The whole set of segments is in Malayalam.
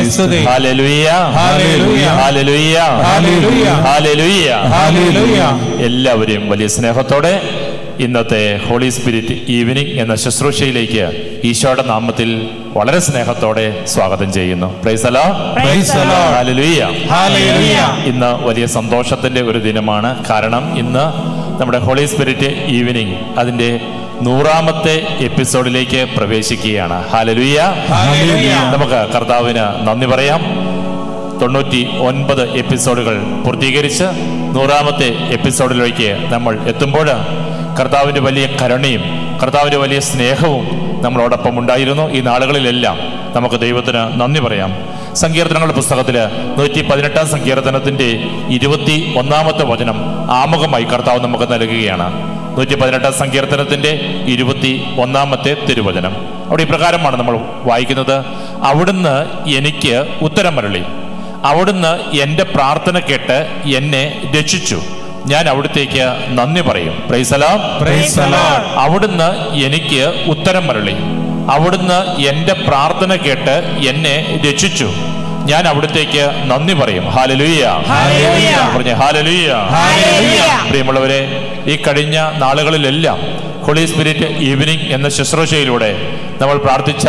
സ്തുതി hallelujah hallelujah. Hallelujah hallelujah. Hallelujah hallelujah. എല്ലാവരെയും വലിയ സ്നേഹത്തോടെ ഇന്നത്തെ ഹോളി സ്പിരിറ്റ് ഈവനിങ് എന്ന ശുശ്രൂഷയിലേക്ക് ഈശോയുടെ നാമത്തിൽ വളരെ സ്നേഹത്തോടെ സ്വാഗതം ചെയ്യുന്നു praise the lord Praise the Lord. Hallelujah hallelujah. ഇന്ന് വലിയ സന്തോഷത്തിന്റെ ഒരു ദിനമാണ് കാരണം ഇന്ന് നമ്മുടെ ഹോളി സ്പിരിറ്റ് ഈവനിങ് അതിന്റെ നൂറാമത്തെ എപ്പിസോഡിലേക്ക് പ്രവേശിക്കുകയാണ് ഹാലലുയ്യ ഹല്ലേലൂയ. നമുക്ക് കർത്താവിന് നന്ദി പറയാം തൊണ്ണൂറ്റി ഒൻപത് എപ്പിസോഡുകൾ പൂർത്തീകരിച്ച് നൂറാമത്തെ എപ്പിസോഡിലേക്ക് നമ്മൾ എത്തുമ്പോൾ കർത്താവിൻ്റെ വലിയ കരുണയും കർത്താവിൻ്റെ വലിയ സ്നേഹവും നമ്മളോടൊപ്പം ഉണ്ടായിരുന്നു ഈ നാളുകളിലെല്ലാം നമുക്ക് ദൈവത്തിന് നന്ദി പറയാം സങ്കീർത്തനങ്ങളുടെ പുസ്തകത്തിൽ നൂറ്റി പതിനെട്ടാം സങ്കീർത്തനത്തിൻ്റെ ഇരുപത്തി ഒന്നാമത്തെ വചനം ആമുഖമായി കർത്താവ് നമുക്ക് നൽകുകയാണ് നൂറ്റി പതിനെട്ടാം സങ്കീർത്തനത്തിൻ്റെ ഇരുപത്തി ഒന്നാമത്തെ തിരുവചനം അവിടെ ഇപ്രകാരമാണ് നമ്മൾ വായിക്കുന്നത് അവിടുന്ന് എനിക്ക് ഉത്തരം മരളി അവിടുന്ന് എൻ്റെ പ്രാർത്ഥന കേട്ട് എന്നെ രക്ഷിച്ചു ഞാൻ അവിടുത്തേക്ക് നന്ദി പറയും പ്രൈസലാം Praise the Lord. അവിടുന്ന് എനിക്ക് ഉത്തരം മരളി അവിടുന്ന് എൻ്റെ പ്രാർത്ഥന കേട്ട് എന്നെ രക്ഷിച്ചു ഞാൻ അവിടുത്തേക്ക് നന്ദി പറയും ഹാലലുയ്യ ഹല്ലേലൂയ. പറഞ്ഞ ഹാലലുയ്യ ഹല്ലേലൂയ. പ്രിയമുള്ളവരെ ഈ കഴിഞ്ഞ നാളുകളിലെല്ലാം ഹോളി സ്പിരിറ്റ് ഈവനിങ് എന്ന ശുശ്രൂഷയിലൂടെ നമ്മൾ പ്രാർത്ഥിച്ച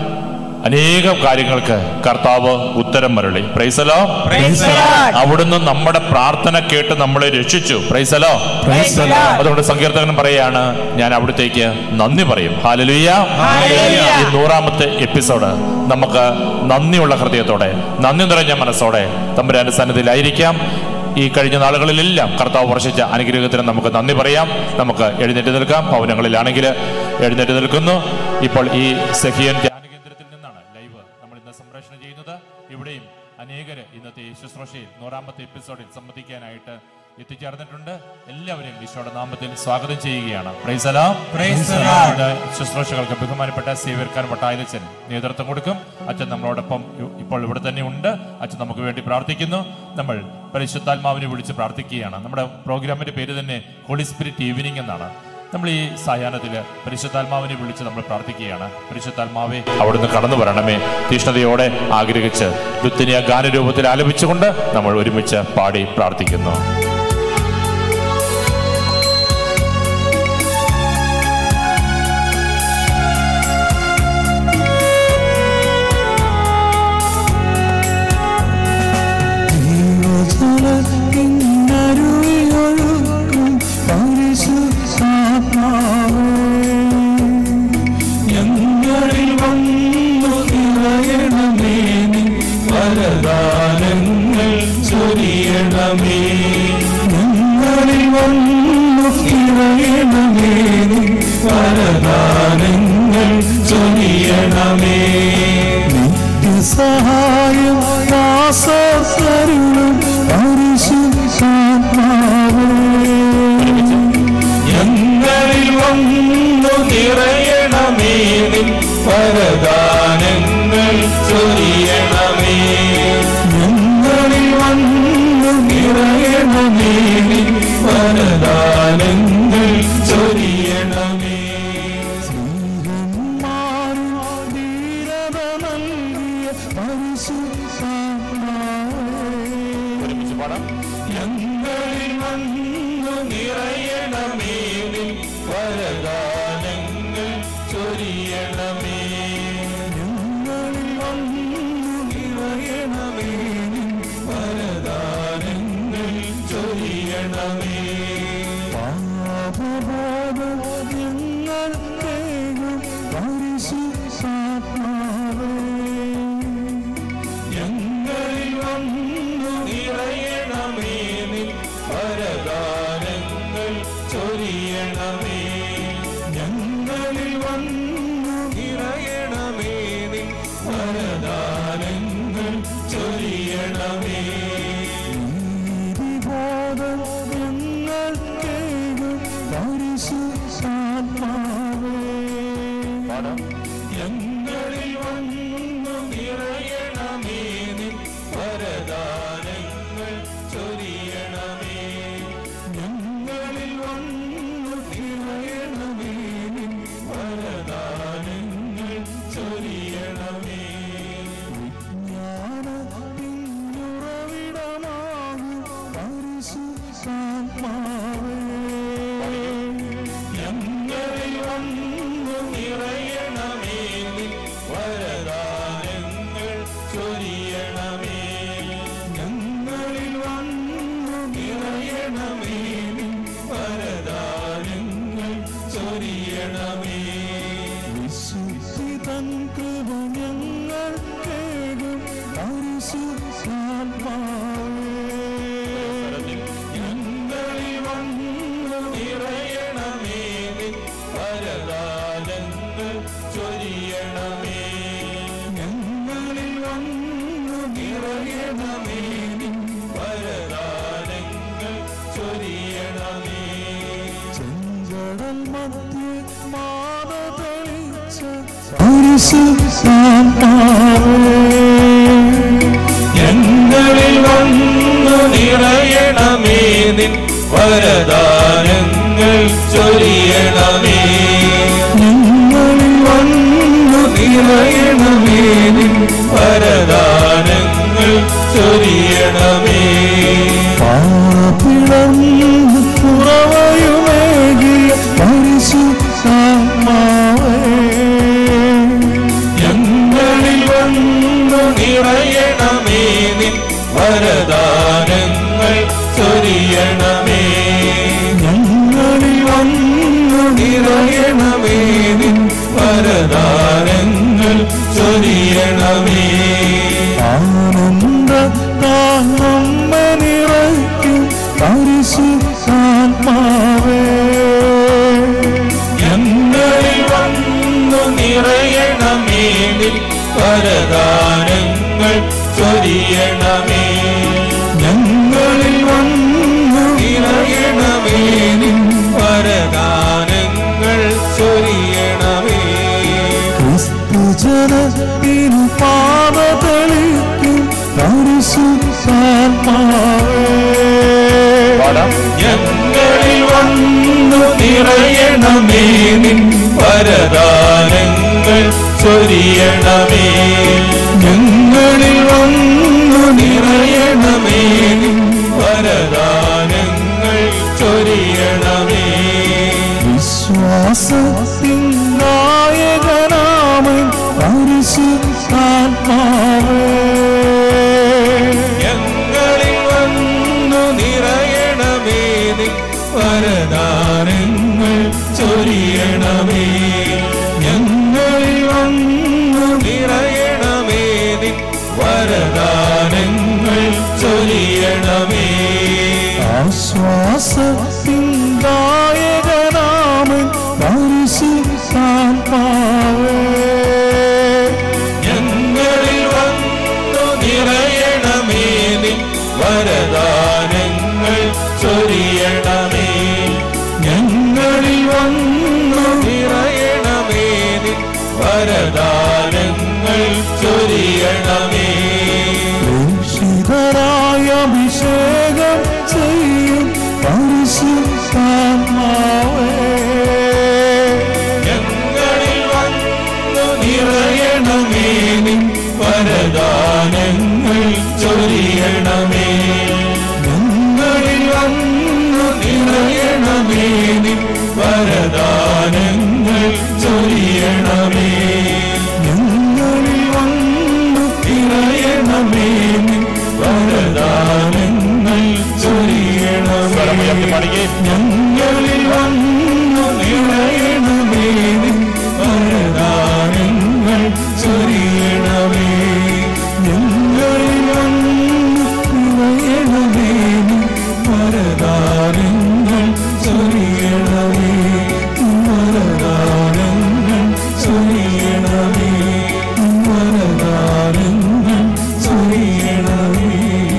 അനേകം കാര്യങ്ങൾക്ക് കർത്താവ് ഉത്തരം മരളി പ്രൈസലോ Praise the Lord. അവിടുന്ന് നമ്മുടെ പ്രാർത്ഥന കേട്ട് നമ്മളെ രക്ഷിച്ചു പ്രൈസലോ Praise the Lord. അതുകൊണ്ട് സങ്കീർത്തകൻ പറയാണ് ഞാൻ അവിടത്തേക്ക് നന്ദി പറയും ഹാലലുയ്യ ഹല്ലേലൂയ. ഈ നൂറാമത്തെ എപ്പിസോഡ് നമുക്ക് നന്ദിയുള്ള ഹൃദയത്തോടെ നന്ദി നിറഞ്ഞ മനസ്സോടെ തമ്പുരാന്റെ സന്നിധിയിലായിരിക്കാം ഈ കഴിഞ്ഞ നാളുകളിലെല്ലാം കർത്താവ് വർഷിച്ച അനുഗ്രഹത്തിന് നമുക്ക് നന്ദി പറയാം നമുക്ക് എഴുന്നേറ്റ് നിൽക്കാം ഭവനങ്ങളിലാണെങ്കിൽ എഴുന്നേറ്റ് നിൽക്കുന്നു ഇപ്പോൾ ഈ സഹിയൻ ധ്യാന കേന്ദ്രത്തിൽ നിന്നാണ് ലൈവ് നമ്മൾ ഇന്ന് സംപ്രേഷണം ചെയ്യുന്നത് ഇവിടെയും അനേകര് ഇന്നത്തെ ഈ ശുശ്രൂഷയിൽ നൂറാമത്തെ എപ്പിസോഡിൽ സംബന്ധിക്കാനായിട്ട് എത്തിച്ചേർന്നിട്ടുണ്ട് എല്ലാവരെയും ഈശോയുടെ നാമത്തിൽ സ്വാഗതം ചെയ്യുകയാണ് പ്രൈസലാം Praise the Lord. ഇന്ന് ശുശ്രൂഷകൾക്ക് ബഹുമാനപ്പെട്ട സേവ്യർക്കാൻ വട്ടായലച്ചൻ നേതൃത്വം കൊടുക്കും അച്ഛൻ നമ്മളോടൊപ്പം ഇ- ഇപ്പോൾ ഇവിടെ തന്നെ ഉണ്ട് അച്ഛൻ നമുക്ക് വേണ്ടി പ്രാർത്ഥിക്കുന്നു നമ്മൾ പരിശുദ്ധാത്മാവിനെ വിളിച്ച് പ്രാർത്ഥിക്കുകയാണ് നമ്മുടെ പ്രോഗ്രാമിന്റെ പേര് തന്നെ ഹോളി സ്പിരിറ്റ് ഈവനിങ് എന്നാണ് നമ്മൾ ഈ സായാഹ്നത്തില് പരിശുദ്ധാത്മാവിനെ വിളിച്ച് നമ്മൾ പ്രാർത്ഥിക്കുകയാണ് പരിശുദ്ധാത്മാവെ അവിടുന്ന് കടന്നു വരണമേ തീഷ്ണതയോടെ ആഗ്രഹിച്ച് ലുത്തിനിയ ഗാനരൂപത്തിൽ ആലപിച്ചുകൊണ്ട് നമ്മൾ ഒരുമിച്ച് പാടി പ്രാർത്ഥിക്കുന്നു ജീവജലത്തിനരുവിയൊഴുക്കും പരിശുദ്ധാത്മാവേ, ഞങ്ങളിൽ വന്നു നിറയണമേ നിൻ വരദാനങ്ങൾ ചൊരിയണമേ ഞങ്ങളിൽ വന്നു നിറയണമേ നിൻ വരദാനങ്ങൾ ചൊരിയണമേ നിത്യസഹായം ദാസരുളും പരിശുദ്ധാത്മാവേ ഞങ്ങളിൽ വന്നു നിറയണമേ നിൻ വരദാനങ്ങൾ ചൊരിയണമേ ഞങ്ങളിൽ വന്നു നിറയണമേ നിൻ വരദാനങ്ങൾ ചൊരിയണമേ സ്നേഹന്മാരിൽ ധീരത നൽകിയ പരിശുദ്ധാത്മാവേ ഒരുമിച്ച് പാടാം ഞങ്ങളിൽ വന്നു നിറയണമേ നിൻ വരദാനങ്ങൾ ചൊരിയണമേ ഞങ്ങളിൽ വന്നു നിറയണമേ നിൻ വരദാനങ്ങൾ ചൊരിയണമേ പാപബോധം ഞങ്ങൾ കേഴും പരിശുദ്ധാത്മാവേ ഞങ്ങളിൽ വന്നു നിറയണമേ നിൻ വരദാനങ്ങൾ ചൊരിയണമേ ഞങ്ങളിൽ വന്നു നിറയണമേ നിൻ വരദാനങ്ങൾ ചൊരിയണമേ നീതിബോധം ഞങ്ങൾ കേഴും പരിശുദ്ധാത്മാവേ പാടാം ഞങ്ങളിൽ വന്നു നിറയണമേ നിൻ വരദാനങ്ങൾ ചൊരിയണമേ ഞങ്ങളിൽ വന്നു നിറയണമേ നിൻ വരദാനങ്ങൾ ചൊരിയണമേ ഞങ്ങളിൽ വന്നു നിറയണമേ നിൻ വരദാനങ്ങൾ ചൊരിയണമേ വിശുദ്ധി തൻ കൃപ ഞങ്ങൾ കേടും ഞങ്ങളിൽ വന്നു നിറയണമേ നിൻ വരദാനങ്ങൾ ചൊരിയണമേ ഞങ്ങളിൽ വന്നു നിറയണമേ നിൻ വരദാനങ്ങൾ ചൊരിയണമേ ചെങ്കടൽ മധ്യ മാത തെളിച്ച ഞങ്ങളിൽ വന്നു നിറയണമേ നിൻ വരദാനങ്ങൾ ചൊരിയണമേ ഞങ്ങളിൽ വന്നു നിറയണമേ നിൻ വരദാനങ്ങൾ ചൊരിയണമേ പാപിളർന്നു കുറവയുമേകിയ ഞങ്ങളിൽ വന്നു നിറയണമേ നിൻ വരദാനങ്ങൾ ചൊരിയണമേ ഞങ്ങളിൽ വന്നു നിറയണമേ നിൻ വരദാനങ്ങൾ ചൊരിയണമേ ആനന്ദ നമ്മ നിറയ്ക്കും പരിശുദ്ധാത്മാവേ ഞങ്ങളിൽ വന്നു നിറയണമേ നിൻ വരദാനങ്ങൾ ചൊരിയണമേ ഞങ്ങളിൽ വന്നു നിറയണമേ നിൻ വരദാനങ്ങൾ ചൊരിയണമേ ക്രിസ്തു ജനത്തിനു പാത തെളിക്കും പാടാം. ഞങ്ങളിൽ വന്നു നിറയണമേ നിൻ വരദാനങ്ങൾ ചൊരിയണമേ ഞങ്ങളിൽ വന്നു നിറയണമേ നിൻ വരദാനങ്ങൾ ചൊരിയണമേ വിശ്വാസത്തിൻ നായകനാമൻ പരിശുദ്ധാത്മാവേ ഞങ്ങളിൽ വന്നു നിറയണമേ നിൻ വരദാനങ്ങൾ ചൊരിയണമേ ഞങ്ങളിൽ വന്നു നിറയണമേ നിൻ വരദാനങ്ങൾ ചൊരിയണമേ ആശ്വാസത്തിൻ ദായകനാമൻ പരിശുദ്ധാത്മാവേ ഞങ്ങളിൽ വന്നു നിറയണമേ നിൻ വരദാനങ്ങൾ ചൊരിയണമേ ഞങ്ങളിൽ വന്നു നിറയണമേ നിൻ വരദാനങ്ങൾ ചൊരിയണമേ പ്രേക്ഷിതരായ അഭിഷേകം ചെയ്യും പരിശുദ്ധാത്മാവേ ഞങ്ങളിൽ വന്നു നിറയണമേ നിൻ വരദാനങ്ങൾ ചൊരിയണമേ ഞങ്ങളിൽ വന്നു നിറയണമേ നിൻ വരദാനങ്ങൾ ചൊരിയണമേ ഞങ്ങളിൽ വന്നു നിറയണമേ നിൻ വരദാനങ്ങൾ സ്വരമുയർത്തി ചൊരിയണമേ പാടുകേ. ഞങ്ങളിൽ വന്നു നിറയണമേ നിൻ വരദാനങ്ങൾ ചൊരിയണമേ ഞങ്ങളിൽ വന്നു നിറയണമേ നിൻ വരദാനങ്ങൾ ചൊരിയണമേ നിൻ വരദാനങ്ങൾ ചൊരിയണമേ നിൻ വരദാനങ്ങൾ ചൊരിയണമേ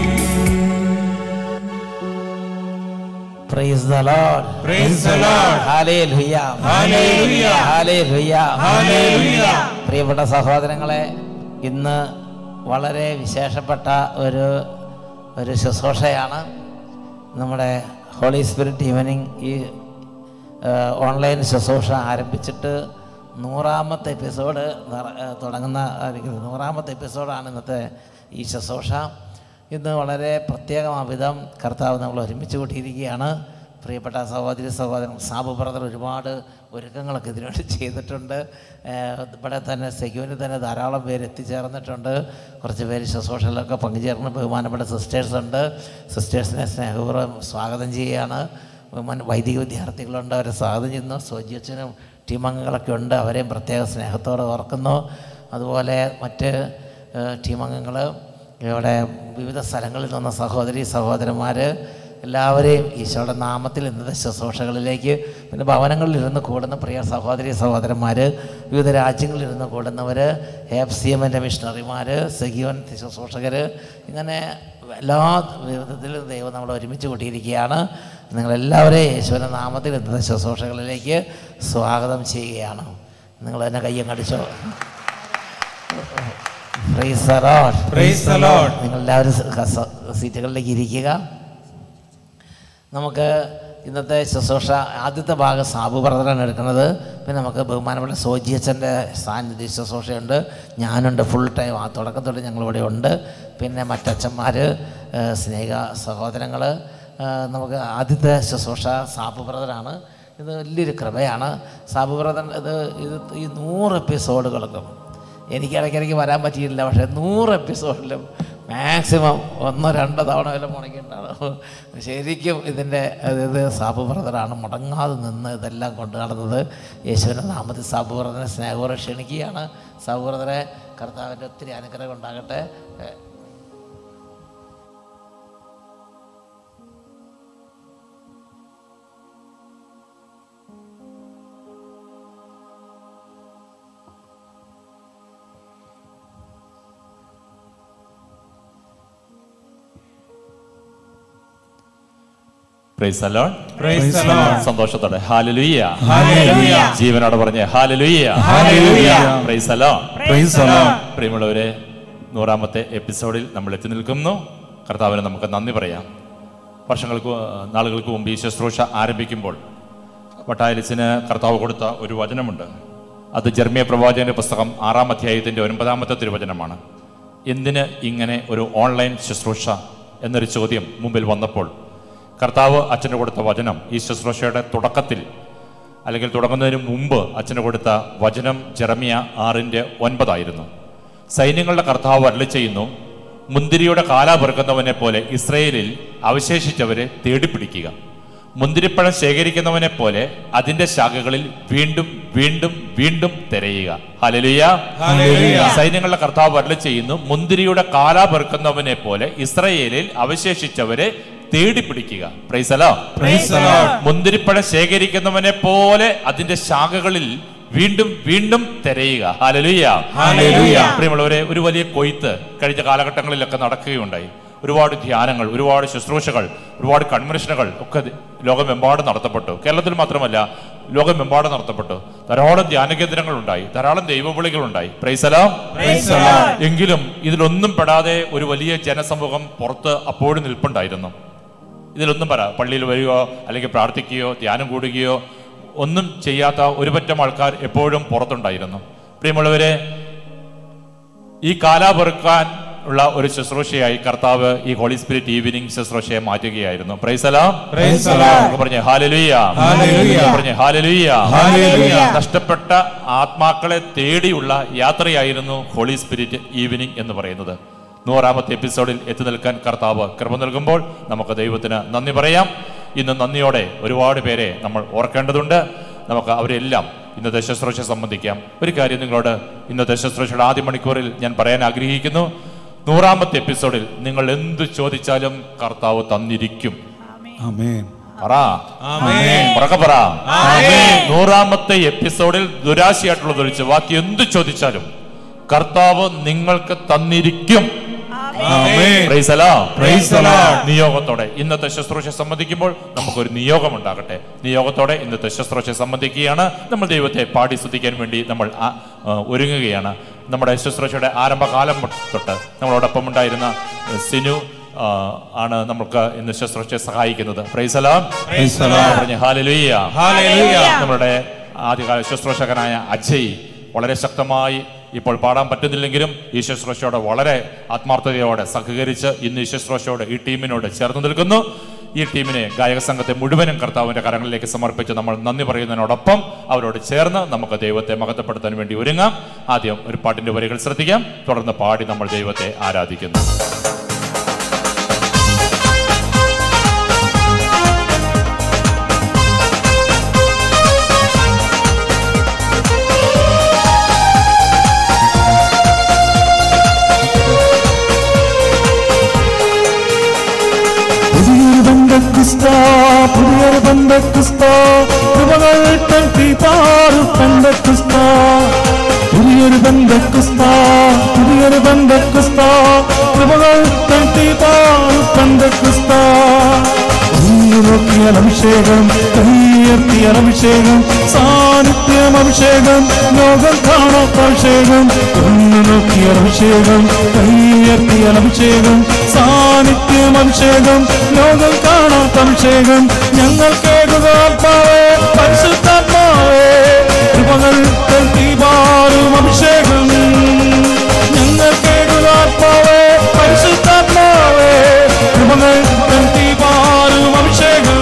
Praise the Lord. Praise the Lord. Hallelujah. Hallelujah. Hallelujah. Hallelujah. പ്രിയപ്പെട്ട സഹോദരങ്ങളെ ഇന്ന് വളരെ വിശേഷപ്പെട്ട ഒരു ഒരു ശുശ്രൂഷയാണ് നമ്മുടെ ഹോളി സ്പിരിറ്റ് ഈവനിങ് ഈ ഏഹ്, ഓൺലൈൻ ശുശ്രൂഷ ആരംഭിച്ചിട്ട് നൂറാമത്തെ എപ്പിസോഡ് നിറ- ഏഹ്, തുടങ്ങുന്ന ആയിരിക്കുന്നത്. നൂറാമത്തെ എപ്പിസോഡാണ് ഇന്നത്തെ ഈ ശുശ്രൂഷ ഇന്ന് വളരെ പ്രത്യേകമായ വിധം കർത്താവ് നമ്മൾ ഒരുമിച്ച് കൂട്ടിയിരിക്കുകയാണ് പ്രിയപ്പെട്ട സഹോദരി സഹോദരൻ സാബു ബ്രദർ ഒരുപാട് ഒരുക്കങ്ങളൊക്കെ ഇതിനുവേണ്ടി ചെയ്തിട്ടുണ്ട് ഏഹ് ഇവിടെ തന്നെ സെക്യൂരിറ്റി തന്നെ ധാരാളം പേര് എത്തിച്ചേർന്നിട്ടുണ്ട് കുറച്ച് പേര് ശുശ്രൂഷകളിലൊക്കെ പങ്കുചേർന്ന് ബഹുമാനപ്പെട്ട സിസ്റ്റേഴ്സ് ഉണ്ട് സിസ്റ്റേഴ്സിനെ സ്നേഹപൂർവ്വം സ്വാഗതം ചെയ്യുകയാണ് ബഹുമാന വൈദിക വിദ്യാർത്ഥികളുണ്ട് അവരെ സ്വാഗതം ചെയ്യുന്നു സോജിയച്ചനും ടീം അംഗങ്ങളൊക്കെ ഉണ്ട് അവരെയും പ്രത്യേക സ്നേഹത്തോടെ ഓർക്കുന്നു അതുപോലെ മറ്റ് ഏഹ് ടീം അംഗങ്ങൾ ഇവിടെ വിവിധ സ്ഥലങ്ങളിൽ നിന്ന് സഹോദരി സഹോദരന്മാർ എല്ലാവരെയും ഈശോയുടെ നാമത്തിൽ ഇന്നത്തെ ശുശ്രൂഷകളിലേക്ക് പിന്നെ ഭവനങ്ങളിൽ ഇരുന്ന് കൂടുന്ന പ്രിയ സഹോദരി സഹോദരന്മാർ വിവിധ രാജ്യങ്ങളിൽ ഇരുന്ന് കൂടുന്നവർ എഫ് സി എമ്മിൻ്റെ മിഷണറിമാർ സഖിവൻ ശുശ്രൂഷകർ ഇങ്ങനെ എല്ലാ വിധത്തിലും ദൈവം നമ്മളെ ഒരുമിച്ച് കൂട്ടിയിരിക്കുകയാണ് നിങ്ങളെല്ലാവരെയും യേശുവിൻ്റെ നാമത്തിൽ ഇന്നത്തെ ശുശ്രൂഷകളിലേക്ക് സ്വാഗതം ചെയ്യുകയാണ് നിങ്ങൾ തന്നെ കയ്യും കടിച്ചോ Praise the Lord. Praise the Lord. നിങ്ങളെല്ലാവരും സ- സ- സീറ്റുകളിലേക്ക് ഇരിക്കുക നമുക്ക് ഇന്നത്തെ ശുശ്രൂഷ ആദ്യത്തെ ഭാഗം സാബു ബ്രദറാണ് എടുക്കുന്നത് പിന്നെ നമുക്ക് ബഹുമാനപ്പെട്ട സോജിയച്ചൻ്റെ സാന്നിധ്യ ശുശ്രൂഷയുണ്ട് ഞാനുണ്ട് ഫുൾ ടൈം ആ തുടക്കം തൊട്ട് ഞങ്ങളിവിടെ ഉണ്ട് പിന്നെ മറ്റച്ഛന്മാർ സ്നേഹ സഹോദരങ്ങൾ നമുക്ക് ആദ്യത്തെ ശുശ്രൂഷ സാബു ബ്രദറാണ് ഇത് വലിയൊരു കൃപയാണ് സാബു ബ്രദർ ഇത് ഇത് ഈ നൂറ് എപ്പിസോഡുകൾക്കും എനിക്ക് ഇടയ്ക്കിടയ്ക്ക് വരാൻ പറ്റിയില്ല പക്ഷേ നൂറ് എപ്പിസോഡിലും മാക്സിമം ഒന്നോ രണ്ടോ തവണ വല്ല മുടങ്ങിയിട്ടുണ്ടാണ് ശരിക്കും ഇതിൻ്റെ അതായത് സാബു ബ്രദറാണ് മുടങ്ങാതെ നിന്ന് ഇതെല്ലാം കൊണ്ടു നടന്നത് യേശുവിൻ്റെ നാമത്തിൽ സാബു ബ്രദറിനെ സ്നേഹപൂർവ്വം ക്ഷണിക്കുകയാണ് സാബു ബ്രദറെ കർത്താവിൻ്റെ ഒത്തിരി അനുഗ്രഹം ഉണ്ടാകട്ടെ ഏഹ് പ്രൈസ് അലോൺ Praise the Lord. സന്തോഷത്തോടെ ഹാലലുയ്യ Hallelujah. ജീവനോടെ പറഞ്ഞ് ഹാലലുയ്യ Hallelujah. പ്രൈസ് അലോൺ Praise the Lord. പ്രിയമുള്ളവരെ നൂറാമത്തെ എപ്പിസോഡിൽ നമ്മൾ എത്തി നിൽക്കുന്നു കർത്താവിന് നമുക്ക് നന്ദി പറയാം വർഷങ്ങൾക്ക് നാളുകൾക്ക് മുമ്പ് ഈ ശുശ്രൂഷ ആരംഭിക്കുമ്പോൾ വട്ടായലിസിന് കർത്താവ് കൊടുത്ത ഒരു വചനമുണ്ട് അത് ജർമ്മിയ പ്രവാചകന്റെ പുസ്തകം ആറാം അധ്യായത്തിൻ്റെ ഒൻപതാമത്തെ തിരുവചനമാണ് എന്തിന് ഇങ്ങനെ ഒരു ഓൺലൈൻ ശുശ്രൂഷ എന്നൊരു ചോദ്യം മുമ്പിൽ വന്നപ്പോൾ കർത്താവ് അച്ഛന് കൊടുത്ത വചനം ഈ ശുശ്രൂഷയുടെ തുടക്കത്തിൽ അല്ലെങ്കിൽ തുടങ്ങുന്നതിന് മുമ്പ് അച്ഛന് കൊടുത്ത വചനം ജെറമിയ ആറിൻ്റെ ഒൻപതായിരുന്നു സൈന്യങ്ങളുടെ കർത്താവ് അരളി ചെയ്യുന്നു മുന്തിരിയുടെ കാല പെറുക്കുന്നവനെ പോലെ ഇസ്രയേലിൽ അവശേഷിച്ചവരെ തേടിപ്പിടിക്കുക മുന്തിരിപ്പഴം ശേഖരിക്കുന്നവനെ പോലെ അതിന്റെ ശാഖകളിൽ വീണ്ടും വീണ്ടും വീണ്ടും തിരയുക ഹലലുയ ഹല്ലേലൂയ. സൈന്യങ്ങളുടെ കർത്താവ് അരളി ചെയ്യുന്നു മുന്തിരിയുടെ കാല പെറുക്കുന്നവനെ പോലെ ഇസ്രയേലിൽ അവശേഷിച്ചവരെ തേടിപ്പിടിക്കുക പ്രൈസലോ Praise the Lord. മുന്തിരിപ്പഴം ശേഖരിക്കുന്നവനെ പോലെ അതിന്റെ ശാഖകളിൽ വീണ്ടും വീണ്ടും തിരയുക ഹാലലുയ ഹല്ലേലൂയ. പ്രിയമുള്ളവരെ ഒരു വലിയ കൊയ്ത്ത് കഴിഞ്ഞ കാലഘട്ടങ്ങളിലൊക്കെ നടക്കുകയുണ്ടായി ഒരുപാട് ധ്യാനങ്ങൾ ഒരുപാട് ശുശ്രൂഷകൾ ഒരുപാട് കൺവെൻഷനുകൾ ഒക്കെ ദ- ലോകമെമ്പാടും നടത്തപ്പെട്ടു കേരളത്തിൽ മാത്രമല്ല ലോകമെമ്പാടും നടത്തപ്പെട്ടു ധാരാളം ധ്യാന കേന്ദ്രങ്ങൾ ഉണ്ടായി ധാരാളം ദൈവവിളികൾ ഉണ്ടായി പ്രൈസലാം Praise the Lord. എങ്കിലും ഇതിലൊന്നും പെടാതെ ഒരു വലിയ ജനസമൂഹം പുറത്ത് അപ്പോഴും നിൽപ്പുണ്ടായിരുന്നു ഇതിലൊന്നും പറ പള്ളിയിൽ വരികയോ അല്ലെങ്കിൽ പ്രാർത്ഥിക്കുകയോ ധ്യാനം കൂടുകയോ ഒന്നും ചെയ്യാത്ത ഒരു പറ്റം ആൾക്കാർ എപ്പോഴും പുറത്തുണ്ടായിരുന്നു പ്രിയമുള്ളവരെ ഈ കാല പെറുക്കാൻ ഉള്ള ഒരു ശുശ്രൂഷയായി കർത്താവ് ഈ ഹോളി സ്പിരിറ്റ് ഈവനിങ് ശുശ്രൂഷയെ മാറ്റുകയായിരുന്നു പ്രൈസലാം Praise the Lord. പറഞ്ഞേ ഹാലലുയ്യ Hallelujah. പറഞ്ഞേ ഹാലലുയ്യ Hallelujah. നഷ്ടപ്പെട്ട ആത്മാക്കളെ തേടിയുള്ള യാത്രയായിരുന്നു ഹോളി സ്പിരിറ്റ് ഈവനിങ് എന്ന് പറയുന്നത് നൂറാമത്തെ എപ്പിസോഡിൽ എത്തി നിൽക്കാൻ കർത്താവ് കൃപ നൽകുമ്പോൾ നമുക്ക് ദൈവത്തിന് നന്ദി പറയാം ഇന്ന് നന്ദിയോടെ ഒരുപാട് പേരെ നമ്മൾ ഓർക്കേണ്ടതുണ്ട് നമുക്ക് അവരെല്ലാം ഇന്നത്തെ ശുശ്രൂഷ സംബന്ധിക്കാം ഒരു കാര്യം നിങ്ങളോട് ഇന്നത്തെ ശുശ്രൂഷയുടെ ആദ്യ മണിക്കൂറിൽ ഞാൻ പറയാൻ ആഗ്രഹിക്കുന്നു നൂറാമത്തെ എപ്പിസോഡിൽ നിങ്ങൾ എന്ത് ചോദിച്ചാലും കർത്താവ് തന്നിരിക്കും Amen. പറ Amen. ഉറക്കെ പറ ആമേൻ. നൂറാമത്തെ എപ്പിസോഡിൽ ദുരാശയായിട്ടുള്ളത് ഒഴിച്ച് ബാക്കി എന്ത് ചോദിച്ചാലും കർത്താവ് നിങ്ങൾക്ക് തന്നിരിക്കും Amen. Praise the Lord. Praise the Lord. നിയോഗത്തോടെ ഇന്നത്തെ ശുശ്രൂഷ സംബന്ധിക്കുമ്പോൾ നമുക്കൊരു നിയോഗം ഉണ്ടാകട്ടെ നിയോഗത്തോടെ ഇന്നത്തെ ശുശ്രൂഷ സംബന്ധിക്കുകയാണ് നമ്മൾ ദൈവത്തെ പാടി സ്തുതിക്കാൻ വേണ്ടി നമ്മൾ ആ- ആ, ഒരുങ്ങുകയാണ് നമ്മുടെ ശുശ്രൂഷയുടെ ആരംഭകാലം തൊട്ട് നമ്മളോടൊപ്പം ഉണ്ടായിരുന്ന സിനു ആ, ആണ് നമുക്ക് ഇന്ന് ശുശ്രൂഷയെ സഹായിക്കുന്നത് പ്രൈസലാം Praise the Lord. പറഞ്ഞ ഹാലലുയ്യ Hallelujah. നമ്മുടെ ആദ്യകാല ശുശ്രൂഷകനായ അജയ് വളരെ ശക്തമായി ഇപ്പോൾ പാടാൻ പറ്റുന്നില്ലെങ്കിലും ഈ ശുശ്രൂഷയോടെ വളരെ ആത്മാർത്ഥതയോടെ സഹകരിച്ച് ഇന്ന് ഈ ശുശ്രൂഷയോടെ ഈ ടീമിനോട് ചേർന്ന് നിൽക്കുന്നു ഈ ടീമിനെ ഗായക സംഘത്തെ മുഴുവനും കർത്താവിന്റെ കരങ്ങളിലേക്ക് സമർപ്പിച്ച് നമ്മൾ നന്ദി പറയുന്നതിനോടൊപ്പം അവരോട് ചേർന്ന് നമുക്ക് ദൈവത്തെ മഹത്വപ്പെടുത്താൻ വേണ്ടി ഒരുങ്ങാം ആദ്യം ഒരു പാട്ടിന്റെ വരികൾ ശ്രദ്ധിക്കാം തുടർന്ന് പാടി നമ്മൾ ദൈവത്തെ ആരാധിക്കുന്നു പുതിയൊരു ബന്ധക്രിസ്ത പുതിയൊരു ബന്ധക്രിസ്ത കൃപകൾ തട്ടി പാറു ബന്ധക്രിസ്ത പുതിയൊരു ബന്ധക്രിസ്ത പുതിയൊരു ബന്ധക്രിസ്ത കൃപകൾ തട്ടി പാറു ബന്ധക്രിസ്ത നോക്കിയാൽ അഭിഷേകം കൈയർത്തിയാൽ അഭിഷേകം സാന്നിധ്യം അഭിഷേകം ലോകം കാണാത്ത അഭിഷേകം ഒന്ന് നോക്കിയാൽ അഭിഷേകം കൈയർത്തിയാൽ അഭിഷേകം സാന്നിധ്യം അഭിഷേകം ലോകം കാണാത്ത അഭിഷേകം ഞങ്ങൾ കേൾക്കുക ആത്മാവേ പരിശുദ്ധാത്മാവേ കൃപകൾ തീപാറും അഭിഷേകം ഞങ്ങൾ കേൾക്കുക ആത്മാവേ പരിശുദ്ധാത്മാവേ കൃപകൾ തീപാറും അഭിഷേകം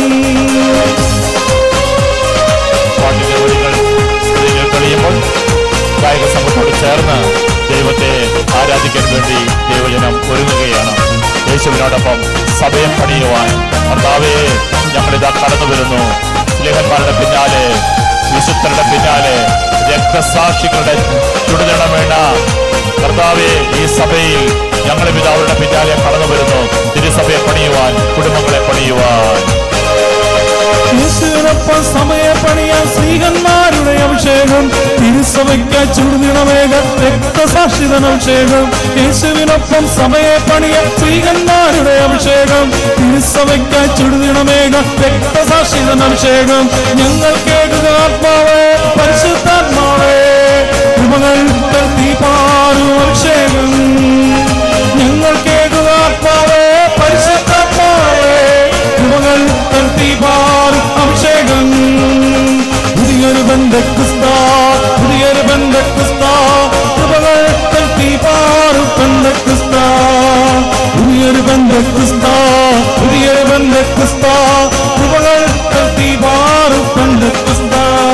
പാട്ടിന്റെ വരികൾ സ്ത്രീകൾ തെളിയുമ്പോൾ ഗായക സംഘത്തോട് ചേർന്ന് ദൈവത്തെ ആരാധിക്കാൻ വേണ്ടി ദൈവജനം ഒരുങ്ങുകയാണ് യേശുവിനോടൊപ്പം സഭയെ പണിയുവാൻ കർത്താവേ ഞങ്ങളിതാ കടന്നു വരുന്നു സ്ലേഹന്മാരുടെ പിന്നാലെ വിശുദ്ധരുടെ പിന്നാലെ രക്തസാക്ഷികളുടെ ചുടുനിടം വേണ്ട കർത്താവെ ഈ സഭയിൽ ഞങ്ങൾ പിതാവുടെ പിന്നാലെ കടന്നു വരുന്നു തിരുസഭയെ പണിയുവാൻ കുടുംബങ്ങളെ പണിയുവാൻ യേശുവിനൊപ്പം സമയ പണിയാൻ സ്ത്രീകന്മാരുടെ അഭിഷേകം തിരുസഭയ്ക്ക് ചുടുനിണമേക രക്തസാക്ഷിതൻ അഭിഷേകം യേശുവിനൊപ്പം സമയ പണിയാൻ സ്ത്രീകന്മാരുടെ അഭിഷേകം തിരുസഭയ്ക്ക് ചുടുനിണമേക രക്തസാക്ഷിതൻ അഭിഷേകം ഞങ്ങൾ കേൾക്കുക ആത്മാവേ പരിശുദ്ധാത്മാവേ കൃപകൾ തീപാറും അഭിഷേകം ഞങ്ങൾ കേൾക്കുക ആത്മാവേ പരിശുദ്ധാത്മാവേ കൃപകൾ തീപാറും അഭിഷേകം പുതിയൊരു ബന്ധക്രിസ്ത പുതിയൊരു ബന്ധക്രിസ്ത കൃപകൾ തീപാറും ബന്ധക്രിസ്ത പുതിയൊരു ബന്ധക്രിസ്ത പുതിയൊരു ബന്ധക്രിസ്ത കൃപകൾ തീപാറും ബന്ധക്രിസ്ത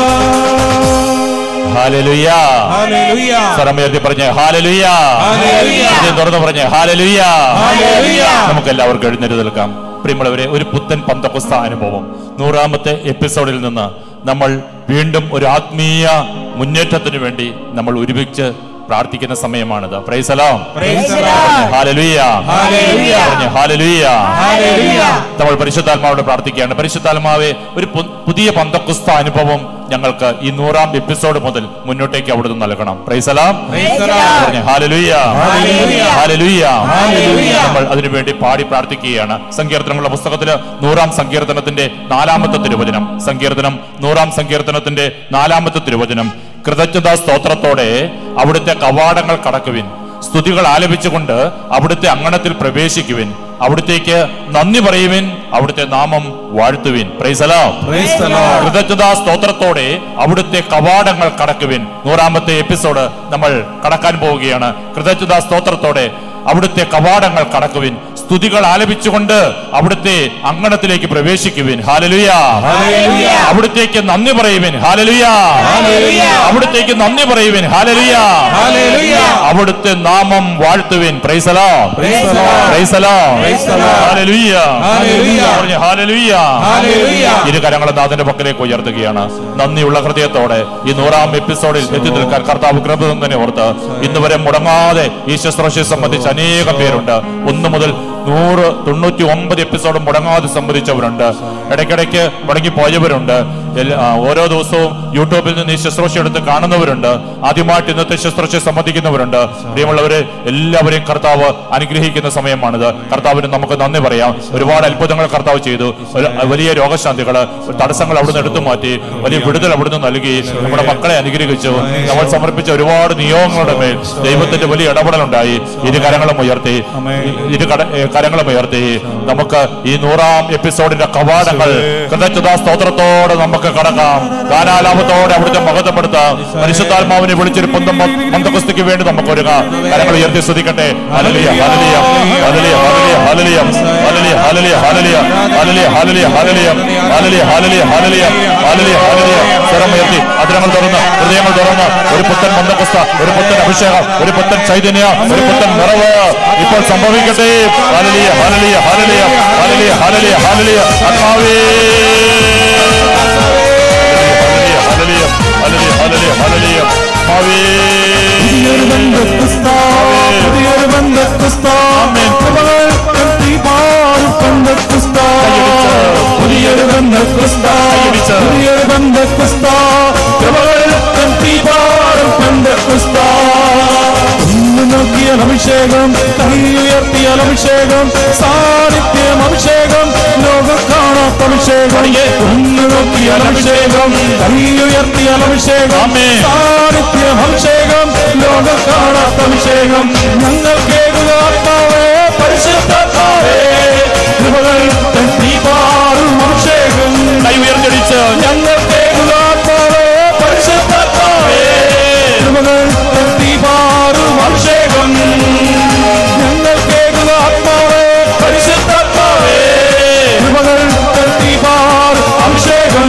ഹാലലുയ്യ ഹല്ലേലൂയ സ്വരമുയർത്തി പറഞ്ഞ് ഹാലലുയ്യ ഹല്ലേലൂയ. ഹൃദയം തുറന്ന് പറഞ്ഞ് ഹാലലുയ്യ ഹല്ലേലൂയ. നമുക്ക് എല്ലാവർക്കും എഴുന്നേറ്റ് നിൽക്കാം പ്രിയമുള്ളവരെ ഒരു പുത്തൻ പന്തക്കുസ്ത അനുഭവം നൂറാമത്തെ എപ്പിസോഡിൽ നിന്ന് നമ്മൾ വീണ്ടും ഒരു ആത്മീയ മുന്നേറ്റത്തിന് വേണ്ടി നമ്മൾ ഒരുമിച്ച് പ്രാർത്ഥിക്കുന്ന സമയമാണിത് പ്രൈസലാം Praise the Lord. ഹാലലുയ്യ ഹല്ലേലൂയ. പറഞ്ഞ് ഹാലലുയ്യ ഹല്ലേലൂയ. നമ്മൾ പരിശുദ്ധാത്മാവോട് പ്രാർത്ഥിക്കുകയാണ് പരിശുദ്ധാത്മാവെ ഒരു പു- പുതിയ പന്തക്കുസ്ത അനുഭവം ഞങ്ങൾക്ക് ഈ നൂറാം എപ്പിസോഡ് മുതൽ മുന്നോട്ടേക്ക് അവിടുന്ന് നൽകണം പ്രൈസലാം Praise the Lord. പറഞ്ഞ് ഹാലലുയ്യ ഹല്ലേലൂയ. ഹാലലുയ്യ ഹല്ലേലൂയ. നമ്മൾ അതിനുവേണ്ടി പാടി പ്രാർത്ഥിക്കുകയാണ് സങ്കീർത്തനങ്ങളുടെ പുസ്തകത്തില് നൂറാം സങ്കീർത്തനത്തിന്റെ നാലാമത്തെ തിരുവചനം സങ്കീർത്തനം നൂറാം സങ്കീർത്തനത്തിന്റെ നാലാമത്തെ തിരുവചനം കൃതജ്ഞതാ സ്തോത്രത്തോടെ അവിടുത്തെ കവാടങ്ങൾ കടക്കുവിൻ സ്തുതികൾ ആലപിച്ചുകൊണ്ട് അവിടുത്തെ അങ്കണത്തിൽ പ്രവേശിക്കുവിൻ അവിടുത്തേക്ക് നന്ദി പറയുവിൻ അവിടുത്തെ നാമം വാഴ്ത്തുവിൻ പ്രൈസലാം Praise the Lord. കൃതജ്ഞതാ സ്തോത്രത്തോടെ അവിടുത്തെ കവാടങ്ങൾ കടക്കുവിൻ നൂറാമത്തെ എപ്പിസോഡ് നമ്മൾ കടക്കാൻ പോവുകയാണ് കൃതജ്ഞതാ സ്തോത്രത്തോടെ അവിടുത്തെ കവാടങ്ങൾ കടക്കുവിൻ സ്തുതികൾ ആലപിച്ചുകൊണ്ട് അവിടുത്തെ അങ്കണത്തിലേക്ക് പ്രവേശിക്കുവിൻ ഹാലലുയ ഹല്ലേലൂയ. അവിടുത്തേക്ക് നന്ദി പറയുവിൻ ഹാലലുയ ഹല്ലേലൂയ. അവിടുത്തേക്ക് നന്ദി പറയുവിൻ ഹാലലുയ ഹല്ലേലൂയ. അവിടുത്തെ നാമം വാഴ്ത്തുവിൻ praise the lord Praise the Lord. Praise the lord Praise the Lord. Hallelujah hallelujah. പറഞ്ഞ് ഹാലലുയ ഹല്ലേലൂയ. ഇരു കരങ്ങളും നാഥന്റെ പക്കലേക്ക് ഉയർത്തുകയാണ് നന്ദിയുള്ള ഹൃദയത്തോടെ ഈ നൂറാം എപ്പിസോഡിൽ എത്തി നിൽക്കാൻ കർത്താവ് കൃപ തന്നെ ഓർത്ത് ഇന്ന് വരെ മുടങ്ങാതെ ഈ ശുശ്രൂഷയെ സംബന്ധിച്ച് അനേകം പേരുണ്ട് ഒന്ന് മുതൽ നൂറ് തൊണ്ണൂറ്റി ഒമ്പത് എപ്പിസോഡ് മുടങ്ങാതെ സംബന്ധിച്ചവരുണ്ട് ഇടയ്ക്കിടയ്ക്ക് മുടങ്ങി പോയവരുണ്ട് എല്ലാ- ആ, ഓരോ ദിവസവും യൂട്യൂബിൽ നിന്ന് ഈ ശുശ്രൂഷ എടുത്ത് കാണുന്നവരുണ്ട് ആദ്യമായിട്ട് ഇന്നത്തെ ശുശ്രൂഷ സംബന്ധിക്കുന്നവരുണ്ട് പ്രിയമുള്ളവരെ എല്ലാവരെയും കർത്താവ് അനുഗ്രഹിക്കുന്ന സമയമാണിത് കർത്താവിന് നമുക്ക് നന്ദി പറയാം ഒരുപാട് അത്ഭുതങ്ങൾ കർത്താവ് ചെയ്തു ഒരു വലിയ രോഗശാന്തികള് തടസ്സങ്ങൾ അവിടുന്ന് എടുത്തു മാറ്റി വലിയ വിടുതൽ അവിടുന്ന് നൽകി നമ്മുടെ മക്കളെ അനുഗ്രഹിച്ചു നമ്മൾ സമർപ്പിച്ച ഒരുപാട് നിയോഗങ്ങളുടെ മേൽ ദൈവത്തിന്റെ വലിയ ഇടപെടലുണ്ടായി ഇരു കരങ്ങളും ഉയർത്തി ഇരു കട ഏ, കരങ്ങളും ഉയർത്തി നമുക്ക് ഈ നൂറാം എപ്പിസോഡിന്റെ കവാടങ്ങൾ കൃതജ്ഞതാ സ്തോത്രത്തോടെ നമുക്ക് കടക്കാം ഗാനാലാപത്തോടെ അവിടുത്തെ മഹത്വപ്പെടുത്താം പരിശുദ്ധാത്മാവിനെ വിളിച്ചൊരു പൊന്തം മന്ദകുസ്തിക്ക് വേണ്ടി നമുക്ക് ഒരുങ്ങാം കരങ്ങൾ ഉയർത്തി സ്തുതിക്കട്ടെ hallelujah hallelujah hallelujah hallelujah hallelujah hallelujah hallelujah hallelujah hallelujah hallelujah hallelujah hallelujah hallelujah hallelujah സ്വരം ഉയർത്തി അതിരങ്ങൾ തുറന്ന് ഹൃദയങ്ങൾ തുറന്ന് ഒരു പുത്തൻ മന്ദകുസ്ത ഒരു പുത്തൻ അഭിഷേകം ഒരു പുത്തൻ ചൈതന്യ ഒരു പുത്തൻ നിറവ് ഇപ്പോൾ സംഭവിക്കട്ടെ hallelujah hallelujah hallelujah hallelujah hallelujah hallelujah ആത്മാവേ ഹല്ലേലൂയ ഹല്ലേലൂയ ഹല്ലേലൂയ ഹല്ലേലൂയ ആത്മാവേ പുതിയൊരു ബന്ധക്രിസ്ത പുതിയൊരു ബന്ധക്രിസ്ത കൃപകൾ കത്തി പാറും ബന്ധക്രിസ്ത പുതിയൊരു ബന്ധക്രിസ്ത പുതിയൊരു ബന്ധക്രിസ്ത കൃപകൾ കത്തി പാറും ബന്ധക്രിസ്ത ഒന്ന് നോക്കിയ അഭിഷേകം കൈ ഉയർത്തിയ അഭിഷേകം സാന്നിധ്യം അഭിഷേകം ലോകം കാണാത്ത അഭിഷേകം ഒന്ന് നോക്കിയ അഭിഷേകം കൈ ഉയർത്തിയ അഭിഷേകം ആമേൻ. സാന്നിധ്യം അഭിഷേകം ലോകം കാണാത്ത അഭിഷേകം ഞങ്ങൾ കേൾക്കുക ആത്മാവേ പരിശുദ്ധാത്മാവേ കൃപകൾ തട്ടി പാറും അഭിഷേകം കൈ ഉയർത്തിടിച്ച് ഞങ്ങൾ കേൾക്കുക ആത്മാവേ പരിശുദ്ധാത്മാവേ കൃപകൾ തട്ടി പാറും അഭിഷേകം ഞങ്ങൾ കേൾക്കുക ആത്മാവേ പരിശുദ്ധാത്മാവേ കൃപകൾ തട്ടി പാറും അഭിഷേകം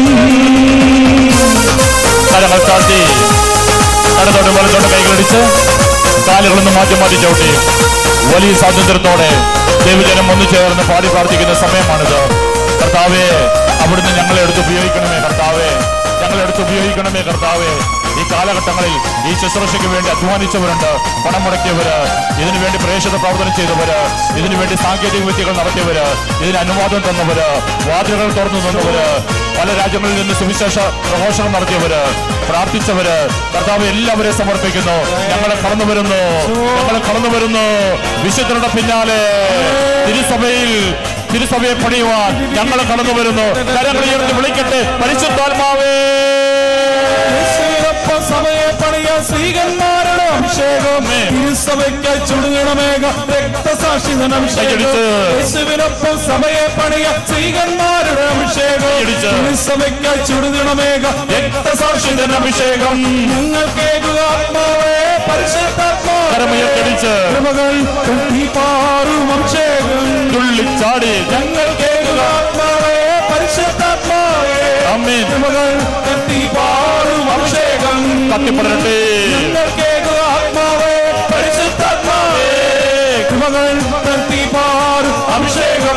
കരങ്ങൾ താഴ്ത്തി കടത്തോട്ട് വലത്തോട്ട് കൈകളടിച്ച് കാലുകളൊന്ന് മാറ്റി മാറ്റി ചവിട്ടി വലിയ സ്വാതന്ത്ര്യത്തോടെ ദൈവജനം ഒന്നു ചേർന്ന് പാടി പ്രാർത്ഥിക്കുന്ന സമയമാണിത് കർത്താവേ അവിടുന്ന് ഞങ്ങളെ എടുത്ത് ഉപയോഗിക്കണമേ കർത്താവേ ഞങ്ങളെ എടുത്ത് ഉപയോഗിക്കണമേ കർത്താവേ ഈ കാലഘട്ടങ്ങളിൽ ഈ ശുശ്രൂഷയ്ക്ക് വേണ്ടി അധ്വാനിച്ചവരുണ്ട് പണം മുടക്കിയവര് ഇതിനു വേണ്ടി പ്രേക്ഷിത പ്രവർത്തനം ചെയ്തവര് ഇതിനു വേണ്ടി സാങ്കേതിക വിദ്യകൾ നടത്തിയവര് ഇതിന് അനുവാദം തന്നവര് വാതിലുകൾ തുറന്നു തന്നവര് പല രാജ്യങ്ങളിൽ നിന്ന് സുവിശേഷ പ്രഘോഷണം നടത്തിയവര് പ്രാർത്ഥിച്ചവര് കർത്താവ് എല്ലാവരെയും സമർപ്പിക്കുന്നു ഞങ്ങളെ കടന്നു വരുന്നു ഞങ്ങളെ കടന്നു വരുന്നു വിശുദ്ധരുടെ പിന്നാലെ തിരുസഭയിൽ തിരുസഭയെ പണിയുവാൻ ഞങ്ങൾ കടന്നു വരുന്നു കരങ്ങൾ ഉയർത്തി വിളിക്കട്ടെ പരിശുദ്ധാത്മാവേ യേശുവിനൊപ്പം സഭയെ പണിയാൻ സ്ത്രീകന്മാരുടെ അഭിഷേകം തിരുസഭയ്ക്ക് ചുടുകണമേക രക്തസാക്ഷിതൻ അഭിഷേകം കൈയടിച്ച്. യേശുവിനൊപ്പം സഭയെ പണിയാൻ സ്ത്രീകന്മാരുടെ അഭിഷേകം കൈയടിച്ച്. തിരുസഭയ്ക്ക് ചുടുകണമേക രക്തസാക്ഷിതൻ അഭിഷേകം ഞങ്ങൾ കേൾക്കുക ആത്മാവേ പരിശുദ്ധാത്മാവേ കരമുയർത്തടിച്ച് കൃപകൾ കെട്ടിപ്പാറും അഭിഷേകം തുള്ളിച്ചാടി ഞങ്ങൾ കേൾക്കുക ആത്മാവേ പരിശുദ്ധാത്മാവേ അമ്മേൻ കൃപകൾ കെട്ടിപ്പാറും അഭിഷേകം കത്തിപ്പടരട്ടെ ഞങ്ങൾ കേൾക്കുക ആത്മാവേ പരിശുദ്ധാത്മാവേ കൃപകൾ കെട്ടിപ്പാറും അഭിഷേകം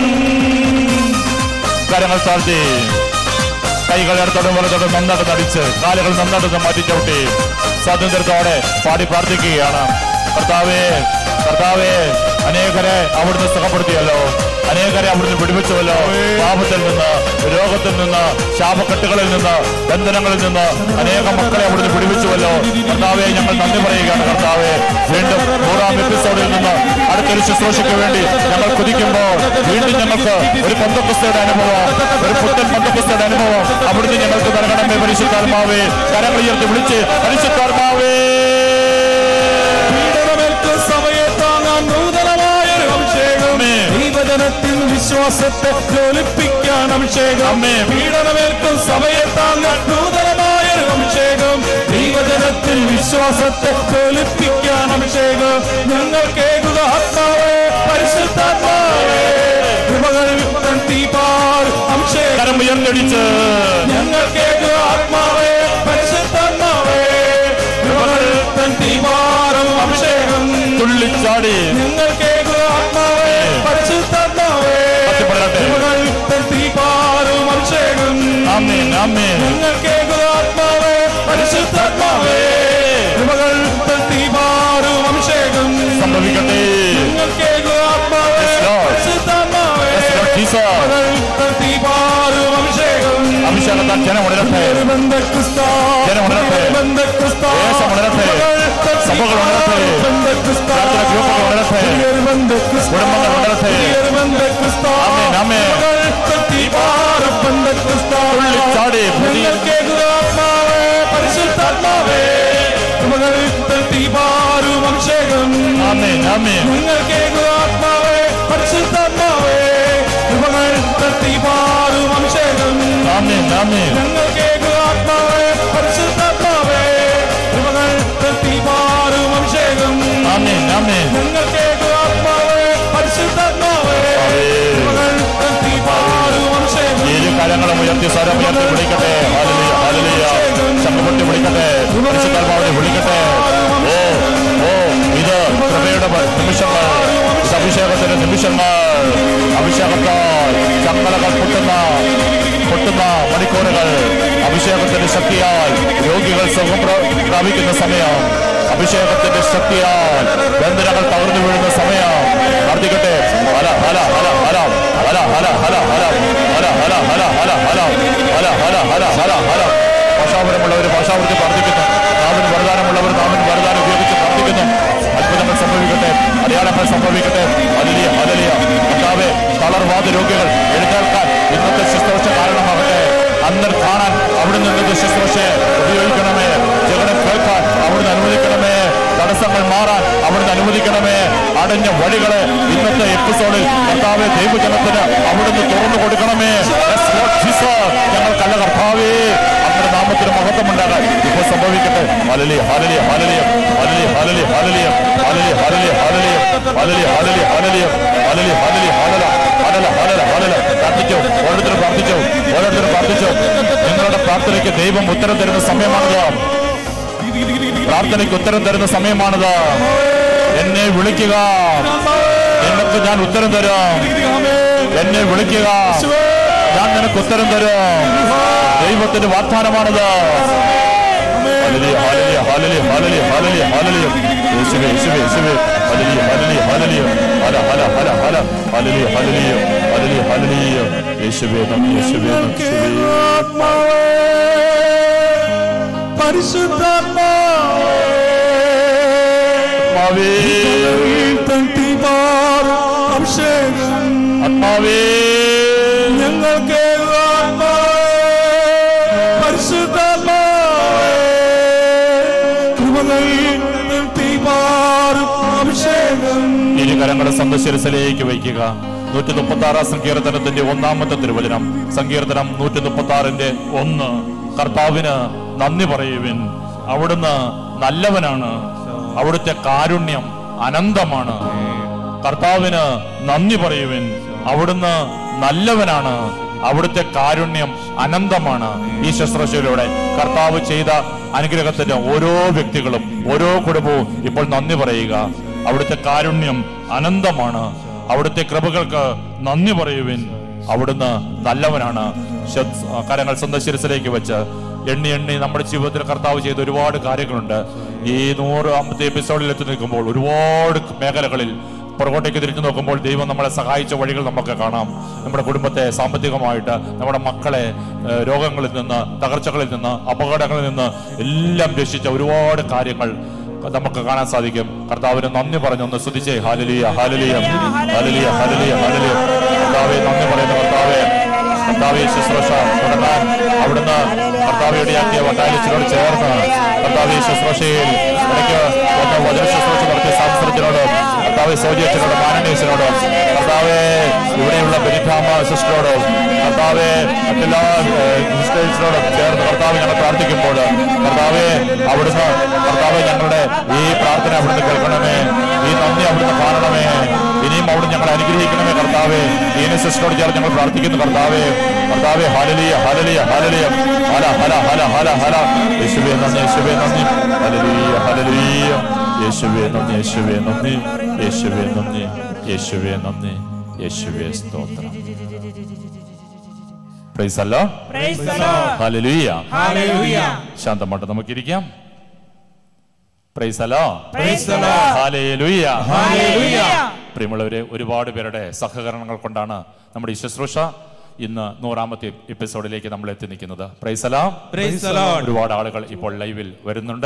കരങ്ങൾ താഴ്ത്തി കൈകൾ ഇടത്തോടും വലത്തോടും നന്നായിട്ട് തടിച്ച് കാലുകൾ നന്നായിട്ട് മാറ്റി ചവിട്ടി സ്വാതന്ത്ര്യത്തോടെ പാടി പ്രാർത്ഥിക്കുകയാണ് കർത്താവേ കർത്താവേ അനേകരെ അവിടുന്ന് സുഖപ്പെടുത്തിയല്ലോ അനേകരെ അവിടുന്ന് പിടിപ്പിച്ചുവല്ലോ പാപത്തിൽ നിന്ന് രോഗത്തിൽ നിന്ന് ശാപക്കെട്ടുകളിൽ നിന്ന് ബന്ധനങ്ങളിൽ നിന്ന് അനേക മക്കളെ അവിടുന്ന് പിടിപ്പിച്ചുവല്ലോ കർത്താവെ ഞങ്ങൾ നന്ദി പറയുകയാണ് കർത്താവെ വീണ്ടും നൂറാം എപ്പിസോഡിൽ നിന്ന് അടുത്തൊരു ശുശ്രൂഷയ്ക്ക് വേണ്ടി ഞങ്ങൾ കുതിക്കുമ്പോൾ വീണ്ടും ഞങ്ങൾക്ക് ഒരു പന്തപ്പുസ്തയുടെ അനുഭവം ഒരു പുത്തൻ പന്തപ്പുസ്തയുടെ അനുഭവം അവിടുന്ന് ഞങ്ങൾക്ക് നൽകണമേ പരിശുദ്ധാത്മാവേ കരങ്ങൾ ഉയർത്തി വിളിച്ച് പരിശുദ്ധാത്മാവേ പീഡനമേൽക്കും സഭയെ താങ്ങാൻ നൂതനമായൊരു അഭിഷേകം അമ്മേ. ദൈവജനത്തിൽ വിശ്വാസത്തെ ജ്വലിപ്പിക്കാൻ അഭിഷേകം അമ്മേ. പീഡനമേൽക്കും സഭയെ താങ്ങാൻ നൂതനമായൊരു അഭിഷേകം ദൈവജനത്തിൽ വിശ്വാസത്തെ ജ്വലിപ്പിക്കാൻ അഭിഷേകം ഞങ്ങൾ കേൾക്കുക ആത്മാവേ പരിശുദ്ധാത്മാവേ കൃപകൾ തീപാർ അഭിഷേകം കരം ഉയർത്തടിച്ച് ഞങ്ങൾ കേൾക്കുക ആത്മാവേ പരിശുദ്ധാത്മാവേ കൃപകൾ തീപാറും അഭിഷേകം തുള്ളിച്ചാടി ഞങ്ങൾ കേൾക്കുക ആത്മാവേ പരിശുദ്ധാത്മാവേ കത്തിപ്പടരട്ടെ. കൃപകൾ തീപാറും അഭിഷേകം ആമേൻ ആമേൻ ഞങ്ങൾ കേൾക്കുക ആത്മാവേ പരിശുദ്ധാത്മാവേ കൃപകൾ തീപാറും അഭിഷേകം സംഭവിക്കട്ടെ ഞങ്ങൾ കേൾക്കുക ആത്മാവേ Yes, Lord. പരിശുദ്ധാത്മാവേ Yes, Lord Jesus. കൃപകൾ തീപാറും അഭിഷേകം അഭിഷേകത്താൽ ജനം ഉണരട്ടെ ജനം ഉണരട്ടെ. ദേശം ഉണരട്ടെ. സഭകൾ ഉണരട്ടെ. പ്രാർത്ഥന ഗ്രൂപ്പുകൾ ഉണരട്ടെ. കുടുംബങ്ങൾ ഉണരട്ടെ. ആമേൻ, ആമേൻ. തുള്ളിച്ചാടി പുതിയ- അഭിഷേകം ആമേൻ ആമേൻ നിങ്ങൾ കേൾക്കുക ആത്മാവേ നന്ദി ഞങ്ങൾ കേൾക്കുക ആത്മാവേ പരിശുദ്ധാത്മാവേ കൃപകൾ തീപാറും അഭിഷേകം നന്ദി നന്ദി ഞങ്ങൾ കേൾക്കുക ആത്മാവേ പരിശുദ്ധാത്മാവേ കൃപകൾ തീപാറും അഭിഷേകം ഇരു കരങ്ങളും ഉയർത്തി സ്വരം ഉയർത്തി വിളിക്കട്ടെ ഹാലലിയ ഹാലലിയ ശംഖുപൊട്ടി വിളിക്കട്ടെ പരിശുദ്ധാത്മാവിനെ വിളിക്കട്ടെ ഓ ഓ ഇത് കൃപയുടെ പ- നിമിഷങ്ങൾ ഇത് അഭിഷേകത്തിന്റെ നിമിഷങ്ങൾ അഭിഷേകത്താൽ ചങ്ങലകൾ പൊട്ടുന്ന പൊട്ടുന്ന മണിക്കൂറുകൾ അഭിഷേകത്തിന്റെ ശക്തിയാൽ രോഗികൾ സുഖം പ്ര- പ്രാപിക്കുന്ന സമയം അഭിഷേകത്തിന്റെ ശക്തിയാൽ ബന്ധനങ്ങൾ തകർന്നു വീഴുന്ന സമയം പ്രാർത്ഥിക്കട്ടെ ഹല ഹല ഹല ഹല ഹല ഹല ഹല ഹല ഹല ഹല ഹല ഹല ഹല ഹല ഹല ഹല ഹല ഹല ഭാഷാപരമുള്ളവർ ഭാഷാവൃത്തി പ്രാർത്ഥിക്കുന്നു നാവിന് വരദാനമുള്ളവർ നാവിന് വരദാനം ഉപയോഗിച്ച് പ്രാർത്ഥിക്കുന്നു അത്ഭുതങ്ങൾ സംഭവിക്കട്ടെ അടയാളങ്ങൾ സംഭവിക്കട്ടെ ഹലലിയ ഹലലിയ കർത്താവെ തളർവാദ രോഗികൾ എഴുന്നേൽക്കാൻ ഇന്നത്തെ ശുശ്രൂഷ കാരണമാകട്ടെ അന്നർ കാണാൻ അവിടുന്ന് ഇന്നത്തെ ശുശ്രൂഷയെ ഉപയോഗിക്കണമേ ജഗനം കേൾക്കാൻ അവിടുന്ന് അനുവദിക്കണമേ തടസ്സങ്ങൾ മാറാൻ അവിടുന്ന് അനുവദിക്കണമേ അടഞ്ഞ വഴികളെ ഇന്നത്തെ എപ്പിസോഡിൽ കർത്താവെ ദൈവജനത്തിന് അവിടുന്ന് തുറന്നു കൊടുക്കണമേ Yes, Lord Jesus. ഞങ്ങൾക്കല്ല കർത്താവേ നമ്മുടെ നാമത്തിന് മഹത്വം ഉണ്ടാകാൻ ഇപ്പോൾ സംഭവിക്കട്ടെ ഹലലിയ ഹലലിയ ഹലലിയ ഹലലിയ ഹലലിയ ഹലലിയ ഹലലിയ ഹലലിയ ഹലലിയ ഹലലിയ ഹലലിയ ഹലലിയ ഹലലിയ ഹലലിയ ഹലല ഹലല ഹലല ഹലല പ്രാർത്ഥിച്ചു ഓരോരുത്തരും പ്രാർത്ഥിച്ചു ഓരോരുത്തരും പ്രാർത്ഥിച്ചു നിങ്ങളുടെ പ്രാർത്ഥനയ്ക്ക് ദൈവം ഉത്തരം തരുന്ന സമയമാണത് പ്രാർത്ഥനയ്ക്ക് ഉത്തരം തരുന്ന സമയമാണത് എന്നെ വിളിക്കുക നിനക്ക് ഞാൻ ഉത്തരം തരാം എന്നെ വിളിക്കുക ഞാൻ നിനക്ക് ഉത്തരം തരാം ദൈവത്തിന്റെ വാഗ്ദാനമാണത് hallelujah, hallelujah, hallelujah, hallelujah, hallelujah, hallelujah. യേശുവേ, യേശുവേ, യേശുവേ. Hallelujah, hallelujah, hallelujah. ഹല, ഹല, ഹല, ഹല. Hallelujah, hallelujah, hallelujah, hallelujah. യേശുവേ നന്ദി, യേശുവേ നന്ദി, യേശുവേ. ആത്മാവേ പരിശുദ്ധാത്മാവേ ആത്മാവേ, തീപാറും അഭിഷേകം ആത്മാവേ ഞങ്ങൾ കേൾക്കുക ആത്മാവേ പരിശുദ്ധാത്മാവേ കൃപകൾ തീപാറും അഭിഷേകം ഇരു കരങ്ങളെ സന്ദശിരസിലേക്ക് വയ്ക്കുക നൂറ്റി മുപ്പത്തി ആറാം സങ്കീർത്തനത്തിന്റെ ഒന്നാമത്തെ തിരുവചനം സങ്കീർത്തനം നൂറ്റി മുപ്പത്തി ആറിന്റെ ഒന്ന് കർത്താവിന് നന്ദി പറയുവിൻ അവിടുന്ന് നല്ലവനാണ് അവിടുത്തെ കാരുണ്യം അനന്തമാണ് കർത്താവിന് നന്ദി പറയുവിൻ അവിടുന്ന് നല്ലവനാണ് അവിടുത്തെ കാരുണ്യം അനന്തമാണ് ഈ ശുശ്രൂഷയിലൂടെ കർത്താവ് ചെയ്ത അനുഗ്രഹത്തിന് ഓരോ വ്യക്തികളും ഓരോ കുടുംബവും ഇപ്പോൾ നന്ദി പറയുക അവിടുത്തെ കാരുണ്യം അനന്തമാണ് അവിടുത്തെ കൃപകൾക്ക് നന്ദി പറയുവിൻ അവിടുന്ന് നല്ലവനാണ് ശത്- കരങ്ങൾ സ്വന്തം ശിരസിലേക്ക് വെച്ച് എണ്ണി എണ്ണി നമ്മുടെ ജീവിതത്തിൽ കർത്താവ് ചെയ്ത ഒരുപാട് കാര്യങ്ങളുണ്ട് ഈ നൂറാമത്തെ എപ്പിസോഡിൽ എത്തി നിൽക്കുമ്പോൾ ഒരുപാട് മേഖലകളിൽ പുറകോട്ടേക്ക് തിരിഞ്ഞു നോക്കുമ്പോൾ ദൈവം നമ്മളെ സഹായിച്ച വഴികൾ നമുക്ക് കാണാം നമ്മുടെ കുടുംബത്തെ സാമ്പത്തികമായിട്ട് നമ്മുടെ മക്കളെ ഏഹ്, രോഗങ്ങളിൽ നിന്ന് തകർച്ചകളിൽ നിന്ന് അപകടങ്ങളിൽ നിന്ന് എല്ലാം രക്ഷിച്ച ഒരുപാട് കാര്യങ്ങൾ നമുക്ക് കാണാൻ സാധിക്കും കർത്താവിന് നന്ദി പറഞ്ഞു ഒന്ന് സ്തുതിച്ചേ ഹാലലിയ ഹാലലിയ ഹാലലിയ ഹാലലിയ ഹാലലിയ കർത്താവെ നന്ദി പറയുന്ന കർത്താവെ കർത്താവെ ശുശ്രൂഷ തുടങ്ങാൻ അവിടുന്ന് കർത്താവ് ഇടയാക്കിയ വട്ടാലിച്ചിനോട് ചേർന്ന് കർത്താവെ ശുശ്രൂഷയിൽ ഇടയ്ക്ക് വന്ന വചന ശുശ്രൂഷ നടത്തിയ സാംസ്കൃതിനോട് കർത്താവെ സൗജന്യത്തിനോട് മാനനീയസിനോട് കർത്താവെ ഇവിടെയുള്ള ബലിധാമ സിസ്റ്ററോട് കർത്താവെ മറ്റെല്ലാ സിസ്റ്റേഴ്സിനോടും ചേർന്ന് കർത്താവ് ഞങ്ങൾ പ്രാർത്ഥിക്കുമ്പോൾ കർത്താവെ അവിടുന്ന് കർത്താവെ ഞങ്ങളുടെ ഈ പ്രാർത്ഥന അവിടുന്ന് കേൾക്കണമേ ഈ നന്ദി അവിടുന്ന് കാണണമേ ഇനിയും അവിടുന്ന് ഞങ്ങൾ അനുഗ്രഹിക്കണമേ കർത്താവെ ഈ സിസ്റ്ററോട് ചേർന്ന് ഞങ്ങൾ പ്രാർത്ഥിക്കുന്നു കർത്താവെ കർത്താവെ ഹലലിയ ഹലലിയ ഹലലിയ ഹല ഹല ഹല ഹല ഹല യേശുവേ നന്ദി യേശുവേ നന്ദി ഹലലിയ ഹലലിയ യേശുവേ നന്ദി യേശുവേ നന്ദി യേശുവേ നന്ദി യേശുവേ നന്ദി യേശുവേ സ്തോത്രം പ്രൈസ് അല്ലോ ഹല്ലേലൂയ Hallelujah. ശാന്തമായിട്ട് നമുക്കിരിക്കാം പ്രൈസ് അല്ലോ Praise the Lord. ഹല്ലേലൂയ Hallelujah. പ്രിയമുള്ളവരെ ഒരുപാട് പേരുടെ സഹകരണങ്ങൾ കൊണ്ടാണ് നമ്മുടെ ഈ ശുശ്രൂഷ ഇന്ന് നൂറാമത്തെ എപ്പിസോഡിലേക്ക് നമ്മൾ എത്തി നിൽക്കുന്നത് പ്രൈസ് അല്ലോ Praise the Lord. ഒരുപാട് ആളുകൾ ഇപ്പോൾ ലൈവിൽ വരുന്നുണ്ട്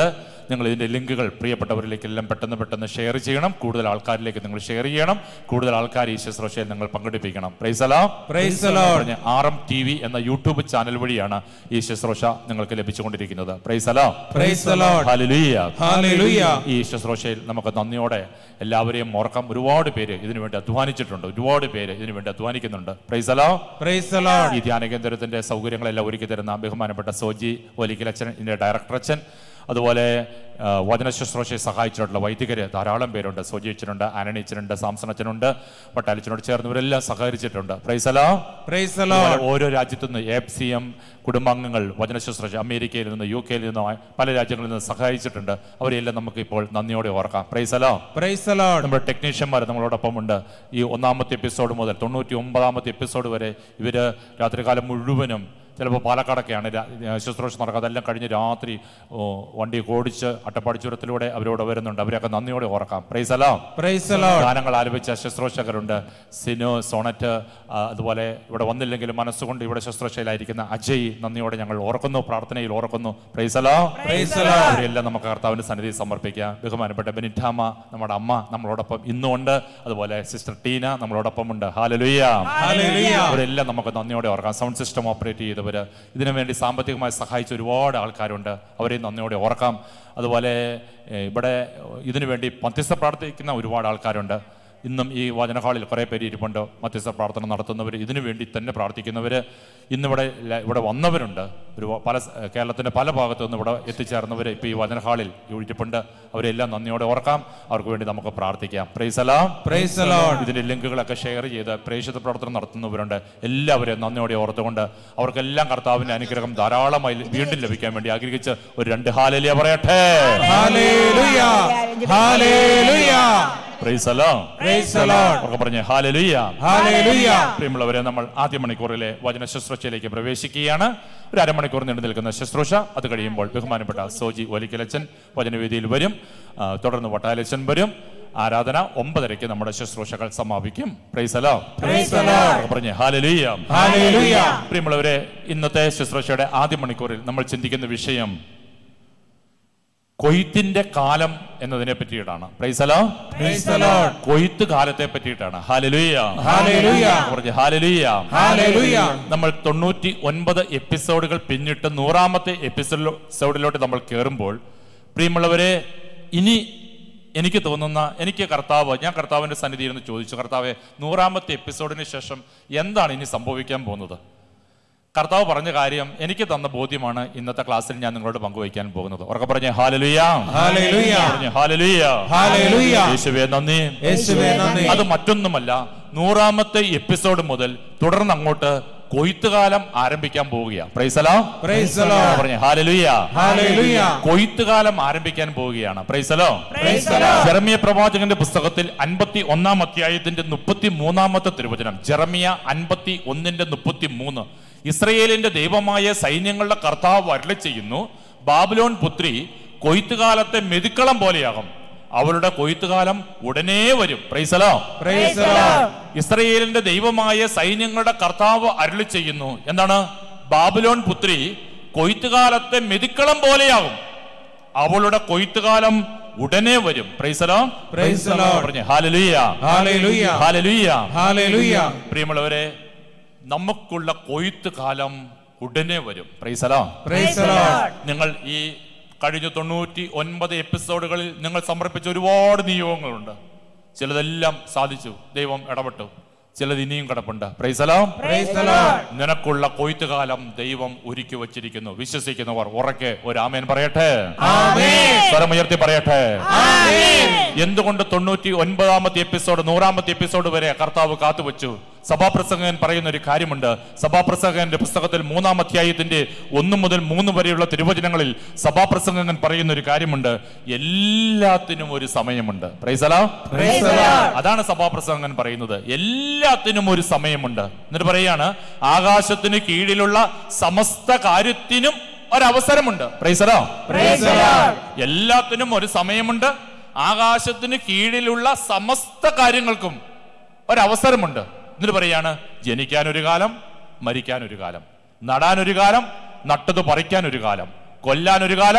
നിങ്ങൾ ഇതിൻ്റെ ലിങ്കുകൾ പ്രിയപ്പെട്ടവരിലേക്കെല്ലാം പെട്ടെന്ന് പെട്ടെന്ന് ഷെയർ ചെയ്യണം കൂടുതൽ ആൾക്കാരിലേക്ക് നിങ്ങൾ ഷെയർ ചെയ്യണം കൂടുതൽ ആൾക്കാർ ഈ ശുശ്രൂഷയിൽ നിങ്ങൾ പങ്കെടുപ്പിക്കണം പ്രൈസലാ Praise the Lord. പറഞ്ഞ ആർ എം ടി വി എന്ന യൂട്യൂബ് ചാനൽ വഴിയാണ് ഈ ശുശ്രൂഷ നിങ്ങൾക്ക് ലഭിച്ചുകൊണ്ടിരിക്കുന്നത് പ്രൈസലാ Praise the Lord. ഹല്ലേലൂയ Hallelujah. ഈ ശുശ്രൂഷയിൽ നമുക്ക് നന്ദിയോടെ എല്ലാവരെയും ഓർക്കാം ഒരുപാട് പേര് ഇതിനു വേണ്ടി അധ്വാനിച്ചിട്ടുണ്ട് ഒരുപാട് പേര് ഇതിനു വേണ്ടി അധ്വാനിക്കുന്നുണ്ട് പ്രൈസലോ Praise the Lord. ഈ ധ്യാന കേന്ദ്രത്തിന്റെ സൗകര്യങ്ങളെല്ലാം ഒരുക്കി തരുന്ന ബഹുമാനപ്പെട്ട സോജി ഒലിക്കലച്ചൻ ഇതിന്റെ ഡയറക്ടർ അച്ഛൻ അതുപോലെ ആ, വചന ശുശ്രൂഷയെ സഹായിച്ചിട്ടുള്ള വൈദികര് ധാരാളം പേരുണ്ട് സോജി അച്ഛനുണ്ട് ആനണി അച്ഛനുണ്ട് സാംസൺ അച്ഛനുണ്ട് പട്ടാലച്ചനോട് ചേർന്നവരെല്ലാം സഹകരിച്ചിട്ടുണ്ട് പ്രൈസലോ Praise the Lord. അതുപോലെ ഓരോ രാജ്യത്തു നിന്ന് എഫ് സി എം കുടുംബാംഗങ്ങൾ വചന ശുശ്രൂഷ അമേരിക്കയിൽ നിന്ന് യു കെയിൽ നിന്നും പല രാജ്യങ്ങളിൽ നിന്ന് സഹായിച്ചിട്ടുണ്ട് അവരെല്ലാം നമുക്ക് ഇപ്പോൾ നന്ദിയോടെ ഓർക്കാം പ്രൈസലോ Praise the Lord. നമ്മുടെ ടെക്നീഷ്യന്മാർ നമ്മളോടൊപ്പം ഉണ്ട് ഈ ഒന്നാമത്തെ എപ്പിസോഡ് മുതൽ തൊണ്ണൂറ്റി ഒമ്പതാമത്തെ എപ്പിസോഡ് വരെ ഇവര് രാത്രികാലം മുഴുവനും ചിലപ്പോൾ പാലക്കാടൊക്കെയാണ് രാ- ശുശ്രൂഷ നടക്കുക അതെല്ലാം കഴിഞ്ഞ് രാത്രി ഓ, വണ്ടി ഓടിച്ച് അട്ടപ്പാടി ചുരത്തിലൂടെ അവരോട് വരുന്നുണ്ട് അവരെയൊക്കെ നന്ദിയോടെ ഓർക്കാം പ്രൈസലോ Praise the Lord. ഗാനങ്ങൾ ആലപിച്ച ശുശ്രൂഷകരുണ്ട് സിനു സോണറ്റ് ആ, അതുപോലെ ഇവിടെ വന്നില്ലെങ്കിലും മനസ്സുകൊണ്ട് ഇവിടെ ശുശ്രൂഷയിലായിരിക്കുന്ന അജയ് നന്ദിയോടെ ഞങ്ങൾ ഓർക്കുന്നു പ്രാർത്ഥനയിൽ ഓർക്കുന്നു പ്രൈസലോ Praise the Lord. അവരെല്ലാം നമുക്ക് കർത്താവിന്റെ സന്നിധി സമർപ്പിക്കാം ബഹുമാനപ്പെട്ട ബെനിറ്റാമ നമ്മുടെ അമ്മ നമ്മളോടൊപ്പം ഇന്നും ഉണ്ട് അതുപോലെ സിസ്റ്റർ ടീന നമ്മളോടൊപ്പം ഉണ്ട് ഹാലലുയ്യ Hallelujah. അവരെല്ലാം നമുക്ക് നന്ദിയോടെ ഓർക്കാം സൗണ്ട് സിസ്റ്റം ഓപ്പറേറ്റ് ചെയ്തവർ ഇതിനു വേണ്ടി സാമ്പത്തികമായി സഹായിച്ച ഒരുപാട് ആൾക്കാരുണ്ട് അവരെയും നന്ദിയോടെ ഓർക്കാം അതുപോലെ ഏഹ്, ഇവിടെ ഇതിനു വേണ്ടി മധ്യസ്ഥ പ്രാർത്ഥിക്കുന്ന ഒരുപാട് ആൾക്കാരുണ്ട് ഇന്നും ഈ വചന ഹാളിൽ കുറേ പേര് ഇരിപ്പുണ്ട് മധ്യസ്ഥ പ്രാർത്ഥന നടത്തുന്നവർ ഇതിനു വേണ്ടി തന്നെ പ്രാർത്ഥിക്കുന്നവർ ഇന്നിവിടെ ല- ഇവിടെ വന്നവരുണ്ട് ഒരു പല സ്- കേരളത്തിൻ്റെ പല ഭാഗത്തു നിന്ന് ഇവിടെ എത്തിച്ചേർന്നവർ ഇപ്പോൾ ഈ വചന ഹാളിൽ ഇരിപ്പുണ്ട് അവരെല്ലാം നന്ദിയോടെ ഓർക്കാം അവർക്ക് വേണ്ടി നമുക്ക് പ്രാർത്ഥിക്കാം പ്രൈസലാം Praise the Lord. ഇതിന്റെ ലിങ്കുകളൊക്കെ ഷെയർ ചെയ്ത് പ്രേക്ഷിത പ്രവർത്തനം നടത്തുന്നവരുണ്ട് എല്ലാവരെയും നന്ദിയോടെ ഓർത്തുകൊണ്ട് അവർക്കെല്ലാം കർത്താവിന്റെ അനുഗ്രഹം ധാരാളമായി വീണ്ടും ലഭിക്കാൻ വേണ്ടി ആഗ്രഹിച്ച് ഒരു രണ്ട് ഹാലലിയ പറയട്ടെ Hallelujah. Hallelujah. പ്രൈസ് അല്ലോ Praise the Lord. ഒക്കെ പറഞ്ഞേ ഹാലലുയ്യ Hallelujah. പ്രിയമുള്ളവരെ നമ്മൾ ആദ്യ മണിക്കൂറിലെ വചന ശുശ്രൂഷയിലേക്ക് പ്രവേശിക്കുകയാണ് ഒരു അരമണിക്കൂർ നീണ്ടു നിൽക്കുന്ന ശുശ്രൂഷ അത് കഴിയുമ്പോൾ ബഹുമാനപ്പെട്ട സോജി ഒലിക്കലച്ചൻ വചനവേദിയിൽ വരും ആ, തുടർന്ന് വട്ടാലച്ചൻ വരും ആരാധന ഒമ്പതരയ്ക്ക് നമ്മുടെ ശുശ്രൂഷകൾ സമാപിക്കും പ്രൈസലോ Praise the Lord. പറഞ്ഞേ ഹാലലുയ്യ Hallelujah. പ്രിയമുള്ളവരെ ഇന്നത്തെ ശുശ്രൂഷയുടെ ആദ്യ മണിക്കൂറിൽ നമ്മൾ ചിന്തിക്കുന്ന വിഷയം കൊയ്ത്തിന്റെ കാലം എന്നതിനെ പറ്റിയിട്ടാണ് പ്രൈസലോ Praise the Lord. കൊയ്ത്ത് കാലത്തെ പറ്റിയിട്ടാണ് ഹാലലുയ്യ Hallelujah. പറഞ്ഞേ ഹാലലുയ്യ Hallelujah. നമ്മൾ തൊണ്ണൂറ്റി ഒൻപത് എപ്പിസോഡുകൾ പിന്നിട്ട് നൂറാമത്തെ എപ്പിസോഡിലോട്ട് നമ്മൾ കയറുമ്പോൾ പ്രിയമുള്ളവരെ ഇനി എനിക്ക് തോന്നുന്ന എനിക്ക് കർത്താവ് ഞാൻ കർത്താവിന്റെ സന്നിധി ഇരുന്ന് ചോദിച്ചു കർത്താവെ നൂറാമത്തെ എപ്പിസോഡിന് ശേഷം എന്താണ് ഇനി സംഭവിക്കാൻ പോകുന്നത് കർത്താവ് പറഞ്ഞ കാര്യം എനിക്ക് തന്ന ബോധ്യമാണ് ഇന്നത്തെ ക്ലാസ്സിൽ ഞാൻ നിങ്ങളോട് പങ്കുവയ്ക്കാൻ പോകുന്നത് ഉറക്കെ പറഞ്ഞ ഹാലലുയ Hallelujah. പറഞ്ഞ ഹാലലുയ Hallelujah. യേശുവേ നന്ദി യേശുവേ നന്ദി. അത് മറ്റൊന്നുമല്ല നൂറാമത്തെ എപ്പിസോഡ് മുതൽ തുടർന്ന് അങ്ങോട്ട് കൊയ്ത്തുകാലം ആരംഭിക്കാൻ പോവുകയാണ് പ്രൈസലാ Praise the Lord. പറഞ്ഞ ഹാലലുയ Hallelujah. കൊയ്ത്തുകാലം ആരംഭിക്കാൻ പോവുകയാണ് പ്രൈസലോ Praise the Lord. ജെറമിയ പ്രവാചകന്റെ പുസ്തകത്തിൽ അൻപത്തി ഒന്നാം അധ്യായത്തിന്റെ മുപ്പത്തി മൂന്നാമത്തെ തിരുവചനം ജെറമിയ അൻപത്തി ഒന്നിന്റെ മുപ്പത്തി മൂന്ന് ഇസ്രയേലിന്റെ ദൈവമായ സൈന്യങ്ങളുടെ കർത്താവ് അരളി ചെയ്യുന്നു ബാബിലോൺ പുത്രി കൊയ്ത്തുകാലത്തെ മെതിക്കളം പോലെയാകും അവളുടെ കൊയ്ത്തുകാലം ഉടനെ വരും പ്രൈസലോ Praise the Lord. ഇസ്രയേലിന്റെ ദൈവമായ സൈന്യങ്ങളുടെ കർത്താവ് അരുളി ചെയ്യുന്നു എന്താണ് ബാബിലോൺ പുത്രി കൊയ്ത്തുകാലത്തെ മെതിക്കളം പോലെയാകും അവളുടെ കൊയ്ത്തുകാലം ഉടനെ വരും പ്രൈസലോ Praise the Lord. പറഞ്ഞേ ഹാലലുയ്യ Hallelujah. ഹാലലുയ്യ Hallelujah. പ്രിയമുള്ളവരെ നമുക്കുള്ള കൊയ്ത്ത് കാലം ഉടനെ വരും പ്രൈസലോ Praise the Lord. നിങ്ങൾ ഈ കഴിഞ്ഞ തൊണ്ണൂറ്റി ഒൻപത് എപ്പിസോഡുകളിൽ നിങ്ങൾ സമർപ്പിച്ച ഒരുപാട് നിയോഗങ്ങളുണ്ട് ചിലതെല്ലാം സാധിച്ചു ദൈവം ഇടപെട്ടു ചിലത് ഇനിയും കിടപ്പുണ്ട് പ്രൈസലോ Praise the Lord. നിനക്കുള്ള കൊയ്ത്തുകാലം ദൈവം ഒരുക്കി വച്ചിരിക്കുന്നു വിശ്വസിക്കുന്നവർ ഉറക്കെ ഒരു ആമേൻ പറയട്ടെ Amen. സ്വരമുയർത്തി പറയട്ടെ Amen. എന്തുകൊണ്ട് തൊണ്ണൂറ്റി ഒൻപതാമത്തെ എപ്പിസോഡ് നൂറാമത്തെ എപ്പിസോഡ് വരെ കർത്താവ് കാത്തുവച്ചു സഭാപ്രസംഗകൻ പറയുന്ന ഒരു കാര്യമുണ്ട് സഭാപ്രസംഗകന്റെ പുസ്തകത്തിൽ മൂന്നാം അധ്യായത്തിന്റെ ഒന്ന് മുതൽ മൂന്ന് വരെയുള്ള തിരുവചനങ്ങളിൽ സഭാപ്രസംഗകൻ പറയുന്ന ഒരു കാര്യമുണ്ട് എല്ലാത്തിനും ഒരു സമയമുണ്ട് പ്രൈസലാ Praise the Lord. അതാണ് സഭാപ്രസംഗൻ പറയുന്നത് എല്ലാത്തിനും ഒരു സമയമുണ്ട് എന്നിട്ട് പറയാണ് ആകാശത്തിന് കീഴിലുള്ള സമസ്ത കാര്യത്തിനും ഒരവസരമുണ്ട് പ്രൈസലോ Praise the Lord. എല്ലാത്തിനും ഒരു സമയമുണ്ട് ആകാശത്തിന് കീഴിലുള്ള സമസ്ത കാര്യങ്ങൾക്കും ഒരവസരമുണ്ട് എന്നിട്ട് പറയാണ് ജനിക്കാൻ ഒരു കാലം മരിക്കാൻ ഒരു കാലം നടാൻ ഒരു കാലം നട്ടത് പറിക്കാൻ ഒരു കാലം കൊല്ലാൻ ഒരു കാലം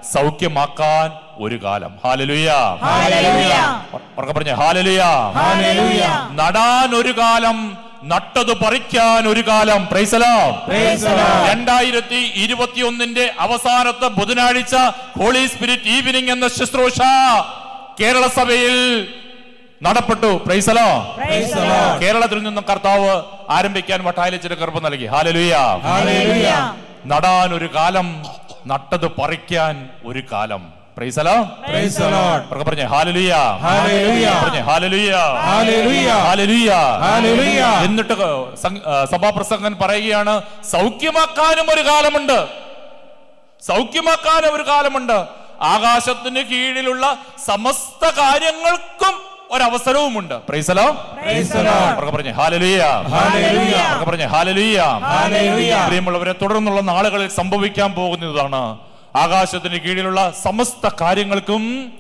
സൗഖ്യമാക്കാൻ ഒരു കാലം ഹാലലുയ ഹല്ലേലൂയ ഉറക്കെ പറഞ്ഞ ഹാലലുയ ഹല്ലേലൂയ നടാൻ ഒരു കാലം നട്ടത് പറിക്കാൻ ഒരു കാലം പ്രൈസലോ Praise the Lord. രണ്ടായിരത്തി ഇരുപത്തിയൊന്നിന്റെ അവസാനത്തെ ബുധനാഴ്ച ഹോളി സ്പിരിറ്റ് ഈവനിങ് എന്ന ശുശ്രൂഷ കേരള സഭയിൽ നടപ്പെട്ടു പ്രൈസലോ Praise the Lord. കേരളത്തിൽ നിന്നും കർത്താവ് ആരംഭിക്കാൻ വട്ടായലിച്ചിട്ട് കൃപ നൽകി ഹാലലുയ ഹല്ലേലൂയ നടാൻ ഒരു കാലം നട്ടത് പറിക്കാൻ ഒരു കാലം പ്രൈസലോ Praise the Lord. പറഞ്ഞേ ഹാലലുയ ഹല്ലേലൂയ പറഞ്ഞേ ഹാലലുയ ഹല്ലേലൂയ ഹാലലുയ ഹല്ലേലൂയ എന്നിട്ട് സം- ആ, സഭാപ്രസംഗൻ പറയുകയാണ് സൗഖ്യമാക്കാനും ഒരു കാലമുണ്ട് സൗഖ്യമാക്കാനും ഒരു കാലമുണ്ട് ആകാശത്തിന് കീഴിലുള്ള സമസ്ത കാര്യങ്ങൾക്കും ഒരവസരവുമുണ്ട് പ്രൈസലോ Praise the Lord. പറഞ്ഞേ ഹാലലുയ ഹല്ലേലൂയ പറഞ്ഞേ ഹാലലുയ ഹല്ലേലൂയ പ്രിയമുള്ളവരെ തുടർന്നുള്ള നാളുകളിൽ സംഭവിക്കാൻ പോകുന്നതാണ് ആകാശത്തിന് കീഴിലുള്ള സമസ്ത കാര്യങ്ങൾക്കും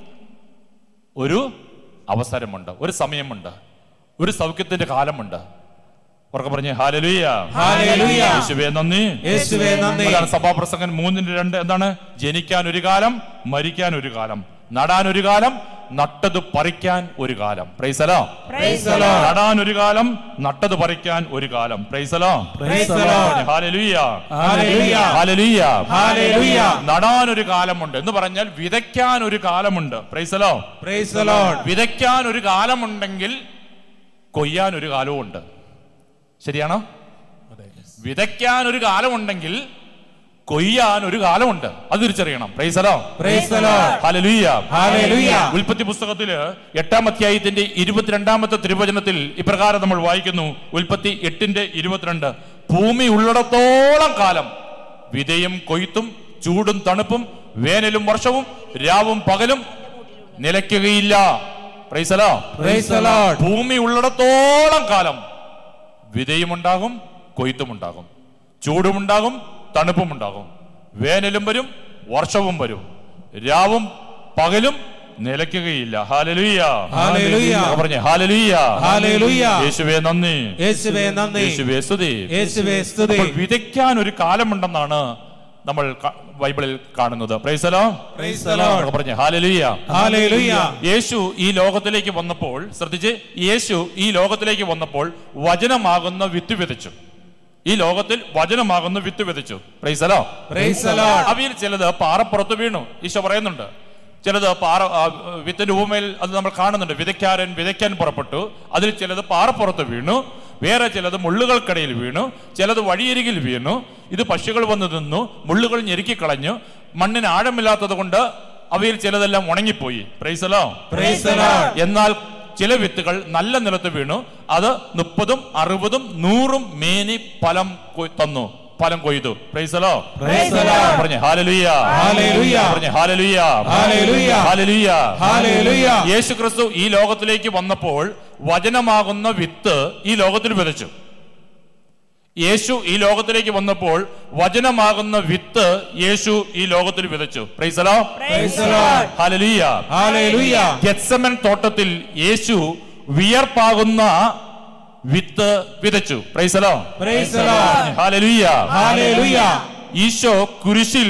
ഒരു അവസരമുണ്ട് ഒരു സമയമുണ്ട് ഒരു സൗഖ്യത്തിന്റെ കാലമുണ്ട് ഉറക്കെ പറഞ്ഞേ ഹാലലുയ ഹല്ലേലൂയ യേശുവേ നന്ദി യേശുവേ നന്ദി അതാണ് സഭാപ്രസംഗൻ മൂന്നിന്റെ രണ്ട് എന്താണ് ജനിക്കാൻ ഒരു കാലം മരിക്കാൻ ഒരു കാലം നടാൻ ഒരു കാലം നട്ടത് പറിക്കാൻ ഒരു കാലം പ്രൈസലോ Praise the Lord. നടാൻ ഒരു കാലം നട്ടത് പറിക്കാൻ ഒരു കാലം praise the lord Praise the Lord. Hallelujah hallelujah hallelujah hallelujah നടാൻ ഒരു കാലമുണ്ട് എന്ന് പറഞ്ഞാൽ വിതയ്ക്കാൻ ഒരു കാലമുണ്ട് പ്രൈസലോ Praise the Lord. വിതയ്ക്കാൻ ഒരു കാലമുണ്ടെങ്കിൽ കൊയ്യാൻ ഒരു കാലവും ഉണ്ട് ശരിയാണോ വിതയ്ക്കാൻ ഒരു കാലമുണ്ടെങ്കിൽ കൊയ്യാൻ ഒരു കാലമുണ്ട് അത് തിരിച്ചറിയണം praise the lord Praise the Lord. Hallelujah hallelujah ഉൽപ്പത്തി പുസ്തകത്തില് എട്ടാം അധ്യായത്തിന്റെ ഇരുപത്തിരണ്ടാമത്തെ തിരുവചനത്തിൽ ഇപ്രകാരം നമ്മൾ വായിക്കുന്നു ഉൽപ്പത്തി എട്ടിന്റെ ഇരുപത്തിരണ്ട് ഭൂമി ഉള്ളിടത്തോളം കാലം വിതയും കൊയ്ത്തും ചൂടും തണുപ്പും വേനലും വർഷവും രാവും പകലും നിലയ്ക്കുകയില്ല പ്രൈസലോ Praise the Lord. ഭൂമി ഉള്ളിടത്തോളം കാലം വിതയുമുണ്ടാകും കൊയ്ത്തുമുണ്ടാകും ചൂടുമുണ്ടാകും തണുപ്പുമുണ്ടാകും വേനലും വരും വർഷവും വരും രാവും പകലും നിലയ്ക്കുകയില്ല ഹാലലുയ്യ ഹല്ലേലൂയ. പറഞ്ഞേ ഹാലലുയ്യ ഹല്ലേലൂയ യേശുവേ നന്ദി യേശുവേ നന്ദി യേശുവേ സ്തുതി യേശുവേ സ്തുതി അപ്പോൾ വിതയ്ക്കാൻ ഒരു കാലമുണ്ടെന്നാണ് നമ്മൾ ക- ബൈബിളിൽ കാണുന്നത് പ്രൈസലോ Praise the Lord. പറഞ്ഞേ ഹാലലുയ്യ ഹല്ലേലൂയ യേശു ഈ ലോകത്തിലേക്ക് വന്നപ്പോൾ ശ്രദ്ധിച്ച് യേശു ഈ ലോകത്തിലേക്ക് വന്നപ്പോൾ വചനമാകുന്ന വിത്ത് വിതച്ചു ഈ ലോകത്തിൽ വചനമാകുന്ന വിത്ത് വിതച്ചു പ്രൈസലോ Praise the Lord. അവയിൽ ചിലത് പാറപ്പുറത്ത് വീണു ഈശോ പറയുന്നുണ്ട് ചിലത് പാറ ആ, വിത്തിന്റെ ഭൂമിയിൽ അത് നമ്മൾ കാണുന്നുണ്ട് വിതയ്ക്കാരൻ വിതയ്ക്കാൻ പുറപ്പെട്ടു അതിൽ ചിലത് പാറപ്പുറത്ത് വീണു വേറെ ചിലത് മുള്ളുകൾക്കിടയിൽ വീണു ചിലത് വഴിയരികിൽ വീണു ഇത് പക്ഷികൾ വന്ന് നിന്നു മുള്ളുകൾ ഞെരുക്കിക്കളഞ്ഞു മണ്ണിന് ആഴമില്ലാത്തത് കൊണ്ട് അവയിൽ ചിലതെല്ലാം ഉണങ്ങിപ്പോയി പ്രൈസലോ Praise the Lord. എന്നാൽ ചില വിത്തുകൾ നല്ല നിലത്ത് വീണു അത് മുപ്പതും അറുപതും നൂറും മേനി ഫലം കൊയ്- തന്നു ഫലം കൊയ്തു പ്രൈസലോ Praise the Lord. പറഞ്ഞേ ഹാലലുയ്യ ഹല്ലേലൂയ. പറഞ്ഞേ ഹാലലുയ്യ ഹല്ലേലൂയ. ഹാലലുയ്യ ഹല്ലേലൂയ യേശു ക്രിസ്തു ഈ ലോകത്തിലേക്ക് വന്നപ്പോൾ വചനമാകുന്ന വിത്ത് ഈ ലോകത്തിൽ വിതച്ചു യേശു ഈ ലോകത്തിലേക്ക് വന്നപ്പോൾ വചനമാകുന്ന വിത്ത് യേശു ഈ ലോകത്തിൽ വിതച്ചു പ്രൈസലോ Praise the Lord. ഹാലലുയ്യ ഹല്ലേലൂയ ഗെത്സമൻ തോട്ടത്തിൽ യേശു വിയർപ്പാകുന്ന വിത്ത് വിതച്ചു പ്രൈസലോ Praise the Lord. ഹാലലുയ്യ ഹല്ലേലൂയ ഈശോ കുരിശിൽ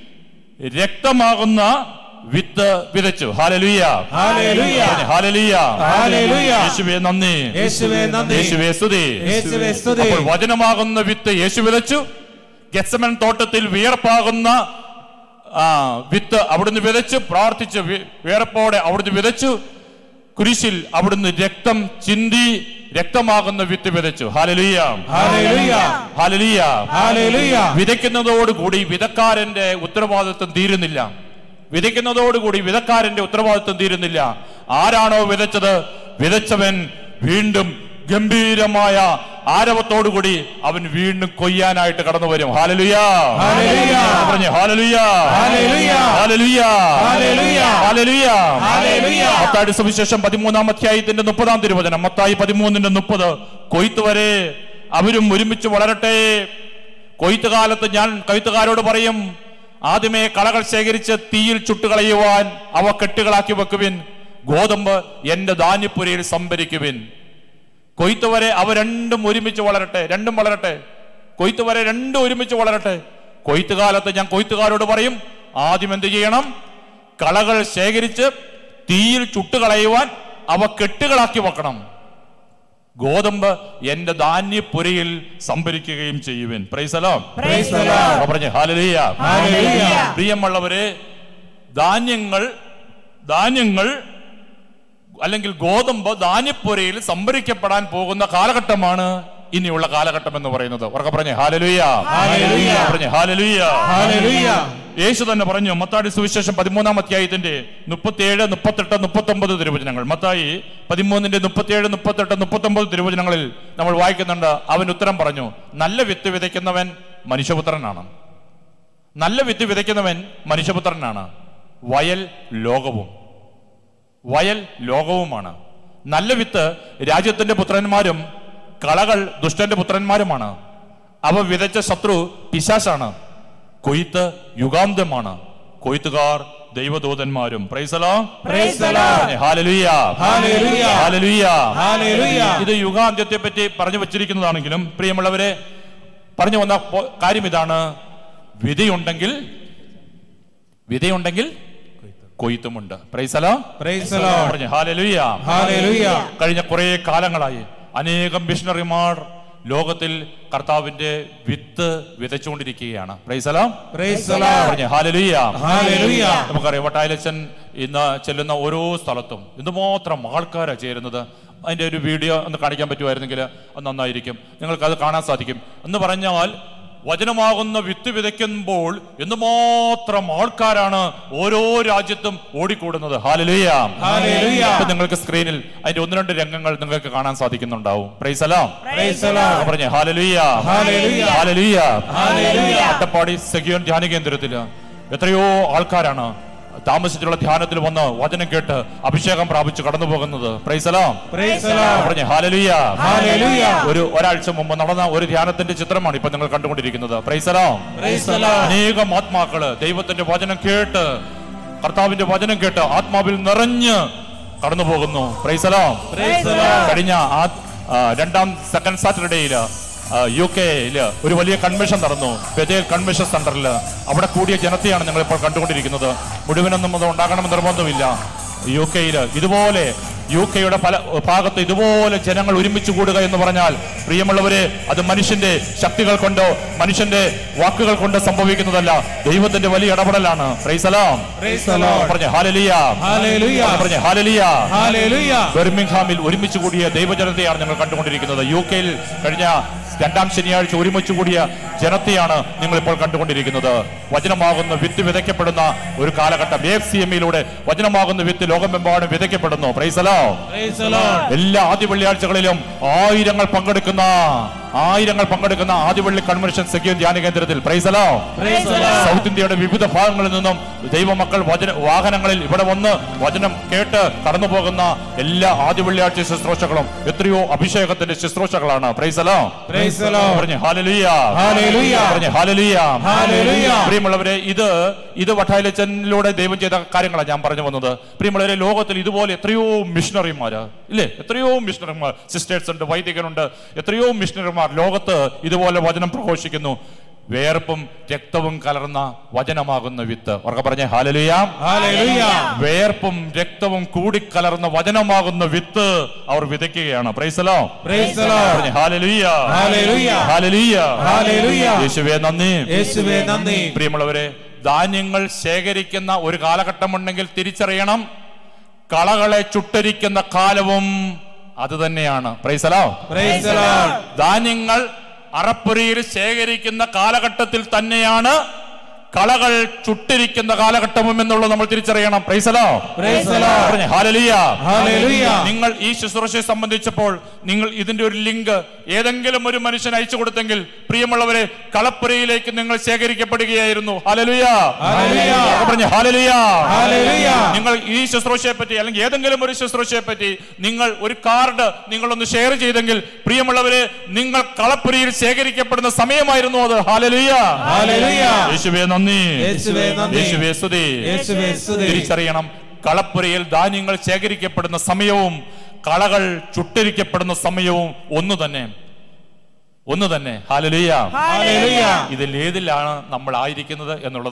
രക്തമാകുന്ന വിത്ത് വിതച്ചു ഹാലലുയ്യ ഹല്ലേലൂയ ഹാലലുയ്യ ഹല്ലേലൂയ യേശുവേ നന്ദി യേശുവേ നന്ദി യേശുവേ സ്തുതി യേശുവേ സ്തുതി അപ്പോൾ വചനമാകുന്ന വിത്ത് യേശു വിതച്ചു ഗെത്സമൻ തോട്ടത്തിൽ വിയർപ്പാകുന്ന ആ വിത്ത് അവിടുന്ന് വിതച്ചു പ്രാർത്ഥിച്ച് വി- വിയർപ്പോടെ അവിടുന്ന് വിതച്ചു കുരിശിൽ അവിടുന്ന് രക്തം ചിന്തി രക്തമാകുന്ന വിത്ത് വിതച്ചു ഹാലലുയ്യ ഹല്ലേലൂയ ഹാലലുയ്യ ഹല്ലേലൂയ വിതയ്ക്കുന്നതോടുകൂടി വിതക്കാരന്റെ ഉത്തരവാദിത്വം തീരുന്നില്ല വിതയ്ക്കുന്നതോടുകൂടി വിതക്കാരന്റെ ഉത്തരവാദിത്വം തീരുന്നില്ല ആരാണോ വിതച്ചത് വിതച്ചവൻ വീണ്ടും ഗംഭീരമായ ആരവത്തോടുകൂടി അവൻ വീണ്ടും കൊയ്യാനായിട്ട് കടന്നു വരും ഹാലലുയാ ഹല്ലേലൂയ. പറഞ്ഞു ഹാലലുയാ ഹല്ലേലൂയ. ഹാലലുയാ ഹല്ലേലൂയ. ഹാലലുയാ ഹല്ലേലൂയ. മത്തായുടെ സുവിശേഷം പതിമൂന്നാം അധ്യായത്തിന്റെ മുപ്പതാം തിരുവചനം മത്തായി പതിമൂന്നിന്റെ മുപ്പത് കൊയ്ത്ത് വരെ അവരും ഒരുമിച്ച് വളരട്ടെ കൊയ്ത്ത് കാലത്ത് ഞാൻ കൊയ്ത്തുകാരോട് പറയും ആദ്യമേ കളകൾ ശേഖരിച്ച് തീയിൽ ചുട്ടുകളയുവാൻ അവ കെട്ടുകളാക്കി വെക്കുവിൻ ഗോതമ്പ് എന്റെ ധാന്യപ്പുരയിൽ സംഭരിക്കുവിൻ കൊയ്ത്ത് വരെ അവ രണ്ടും ഒരുമിച്ച് വളരട്ടെ രണ്ടും വളരട്ടെ കൊയ്ത്ത് വരെ രണ്ടും ഒരുമിച്ച് വളരട്ടെ കൊയ്ത്ത് കാലത്ത് ഞാൻ കൊയ്ത്തുകാരോട് പറയും ആദ്യം എന്ത് ചെയ്യണം കളകൾ ശേഖരിച്ച് തീയിൽ ചുട്ടുകളയുവാൻ അവ കെട്ടുകളാക്കി വെക്കണം ഗോതമ്പ് എന്റെ ധാന്യപ്പുരയിൽ സംഭരിക്കുകയും ചെയ്യുവിൻ പ്രൈസലോ Praise the Lord. പറഞ്ഞു ഹാലലിയ Hallelujah. പ്രിയമുള്ളവരെ ധാന്യങ്ങൾ ധാന്യങ്ങൾ അല്ലെങ്കിൽ ഗോതമ്പ് ധാന്യപ്പുരയിൽ സംഭരിക്കപ്പെടാൻ പോകുന്ന കാലഘട്ടമാണ് ഇനിയുള്ള കാലഘട്ടം എന്ന് പറയുന്നത് ഉറക്കെ പറഞ്ഞേ ഹാലലുയ Hallelujah. പറഞ്ഞേ ഹാലലുയ Hallelujah. യേശു തന്നെ പറഞ്ഞു മത്താടി സുവിശേഷം പതിമൂന്നാം അധ്യായത്തിന്റെ മുപ്പത്തിയേഴ് മുപ്പത്തെട്ട് മുപ്പത്തൊമ്പത് തിരുവചനങ്ങൾ മത്തായി പതിമൂന്നിന്റെ മുപ്പത്തിയേഴ് മുപ്പത്തെട്ട് മുപ്പത്തൊമ്പത് തിരുവചനങ്ങളിൽ നമ്മൾ വായിക്കുന്നുണ്ട് അവൻ ഉത്തരം പറഞ്ഞു നല്ല വിത്ത് വിതയ്ക്കുന്നവൻ മനുഷ്യപുത്രനാണ് നല്ല വിത്ത് വിതയ്ക്കുന്നവൻ മനുഷ്യപുത്രനാണ് വയൽ ലോകവും വയൽ ലോകവുമാണ് നല്ല വിത്ത് രാജ്യത്തിന്റെ പുത്രന്മാരും കളകൾ ദുഷ്ടന്റെ പുത്രന്മാരുമാണ് അവ വിതച്ച ശത്രു പിശാശാണ് കൊയ്ത്ത് യുഗാന്തമാണ് കൊയ്ത്തുകാർ ദൈവദൂതന്മാരും പ്രൈസലോ Praise the Lord. Hallelujah Hallelujah. ഹാലലുയ Hallelujah. ഇത് യുഗാന്ത്യത്തെ പറ്റി പറഞ്ഞു വച്ചിരിക്കുന്നതാണെങ്കിലും പ്രിയമുള്ളവരെ പറഞ്ഞു വന്ന പോ- കാര്യം ഇതാണ് വിധിയുണ്ടെങ്കിൽ വിധിയുണ്ടെങ്കിൽ കൊയ്ത്തുമുണ്ട് പ്രൈസലോ Praise the Lord. പറഞ്ഞു ഹാലലുയ Hallelujah. കഴിഞ്ഞ കുറെ കാലങ്ങളായി അനേകം മിഷണറിമാർ ലോകത്തിൽ കർത്താവിന്റെ വിത്ത് വിതച്ചുകൊണ്ടിരിക്കുകയാണ് പ്രൈസലാം Praise the Lord. പറഞ്ഞു ഹാലലുയ Hallelujah. നമുക്കറിയാം വട്ടായലച്ചൻ ഇന്ന് ചെല്ലുന്ന ഓരോ സ്ഥലത്തും എന്തുമാത്രം ആൾക്കാരാണ് ചേരുന്നത് അതിന്റെ ഒരു വീഡിയോ ഒന്ന് കാണിക്കാൻ പറ്റുമായിരുന്നെങ്കിൽ അത് നന്നായിരിക്കും നിങ്ങൾക്ക് അത് കാണാൻ സാധിക്കും എന്ന് പറഞ്ഞാൽ വചനമാകുന്ന വിത്ത് വിതയ്ക്കുമ്പോൾ എന്തുമാത്രം ആൾക്കാരാണ് ഓരോ രാജ്യത്തും ഓടിക്കൂടുന്നത് ഹാലലുയ Hallelujah. ഇപ്പൊ നിങ്ങൾക്ക് സ്ക്രീനിൽ അതിന്റെ ഒന്ന് രണ്ട് രംഗങ്ങൾ നിങ്ങൾക്ക് കാണാൻ സാധിക്കുന്നുണ്ടാവും പ്രൈസലാം Praise the Lord. പറഞ്ഞേ ഹാലലുയ Hallelujah. ഹാലലുയ Hallelujah. അട്ടപ്പാടി സെക്യൂർ ധ്യാന കേന്ദ്രത്തില് എത്രയോ ആൾക്കാരാണ് താമസിച്ചുള്ള ധ്യാനത്തിൽ വന്ന് വചനം കേട്ട് അഭിഷേകം പ്രാപിച്ച് കടന്നു പോകുന്നത് പ്രൈസലാം Praise the Lord. പറഞ്ഞേ ഹാലലുയ Hallelujah. ഒരു ഒരാഴ്ച മുമ്പ് നടന്ന ഒരു ധ്യാനത്തിന്റെ ചിത്രമാണ് ഇപ്പൊ നിങ്ങൾ കണ്ടുകൊണ്ടിരിക്കുന്നത് പ്രൈസലാം Praise the Lord. അനേകം ആത്മാക്കള് ദൈവത്തിന്റെ വചനം കേട്ട് കർത്താവിന്റെ വചനം കേട്ട് ആത്മാവിൽ നിറഞ്ഞ് കടന്നു പോകുന്നു പ്രൈസലാം Praise the Lord. കഴിഞ്ഞ ആ- ആ, രണ്ടാം സെക്കൻഡ് സാറ്റർഡേയില് യു കെയില് ഒരു വലിയ കൺവെൻഷൻ നടന്നു ബദേൽ കൺവെൻഷൻ സെന്ററിൽ അവിടെ കൂടിയ ജനത്തെയാണ് നിങ്ങൾ ഇപ്പോൾ കണ്ടുകൊണ്ടിരിക്കുന്നത് മുഴുവനൊന്നും അത് ഉണ്ടാകണമെന്ന് നിർബന്ധമില്ല യു കെയില് ഇതുപോലെ യു കെയുടെ പല ഭാഗത്ത് ഇതുപോലെ ജനങ്ങൾ ഒരുമിച്ച് കൂടുക എന്ന് പറഞ്ഞാൽ പ്രിയമുള്ളവരെ അത് മനുഷ്യന്റെ ശക്തികൾ കൊണ്ടോ മനുഷ്യന്റെ വാക്കുകൾ കൊണ്ട് സംഭവിക്കുന്നതല്ല ദൈവത്തിന്റെ വലിയ ഇടപെടലാണ് പ്രൈസലാം Praise the Lord. പറഞ്ഞ ഹാലലിയ Hallelujah. പറഞ്ഞ ഹാലലിയ Hallelujah. ബെർമിംഗ്ഹാമിൽ ഒരുമിച്ച് കൂടിയ ദൈവജനത്തെയാണ് ഞങ്ങൾ കണ്ടുകൊണ്ടിരിക്കുന്നത് യു കെയിൽ കഴിഞ്ഞ രണ്ടാം ശനിയാഴ്ച ഒരുമിച്ച് കൂടിയ ജനത്തെയാണ് നിങ്ങൾ ഇപ്പോൾ കണ്ടുകൊണ്ടിരിക്കുന്നത് വചനമാകുന്ന വിത്ത് വിതയ്ക്കപ്പെടുന്ന ഒരു കാലഘട്ടം എഫ് സി എമ്മിലൂടെ വചനമാകുന്ന വിത്ത് ലോകമെമ്പാടും വിതയ്ക്കപ്പെടുന്നു പ്രൈസലോ Praise the Lord. എല്ലാ ആദ്യ വെള്ളിയാഴ്ചകളിലും ആയിരങ്ങൾ പങ്കെടുക്കുന്ന ആയിരങ്ങൾ പങ്കെടുക്കുന്ന ആദ്യവള്ളി കൺവെൻഷൻ സെക്യൂർ ധ്യാന കേന്ദ്രത്തിൽ praise the Lord Praise the Lord. South ഇന്ത്യയുടെ വിവിധ ഭാഗങ്ങളിൽ നിന്നും ദൈവമക്കൾ വചന വാഹനങ്ങളിൽ ഇവിടെ വന്ന് വചനം കേട്ട് കടന്നു പോകുന്ന എല്ലാ ആദ്യ വെള്ളിയാഴ്ച ശുശ്രൂഷകളും എത്രയോ അഭിഷേകത്തിന്റെ ശുശ്രൂഷകളാണ് പ്രൈസലോ Praise the Lord. പറഞ്ഞു ഹാലലുയ Hallelujah. പറഞ്ഞു ഹാലലുയ Hallelujah. പ്രിയമുള്ളവരെ ഇത് ഇത് വട്ടായിലച്ചനിലൂടെ ദൈവം ചെയ്ത കാര്യങ്ങളാണ് ഞാൻ പറഞ്ഞു വന്നത് പ്രിയമുള്ളവരെ ലോകത്തിൽ ഇതുപോലെ എത്രയോ മിഷണറിമാര് ഇല്ലേ എത്രയോ മിഷണറിമാർ സിസ്റ്റേഴ്സ് ഉണ്ട് വൈദികരുണ്ട് എത്രയോ മിഷണറിമാർ ലോകത്ത് ഇതുപോലെ വചനം പ്രഘോഷിക്കുന്നു വേർപ്പും രക്തവും കലർന്ന വചനമാകുന്ന വിത്ത് ഉറക്കെ പറഞ്ഞ ഹാലലുയാം Hallelujah. വേർപ്പും രക്തവും കൂടിക്കലർന്ന വചനമാകുന്ന വിത്ത് അവർ വിതയ്ക്കുകയാണ് പ്രൈസലോ Praise the Lord. പറഞ്ഞ ഹാലലുയ Hallelujah. ഹാലലുയ Hallelujah. യേശുവേ നന്ദി യേശുവേ നന്ദി പ്രിയമുള്ളവരെ ധാന്യങ്ങൾ ശേഖരിക്കുന്ന ഒരു കാലഘട്ടമുണ്ടെങ്കിൽ തിരിച്ചറിയണം കളകളെ ചുട്ടരിക്കുന്ന കാലവും അത് തന്നെയാണ് പ്രൈസലോ Praise the Lord. ധാന്യങ്ങൾ അറപ്പുരയിൽ ശേഖരിക്കുന്ന കാലഘട്ടത്തിൽ തന്നെയാണ് കളകൾ ചുട്ടിരിക്കുന്ന കാലഘട്ടവും എന്നുള്ളത് നമ്മൾ തിരിച്ചറിയണം പ്രൈസലോ Praise the Lord. പറഞ്ഞേ, ഹാലലുയ Hallelujah. നിങ്ങൾ ഈ ശുശ്രൂഷയെ സംബന്ധിച്ചപ്പോൾ നിങ്ങൾ ഇതിന്റെ ഒരു ലിങ്ക് ഏതെങ്കിലും ഒരു മനുഷ്യൻ അയച്ചു കൊടുത്തെങ്കിൽ പ്രിയമുള്ളവരെ കളപ്പുരയിലേക്ക് നിങ്ങൾ ശേഖരിക്കപ്പെടുകയായിരുന്നു ഹാലലുയ Hallelujah. പറഞ്ഞ ഹാലലുയ Hallelujah. നിങ്ങൾ ഈ ശുശ്രൂഷയെ പറ്റി അല്ലെങ്കിൽ ഏതെങ്കിലും ഒരു ശുശ്രൂഷയെ പറ്റി നിങ്ങൾ ഒരു കാർഡ് നിങ്ങളൊന്ന് ഷെയർ ചെയ്തെങ്കിൽ പ്രിയമുള്ളവരെ നിങ്ങൾ കളപ്പുരയിൽ ശേഖരിക്കപ്പെടുന്ന സമയമായിരുന്നു അത് ഹാലലുയ Hallelujah. യേശുവേ നന്ദി യേശുവേ നന്ദി. യേശുവേ സ്തുതി യേശുവേ സ്തുതി. തിരിച്ചറിയണം കളപ്പുരയിൽ ധാന്യങ്ങൾ ശേഖരിക്കപ്പെടുന്ന സമയവും കളകൾ ചുട്ടരിക്കപ്പെടുന്ന സമയവും ഒന്നു തന്നെ ഒന്ന് തന്നെ ഹാലലുയ Hallelujah. ഇതിൽ ഏതിലാണ് നമ്മൾ ആയിരിക്കുന്നത് എന്നുള്ളത്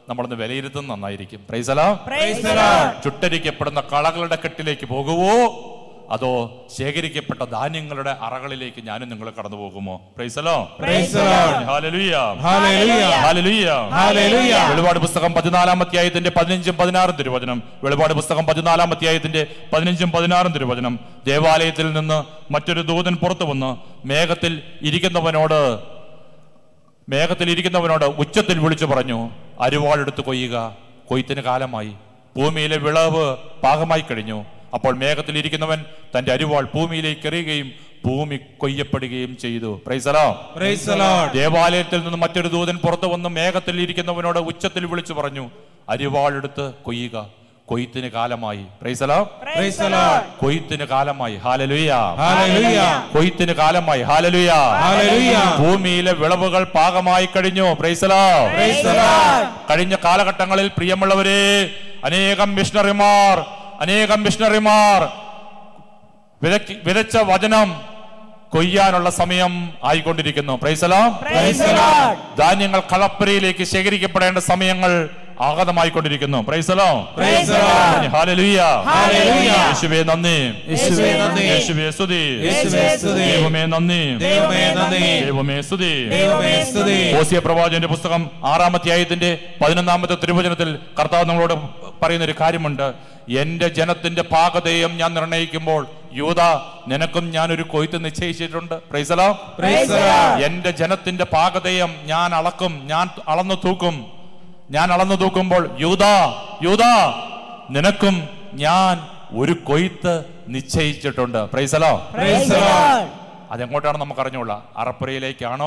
നമ്മളൊന്ന് വിലയിരുത്തുന്ന നന്നായിരിക്കും പ്രൈസലോ Praise the Lord. ചുട്ടരിക്കപ്പെടുന്ന കളകളുടെ കെട്ടിലേക്ക് പോകുവോ അതോ ശേഖരിക്കപ്പെട്ട ധാന്യങ്ങളുടെ അറകളിലേക്ക് ഞാനും നിങ്ങൾ കടന്നു പോകുമോ പ്രൈസലോ Praise the Lord. Hallelujah Hallelujah. ഹാലലുയ Hallelujah. വെളിപാട് പുസ്തകം പതിനാലാം അധ്യായത്തിന്റെ പതിനഞ്ചും പതിനാറും തിരുവചനം വെളിപാട് പുസ്തകം പതിനാലാം അധ്യായത്തിന്റെ പതിനഞ്ചും പതിനാറും തിരുവചനം ദേവാലയത്തിൽ നിന്ന് മറ്റൊരു ദൂതൻ പുറത്തു വന്ന് മേഘത്തിൽ ഇരിക്കുന്നവനോട് മേഘത്തിൽ ഇരിക്കുന്നവനോട് ഉച്ചത്തിൽ വിളിച്ചു പറഞ്ഞു അരുവാളെടുത്ത് കൊയ്യുക കൊയ്ത്തിന് കാലമായി ഭൂമിയിലെ വിളവ് പാകമായി കഴിഞ്ഞു അപ്പോൾ മേഘത്തിൽ ഇരിക്കുന്നവൻ തന്റെ അരുവാൾ ഭൂമിയിലേക്ക് എറിയുകയും ഭൂമി കൊയ്യപ്പെടുകയും ചെയ്തു പ്രൈസലോ Praise the Lord. ദേവാലയത്തിൽ നിന്ന് മറ്റൊരു ദൂതൻ പുറത്തു വന്ന് മേഘത്തിൽ ഇരിക്കുന്നവനോട് ഉച്ചത്തിൽ വിളിച്ചു പറഞ്ഞു അരിവാളെടുത്ത് കൊയ്യുക കൊയ്ത്തിന് കാലമായി പ്രൈസലോ Praise the Lord. കൊയ്ത്തിന് കാലമായി ഹാലലുയ Hallelujah. കൊയ്ത്തിന് കാലമായി ഹാലലുയ Hallelujah. ഭൂമിയിലെ വിളവുകൾ പാകമായി കഴിഞ്ഞു പ്രൈസലോ Praise the Lord. കഴിഞ്ഞ കാലഘട്ടങ്ങളിൽ പ്രിയമുള്ളവരെ അനേകം മിഷണറിമാർ അനേകം മിഷണറിമാർ വിതയ്ക്ക് വിതച്ച വചനം കൊയ്യാനുള്ള സമയം ആയിക്കൊണ്ടിരിക്കുന്നു പ്രൈസലോ Praise the Lord. ധാന്യങ്ങൾ കളപ്പരയിലേക്ക് ശേഖരിക്കപ്പെടേണ്ട സമയങ്ങൾ ആഗതമായിക്കൊണ്ടിരിക്കുന്നു പ്രൈസലോ Praise the Lord. Hallelujah Hallelujah. യേശുവേ നന്ദി യേശുവേ നന്ദി. യേശുവേ സ്തുതി യേശുവേ സ്തുതി. ദൈവമേ നന്ദി ദൈവമേ നന്ദി. ദൈവമേ സ്തുതി ദൈവമേ സ്തുതി. ഓസിയ പ്രവാചകന്റെ പുസ്തകം ആറാം അധ്യായത്തിന്റെ പതിനൊന്നാമത്തെ തിരുവചനത്തിൽ കർത്താവ് നമ്മളോട് പറയുന്ന ഒരു കാര്യമുണ്ട് എന്റെ ജനത്തിന്റെ പാകതയും ഞാൻ നിർണയിക്കുമ്പോൾ യൂത നിനക്കും ഞാൻ ഒരു കൊയ്ത്ത് നിശ്ചയിച്ചിട്ടുണ്ട് പ്രൈസലോ Praise the Lord. എന്റെ ജനത്തിന്റെ പാകതയും ഞാൻ അളക്കും ഞാൻ അളന്നു തൂക്കും ഞാൻ അളന്നു തൂക്കുമ്പോൾ യൂത യൂത നിനക്കും ഞാൻ ഒരു കൊയ്ത്ത് നിശ്ചയിച്ചിട്ടുണ്ട് പ്രൈസലോ Praise the Lord. അതെങ്ങോട്ടാണ് നമുക്ക് അറിഞ്ഞുള്ള അറപ്പുരയിലേക്കാണോ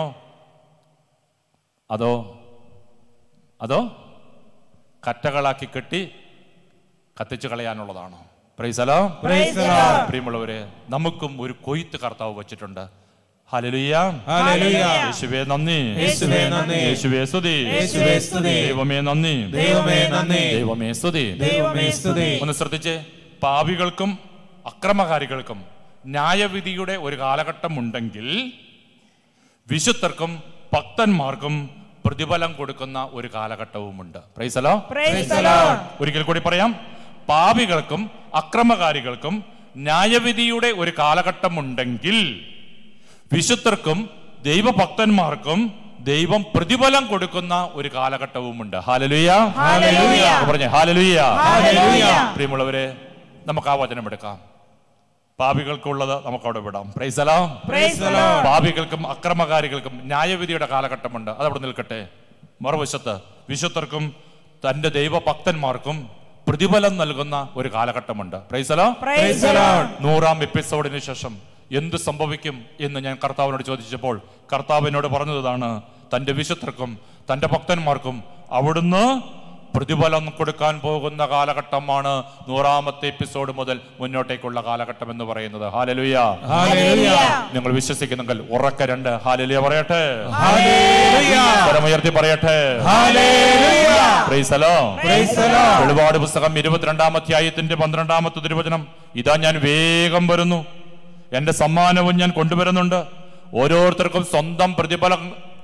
അതോ അതോ കറ്റകളാക്കി കെട്ടി കത്തിച്ചു കളയാനുള്ളതാണോ പ്രൈസലോ Praise the Lord. പ്രിയമുള്ളവരെ നമുക്കും ഒരു കൊയ്ത്ത് കർത്താവ് വെച്ചിട്ടുണ്ട് ഹല്ലേലൂയ Hallelujah. യേശുവേ നന്ദി യേശുവേ നന്ദി. യേശുവേ സ്തുതി യേശുവേ സ്തുതി. ദൈവമേ നന്ദി ദൈവമേ നന്ദി. ദൈവമേ സ്തുതി ദൈവമേ സ്തുതി. ഒന്ന് ശ്രദ്ധിച്ച് പാപികൾക്കും അക്രമകാരികൾക്കും ന്യായവിധിയുടെ ഒരു കാലഘട്ടം ഉണ്ടെങ്കിൽ വിശുദ്ധർക്കും ഭക്തന്മാർക്കും പ്രതിഫലം കൊടുക്കുന്ന ഒരു കാലഘട്ടവുമുണ്ട് പ്രൈസലോ Praise the Lord. ഒരിക്കൽ കൂടി പറയാം പാപികൾക്കും അക്രമകാരികൾക്കും ന്യായവിധിയുടെ ഒരു കാലഘട്ടം ഉണ്ടെങ്കിൽ വിശുദ്ധർക്കും ദൈവഭക്തന്മാർക്കും ദൈവം പ്രതിഫലം കൊടുക്കുന്ന ഒരു കാലഘട്ടവുമുണ്ട് ഹാലലുയ Hallelujah. പറഞ്ഞേ ഹാലലുയ Hallelujah. പ്രിയമുള്ളവരെ നമുക്ക് ആ വചനം എടുക്കാം പാപികൾക്കുള്ളത് നമുക്ക് അവിടെ വിടാം പ്രൈസലോ Praise the Lord. പാപികൾക്കും അക്രമകാരികൾക്കും ന്യായവിധിയുടെ കാലഘട്ടമുണ്ട് അതവിടെ നിൽക്കട്ടെ മറുവശത്ത് വിശുദ്ധർക്കും തന്റെ ദൈവഭക്തന്മാർക്കും പ്രതിഫലം നൽകുന്ന ഒരു കാലഘട്ടമുണ്ട് പ്രൈസലോ Praise the Lord. നൂറാം എപ്പിസോഡിന് ശേഷം എന്ത് സംഭവിക്കും എന്ന് ഞാൻ കർത്താവിനോട് ചോദിച്ചപ്പോൾ കർത്താവിനോട് പറഞ്ഞതാണ് തന്റെ വിശുദ്ധർക്കും തന്റെ ഭക്തന്മാർക്കും അവിടുന്ന് പ്രതിഫലം കൊടുക്കാൻ പോകുന്ന കാലഘട്ടമാണ് നൂറാമത്തെ എപ്പിസോഡ് മുതൽ മുന്നോട്ടേക്കുള്ള കാലഘട്ടം എന്ന് പറയുന്നത് ഹാലലുയ Hallelujah. നിങ്ങൾ വിശ്വസിക്കുന്നെങ്കിൽ ഉറക്ക രണ്ട് ഹാലലിയ പറയട്ടെ Hallelujah. സ്വരമുയർത്തി പറയട്ടെ Hallelujah. Praise the Lord. Praise the Lord. വെളിപാട് പുസ്തകം ഇരുപത്തിരണ്ടാം അധ്യായത്തിന്റെ പന്ത്രണ്ടാമത്തെ തിരുവചനം ഇതാ ഞാൻ വേഗം വരുന്നു എന്റെ സമ്മാനവും ഞാൻ കൊണ്ടുവരുന്നുണ്ട് ഓരോരുത്തർക്കും സ്വന്തം പ്രതിഫലം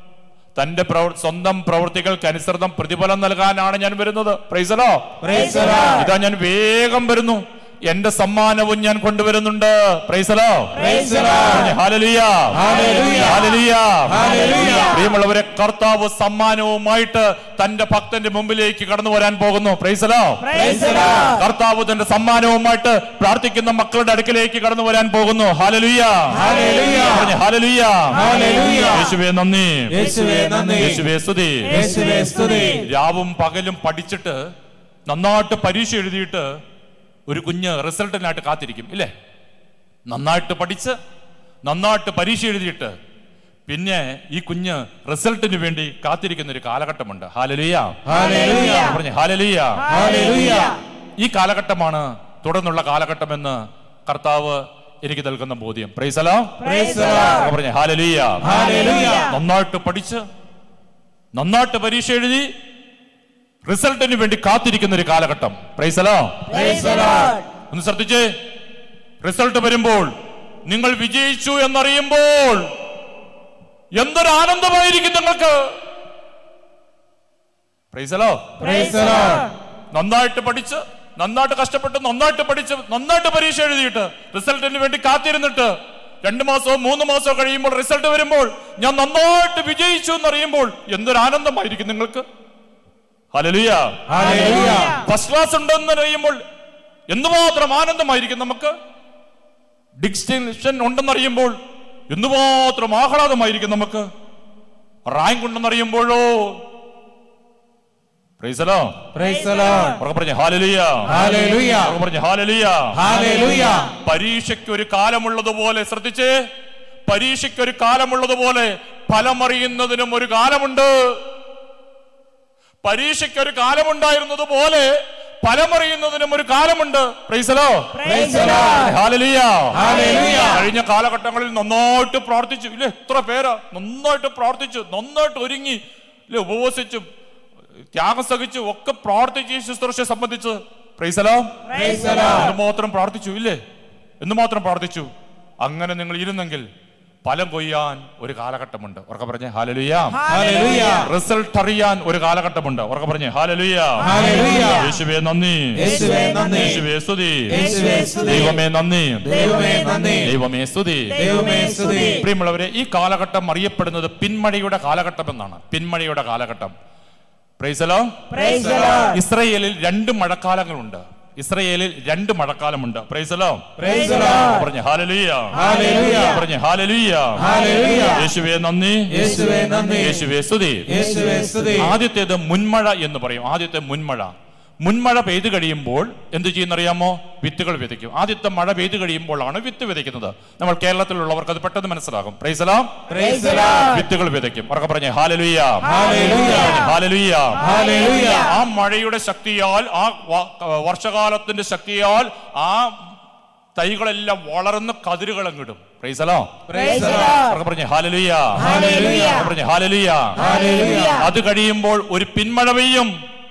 തന്റെ പ്രവർ- സ്വന്തം പ്രവൃത്തികൾക്ക് അനുസൃതം പ്രതിഫലം നൽകാനാണ് ഞാൻ വരുന്നത് പ്രൈസലോ Praise the Lord. ഇതാ ഞാൻ വേഗം വരുന്നു എന്റെ സമ്മാനവും ഞാൻ കൊണ്ടുവരുന്നുണ്ട് പ്രൈസലോ Praise the Lord. Hallelujah Hallelujah. ഹാലലുയ Hallelujah. പ്രിയമുള്ളവരെ കർത്താവ് സമ്മാനവുമായിട്ട് തന്റെ ഭക്തന്റെ മുമ്പിലേക്ക് കടന്നു വരാൻ പോകുന്നു പ്രൈസലോ Praise the Lord. കർത്താവ് തന്റെ സമ്മാനവുമായിട്ട് പ്രാർത്ഥിക്കുന്ന മക്കളുടെ അടുക്കിലേക്ക് കടന്നു വരാൻ പോകുന്നു ഹാലലുയ Hallelujah. ഹാലലുയ Hallelujah. യേശുവേ നന്ദി യേശുവേ നന്ദി. യേശുവേ സ്തുതി യേശുവേ സ്തുതി. രാവും പകലും പഠിച്ചിട്ട് നന്നായിട്ട് പരീക്ഷ എഴുതിയിട്ട് ഒരു കുഞ്ഞ് റിസൾട്ടിനായിട്ട് കാത്തിരിക്കും ഇല്ലേ നന്നായിട്ട് പഠിച്ച് നന്നായിട്ട് പരീക്ഷ എഴുതിയിട്ട് പിന്നെ ഈ കുഞ്ഞ് റിസൾട്ടിന് വേണ്ടി കാത്തിരിക്കുന്ന ഒരു കാലഘട്ടമുണ്ട് ഹാലലുയ Hallelujah. പറഞ്ഞു ഹാലലുയ Hallelujah. ഈ കാലഘട്ടമാണ് തുടർന്നുള്ള കാലഘട്ടമെന്ന് കർത്താവ് എനിക്ക് നൽകുന്ന ബോധ്യം പ്രൈസലോ Praise the Lord. പറഞ്ഞു ഹാലലുയ Hallelujah. നന്നായിട്ട് പഠിച്ച് നന്നായിട്ട് പരീക്ഷ എഴുതി റിസൾട്ടിന് വേണ്ടി കാത്തിരിക്കുന്ന ഒരു കാലഘട്ടം പ്രൈസലോ Praise the Lord. ഒന്ന് ശ്രദ്ധിച്ചേ റിസൾട്ട് വരുമ്പോൾ നിങ്ങൾ വിജയിച്ചു എന്നറിയുമ്പോൾ എന്തൊരു ആനന്ദമായിരിക്കും നിങ്ങൾക്ക് പ്രൈസലോ Praise the Lord. നന്നായിട്ട് പഠിച്ച് നന്നായിട്ട് കഷ്ടപ്പെട്ട് നന്നായിട്ട് പഠിച്ച് നന്നായിട്ട് പരീക്ഷ എഴുതിയിട്ട് റിസൾട്ടിന് വേണ്ടി കാത്തിരുന്നിട്ട് രണ്ടു മാസമോ മൂന്ന് മാസമോ കഴിയുമ്പോൾ റിസൾട്ട് വരുമ്പോൾ ഞാൻ നന്നായിട്ട് വിജയിച്ചു എന്നറിയുമ്പോൾ എന്തൊരു ആനന്ദമായിരിക്കും നിങ്ങൾക്ക് ഹലലിയ Hallelujah. ഫസ്റ്റ് ക്ലാസ് ഉണ്ടെന്ന് അറിയുമ്പോൾ എന്തുമാത്രം ആനന്ദമായിരിക്കും നമുക്ക് ഡിസ്റ്റിങ്ഷൻ ഉണ്ടെന്നറിയുമ്പോൾ എന്തുമാത്രം ആഹ്ലാദമായിരിക്കും നമുക്ക് റാങ്ക് ഉണ്ടെന്നറിയുമ്പോഴോ പ്രൈസലോ Praise the Lord. ഉറക്കെ പറഞ്ഞേ ഹാലലിയ Hallelujah. ഉറക്കെ പറഞ്ഞേ ഹാലലിയ Hallelujah. പരീക്ഷയ്ക്ക് ഒരു കാലമുള്ളതുപോലെ ശ്രദ്ധിച്ചേ പരീക്ഷയ്ക്ക് ഒരു കാലമുള്ളതുപോലെ ഫലമറിയുന്നതിനും ഒരു കാലമുണ്ട് പരീക്ഷയ്ക്ക് ഒരു കാലമുണ്ടായിരുന്നത് പോലെ ഫലമറിയുന്നതിനും ഒരു കാലമുണ്ട് പ്രൈസലോ Praise the Lord. ഹാലലിയ Hallelujah. കഴിഞ്ഞ കാലഘട്ടങ്ങളിൽ നന്നായിട്ട് പ്രാർത്ഥിച്ചു ഇല്ലേ എത്ര പേരാ നന്നായിട്ട് പ്രാർത്ഥിച്ചു നന്നായിട്ട് ഒരുങ്ങി ഇല്ലേ ഉപവസിച്ചും ത്യാഗം സഹിച്ചു ഒക്കെ പ്രാർത്ഥിച്ച് ഈ ശുശ്രൂഷയെ സംബന്ധിച്ച് പ്രൈസലോ Praise the Lord. എന്തുമാത്രം പ്രാർത്ഥിച്ചു ഇല്ലേ എന്തുമാത്രം പ്രാർത്ഥിച്ചു അങ്ങനെ നിങ്ങൾ ഇരുന്നെങ്കിൽ ഫലം കൊയ്യാൻ ഒരു കാലഘട്ടമുണ്ട് ഉറക്കെ പറഞ്ഞേ ഹാലലുയ Hallelujah. റിസൾട്ട് അറിയാൻ ഒരു കാലഘട്ടമുണ്ട് ഉറക്കെ പറഞ്ഞേ ഹാലലുയ Hallelujah. യേശുവേ നന്ദി യേശുവേ നന്ദി. യേശുവേ സ്തുതി യേശുവേ സ്തുതി. ദൈവമേ നന്ദി ദൈവമേ നന്ദി. ദൈവമേ സ്തുതി ദൈവമേ സ്തുതി. പ്രിയമുള്ളവരെ ഈ കാലഘട്ടം അറിയപ്പെടുന്നത് പിന്മഴയുടെ കാലഘട്ടം എന്നാണ് പിന്മഴയുടെ കാലഘട്ടം പ്രൈസലോ Praise the Lord. ഇസ്രയേലിൽ രണ്ട് മഴക്കാലങ്ങളുണ്ട് ഇസ്രയേലിൽ രണ്ട് മഴക്കാലമുണ്ട് പ്രൈസലോ Praise the Lord. പറഞ്ഞ ഹാലലുയ Hallelujah. പറഞ്ഞ ഹാലലുയ Hallelujah. യേശുവേ നന്ദി യേശുവേ നന്ദി. യേശുവേ സ്തുതി യേശുവേ സ്തുതി. ആദ്യത്തേത് മുൻമഴ എന്ന് പറയും ആദ്യത്തെ മുൻമഴ മുൻമഴ പെയ്തു കഴിയുമ്പോൾ എന്ത് ചെയ്യുന്നറിയാമോ വിത്തുകൾ വിതയ്ക്കും ആദ്യത്തെ മഴ പെയ്തു കഴിയുമ്പോഴാണ് വിത്ത് വിതയ്ക്കുന്നത് നമ്മൾ കേരളത്തിലുള്ളവർക്ക് അത് പെട്ടെന്ന് മനസ്സിലാകും പ്രൈസലാം Praise the Lord. വിത്തുകൾ വിതയ്ക്കും ഉറക്കെ പറഞ്ഞേ ഹാലലുയ Hallelujah. ഹാലലുയ Hallelujah. ആ മഴയുടെ ശക്തിയാൽ ആ വ- വർഷകാലത്തിന്റെ ശക്തിയാൽ ആ തൈകളെല്ലാം വളർന്ന് കതിരുകളങ്ങിടും പ്രൈസലോ Praise the Lord. ഉറക്കെ പറഞ്ഞേ ഹാലലുയ Hallelujah. ഉറക്കെ പറഞ്ഞേ ഹാലലുയ Hallelujah. അത് കഴിയുമ്പോൾ ഒരു പിന്മഴ പെയ്യും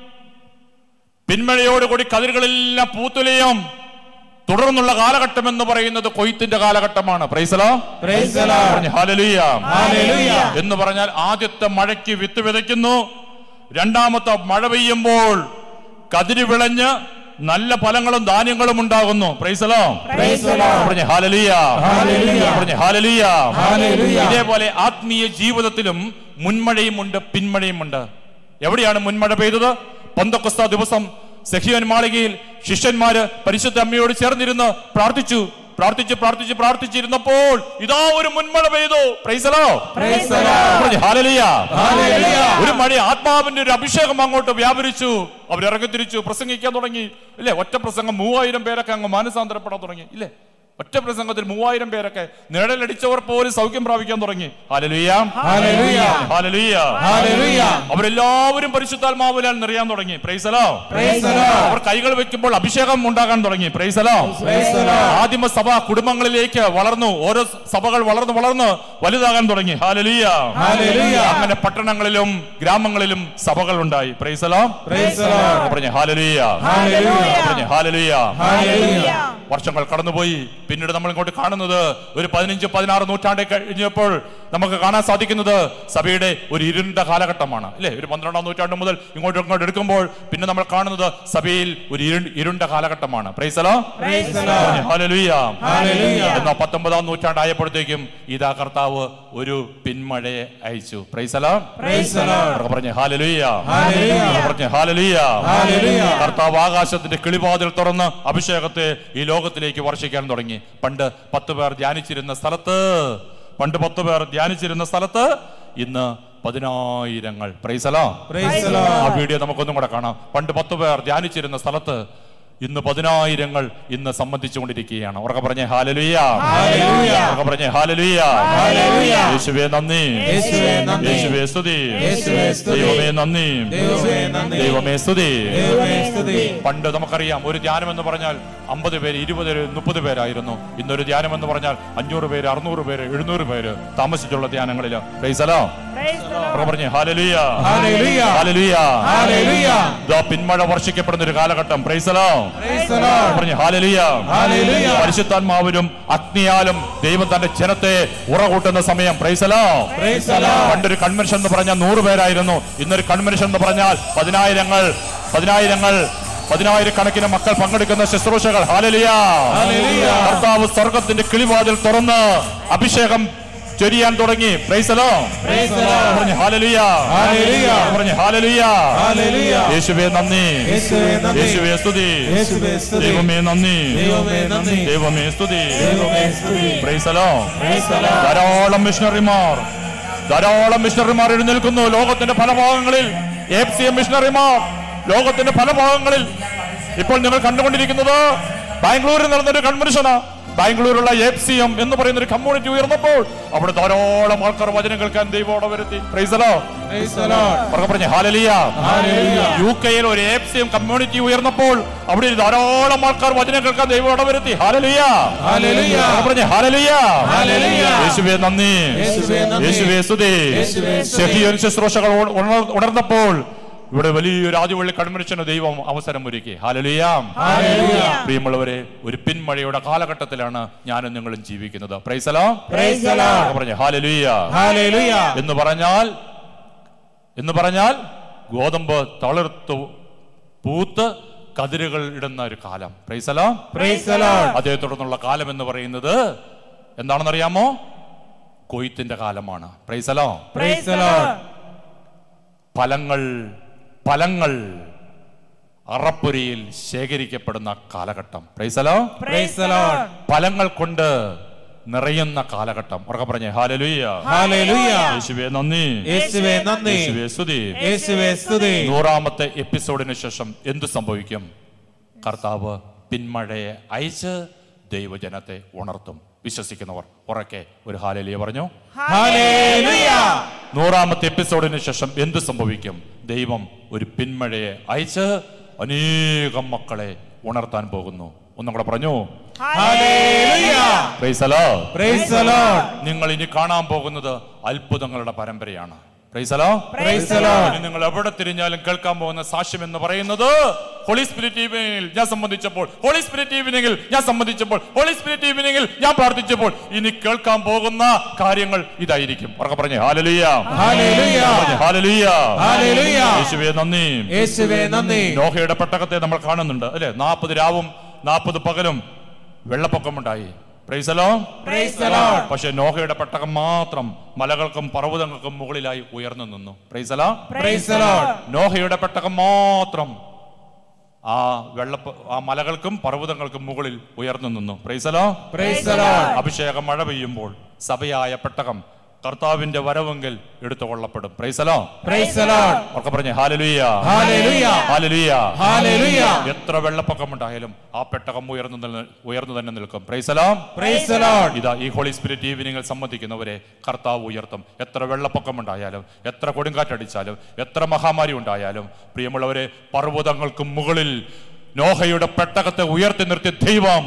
പിന്മഴയോടുകൂടി കതിരുകളെല്ലാം പൂത്തുലയും തുടർന്നുള്ള കാലഘട്ടം എന്ന് പറയുന്നത് കൊയ്ത്തിന്റെ കാലഘട്ടമാണ് പ്രൈസലോ Praise the Lord. പറഞ്ഞേ ഹാലലുയ Hallelujah. എന്ന് പറഞ്ഞാൽ ആദ്യത്തെ മഴയ്ക്ക് വിത്ത് വിതയ്ക്കുന്നു രണ്ടാമത്തെ മഴ പെയ്യുമ്പോൾ കതിര് വിളഞ്ഞ് നല്ല ഫലങ്ങളും ധാന്യങ്ങളും ഉണ്ടാകുന്നു പ്രൈസലോ Praise the Lord. പറഞ്ഞ ഹാലലിയ Hallelujah. പറഞ്ഞ ഹാലലിയ Hallelujah. ഇതേപോലെ ആത്മീയ ജീവിതത്തിലും മുൻമഴയുമുണ്ട് പിന്മഴയുമുണ്ട് എവിടെയാണ് മുൻമഴ പെയ്തത് പന്തക്കൊസ്ത ദിവസം സെഹിയോൻ മാളികയിൽ ശിഷ്യന്മാര് പരിശുദ്ധ അമ്മയോട് ചേർന്നിരുന്ന് പ്രാർത്ഥിച്ചു പ്രാർത്ഥിച്ച് പ്രാർത്ഥിച്ച് പ്രാർത്ഥിച്ചിരുന്നപ്പോൾ ഇതാ ഒരു മുൻമഴ പെയ്തു പ്രൈസലോ Praise the Lord. പറഞ്ഞ ഹാലലിയ Hallelujah. ഒരു മഴ ആത്മാവിന്റെ ഒരു അഭിഷേകം അങ്ങോട്ട് വ്യാപരിച്ചു അവരിറങ്ങി തിരിച്ചു പ്രസംഗിക്കാൻ തുടങ്ങി ഇല്ലേ ഒറ്റ പ്രസംഗം മൂവായിരം പേരൊക്കെ അങ്ങ് മാനസാന്തരപ്പെടാൻ തുടങ്ങി ഇല്ലേ ഒറ്റ പ്രസംഗത്തിൽ മൂവായിരം പേരൊക്കെ നിഴലടിച്ചവർ പോലും സൗഖ്യം പ്രാപിക്കാൻ തുടങ്ങി ഹാലലുയ Hallelujah. ഹാലലുയ Hallelujah. അവരെല്ലാവരും പരിശുദ്ധാത്മാവിനാൽ നിറയാൻ തുടങ്ങി പ്രൈസലോ Praise the Lord. അവർ കൈകൾ വെക്കുമ്പോൾ അഭിഷേകം ഉണ്ടാകാൻ തുടങ്ങി പ്രൈസലോ Praise the Lord. ആദിമ സഭ കുടുംബങ്ങളിലേക്ക് വളർന്നു ഓരോ സഭകൾ വളർന്നു വളർന്ന് വലുതാകാൻ തുടങ്ങി ഹാലലിയ Hallelujah. അങ്ങനെ പട്ടണങ്ങളിലും ഗ്രാമങ്ങളിലും സഭകൾ ഉണ്ടായി പ്രൈസലോ Praise the Lord. പറഞ്ഞ ഹാലലിയ Hallelujah. പറഞ്ഞ ഹാലലിയ Hallelujah. വർഷങ്ങൾ കടന്നുപോയി പിന്നീട് നമ്മൾ ഇങ്ങോട്ട് കാണുന്നത് ഒരു പതിനഞ്ച് പതിനാറ് നൂറ്റാണ്ട് കഴിഞ്ഞപ്പോൾ നമുക്ക് കാണാൻ സാധിക്കുന്നത് സഭയുടെ ഒരു ഇരുണ്ട കാലഘട്ടമാണ് അല്ലേ ഒരു പന്ത്രണ്ടാം നൂറ്റാണ്ട് മുതൽ ഇങ്ങോട്ട് ഇങ്ങോട്ട് എടുക്കുമ്പോൾ പിന്നെ നമ്മൾ കാണുന്നത് സഭയിൽ ഒരു ഇരു- ഇരുണ്ട കാലഘട്ടമാണ് പ്രൈസലോ Praise the Lord. ഹല്ലേലൂയ. Hallelujah. എന്നാൽ പത്തൊമ്പതാം നൂറ്റാണ്ടായപ്പോഴത്തേക്കും ഇതാ കർത്താവ് ഒരു പിന്മഴയെ അയച്ചു പ്രൈസലോ Praise the Lord. പറഞ്ഞ ഹാലലുയ്യ Hallelujah. പറഞ്ഞ ഹാലലുയ്യ Hallelujah. കർത്താവ് ആകാശത്തിന്റെ കിളിവാതിൽ തുറന്ന് അഭിഷേകത്തെ ഈ ലോകത്തിലേക്ക് വർഷിക്കാൻ തുടങ്ങി പണ്ട് പത്ത് പേർ ധ്യാനിച്ചിരുന്ന സ്ഥലത്ത് പണ്ട് പത്ത് പേർ ധ്യാനിച്ചിരുന്ന സ്ഥലത്ത് ഇന്ന് പതിനായിരങ്ങൾ പ്രൈസലോ Praise the ആ Lord. വീഡിയോ നമുക്കൊന്നും കൂടെ കാണാം പണ്ട് പത്ത് പേർ ധ്യാനിച്ചിരുന്ന സ്ഥലത്ത് ഇന്ന് പതിനായിരങ്ങൾ ഇന്ന് സംബന്ധിച്ചുകൊണ്ടിരിക്കുകയാണ് ഉറക്കെ പറഞ്ഞേ ഹാലലുയ്യ Hallelujah. ഉറക്കെ പറഞ്ഞേ ഹാലലുയ്യ Hallelujah. യേശുവേ നന്ദി യേശുവേ നന്ദി. യേശുവേ സ്തുതി യേശുവേ സ്തുതി. ദൈവമേ നന്ദി ദൈവമേ നന്ദി. ദൈവമേ സ്തുതി ദൈവമേ സ്തുതി. പണ്ട് നമുക്കറിയാം ഒരു ധ്യാനം എന്ന് പറഞ്ഞാൽ അമ്പത് പേര് ഇരുപത് പേര് മുപ്പത് പേരായിരുന്നു ഇന്നൊരു ധ്യാനം എന്ന് പറഞ്ഞാൽ അഞ്ഞൂറ് പേര് അറുന്നൂറ് പേര് എഴുന്നൂറ് പേര് താമസിച്ചുള്ള ധ്യാനങ്ങളിൽ പ്രൈസലോ പറഞ്ഞേ ഹാലലുയ ഹല്ലേലൂയ. Hallelujah hallelujah. ഇതാ പിന്മഴ വർഷിക്കപ്പെടുന്ന ഒരു കാലഘട്ടം പ്രൈസലോ Praise the Lord. പറഞ്ഞു ഹാലലുയ ഹല്ലേലൂയ. പരിശുദ്ധാത്മാവിലും അഗ്നിയാലും ദൈവം തന്റെ ജനത്തെ ഉറകൂട്ടുന്ന സമയം പ്രൈസലോ Praise the Lord. പണ്ടൊരു കൺവെൻഷൻ എന്ന് പറഞ്ഞാൽ നൂറ് പേരായിരുന്നു ഇന്നൊരു കൺവെൻഷൻ എന്ന് പറഞ്ഞാൽ പതിനായിരങ്ങൾ പതിനായിരങ്ങൾ പതിനായിരക്കണക്കിന് മക്കൾ പങ്കെടുക്കുന്ന ശുശ്രൂഷകൾ ഹാലലിയ ഹല്ലേലൂയ. കർത്താവ് സ്വർഗത്തിന്റെ കിളിവാതിൽ തുറന്ന് അഭിഷേകം ചൊരിയാൻ തുടങ്ങി പ്രൈസലോ Praise the Lord. പറഞ്ഞു ഹാലലിയ ഹല്ലേലൂയ. പറഞ്ഞു ഹാലലിയ ഹല്ലേലൂയ. യേശുവേ നന്ദി യേശുവേ നന്ദി. യേശുവേ സ്തുതി യേശുവേ സ്തുതി. ദൈവമേ നന്ദി ദൈവമേ നന്ദി. ദൈവമേ സ്തുതി ദൈവമേ സ്തുതി. പ്രൈസലോ Praise the Lord. ധാരാളം മിഷണറിമാർ ധാരാളം മിഷണറിമാർ എഴുന്നേൽക്കുന്നു ലോകത്തിന്റെ പല ഭാഗങ്ങളിൽ എഫ് സി എം മിഷണറിമാർ ലോകത്തിന്റെ പല ഭാഗങ്ങളിൽ ഇപ്പോൾ നിങ്ങൾ കണ്ടുകൊണ്ടിരിക്കുന്നത് ബാംഗ്ലൂരിൽ നടന്നൊരു കൺവെൻഷനാ ബാംഗ്ലൂരുള്ള എഫ് സി എം എന്ന് പറയുന്ന ഒരു കമ്മ്യൂണിറ്റി ഉയർന്നപ്പോൾ അവിടെ ധാരാളം ആൾക്കാർ വചനം കേൾക്കാൻ ദൈവോടെ വരുത്തി പ്രൈസലോ Praise the Lord. പറഞ്ഞു പറഞ്ഞു ഹാലലിയ ഹല്ലേലൂയ. യു കെയിൽ ഒരു എഫ് സി എം കമ്മ്യൂണിറ്റി ഉയർന്നപ്പോൾ അവിടെ ധാരാളം ആൾക്കാർ വചനം കേൾക്കാൻ ദൈവോടെ വരുത്തി ഹാലലിയ ഹല്ലേലൂയ. പറഞ്ഞു ഹാലലിയ ഹല്ലേലൂയ. യേശുവേ നന്ദി യേശുവേ നന്ദി. യേശുവേ സ്തുതി യേശുവേ സ്തുതി. ഷെഹിയോൻ ശുശ്രൂഷകൾ ഉണ- ഉണർ- ഉണർന്നപ്പോൾ ഇവിടെ വലിയൊരു ആദ്യവള്ളി കൺവെൻഷന് ദൈവം അവസരം ഒരുക്കി ഹാലലിയ ഹല്ലേലൂയ. പ്രിയമുള്ളവരെ ഒരു പിന്മഴയുടെ കാലഘട്ടത്തിലാണ് ഞാനും നിങ്ങളും ജീവിക്കുന്നത് പ്രൈസലോ Praise the Lord. പറഞ്ഞു ഹാലലുയ Hallelujah. എന്ന് പറഞ്ഞാൽ എന്ന് പറഞ്ഞാൽ ഗോതമ്പ് തളിർത്തു പൂത്ത് കതിരുകൾ ഇടുന്ന ഒരു കാലം പ്രൈസലോ Praise the Lord. അതേ തുടർന്നുള്ള കാലം എന്ന് പറയുന്നത് എന്താണെന്നറിയാമോ കൊയ്ത്തിന്റെ കാലമാണ് പ്രൈസലോ Praise the Lord. ഫലങ്ങൾ ഫലങ്ങൾ അറപ്പുരയിൽ ശേഖരിക്കപ്പെടുന്ന കാലഘട്ടം പ്രൈസലോ Praise the Lord. ഫലങ്ങൾ കൊണ്ട് നിറയുന്ന കാലഘട്ടം ഉറക്കെ പറഞ്ഞേ ഹാലലുയ്യ Hallelujah. യേശുവേ നന്ദി യേശുവേ നന്ദി. യേശുവേ സ്തുതി യേശുവേ സ്തുതി. നൂറാമത്തെ എപ്പിസോഡിന് ശേഷം എന്ത് സംഭവിക്കും കർത്താവ് പിന്മഴയെ അയച്ച് ദൈവജനത്തെ ഉണർത്തും വിശ്വസിക്കുന്നവർ ഉറക്കെ ഒരു ഹാലലിയ പറഞ്ഞു Hallelujah. നൂറാമത്തെ എപ്പിസോഡിന് ശേഷം എന്ത് സംഭവിക്കും ദൈവം ഒരു പിന്മഴയെ അയച്ച് അനേകം മക്കളെ ഉണർത്താൻ പോകുന്നു ഒന്നും കൂടെ പറഞ്ഞു Hallelujah. Praise the Lord. Praise the Lord. നിങ്ങൾ ഇനി കാണാൻ പോകുന്നത് അത്ഭുതങ്ങളുടെ പരമ്പരയാണ് Praise the Lord. Praise the Lord. ഇനി നിങ്ങൾ എവിടെ തിരിഞ്ഞാലും കേൾക്കാൻ പോകുന്ന സാക്ഷ്യം എന്ന് പറയുന്നത് ഹോളി സ്പിരിറ്റ് ഈവനിങ്ങിൽ ഞാൻ സംബന്ധിച്ചപ്പോൾ ഹോളി സ്പിരിറ്റ് ഈവനിങ്ങിൽ ഞാൻ സംബന്ധിച്ചപ്പോൾ ഹോളി സ്പിരിറ്റ് ഈവനിങ്ങിൽ ഞാൻ പ്രാർത്ഥിച്ചപ്പോൾ ഇനി കേൾക്കാൻ പോകുന്ന കാര്യങ്ങൾ ഇതായിരിക്കും ഉറക്കെ പറഞ്ഞേ ഹാലലുയ Hallelujah. ഹാലലുയ Hallelujah. യേശുവേ നന്ദി യേശുവേ നന്ദി. നോഹയുടെ പെട്ടകത്തെ നമ്മൾ കാണുന്നുണ്ട് അല്ലെ നാൽപ്പത് രാവും നാൽപ്പത് പകലും വെള്ളപ്പൊക്കമുണ്ടായി പ്രൈസലോ Praise the Lord. പക്ഷെ നോഹയുടെ പെട്ടകം മാത്രം മലകൾക്കും പർവ്വതങ്ങൾക്കും മുകളിലായി ഉയർന്നു നിന്നു പ്രൈസലോ Praise the Lord. നോഹയുടെ പെട്ടകം മാത്രം ആ വെള്ളപ്പ ആ മലകൾക്കും പർവ്വതങ്ങൾക്കും മുകളിൽ ഉയർന്നു നിന്നു പ്രൈസലോ Praise the Lord. അഭിഷേകം മഴ പെയ്യുമ്പോൾ സഭയായ പെട്ടകം കർത്താവിന്റെ വരവെങ്കിൽ എടുത്തു കൊള്ളപ്പെടും പ്രൈസലോ Praise the Lord. ഒക്കെ പറഞ്ഞേ ഹാലലുയ്യ Hallelujah. ഹാലലുയ്യ Hallelujah. എത്ര വെള്ളപ്പൊക്കമുണ്ടായാലും ആ പെട്ടകം ഉയർന്നു നിൽ- ഉയർന്നു തന്നെ നിൽക്കും പ്രൈസലാം Praise the Lord. ഇതാ ഈ ഹോളി സ്പിരിറ്റ് ഈവനിങ്ങിൽ സംബന്ധിക്കുന്നവരെ കർത്താവ് ഉയർത്തും എത്ര വെള്ളപ്പൊക്കമുണ്ടായാലും എത്ര കൊടുങ്കാറ്റടിച്ചാലും എത്ര മഹാമാരി ഉണ്ടായാലും പ്രിയമുള്ളവരെ പർവ്വതങ്ങൾക്ക് മുകളിൽ നോഹയുടെ പെട്ടകത്തെ ഉയർത്തി നിർത്തിയ ദൈവം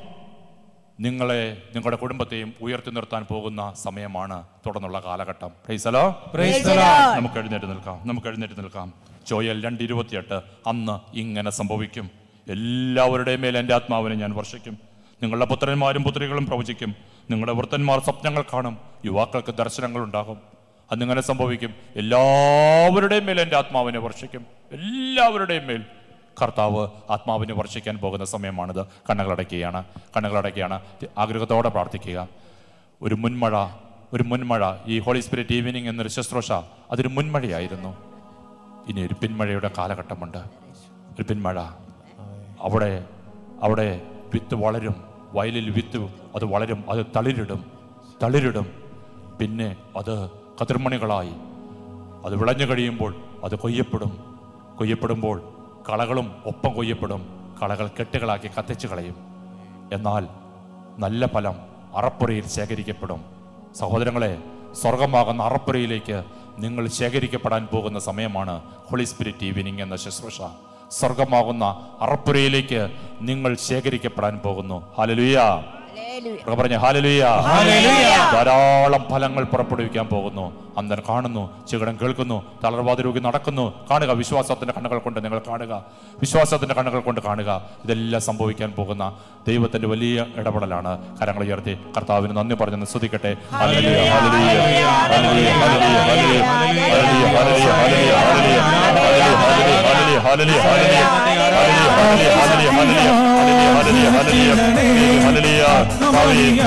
നിങ്ങളെ നിങ്ങളുടെ കുടുംബത്തെയും ഉയർത്തി നിർത്താൻ പോകുന്ന സമയമാണ് തുടർന്നുള്ള കാലഘട്ടം പ്രൈസലോ Praise the Lord. നമുക്ക് എഴുന്നേറ്റ് നിൽക്കാം നമുക്ക് എഴുന്നേറ്റ് നിൽക്കാം ചോയൽ രണ്ട് ഇരുപത്തിയെട്ട് അന്ന് ഇങ്ങനെ സംഭവിക്കും എല്ലാവരുടെയും മേൽ എൻ്റെ ആത്മാവിനെ ഞാൻ വർഷിക്കും നിങ്ങളുടെ പുത്രന്മാരും പുത്രികളും പ്രവചിക്കും നിങ്ങളുടെ വൃത്തന്മാർ സ്വപ്നങ്ങൾ കാണും യുവാക്കൾക്ക് ദർശനങ്ങൾ ഉണ്ടാകും അന്നിങ്ങനെ സംഭവിക്കും എല്ലാവരുടെയും മേൽ എൻ്റെ ആത്മാവിനെ വർഷിക്കും എല്ലാവരുടെയും മേൽ കർത്താവ് ആത്മാവിനെ വർഷിക്കാൻ പോകുന്ന സമയമാണിത് കണ്ണുകളടയ്ക്കുകയാണ് കണ്ണുകളടയ്ക്കുകയാണ് ആഗ്രഹത്തോടെ പ്രാർത്ഥിക്കുക ഒരു മുൻമഴ ഒരു മുൻമഴ ഈ ഹോളി സ്പിരിറ്റ് ഈവനിങ് എന്നൊരു ശുശ്രൂഷ അതൊരു മുൻമഴയായിരുന്നു ഇനി ഒരു പിന്മഴയുടെ കാലഘട്ടമുണ്ട് ഒരു പിന്മഴ അവിടെ അവിടെ വിത്ത് വളരും വയലിൽ വിത്ത് അത് വളരും അത് തളിരിടും തളിരിടും പിന്നെ അത് കതിർമണികളായി അത് വിളഞ്ഞു കഴിയുമ്പോൾ അത് കൊയ്യപ്പെടും കൊയ്യപ്പെടുമ്പോൾ കളകളും ഒപ്പം കൊയ്യപ്പെടും കളകൾ കെട്ടുകളാക്കി കത്തിച്ചു കളയും എന്നാൽ നല്ല ഫലം അറപ്പുരയിൽ ശേഖരിക്കപ്പെടും സഹോദരങ്ങളെ സ്വർഗമാകുന്ന അറപ്പുരയിലേക്ക് നിങ്ങൾ ശേഖരിക്കപ്പെടാൻ പോകുന്ന സമയമാണ് ഹോളി സ്പിരിറ്റ് ഈവനിങ് എന്ന ശുശ്രൂഷ സ്വർഗമാകുന്ന അറപ്പുരയിലേക്ക് നിങ്ങൾ ശേഖരിക്കപ്പെടാൻ പോകുന്നു ഹാലലുയ പറഞ്ഞ ഹാലലുയ ധാരാളം ഫലങ്ങൾ പുറപ്പെടുവിക്കാൻ പോകുന്നു അന്തൻ കാണുന്നു ചികടം കേൾക്കുന്നു തളർവാദ രോഗി നടക്കുന്നു കാണുക വിശ്വാസത്തിന്റെ കണ്ണുകൾ കൊണ്ട് നിങ്ങൾ കാണുക വിശ്വാസത്തിന്റെ കണ്ണുകൾ കൊണ്ട് കാണുക ഇതെല്ലാം സംഭവിക്കാൻ പോകുന്ന ദൈവത്തിന്റെ വലിയ ഇടപെടലാണ് കരങ്ങൾ ഉയർത്തി കർത്താവിന് നന്ദി പറഞ്ഞ് സ്തുതിക്കട്ടെ hallelujah, hallelujah, hallelujah, hallelujah, hallelujah, hallelujah, hallelujah, hallelujah, hallelujah, hallelujah, hallelujah, hallelujah, hallelujah, hallelujah, hallelujah, hallelujah, hallelujah, hallelujah, ഹല്ലേലൂയ,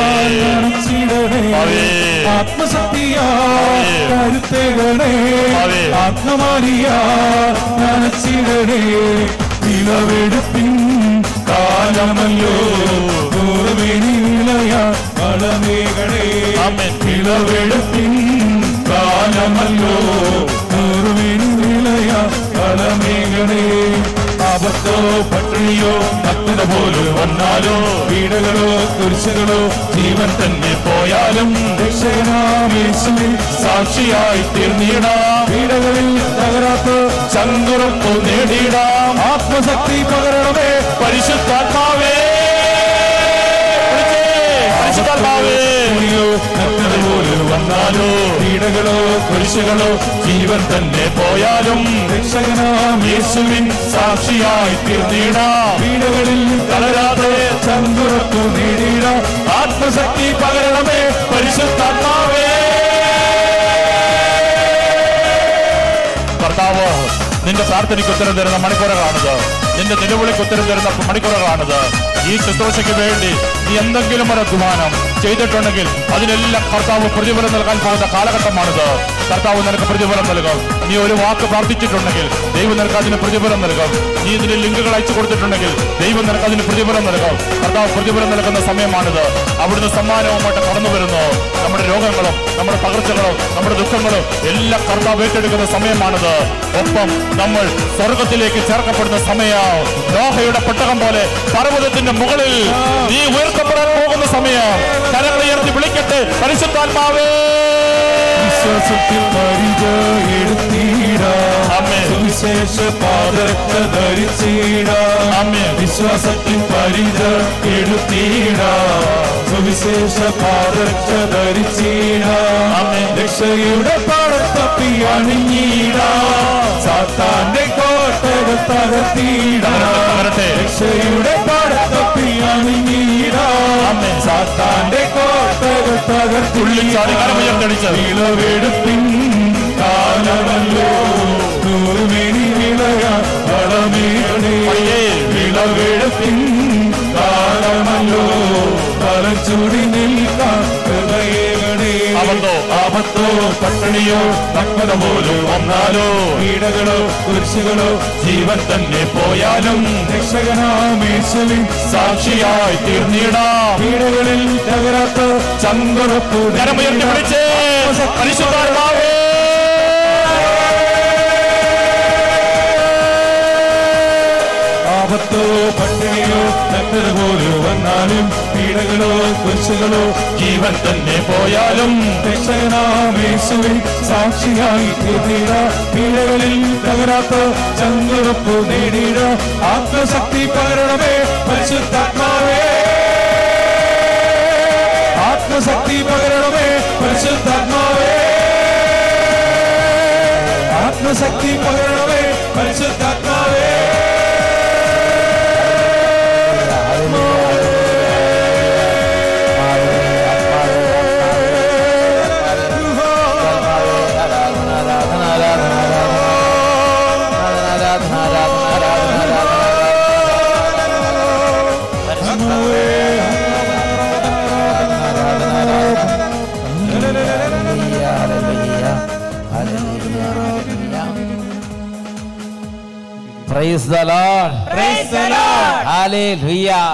ഭാവി, ആത്മശക്തിയാ ഭാവി, കരുത്തേകണേ ഭാവി. ആത്മമാരിയാ നനച്ചിടണേ വിളവെടുപ്പിൻ കാലമല്ലോ നൂറുമേനി വിളയാ വളമേകണേ ആമേൻ. വിളവെടുപ്പിൻ കാലമല്ലോ നൂറുമേനി വിളയാ വളമേകണേ ആപത്തോ പട്ടിണിയോ നഗ്നത പോലും വന്നാലോ വീടുകളോ കുരിശുകളോ ജീവൻ തന്നെ പോയാലും രക്ഷകനാമേശുവിൽ സാക്ഷിയായി തീർന്നിടാം വീടുകളിൽ തകരാത്ത ചങ്കുറപ്പു നേടിയിടാം ആത്മശക്തി പകരണമേ പരിശുദ്ധാത്മാവേ പരിശുദ്ധാത്മാവേ പട്ടിണിയോ നഗ്നത പോലും വന്നാലോ വീടുകളോ കുരിശുകളോ ജീവൻ തന്നെ പോയാലും രക്ഷകനാം യേശുവിൻ സാക്ഷിയായി തീർന്നിടാം വീടുകളിൽ തളരാതെ ചങ്കുറപ്പു നേടിയിടാം ആത്മശക്തി പകരണമേ പരിശുദ്ധാത്മാവേ കർത്താവ് നിന്റെ പ്രാർത്ഥനയ്ക്ക് ഉത്തരം തരുന്ന മണിക്കൂറുകളാണിത് നിന്റെ നിലവിളിക്ക് ഉത്തരം തരുന്ന മണിക്കൂറുകളാണിത് ഈ ശുശ്രൂഷയ്ക്ക് വേണ്ടി നീ എന്തെങ്കിലും ഒരു അധ്വാനം ചെയ്തിട്ടുണ്ടെങ്കിൽ അതിനെല്ലാം കർത്താവ് പ്രതിഫലം നൽകാൻ പോകുന്ന കാലഘട്ടമാണിത് കർത്താവ് നിനക്ക് പ്രതിഫലം നൽകും നീ ഒരു വാക്ക് പ്രാർത്ഥിച്ചിട്ടുണ്ടെങ്കിൽ ദൈവം നിനക്ക് അതിന് പ്രതിഫലം നൽകും നീ ഇതിന് ലിങ്കുകൾ അയച്ചു കൊടുത്തിട്ടുണ്ടെങ്കിൽ ദൈവം നിനക്ക് അതിന് പ്രതിഫലം നൽകും കർത്താവ് പ്രതിഫലം നൽകുന്ന സമയമാണിത് അവിടുന്ന് സമ്മാനവുമായിട്ട് കടന്നു വരുന്നു നമ്മുടെ രോഗങ്ങളും നമ്മുടെ പകർച്ചകളും നമ്മുടെ ദുഃഖങ്ങളും എല്ലാം കർത്താവ് ഏറ്റെടുക്കുന്ന സമയമാണിത് ഒപ്പം നമ്മൾ സ്വർഗത്തിലേക്ക് ചേർക്കപ്പെടുന്ന സമയം നോഹയുടെ പെട്ടകം പോലെ പർവ്വതത്തിന്റെ മുകളിൽ നീ ഉയർത്തപ്പെടാൻ പോകുന്ന സമയം കരങ്ങൾ ഉയർത്തി വിളിക്കട്ടെ പരിശുദ്ധാത്മാവേ വിശ്വാസത്തിൽ പരിച എടുത്തിടാം ആമേൻ. സുവിശേഷ പാദരക്ഷ ധരിച്ചിടാം ആമേൻ. വിശ്വാസത്തിൽ പരിച എടുത്തിടാം സുവിശേഷ പാദരക്ഷ ധരിച്ചിടാം ആമേൻ. രക്ഷയുടെ പാടത്തപ്പി അണിഞ്ഞിടാം സാത്താന്റെ കോട്ടകൾ തകർത്തിടാം വരട്ടെ രക്ഷയുടെ പാടത്തപ്പി അണിഞ്ഞിടാം ആമേൻ. സാത്താന്റെ കോട്ടകൾ ഉള്ളിൽ ചാടി കരമുയർത്തടിച്ച്. വിളവെടുപ്പിൻ കാലമല്ലോ നൂറുമേനി വിളയ വളമേണേ അയ്യേ. വിളവെടുപ്പിൻ കാലമല്ലോ തലച്ചുടി നിൽക്കാൻ ഹൃദയങ്ങളേ ആപത്തോ, ആപത്തോ പട്ടിണിയോ നഗ്നത പോലും വന്നാലോ പീഡകളോ കുരിശുകളോ ജീവൻ തന്നെ പോയാലും രക്ഷകനാമേശുവിൻ സാക്ഷിയായി തീർന്നിടാം പീഡകളിൽ തകരാത്ത ചങ്കുറപ്പു കരമുയർത്തി വിളിച്ചേ പരിശുദ്ധാത്മാവേ ആപത്തോ പട്ടിണിയോ നഗ്നത പോലും വന്നാലും പീഡകളോ കുരിശുകളോ ജീവൻ തന്നെ പോയാലും രക്ഷകനാമേശുവിൻ സാക്ഷിയായി തീർന്നിട പീഡകളിൽ തകരാത്ത ചങ്കുറപ്പു നേടിയിട ആത്മശക്തി പകരണമേ പരിശുദ്ധാത്മാവേ ആത്മശക്തി പകരണമേ പരിശുദ്ധാത്മാവേ ആത്മശക്തി പകരണമേ പരിശുദ്ധാത്മാവേ Praise the Lord. Hallelujah.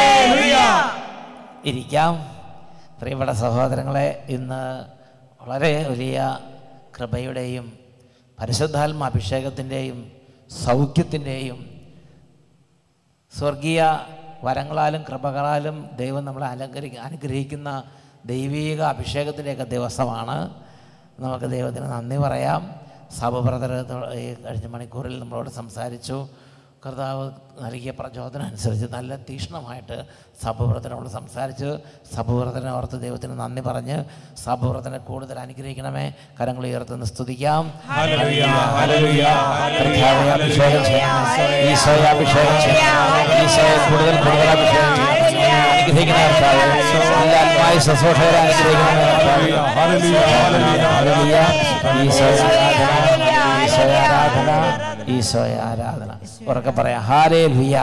ഇരിക്കാം പ്രിയപ്പെട്ട സഹോദരങ്ങളെ ഇന്ന് വളരെ വലിയ കൃപയുടെയും പരിശുദ്ധാത്മ അഭിഷേകത്തിൻ്റെയും സൗഖ്യത്തിൻ്റെയും സ്വർഗീയ വരങ്ങളാലും കൃപകളാലും ദൈവം നമ്മളെ അലങ്കരി അനുഗ്രഹിക്കുന്ന ദൈവീക അഭിഷേകത്തിൻ്റെയൊക്കെ ദിവസമാണ് നമുക്ക് ദൈവത്തിന് നന്ദി പറയാം സാബു ബ്രദർ ഈ കഴിഞ്ഞ മണിക്കൂറിൽ നമ്മളോട് സംസാരിച്ചു കർത്താവ് നൽകിയ പ്രചോദനം അനുസരിച്ച് നല്ല തീക്ഷ്ണമായിട്ട് സഭവ്രതനോട് സംസാരിച്ച് സഭവ്രതനെ ഓർത്ത് ദൈവത്തിന് നന്ദി പറഞ്ഞ് സഭവ്രതനെ കൂടുതൽ അനുഗ്രഹിക്കണമേ കരങ്ങൾ ഉയർത്തുന്ന സ്തുതിക്കാം ഹല്ലേലൂയ, ഹല്ലേലൂയ, കർത്താവേ, അഭിഷേകം ചെയ്യണമേ. ഈശോയെ അഭിഷേകം ചെയ്യണമേ. ഈശോയെ കൂടുതൽ കൂടുതൽ അഭിഷേകം ചെയ്യണമേ. അനുഗ്രഹിക്കണമേ കർത്താവേ. നല്ല ആത്മായ ശുശ്രൂഷകരെ അനുഗ്രഹിക്കണമേ കർത്താവേ. ഹല്ലേലൂയ, ഹല്ലേലൂയ, ഹല്ലേലൂയ. ഈശോയെ ആരാധന ഈശോയെ ആരാധന ഈശോയെ ആരാധന ഉറക്കെ പറയാം ഹാലേ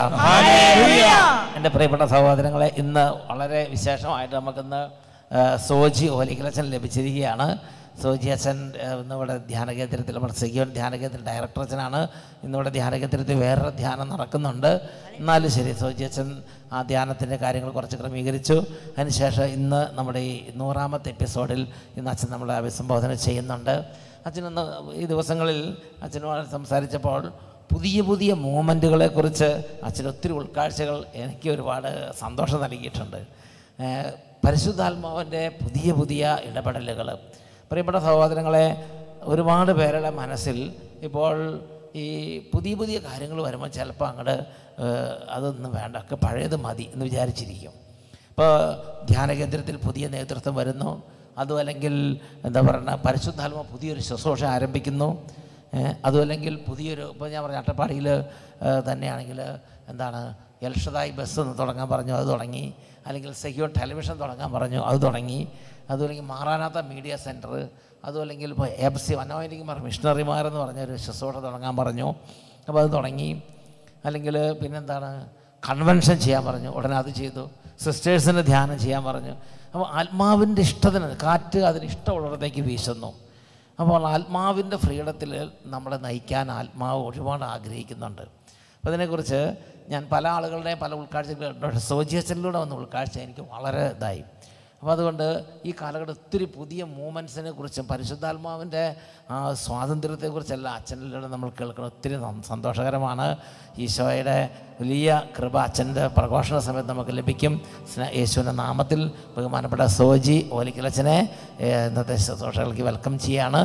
എൻ്റെ പ്രിയപ്പെട്ട സഹോദരങ്ങളെ ഇന്ന് വളരെ വിശേഷമായിട്ട് നമുക്കിന്ന് ആ, സോജി ഓലിക്കലച്ചൻ ലഭിച്ചിരിക്കുകയാണ് സോജി അച്ഛൻ ആ, ഇന്നിവിടെ ധ്യാനകേന്ദ്രത്തിൽ നമ്മുടെ സെക്യൂർ ധ്യാനകേന്ദ്ര ഡയറക്ടർ അച്ഛനാണ് ഇന്നിവിടെ ധ്യാനകേന്ദ്രത്തിൽ വേറൊരു ധ്യാനം നടക്കുന്നുണ്ട് എന്നാലും ശരി സോജി അച്ഛൻ ആ ധ്യാനത്തിൻ്റെ കാര്യങ്ങൾ കുറച്ച് ക്രമീകരിച്ചു അതിനുശേഷം ഇന്ന് നമ്മുടെ ഈ നൂറാമത്തെ എപ്പിസോഡിൽ ഇന്ന് അച്ഛൻ നമ്മളെ അഭിസംബോധന ചെയ്യുന്നുണ്ട് അച്ഛനൊന്ന് ഈ ദിവസങ്ങളിൽ അച്ഛനോട് സംസാരിച്ചപ്പോൾ പുതിയ പുതിയ മൂമെൻറ്റുകളെക്കുറിച്ച് അച്ഛൻ ഒത്തിരി ഉൾക്കാഴ്ചകൾ എനിക്ക് ഒരുപാട് സന്തോഷം നൽകിയിട്ടുണ്ട് ഏഹ് പരിശുദ്ധാത്മാവിൻ്റെ പുതിയ പുതിയ ഇടപെടലുകൾ പ്രിയപ്പെട്ട സഹോദരങ്ങളെ ഒരുപാട് പേരുടെ മനസ്സിൽ ഇപ്പോൾ ഈ പുതിയ പുതിയ കാര്യങ്ങൾ വരുമ്പോൾ ചിലപ്പോൾ അങ്ങോട്ട് അതൊന്നും വേണ്ട ഒക്കെ പഴയത് മതി എന്ന് വിചാരിച്ചിരിക്കും ഇപ്പോൾ ധ്യാനകേന്ദ്രത്തിൽ പുതിയ നേതൃത്വം വരുന്നു അതും അല്ലെങ്കിൽ എന്താ പറയുക പരിശുദ്ധാത്മ പുതിയൊരു ശുശ്രൂഷ ആരംഭിക്കുന്നു ഏഹ് അതും അല്ലെങ്കിൽ പുതിയൊരു ഇപ്പോൾ ഞാൻ പറഞ്ഞ അട്ടപ്പാടിയിൽ തന്നെയാണെങ്കിൽ എന്താണ് എൽഷദായി ബസ് ഒന്ന് തുടങ്ങാൻ പറഞ്ഞു അത് തുടങ്ങി അല്ലെങ്കിൽ സെക്യൂർ ടെലിവിഷൻ തുടങ്ങാൻ പറഞ്ഞു അത് തുടങ്ങി അതും അല്ലെങ്കിൽ മാറാനാത്ത മീഡിയ സെൻറ്റർ അതും അല്ലെങ്കിൽ ഇപ്പോൾ എഫ് സി അനോയിനിക്കുമാർ മിഷണറിമാരെന്ന് പറഞ്ഞൊരു ശുശ്രൂഷ തുടങ്ങാൻ പറഞ്ഞു അപ്പോൾ അത് തുടങ്ങി അല്ലെങ്കിൽ പിന്നെന്താണ് കൺവെൻഷൻ ചെയ്യാൻ പറഞ്ഞു ഉടനെ അത് ചെയ്തു സിസ്റ്റേഴ്സിന് ധ്യാനം ചെയ്യാൻ പറഞ്ഞു അപ്പോൾ ആത്മാവിൻ്റെ ഇഷ്ടത്തിന് കാറ്റ് അതിന് ഇഷ്ടമുള്ളിടത്തേക്ക് വീശുന്നു അപ്പോൾ ആത്മാവിൻ്റെ ഫ്രീഡത്തിൽ നമ്മളെ നയിക്കാൻ ആത്മാവ് ഒരുപാട് ആഗ്രഹിക്കുന്നുണ്ട് അപ്പോൾ ഇതിനെക്കുറിച്ച് ഞാൻ പല ആളുകളുടെയും പല ഉൾക്കാഴ്ചകൾ സോജിയച്ചനിലൂടെ വന്ന ഉൾക്കാഴ്ച എനിക്ക് വളരെ ഇതായി അപ്പോൾ അതുകൊണ്ട് ഈ കാലഘട്ടം ഒത്തിരി പുതിയ മൂമെൻറ്റ്സിനെ കുറിച്ചും പരിശുദ്ധാത്മാവിൻ്റെ ആ സ്വാതന്ത്ര്യത്തെക്കുറിച്ചെല്ലാം അച്ഛനിലൂടെ നമ്മൾ കേൾക്കണം ഒത്തിരി നം- സന്തോഷകരമാണ് ഈശോയുടെ വലിയ കൃപ അച്ഛൻ്റെ പ്രഘോഷണ സമയത്ത് നമുക്ക് ലഭിക്കും സ്ന- യേശുവിൻ്റെ നാമത്തിൽ ബഹുമാനപ്പെട്ട സോജി ഓലിക്കലച്ചനെ ഏഹ്, ഇന്നത്തെ ശുശ്രൂഷകൾക്ക് വെൽക്കം ചെയ്യാണ്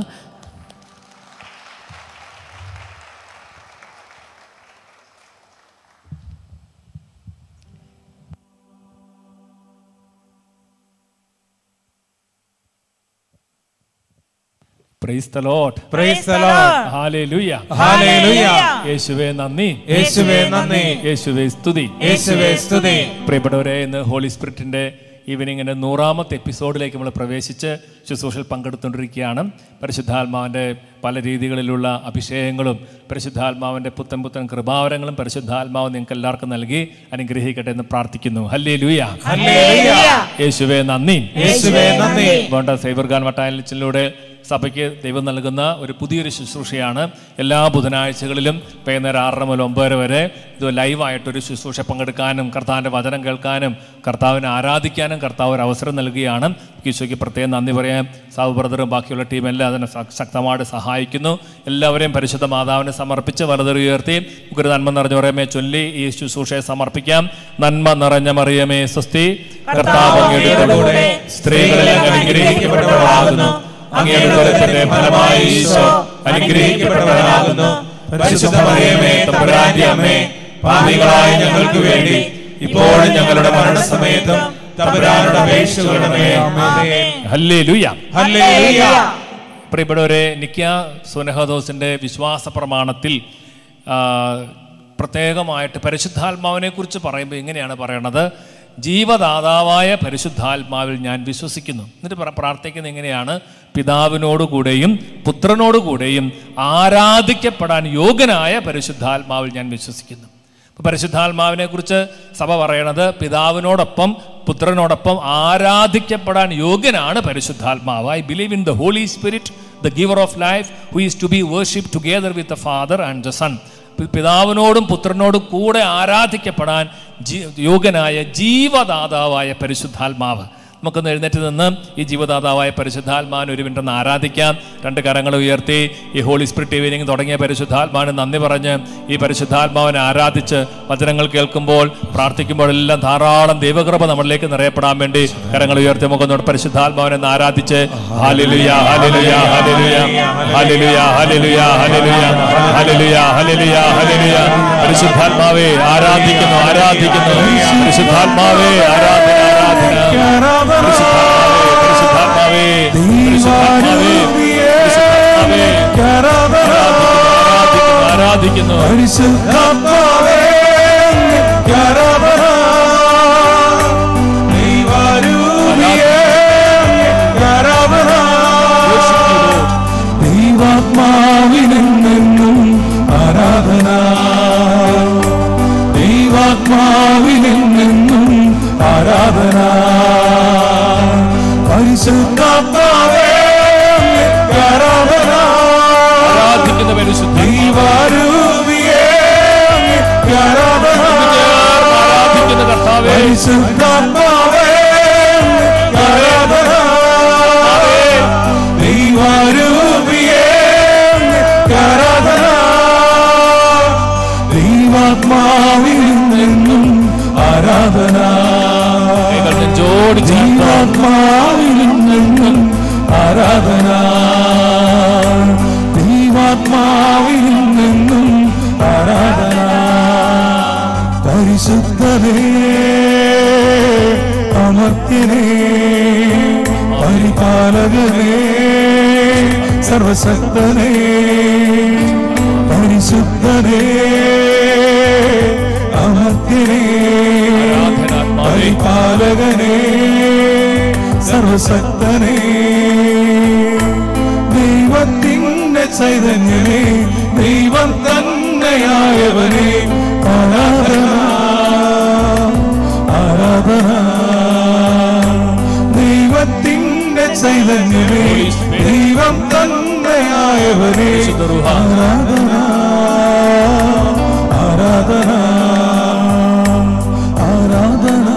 praise the Lord Praise the Lord. ഹാലേലൂയ ഹല്ലേലൂയ. യേശുവേ നന്ദി യേശുവേ നന്ദി യേശുവേ സ്തുതി യേശുവേ സ്തുതി പ്രിയപ്പെട്ടവരെ ഇന്ന് ഹോളി സ്പിരിറ്റിൻ്റെ ഈവനിങ്ങിൻ്റെ നൂറാമത്തെ എപ്പിസോഡിലേക്ക് നമ്മൾ പ്രവേശിച്ച് ശുശ്രൂഷയിൽ പങ്കെടുത്തുകൊണ്ടിരിക്കുകയാണ് പരിശുദ്ധാത്മാവിൻ്റെ പല രീതികളിലുള്ള അഭിഷേകങ്ങളും പരിശുദ്ധാത്മാവിൻ്റെ പുത്തൻ പുത്തൻ കൃപാവരങ്ങളും പരിശുദ്ധാത്മാവ് നിങ്ങൾക്ക് എല്ലാവർക്കും നൽകി അനുഗ്രഹിക്കട്ടെ എന്ന് പ്രാർത്ഥിക്കുന്നു ഹല്ലേ ലൂയ ഹല്ലേലൂയ. യേശുവേ നന്ദി യേശുവേ നന്ദി അതുകൊണ്ട് സൈബർഗാൻ വട്ടായലിച്ചിലൂടെ സഭയ്ക്ക് ദൈവം നൽകുന്ന ഒരു പുതിയൊരു ശുശ്രൂഷയാണ് എല്ലാ ബുധനാഴ്ചകളിലും വൈകുന്നേരം ആറര മുതൽ ഒമ്പതര വരെ ഇത് ലൈവായിട്ടൊരു ശുശ്രൂഷ പങ്കെടുക്കാനും കർത്താവിൻ്റെ വചനം കേൾക്കാനും കർത്താവിനെ ആരാധിക്കാനും കർത്താവ് ഒരു അവസരം നൽകുകയാണ് ഈശോയ്ക്ക് പ്രത്യേകം നന്ദി പറയാം സാബു ബ്രദറും ബാക്കിയുള്ള ടീമെല്ലാം അതിനെ ശ- ശക്തമായിട്ട് സഹായിക്കുന്നു എല്ലാവരെയും പരിശുദ്ധ മാതാവിനെ സമർപ്പിച്ച് വലതുറി ഉയർത്തി ഒരു നന്മ നിറഞ്ഞ മറിയമേ ചൊല്ലി ഈ ശുശ്രൂഷയെ സമർപ്പിക്കാം നന്മ നിറഞ്ഞ മറിയമേ സ്വസ്തി കർത്താവ് അങ്ങയുടെ കൂടെ സ്ത്രീകളിൽ അങ്ങ് അനുഗ്രഹിക്കപ്പെട്ടവളാകുന്നു അങ്ങയുടെ ഉദരത്തിന്റെ ഫലമായി ഈശോ അനുഗ്രഹിക്കപ്പെട്ടവനാകുന്നു പരിശുദ്ധ മറിയമേ തമ്പുരാന്റെ അമ്മേ പാപികളായ ഞങ്ങൾക്ക് വേണ്ടി ഇപ്പോഴും ഞങ്ങളുടെ മരണസമയത്തും തമ്പുരാനുടെ അപേക്ഷകളുടെ ഹല്ലേലൂയ ഹല്ലേലൂയ. പ്രിയപ്പെട്ടവരെ നിക്യ സുനഹദോസിന്റെ വിശ്വാസ പ്രമാണത്തിൽ ആ, പ്രത്യേകമായിട്ട് പരിശുദ്ധാത്മാവിനെ കുറിച്ച് പറയുമ്പോൾ എങ്ങനെയാണ് പറയണത് ജീവദാതാവായ പരിശുദ്ധാത്മാവിൽ ഞാൻ വിശ്വസിക്കുന്നു എന്നിട്ട് പ്ര- പ്രാർത്ഥിക്കുന്നത് എങ്ങനെയാണ് പിതാവിനോടുകൂടെയും പുത്രനോടുകൂടെയും ആരാധിക്കപ്പെടാൻ യോഗ്യനായ പരിശുദ്ധാത്മാവിൽ ഞാൻ വിശ്വസിക്കുന്നു അപ്പോൾ പരിശുദ്ധാത്മാവിനെ കുറിച്ച് സഭ പറയണത് പിതാവിനോടൊപ്പം പുത്രനോടൊപ്പം ആരാധിക്കപ്പെടാൻ യോഗ്യനാണ് പരിശുദ്ധാത്മാവ് I believe in the Holy Spirit the giver of life who is to be worship together with the Father and the Son പിതാവിനോടും പുത്രനോടും കൂടെ ആരാധിക്കപ്പെടാൻ ജീ യോഗ്യനായ ജീവദാതാവായ പരിശുദ്ധാത്മാവ് നമുക്കൊന്ന് എഴുന്നേറ്റ് നിന്ന് ഈ ജീവദാതാവായ പരിശുദ്ധാത്മാവിനെ ഒരു മിനിറ്റ് ഒന്ന് ആരാധിക്കാം രണ്ട് കരങ്ങൾ ഉയർത്തി ഈ ഹോളി സ്പിരിറ്റ് ഈവനിങ് തുടങ്ങിയ പരിശുദ്ധാത്മാവിന് നന്ദി പറഞ്ഞ് ഈ പരിശുദ്ധാത്മാവിനെ ആരാധിച്ച് വചനങ്ങൾ കേൾക്കുമ്പോൾ പ്രാർത്ഥിക്കുമ്പോഴെല്ലാം ധാരാളം ദൈവകൃപ നമ്മളിലേക്ക് നിറയപ്പെടാൻ വേണ്ടി കരങ്ങൾ ഉയർത്തി നമുക്കൊന്നോട് പരിശുദ്ധാത്മാവിനെ ഒന്ന് ആരാധിച്ച് ഹാലിലുയ ഹാലിലുയ ഹാലിലുയ ഹാലിലുയ ഹാലിലുയ ഹാലിലുയ ഹാലിലുയ ഹാലിലുയ ഹാലിലുയ പരിശുദ്ധാത്മാവേ ആരാധിക്കുന്നു ആരാധിക്കുന്നു പരിശുദ്ധാത്മാവേ ആരാധന ആരാധന പരിശുദ്ധാത്മാവേ പരിശുദ്ധാത്മാവേ പരിശുദ്ധാത്മാവേ പരിശുദ്ധാത്മാവേ ആരാധിക്കുന്നു പരിശുദ്ധാത്മാവേ ആരാധന ദൈവാരൂപിയേ ആരാധന ദൈവാത്മാവിനെന്നും ആരാധന ദൈവാത്മാവിനെന്നും ആരാധന പരിശുദ്ധാത്മാവേ ആരാധന ആരാധിക്കുന്ന പരിശുദ്ധ ദൈവാരൂപിയേ ആരാധന ആരാധിക്കുന്ന കർത്താവേ പരിശുദ്ധാത്മാവേ ആരാധന ദൈവാരൂപിയേ ആരാധന ദൈവാത്മാവിൽ നിന്നും ആരാധന കൈകൾ നെഞ്ചോട് ചേർത്ത് ദൈവാത്മാവിൽ നിന്നും ആരാധന ദൈവാത്മാവിൽ നിന്നും ആരാധന പരിശുദ്ധനേ അമർത്യനേ പരിപാലകനേ സർവശക്തനേ പരിശുദ്ധനേ അമർത്യനേ പരിപാലകനേ സർവശക്തനേ ദൈവത്തിൻ്റെ ചൈതന്യമേ ദൈവം തന്നെയായവനെ ആരാധന ആരാധന ദൈവത്തിൻ്റെ ചൈതന്യമേ ദൈവം തന്നെയായവനെ ആരാധന ആരാധന ആരാധന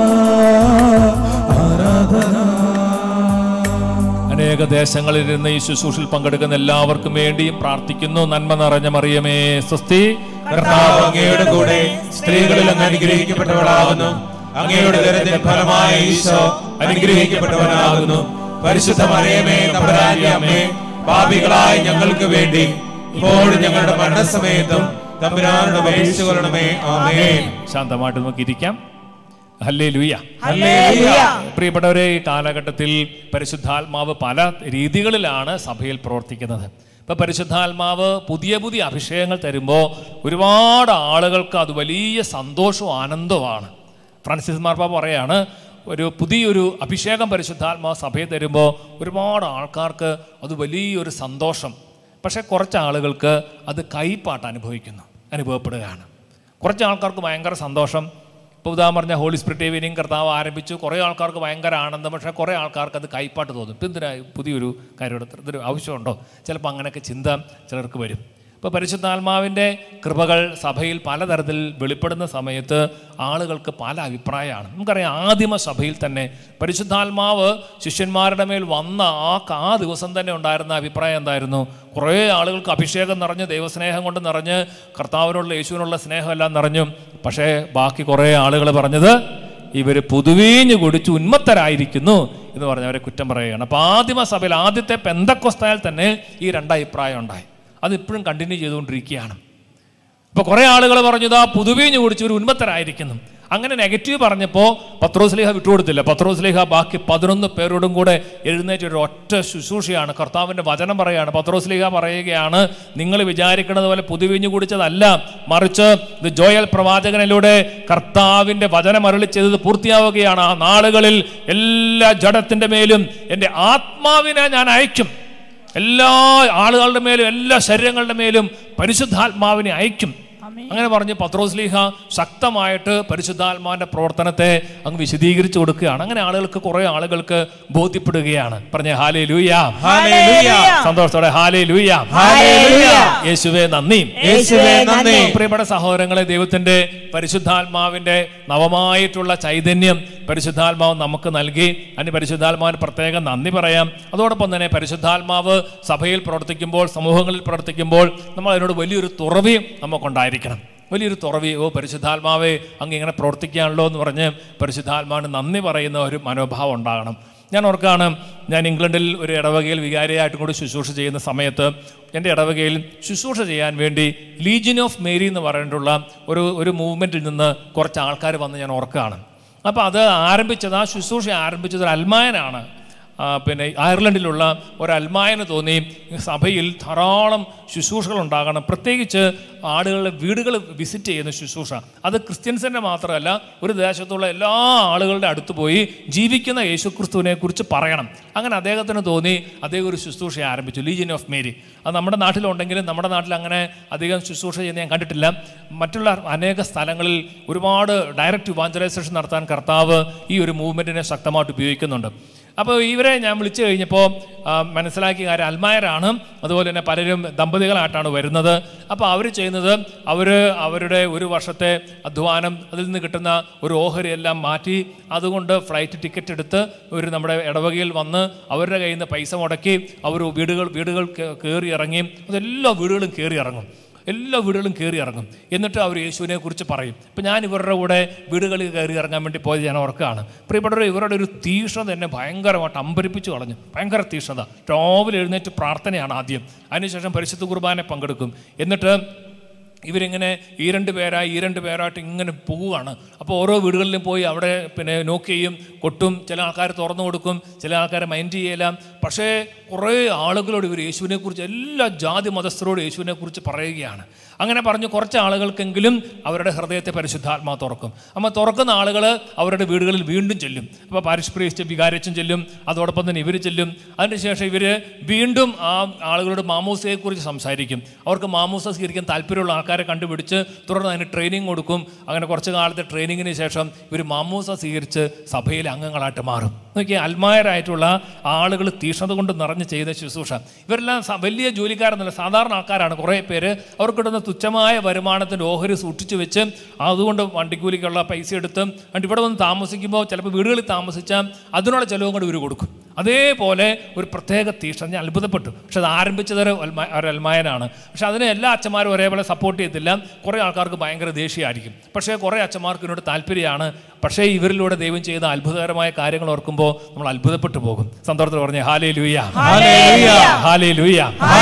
ആരാധന അനേക ദേശങ്ങളിൽ ഇരുന്ന് ഈ ശുശ്രൂഷയിൽ പങ്കെടുക്കുന്ന എല്ലാവർക്കും വേണ്ടിയും പ്രാർത്ഥിക്കുന്നു നന്മ നിറഞ്ഞ മറിയമേ സ്വസ്തി കർത്താവ് അങ്ങയുടെ കൂടെ സ്ത്രീകളിൽ അങ്ങ് അനുഗ്രഹിക്കപ്പെട്ടവളാകുന്നു അങ്ങയുടെ ദരത്തിൻ ഫലമായ ഈശോ അനുഗ്രഹിക്കപ്പെട്ടവനാകുന്നു പരിശുദ്ധ മറിയമേ തമ്പുരാന്റെ അമ്മേ പാപികളായ ഞങ്ങൾക്ക് വേണ്ടി ഇപ്പോഴും ഞങ്ങളുടെ മരണസമയത്തും തമ്പുരാനോട് അപേക്ഷിച്ചു കൊള്ളണമേ ആമേൻ ശാന്തമായിട്ട് നമുക്ക് ഇരിക്കാം ഹല്ലേ ലുയ്യ ഹല്ലേലൂയ. പ്രിയപ്പെട്ടവരെ ഈ കാലഘട്ടത്തിൽ പരിശുദ്ധാത്മാവ് പല രീതികളിലാണ് സഭയിൽ പ്രവർത്തിക്കുന്നത് ഇപ്പം പരിശുദ്ധാത്മാവ് പുതിയ പുതിയ അഭിഷേകങ്ങൾ തരുമ്പോൾ ഒരുപാട് ആളുകൾക്ക് അത് വലിയ സന്തോഷവും ആനന്ദവുമാണ് ഫ്രാൻസിസ് മാർപ്പ പറയാണ് ഒരു പുതിയൊരു അഭിഷേകം പരിശുദ്ധാത്മാവ് സഭയിൽ തരുമ്പോൾ ഒരുപാട് ആൾക്കാർക്ക് അത് വലിയൊരു സന്തോഷം പക്ഷേ കുറച്ച് ആളുകൾക്ക് അത് കൈപ്പാട്ട് അനുഭവിക്കുന്നു അനുഭവപ്പെടുകയാണ് കുറച്ച് ആൾക്കാർക്ക് ഭയങ്കര സന്തോഷം ഇപ്പോൾ ഉദാഹരണം പറഞ്ഞ ഹോളി സ്പിരിറ്റ് ഈവനിങ് കർത്താവ് ആരംഭിച്ചു കുറേ ആൾക്കാർക്ക് ഭയങ്കര ആനന്ദം പക്ഷേ കുറേ ആൾക്കാർക്ക് അത് കൈപ്പാട്ട് തോന്നും ഇപ്പം എന്തിനാ പുതിയൊരു കാര്യം എടുത്ത് ഇതൊരു ആവശ്യമുണ്ടോ ചിലപ്പോൾ അങ്ങനെയൊക്കെ ചിന്ത ചിലർക്ക് വരും ഇപ്പോൾ പരിശുദ്ധാത്മാവിൻ്റെ കൃപകൾ സഭയിൽ പലതരത്തിൽ വെളിപ്പെടുന്ന സമയത്ത് ആളുകൾക്ക് പല അഭിപ്രായമാണ് നമുക്കറിയാം ആദിമ സഭയിൽ തന്നെ പരിശുദ്ധാത്മാവ് ശിഷ്യന്മാരുടെ മേൽ വന്ന ആ ആ ദിവസം തന്നെ ഉണ്ടായിരുന്ന അഭിപ്രായം എന്തായിരുന്നു കുറേ ആളുകൾക്ക് അഭിഷേകം നിറഞ്ഞ് ദൈവസ്നേഹം കൊണ്ട് നിറഞ്ഞ് കർത്താവിനുള്ള യേശുവിനുള്ള സ്നേഹമെല്ലാം നിറഞ്ഞു പക്ഷേ ബാക്കി കുറേ ആളുകൾ പറഞ്ഞത് ഇവർ പുതുവീഞ്ഞ് കുടിച്ച് ഉന്മത്തരായിരിക്കുന്നു എന്ന് പറഞ്ഞവരെ കുറ്റം പറയുകയാണ് അപ്പോൾ ആദിമ സഭയിൽ ആദ്യത്തെ പെന്തക്കൊസ്തായാൽ തന്നെ ഈ രണ്ടഭിപ്രായം ഉണ്ടായി അതിപ്പോഴും കണ്ടിന്യൂ ചെയ്തുകൊണ്ടിരിക്കുകയാണ് ഇപ്പോൾ കുറേ ആളുകൾ പറഞ്ഞത് ആ പുതുവീഞ്ഞ് കുടിച്ച് ഒരു ഉന്മത്തരായിരിക്കുന്നു അങ്ങനെ നെഗറ്റീവ് പറഞ്ഞപ്പോൾ പത്രോസ്ലിഹ വിട്ടുകൊടുത്തില്ല പത്രോസ്ലിഹ ബാക്കി പതിനൊന്ന് പേരോടും കൂടെ എഴുന്നേറ്റ് ഒരു ഒറ്റ ശുശ്രൂഷയാണ് കർത്താവിൻ്റെ വചനം പറയുകയാണ് പത്രോസ്ലിഹ പറയുകയാണ് നിങ്ങൾ വിചാരിക്കുന്നത് പോലെ പുതുവീഞ്ഞ് കുടിച്ചതല്ല മറിച്ച് ഇത് ജോയൽ പ്രവാചകനിലൂടെ കർത്താവിൻ്റെ വചനം അരുളി ചെയ്തത് പൂർത്തിയാവുകയാണ് ആ നാളുകളിൽ എല്ലാ ജഡത്തിൻ്റെ മേലും എൻ്റെ ആത്മാവിനെ ഞാൻ അയക്കും എല്ലാ ആളുകളുടെ മേലും എല്ലാ ശരീരങ്ങളുടെ മേലും പരിശുദ്ധാത്മാവിനെ അയക്കും അങ്ങനെ പറഞ്ഞ് പത്രോസ്ലീഹ ശക്തമായിട്ട് പരിശുദ്ധാത്മാവിന്റെ പ്രവർത്തനത്തെ അങ്ങ് വിശദീകരിച്ചു കൊടുക്കുകയാണ് അങ്ങനെ ആളുകൾക്ക് കുറെ ആളുകൾക്ക് ബോധ്യപ്പെടുകയാണ് പറഞ്ഞ ഹാലേ ലൂയ ഹല്ലേലൂയ സന്തോഷത്തോടെ ഹാലേ ലൂയ ഹല്ലേലൂയ യേശുവേ നന്ദി യേശുവേ നന്ദി പ്രിയപ്പെട്ട സഹോദരങ്ങളെ ദൈവത്തിന്റെ പരിശുദ്ധാത്മാവിന്റെ നവമായിട്ടുള്ള ചൈതന്യം പരിശുദ്ധാത്മാവ് നമുക്ക് നൽകി അതിന് പരിശുദ്ധാത്മാവിന് പ്രത്യേകം നന്ദി പറയാം അതോടൊപ്പം തന്നെ പരിശുദ്ധാത്മാവ് സഭയിൽ പ്രവർത്തിക്കുമ്പോൾ സമൂഹങ്ങളിൽ പ്രവർത്തിക്കുമ്പോൾ നമ്മൾ അതിനോട് വലിയൊരു തുറവി നമുക്കുണ്ടായിരിക്കണം വലിയൊരു തുറവി ഓ പരിശുദ്ധാത്മാവെ അങ്ങ് ഇങ്ങനെ പ്രവർത്തിക്കുകയാണല്ലോ എന്ന് പറഞ്ഞ് പരിശുദ്ധാത്മാവിന് നന്ദി പറയുന്ന ഒരു മനോഭാവം ഉണ്ടാകണം ഞാൻ ഓർക്കാണ് ഞാൻ ഇംഗ്ലണ്ടിൽ ഒരു ഇടവകയിൽ വികാരിയായിട്ടും കൂടി ശുശ്രൂഷ ചെയ്യുന്ന സമയത്ത് എൻ്റെ ഇടവകയിൽ ശുശ്രൂഷ ചെയ്യാൻ വേണ്ടി ലീജിയൻ ഓഫ് മേരി എന്ന് പറഞ്ഞിട്ടുള്ള ഒരു ഒരു മൂവ്മെൻറ്റിൽ നിന്ന് കുറച്ച് ആൾക്കാർ വന്ന് ഞാൻ ഓർക്കുകയാണ് അപ്പോൾ അത് ആരംഭിച്ചത് ആ ശുശ്രൂഷ ആരംഭിച്ചത് ഒരു അൽമായനാണ് ആ, പിന്നെ അയർലൻഡിലുള്ള ഒരു അൽമായന് തോന്നി സഭയിൽ ധാരാളം ശുശ്രൂഷകൾ ഉണ്ടാകണം പ്രത്യേകിച്ച് ആളുകളുടെ വീടുകൾ വിസിറ്റ് ചെയ്യുന്ന ശുശ്രൂഷ അത് ക്രിസ്ത്യൻസിൻ്റെ മാത്രമല്ല ഒരു ദേശത്തുള്ള എല്ലാ ആളുകളുടെ അടുത്ത് പോയി ജീവിക്കുന്ന യേശുക്രിസ്തുവിനെ കുറിച്ച് പറയണം അങ്ങനെ അദ്ദേഹത്തിന് തോന്നി അദ്ദേഹം ഒരു ശുശ്രൂഷ ആരംഭിച്ചു ലീജിയൻ ഓഫ് മേരി അത് നമ്മുടെ നാട്ടിലുണ്ടെങ്കിലും നമ്മുടെ നാട്ടിൽ അങ്ങനെ അധികം ശുശ്രൂഷ ചെയ്യുന്ന ഞാൻ കണ്ടിട്ടില്ല മറ്റുള്ള അനേക സ്ഥലങ്ങളിൽ ഒരുപാട് ഡയറക്റ്റ് ഇവാഞ്ചലൈസേഷൻ നടത്താൻ കർത്താവ് ഈ ഒരു മൂവ്മെൻറ്റിനെ ശക്തമായിട്ട് ഉപയോഗിക്കുന്നുണ്ട് അപ്പോൾ ഇവരെ ഞാൻ വിളിച്ചു കഴിഞ്ഞപ്പോൾ ആ, മനസ്സിലാക്കിയ കാര്യം അൽമായരാണ് അതുപോലെ തന്നെ പലരും ദമ്പതികളായിട്ടാണ് വരുന്നത് അപ്പോൾ അവർ ചെയ്യുന്നത് അവർ അവരുടെ ഒരു വർഷത്തെ അധ്വാനം അതിൽ നിന്ന് കിട്ടുന്ന ഒരു ഓഹരി എല്ലാം മാറ്റി അതുകൊണ്ട് ഫ്ലൈറ്റ് ടിക്കറ്റ് എടുത്ത് ഒരു നമ്മുടെ ഇടവകയിൽ വന്ന് അവരുടെ കയ്യിൽ നിന്ന് പൈസ മുടക്കി അവർ വീടുകൾ വീടുകൾ കേ- കയറി ഇറങ്ങി അതെല്ലാ വീടുകളും കയറി ഇറങ്ങും എല്ലാ വീടുകളും കയറി ഇറങ്ങും എന്നിട്ട് അവർ യേശുവിനെ കുറിച്ച് പറയും ഇപ്പം ഞാൻ ഇവരുടെ കൂടെ വീടുകളിൽ കയറി ഇറങ്ങാൻ വേണ്ടി പോയത് ഞാൻ ഓർക്കുകയാണ് പ്രിയപ്പെട്ടവർ ഇവരുടെ ഒരു തീഷ്ണത എന്നെ ഭയങ്കരമായിട്ട് അമ്പരിപ്പിച്ച് കളഞ്ഞു ഭയങ്കര തീഷ്ണത രാവിലെ എഴുന്നേറ്റ് പ്രാർത്ഥനയാണ് ആദ്യം അതിനുശേഷം പരിശുദ്ധ കുർബാന പങ്കെടുക്കും എന്നിട്ട് ഇവരിങ്ങനെ ഈ രണ്ട് പേരായി ഈ രണ്ട് പേരായിട്ട് ഇങ്ങനെ പോവുകയാണ് അപ്പോൾ ഓരോ വീടുകളിലും പോയി അവിടെ പിന്നെ നോക്ക് ചെയ്യും കൊട്ടും ചില ആൾക്കാർ തുറന്നു കൊടുക്കും ചില ആൾക്കാരെ മൈൻഡ് ചെയ്യില്ല പക്ഷേ കുറേ ആളുകളോട് ഇവർ യേശുവിനെ കുറിച്ച് എല്ലാ ജാതി മതസ്ഥരോട് യേശുവിനെ കുറിച്ച് പറയുകയാണ് അങ്ങനെ പറഞ്ഞു കുറച്ച് ആളുകൾക്കെങ്കിലും അവരുടെ ഹൃദയത്തെ പരിശുദ്ധാത്മാ തുറക്കും അമ്മ തുറക്കുന്ന ആളുകൾ അവരുടെ വീടുകളിൽ വീണ്ടും ചെല്ലും അപ്പോൾ പാരിഷ് പ്രീസ്റ്റ് വികാരച്ചും ചെല്ലും അതോടൊപ്പം തന്നെ ഇവർ ചെല്ലും അതിനുശേഷം ഇവർ വീണ്ടും ആ ആളുകളോട് മാമൂസയെക്കുറിച്ച് സംസാരിക്കും അവർക്ക് മാമൂസ സ്വീകരിക്കാൻ താല്പര്യമുള്ള ആൾക്കാരെ കണ്ടുപിടിച്ച് തുടർന്ന് അതിന് ട്രെയിനിങ് കൊടുക്കും അങ്ങനെ കുറച്ച് കാലത്തെ ട്രെയിനിങ്ങിന് ശേഷം ഇവർ മാമൂസ സ്വീകരിച്ച് സഭയിലെ അംഗങ്ങളായിട്ട് മാറും നോക്കിയാൽ അൽമായരായിട്ടുള്ള ആളുകൾ തീഷ്ണത കൊണ്ട് നിറഞ്ഞ് ചെയ്ത ശുശ്രൂഷ ഇവരെല്ലാം സ- വലിയ ജോലിക്കാരെന്നല്ല സാധാരണ ആൾക്കാരാണ് കുറേ പേര് അവർക്ക് കിട്ടുന്ന തുച്ഛമായ വരുമാനത്തിൻ്റെ ഓഹരി സൂക്ഷിച്ചു വെച്ച് അതുകൊണ്ട് വണ്ടിക്കൂലിക്കുള്ള പൈസ എടുത്ത് എന്നിട്ട് ഇവിടെ വന്ന് താമസിക്കുമ്പോൾ ചിലപ്പോൾ വീടുകളിൽ താമസിച്ചാൽ അതിനുള്ള ചിലവും കൂടി ഇവർ കൊടുക്കും അതേപോലെ ഒരു പ്രത്യേക തീഷ്ണത ഞാൻ അത്ഭുതപ്പെട്ടു പക്ഷെ അത് ആരംഭിച്ചത് ഒരു അൽമ- ഒരു അൽമായനാണ് പക്ഷെ അതിനെ എല്ലാ അച്ഛന്മാരും ഒരേപോലെ സപ്പോർട്ട് ചെയ്യത്തില്ല കുറേ ആൾക്കാർക്ക് ഭയങ്കര ദേഷ്യമായിരിക്കും പക്ഷേ കുറേ അച്ഛന്മാർക്ക് ഇതിനോട് താല്പര്യമാണ് പക്ഷേ ഇവരിലൂടെ ദൈവം ചെയ്ത അത്ഭുതകരമായ കാര്യങ്ങൾ ഓർക്കുമ്പോൾ നമ്മൾ അത്ഭുതപ്പെട്ടു പോകും സന്തോഷത്തിൽ പറഞ്ഞ ഹാലേ ലൂയ ഹാലേ ലൂയ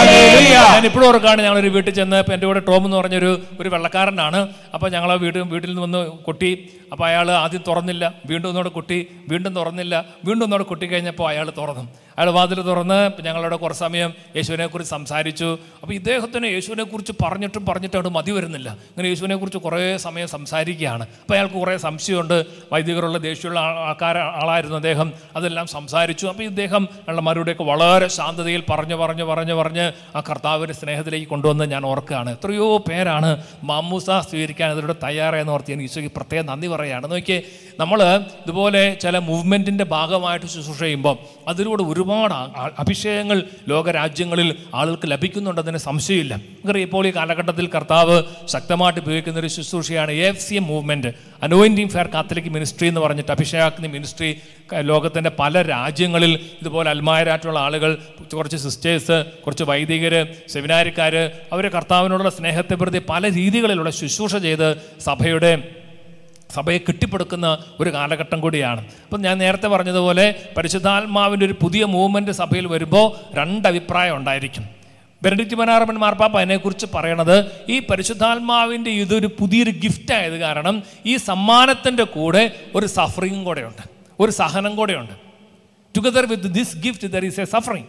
ഞാൻ ഇപ്പോഴും ഓർക്കാണ് ഞങ്ങളൊരു വീട്ടിൽ ചെന്ന് ഇപ്പം എൻ്റെ കൂടെ ടോം എന്ന് പറഞ്ഞൊരു ഒരു വെള്ളക്കാരനാണ് അപ്പോൾ ഞങ്ങൾ ആ വീട് വീട്ടിൽ നിന്ന് വന്ന് കൊട്ടി അപ്പോൾ അയാൾ ആദ്യം തുറന്നില്ല വീണ്ടും ഒന്നുകൂടെ കൊട്ടി വീണ്ടും തുറന്നില്ല വീണ്ടും ഒന്നുകൂടെ കൊട്ടി കഴിഞ്ഞപ്പോൾ അയാൾ തുറന്നു അയാൾ വാതിൽ തുറന്ന് ഞങ്ങളോട് കുറച്ച് സമയം യേശുവിനെ കുറിച്ച് സംസാരിച്ചു അപ്പോൾ ഇദ്ദേഹത്തിന് യേശുവിനെ കുറിച്ച് പറഞ്ഞിട്ടും പറഞ്ഞിട്ടും അവിടെ മതി വരുന്നില്ല ഇങ്ങനെ യേശുവിനെ കുറിച്ച് കുറേ സമയം സംസാരിക്കുകയാണ് അപ്പോൾ അയാൾക്ക് കുറേ സംശയമുണ്ട് വൈദികരുള്ള ദേഷ്യമുള്ള ആ- ആൾക്കാർ ആളായിരുന്നു അദ്ദേഹം അതെല്ലാം സംസാരിച്ചു അപ്പോൾ ഇദ്ദേഹം അയാളുടെ മറുപടിയൊക്കെ വളരെ ശാന്തതയിൽ പറഞ്ഞു പറഞ്ഞു പറഞ്ഞു പറഞ്ഞ് ആ കർത്താവിൻ്റെ സ്നേഹത്തിലേക്ക് കൊണ്ടുവന്ന് ഞാൻ ഓർക്കുകയാണ് എത്രയോ പേരാണ് മാമൂസ സ്വീകരിക്കാൻ അതിലൂടെ തയ്യാറായെന്ന് ഓർത്ത് ഞാൻ ഈശോയ്ക്ക് പ്രത്യേകം നന്ദി പറയുകയാണ് നോക്കിയേ നമ്മൾ ഇതുപോലെ ചില മൂവ്മെൻറ്റിൻ്റെ ഭാഗമായിട്ട് ശുശ്രൂഷ ചെയ്യുമ്പോൾ അതിലൂടെ ഒരുപാട് ആ- ആ- അഭിഷേകങ്ങൾ ലോകരാജ്യങ്ങളിൽ ആളുകൾക്ക് ലഭിക്കുന്നുണ്ടെന്നതിന് സംശയമില്ല നമുക്കറിയാം ഇപ്പോൾ ഈ കാലഘട്ടത്തിൽ കർത്താവ് ശക്തമായിട്ട് ഉപയോഗിക്കുന്ന ഒരു ശുശ്രൂഷയാണ് A F C M movement anointing fire Catholic ministry എന്ന് പറഞ്ഞിട്ട് അഭിഷേകാഗ്നി മിനിസ്ട്രി ക- ലോകത്തിൻ്റെ പല രാജ്യങ്ങളിൽ ഇതുപോലെ അൽമായരായിട്ടുള്ള ആളുകൾ കുറച്ച് സിസ്റ്റേഴ്സ് കുറച്ച് വൈദികർ സെമിനാരിക്കാർ അവർ കർത്താവിനോടുള്ള സ്നേഹത്തെ പ്രതി പല രീതികളിലുള്ള ശുശ്രൂഷ ചെയ്ത് സഭയുടെ സഭയെ കെട്ടിപ്പടുക്കുന്ന ഒരു കാലഘട്ടം കൂടിയാണ് അപ്പം ഞാൻ നേരത്തെ പറഞ്ഞതുപോലെ പരിശുദ്ധാത്മാവിൻ്റെ ഒരു പുതിയ മൂവ്മെൻറ്റ് സഭയിൽ വരുമ്പോൾ രണ്ട് അഭിപ്രായം ഉണ്ടായിരിക്കും ബെനഡിക്റ്റ് മനാറമൻ മാർപ്പാപ്പ അതിനെക്കുറിച്ച് പറയണത് ഈ പരിശുദ്ധാത്മാവിൻ്റെ ഇതൊരു പുതിയൊരു ഗിഫ്റ്റ് ആയത് കാരണം ഈ സമ്മാനത്തിൻ്റെ കൂടെ ഒരു സഫറിങ്ങും കൂടെയുണ്ട് ഒരു സഹനം കൂടെയുണ്ട് together with this gift there is a suffering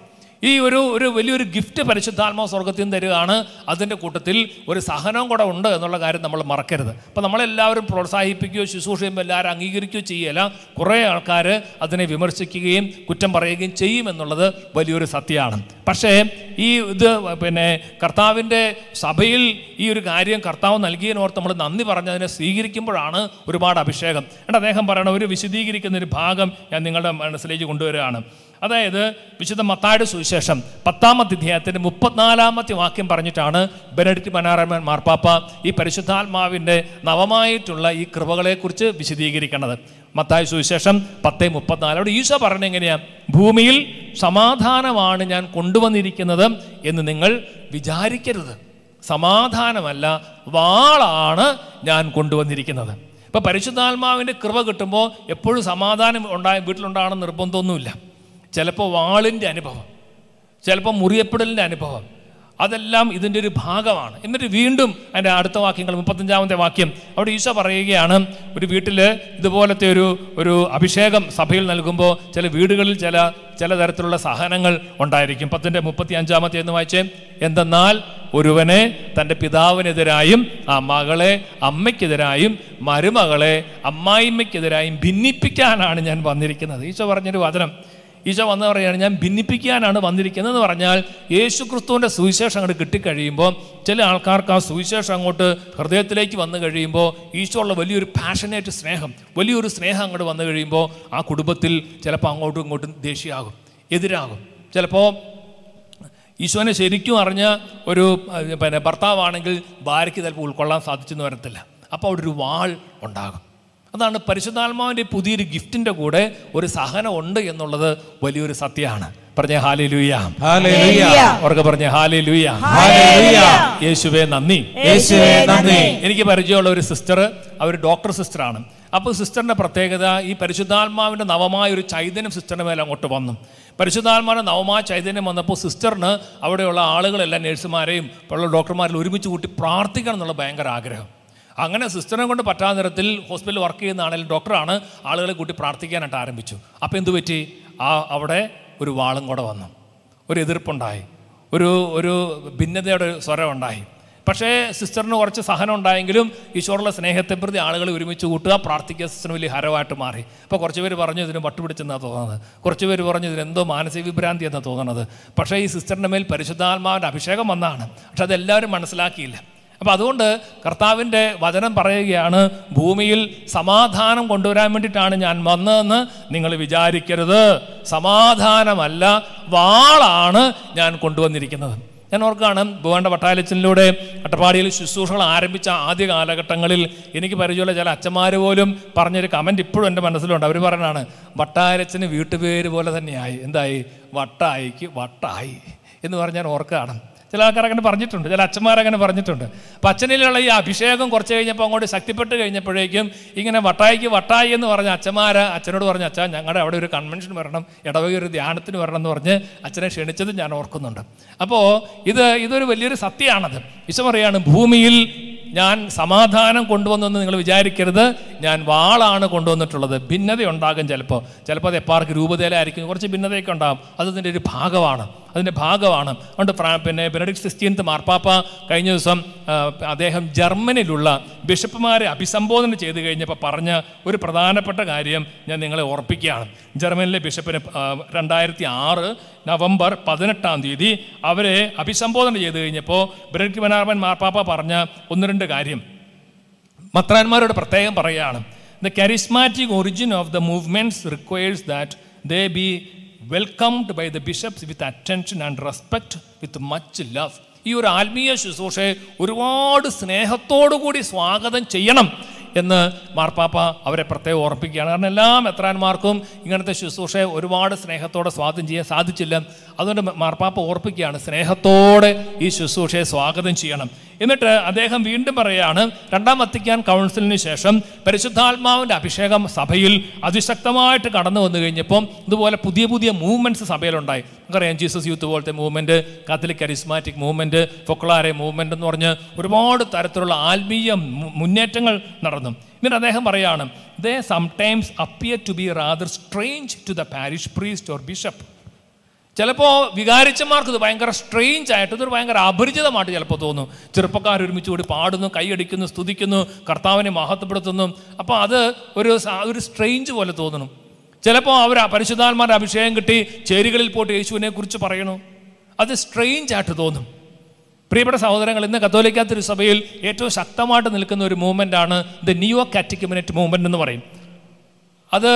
ഈ ഒരു ഒരു വലിയൊരു ഗിഫ്റ്റ് പരിശുദ്ധാത്മാവ് സ്വർഗത്തിൽ നിന്ന് തരികയാണ് അതിൻ്റെ കൂട്ടത്തിൽ ഒരു സഹനവും കൂടെ ഉണ്ട് എന്നുള്ള കാര്യം നമ്മൾ മറക്കരുത് അപ്പോൾ നമ്മളെല്ലാവരും പ്രോത്സാഹിപ്പിക്കുകയോ ശുശ്രൂഷ ചെയ്യുമ്പോൾ എല്ലാവരും അംഗീകരിക്കുകയോ ചെയ്യല കുറേ ആൾക്കാർ അതിനെ വിമർശിക്കുകയും കുറ്റം പറയുകയും ചെയ്യും എന്നുള്ളത് വലിയൊരു സത്യമാണ് പക്ഷേ ഈ ഇത് പിന്നെ കർത്താവിൻ്റെ സഭയിൽ ഈ ഒരു കാര്യം കർത്താവ് നൽകിയതിനോർത്ത് നമ്മൾ നന്ദി പറഞ്ഞതിനെ സ്വീകരിക്കുമ്പോഴാണ് ഒരുപാട് അഭിഷേകം എന്നിട്ട് അദ്ദേഹം പറയണ ഒരു വിശദീകരിക്കുന്ന ഒരു ഭാഗം ഞാൻ നിങ്ങളുടെ മനസ്സിലേക്ക് കൊണ്ടുവരികയാണ് അതായത് വിശുദ്ധ മത്തായുടെ സുവിശേഷം പത്താമത്തെ അധ്യായത്തിൻ്റെ മുപ്പത്തിനാലാമത്തെ വാക്യം പറഞ്ഞിട്ടാണ് ബെനഡിക്റ്റ് മനാറമൻ മാർപ്പാപ്പ ഈ പരിശുദ്ധാത്മാവിൻ്റെ നവമായിട്ടുള്ള ഈ കൃപകളെക്കുറിച്ച് വിശദീകരിക്കുന്നത് മത്തായ സുവിശേഷം പത്തേ മുപ്പത്തിനാല് അവിടെ ഈശോ പറഞ്ഞ എങ്ങനെയാ ഭൂമിയിൽ സമാധാനമാണ് ഞാൻ കൊണ്ടുവന്നിരിക്കുന്നത് എന്ന് നിങ്ങൾ വിചാരിക്കരുത് സമാധാനമല്ല വാളാണ് ഞാൻ കൊണ്ടുവന്നിരിക്കുന്നത് ഇപ്പം പരിശുദ്ധാത്മാവിൻ്റെ കൃപ കിട്ടുമ്പോൾ എപ്പോഴും സമാധാനം ഉണ്ടായ വീട്ടിലുണ്ടാകണം നിർബന്ധമൊന്നുമില്ല ചിലപ്പോൾ വാളിൻ്റെ അനുഭവം ചിലപ്പോൾ മുറിയപ്പെടലിൻ്റെ അനുഭവം അതെല്ലാം ഇതിൻ്റെ ഒരു ഭാഗമാണ് എന്നിട്ട് വീണ്ടും അതിൻ്റെ അടുത്ത വാക്യങ്ങൾ മുപ്പത്തഞ്ചാമത്തെ വാക്യം അവിടെ ഈശോ പറയുകയാണ് ഒരു വീട്ടിൽ ഇതുപോലത്തെ ഒരു ഒരു അഭിഷേകം സഭയിൽ നൽകുമ്പോൾ ചില വീടുകളിൽ ചില ചില തരത്തിലുള്ള സഹനങ്ങൾ ഉണ്ടായിരിക്കും പത്തിൻ്റെ മുപ്പത്തി അഞ്ചാമത്തെ എന്ന് വായിച്ചേ എന്തെന്നാൽ ഒരുവനെ തൻ്റെ പിതാവിനെതിരായും ആ മകളെ അമ്മയ്ക്കെതിരായും മരുമകളെ അമ്മായിമ്മയ്ക്കെതിരായും ഭിന്നിപ്പിക്കാനാണ് ഞാൻ വന്നിരിക്കുന്നത് ഈശോ പറഞ്ഞൊരു വചനം ഈശോ വന്ന് പറയുകയാണ് ഞാൻ ഭിന്നിപ്പിക്കാനാണ് വന്നിരിക്കുന്നത് എന്ന് പറഞ്ഞാൽ യേശു ക്രിസ്തുവിൻ്റെ സുവിശേഷം അങ്ങോട്ട് കിട്ടിക്കഴിയുമ്പോൾ ചില ആൾക്കാർക്ക് ആ സുവിശേഷം അങ്ങോട്ട് ഹൃദയത്തിലേക്ക് വന്നു കഴിയുമ്പോൾ ഈശോ ഉള്ള വലിയൊരു പാഷനേറ്റ് സ്നേഹം വലിയൊരു സ്നേഹം അങ്ങോട്ട് വന്നു കഴിയുമ്പോൾ ആ കുടുംബത്തിൽ ചിലപ്പോൾ അങ്ങോട്ടും ഇങ്ങോട്ടും ദേഷ്യമാകും എതിരാകും ചിലപ്പോൾ ഈശോനെ ശരിക്കും അറിഞ്ഞ ഒരു അഹ്, പിന്നെ ഭർത്താവാണെങ്കിൽ ഭാര്യയ്ക്ക് ചിലപ്പോൾ ഉൾക്കൊള്ളാൻ സാധിച്ചെന്ന് വരത്തില്ല അപ്പോൾ അവിടെ ഒരു വാൾ ഉണ്ടാകും അതാണ് പരിശുദ്ധാത്മാവിൻ്റെ പുതിയൊരു ഗിഫ്റ്റിൻ്റെ കൂടെ ഒരു സഹനം ഉണ്ട് എന്നുള്ളത് വലിയൊരു സത്യമാണ് പറഞ്ഞ ഹാലേ ലൂയ ഹല്ലേലൂയ ഉറക്കെ പറഞ്ഞ ഹാലേ ലൂയ ഹല്ലേലൂയ യേശുവേ നന്ദി യേശുവേ നന്ദി എനിക്ക് പരിചയമുള്ള ഒരു സിസ്റ്റർ അവർ ഡോക്ടർ സിസ്റ്ററാണ് അപ്പോൾ സിസ്റ്ററിൻ്റെ പ്രത്യേകത ഈ പരിശുദ്ധാത്മാവിൻ്റെ നവമായ ഒരു ചൈതന്യം സിസ്റ്ററിൻ്റെ മേലെ അങ്ങോട്ട് വന്നു പരിശുദ്ധാത്മാവിൻ്റെ നവമായ ചൈതന്യം വന്നപ്പോൾ സിസ്റ്ററിന് അവിടെയുള്ള ആളുകളെല്ലാം നഴ്സുമാരെയും ഉള്ള ഡോക്ടർമാരെല്ലാം ഒരുമിച്ച് കൂട്ടി പ്രാർത്ഥിക്കണം എന്നുള്ള ഭയങ്കര ആഗ്രഹം അങ്ങനെ സിസ്റ്ററിനെ കൊണ്ട് പറ്റാത്ത തരത്തിൽ ഹോസ്പിറ്റലിൽ വർക്ക് ചെയ്യുന്ന ആണെങ്കിലും ഡോക്ടറാണ് ആളുകളെ കൂട്ടി പ്രാർത്ഥിക്കാനായിട്ട് ആരംഭിച്ചു അപ്പോൾ എന്തു പറ്റി ആ അവിടെ ഒരു വാളും കൂടെ വന്നു ഒരു എതിർപ്പുണ്ടായി ഒരു ഒരു ഭിന്നതയുടെ ഒരു സ്വരം ഉണ്ടായി പക്ഷേ സിസ്റ്ററിന് കുറച്ച് സഹനം ഉണ്ടായെങ്കിലും ഈശോറുള്ള സ്നേഹത്തെ പ്രതി ആളുകൾ ഒരുമിച്ച് കൂട്ടുക പ്രാർത്ഥിക്കുക സിസ്റ്ററിന് വലിയ ഹരമായിട്ട് മാറി അപ്പോൾ കുറച്ച് പേര് പറഞ്ഞു ഇതിന് വട്ടുപിടിച്ചെന്നാണ് തോന്നുന്നത് കുറച്ച് പേര് പറഞ്ഞു ഇതിന് എന്തോ മാനസിക വിഭ്രാന്തി എന്നാണ് തോന്നുന്നത് പക്ഷേ ഈ സിസ്റ്ററിൻ്റെ മേൽ പരിശുദ്ധാത്മാവിൻ്റെ അഭിഷേകം വന്നതാണ് പക്ഷെ അതെല്ലാവരും മനസ്സിലാക്കിയില്ല അപ്പോൾ അതുകൊണ്ട് കർത്താവിൻ്റെ വചനം പറയുകയാണ് ഭൂമിയിൽ സമാധാനം കൊണ്ടുവരാൻ വേണ്ടിയിട്ടാണ് ഞാൻ വന്നതെന്ന് നിങ്ങൾ വിചാരിക്കരുത് സമാധാനമല്ല വാളാണ് ഞാൻ കൊണ്ടുവന്നിരിക്കുന്നത് ഞാൻ ഓർക്കാണ് ഭൂവണ്ട വട്ടാലച്ചനിലൂടെ അട്ടപ്പാടിയിൽ ശുശ്രൂഷകൾ ആരംഭിച്ച ആദ്യ കാലഘട്ടങ്ങളിൽ എനിക്ക് പരിചയമുള്ള ചില അച്ഛന്മാർ പോലും പറഞ്ഞൊരു കമൻറ്റ് ഇപ്പോഴും എൻ്റെ മനസ്സിലുണ്ട് അവർ പറയുന്നതാണ് വട്ടാരച്ചന് വീട്ടുപേര് പോലെ തന്നെയായി എന്തായി വട്ടായിക്ക് വട്ടായി എന്ന് പറഞ്ഞ് ഞാൻ ഓർക്കുകയാണ് ചില ആൾക്കാർ അങ്ങനെ പറഞ്ഞിട്ടുണ്ട് ചില അച്ഛന്മാരങ്ങനെ പറഞ്ഞിട്ടുണ്ട് അപ്പം അച്ഛനിലുള്ള ഈ അഭിഷേകം കുറച്ച് കഴിഞ്ഞപ്പോൾ അങ്ങോട്ട് ശക്തിപ്പെട്ട് കഴിഞ്ഞപ്പോഴേക്കും ഇങ്ങനെ വട്ടായിക്ക് വട്ടായി എന്ന് പറഞ്ഞ അച്ഛന്മാർ അച്ഛനോട് പറഞ്ഞ അച്ഛാ ഞങ്ങളുടെ അവിടെ ഒരു കൺവെൻഷൻ വരണം ഇടവക ഒരു ധ്യാനത്തിന് വരണം എന്ന് പറഞ്ഞ് അച്ഛനെ ക്ഷണിച്ചത് ഞാൻ ഓർക്കുന്നുണ്ട് അപ്പോൾ ഇത് ഇതൊരു വലിയൊരു സത്യമാണത് വിശ പറയാണ് ഭൂമിയിൽ ഞാൻ സമാധാനം കൊണ്ടുവന്നെന്ന് നിങ്ങൾ വിചാരിക്കരുത് ഞാൻ വാളാണ് കൊണ്ടുവന്നിട്ടുള്ളത് ഭിന്നത ഉണ്ടാകും ചിലപ്പോൾ ചിലപ്പോൾ അത് എപ്പാർക്ക് രൂപതയിലായിരിക്കും കുറച്ച് ഭിന്നതയൊക്കെ ഉണ്ടാകും അത് അതിൻ്റെ ഒരു ഭാഗമാണ് അതിൻ്റെ ഭാഗമാണ് അതുകൊണ്ട് ഫ്രാ പിന്നെ ബെനഡിക്ട് സിക്സ്റ്റീൻത്ത് മാർപ്പാപ്പ കഴിഞ്ഞ ദിവസം ആ, അദ്ദേഹം ജർമ്മനിയിലുള്ള ബിഷപ്പുമാരെ അഭിസംബോധന ചെയ്ത് കഴിഞ്ഞപ്പോൾ പറഞ്ഞ ഒരു പ്രധാനപ്പെട്ട കാര്യം ഞാൻ നിങ്ങളെ ഓർപ്പിക്കുകയാണ് ജർമ്മനിലെ ബിഷപ്പിന് ആ, രണ്ടായിരത്തി ആറ് നവംബർ പതിനെട്ടാം തീയതി അവരെ അഭിസംബോധന ചെയ്ത് കഴിഞ്ഞപ്പോൾ ബെനഡിക്ട് ബനാർമൻ മാർപ്പാപ്പ പറഞ്ഞ ഒന്ന് രണ്ട് കാര്യം മത്രാന്മാരോട് പ്രത്യേകം പറയുകയാണ് the charismatic origin of the movements requires that they be welcomed by the bishops with attention and respect with much love ഈ ഒരു ആത്മീയ ശുശ്രൂഷയെ ഒരുപാട് സ്നേഹത്തോടു കൂടി സ്വാഗതം ചെയ്യണം എന്ന് മാർപ്പാപ്പ അവരെ പ്രത്യേകം ഓർപ്പിക്കുകയാണ് കാരണം എല്ലാ മെത്രാന്മാർക്കും ഇങ്ങനത്തെ ശുശ്രൂഷയെ ഒരുപാട് സ്നേഹത്തോടെ സ്വാഗതം ചെയ്യാൻ സാധിച്ചില്ല അതുകൊണ്ട് മാർപ്പാപ്പ ഓർപ്പിക്കുകയാണ് സ്നേഹത്തോടെ ഈ ശുശ്രൂഷയെ സ്വാഗതം ചെയ്യണം എന്നിട്ട് അദ്ദേഹം വീണ്ടും പറയുകയാണ് രണ്ടാം വത്തിക്കാൻ കൗൺസിലിന് ശേഷം പരിശുദ്ധാത്മാവിൻ്റെ അഭിഷേകം സഭയിൽ അതിശക്തമായിട്ട് കടന്നു വന്നു കഴിഞ്ഞപ്പം ഇതുപോലെ പുതിയ പുതിയ മൂവ്മെൻറ്റ്സ് സഭയിലുണ്ടായി നമുക്കറിയാം ജീസസ് യൂത്ത് പോലത്തെ movement Catholic charismatic movement Focolare movement എന്ന് പറഞ്ഞ് ഒരുപാട് തരത്തിലുള്ള ആത്മീയ മു- മുന്നേറ്റങ്ങൾ നടന്നു എന്നിട്ട് അദ്ദേഹം പറയുകയാണ് they sometimes appear to be rather strange to the parish priest or bishop ചിലപ്പോൾ വികാരിച്ചന്മാർക്ക് ഇത് ഭയങ്കര സ്ട്രെയിഞ്ച് ആയിട്ട് ഇതൊരു ഭയങ്കര അപരിചിതമായിട്ട് ചിലപ്പോൾ തോന്നും ചെറുപ്പക്കാർ ഒരുമിച്ച് കൂടി പാടുന്നു കൈയടിക്കുന്നു സ്തുതിക്കുന്നു കർത്താവിനെ മഹത്വപ്പെടുത്തുന്നു അപ്പോൾ അത് ഒരു സ- ഒരു സ്ട്രെയിഞ്ച് പോലെ തോന്നുന്നു ചിലപ്പോൾ അവർ പരിശുദ്ധാത്മാരുടെ അഭിഷേകം കിട്ടി ചേരികളിൽ പോയിട്ട് യേശുവിനെ കുറിച്ച് പറയണു അത് സ്ട്രെയിഞ്ച് ആയിട്ട് തോന്നും പ്രിയപ്പെട്ട സഹോദരങ്ങൾ ഇന്ന് കത്തോലിക്ക തിരുസഭയിൽ ഏറ്റവും ശക്തമായിട്ട് നിൽക്കുന്ന ഒരു മൂവ്മെൻ്റ് ആണ് ദ നിയോ കാറ്റിക്കമിനറ്റ് മൂവ്മെൻ്റ് എന്ന് പറയും അത്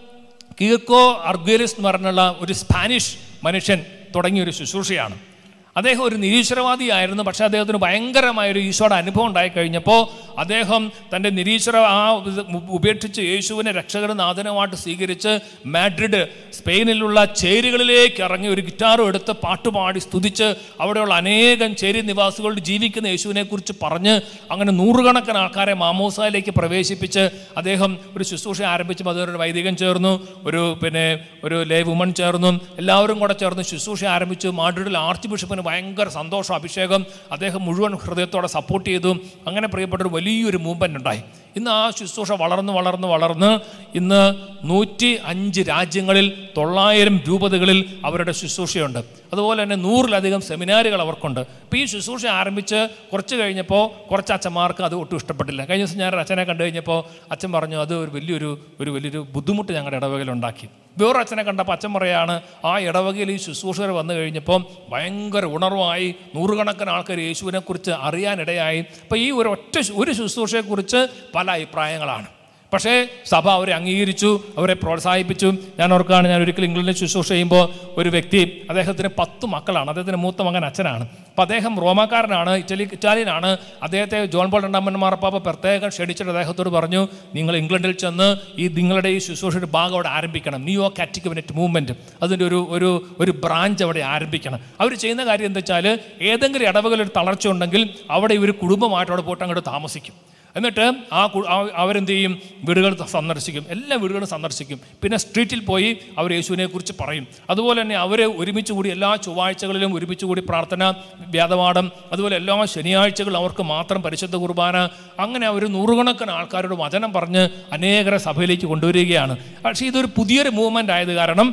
കീർക്കോ അർഗ്വേലിസ് എന്ന് പറഞ്ഞുള്ള ഒരു സ്പാനിഷ് മനുഷ്യൻ തുടങ്ങിയ ഒരു ശുശ്രൂഷയാണ് അദ്ദേഹം ഒരു നിരീശ്വരവാദിയായിരുന്നു പക്ഷേ അദ്ദേഹത്തിന് ഭയങ്കരമായൊരു ഈശോയുടെ അനുഭവം ഉണ്ടായി കഴിഞ്ഞപ്പോൾ അദ്ദേഹം തൻ്റെ നിരീശ്വര ആ ഇത് ഉപേക്ഷിച്ച് യേശുവിനെ രക്ഷകരും നാഥനുമായിട്ട് സ്വീകരിച്ച് മാഡ്രിഡ് സ്പെയിനിലുള്ള ചേരികളിലേക്ക് ഇറങ്ങി ഒരു ഗിറ്റാറും എടുത്ത് പാട്ടുപാടി സ്തുതിച്ച് അവിടെയുള്ള അനേകം ചേരി നിവാസികളോട് ജീവിക്കുന്ന യേശുവിനെ കുറിച്ച് പറഞ്ഞ് അങ്ങനെ നൂറുകണക്കിന് ആൾക്കാരെ മാമോസായിലേക്ക് പ്രവേശിപ്പിച്ച് അദ്ദേഹം ഒരു ശുശ്രൂഷ ആരംഭിച്ചപ്പോൾ അതൊരു വൈദികൻ ചേർന്നു ഒരു പിന്നെ ഒരു ലേ വുമൺ ചേർന്നു എല്ലാവരും കൂടെ ചേർന്ന് ശുശ്രൂഷ ആരംഭിച്ചു മാഡ്രിഡിൽ ആർച്ച് ബിഷപ്പിന് ഭയങ്കര സന്തോഷം അഭിഷേകം അദ്ദേഹം മുഴുവൻ ഹൃദയത്തോടെ സപ്പോർട്ട് ചെയ്തു അങ്ങനെ പ്രിയപ്പെട്ട ഒരു വലിയൊരു മൂവ്മെൻ്റ് ഉണ്ടായി ഇന്ന് ആ ശുശ്രൂഷ വളർന്ന് വളർന്ന് വളർന്ന് ഇന്ന് നൂറ്റി അഞ്ച് രാജ്യങ്ങളിൽ തൊള്ളായിരം രൂപതകളിൽ അവരുടെ ശുശ്രൂഷയുണ്ട് അതുപോലെ തന്നെ നൂറിലധികം സെമിനാറുകൾ അവർക്കുണ്ട് അപ്പോൾ ഈ ശുശ്രൂഷ ആരംഭിച്ച് കുറച്ച് കഴിഞ്ഞപ്പോൾ കുറച്ച് അച്ഛന്മാർക്ക് അത് ഒട്ടും ഇഷ്ടപ്പെട്ടില്ല കഴിഞ്ഞ ദിവസം ഞാൻ ഒരു അച്ഛനെ കണ്ടു കഴിഞ്ഞപ്പോൾ അച്ഛൻ പറഞ്ഞു അത് ഒരു വലിയൊരു ഒരു വലിയൊരു ബുദ്ധിമുട്ട് ഞങ്ങളുടെ ഇടവകയിൽ ഉണ്ടാക്കി വേറെ അച്ഛനെ കണ്ടപ്പോൾ അച്ഛൻ പറയാണ് ആ ഇടവകയിൽ ഈ ശുശ്രൂഷകർ വന്നു കഴിഞ്ഞപ്പോൾ ഭയങ്കര ഉണർവായി നൂറുകണക്കിന് ആൾക്കാർ യേശുവിനെക്കുറിച്ച് അറിയാനിടയായി അപ്പോൾ ഈ ഒരു ഒറ്റ ശു- ഒരു ശുശ്രൂഷയെക്കുറിച്ച് പല അഭിപ്രായങ്ങളാണ് പക്ഷേ സഭ അവരെ അംഗീകരിച്ചു അവരെ പ്രോത്സാഹിപ്പിച്ചു ഞാൻ ഓർക്കുകയാണ് ഞാൻ ഒരിക്കൽ ഇംഗ്ലണ്ടിൽ ശുശ്രൂഷ ചെയ്യുമ്പോൾ ഒരു വ്യക്തി അദ്ദേഹത്തിന് പത്ത് മക്കളാണ് അദ്ദേഹത്തിൻ്റെ മൂത്ത മകൻ അച്ഛനാണ് അപ്പോൾ അദ്ദേഹം റോമാക്കാരനാണ് ഇറ്റലി ഇറ്റാലിയനാണ് അദ്ദേഹത്തെ ജോൺ പോൾ രണ്ടാമൻ മാർപ്പാപ്പ പ്രത്യേകം ക്ഷണിച്ചിട്ട് അദ്ദേഹത്തോട് പറഞ്ഞു നിങ്ങൾ ഇംഗ്ലണ്ടിൽ ചെന്ന് ഈ നിങ്ങളുടെ ഈ ശുശ്രൂഷയുടെ ഭാഗം അവിടെ ആരംഭിക്കണം നിയോ കാറ്റിക്കമിനറ്റ് മൂവ്മെൻറ്റ് അതിൻ്റെ ഒരു ഒരു ഒരു ബ്രാഞ്ച് അവിടെ ആരംഭിക്കണം അവർ ചെയ്യുന്ന കാര്യം എന്താ വെച്ചാൽ ഏതെങ്കിലും ഇടവകളിൽ ഒരു തളർച്ച ഉണ്ടെങ്കിൽ അവിടെ ഇവർ കുടുംബമായിട്ട് അവിടെ പോയിട്ട് അങ്ങോട്ട് താമസിക്കും എന്നിട്ട് ആ കു- ആ- അവരെന്ത് ചെയ്യും വീടുകൾ സന്ദർശിക്കും എല്ലാ വീടുകളും സന്ദർശിക്കും പിന്നെ സ്ട്രീറ്റിൽ പോയി അവർ യേശുവിനെ കുറിച്ച് പറയും അതുപോലെ തന്നെ അവർ ഒരുമിച്ച് കൂടി എല്ലാ ചൊവ്വാഴ്ചകളിലും ഒരുമിച്ച് കൂടി പ്രാർത്ഥന വ്യാതപാഠം അതുപോലെ എല്ലാ ശനിയാഴ്ചകളും അവർക്ക് മാത്രം പരിശുദ്ധ കുർബാന അങ്ങനെ അവർ നൂറുകണക്കിന് ആൾക്കാരോട് വചനം പറഞ്ഞ് അനേകരെ സഭയിലേക്ക് കൊണ്ടുവരികയാണ് പക്ഷേ ഇതൊരു പുതിയൊരു മൂവ്മെൻ്റ് ആയത് കാരണം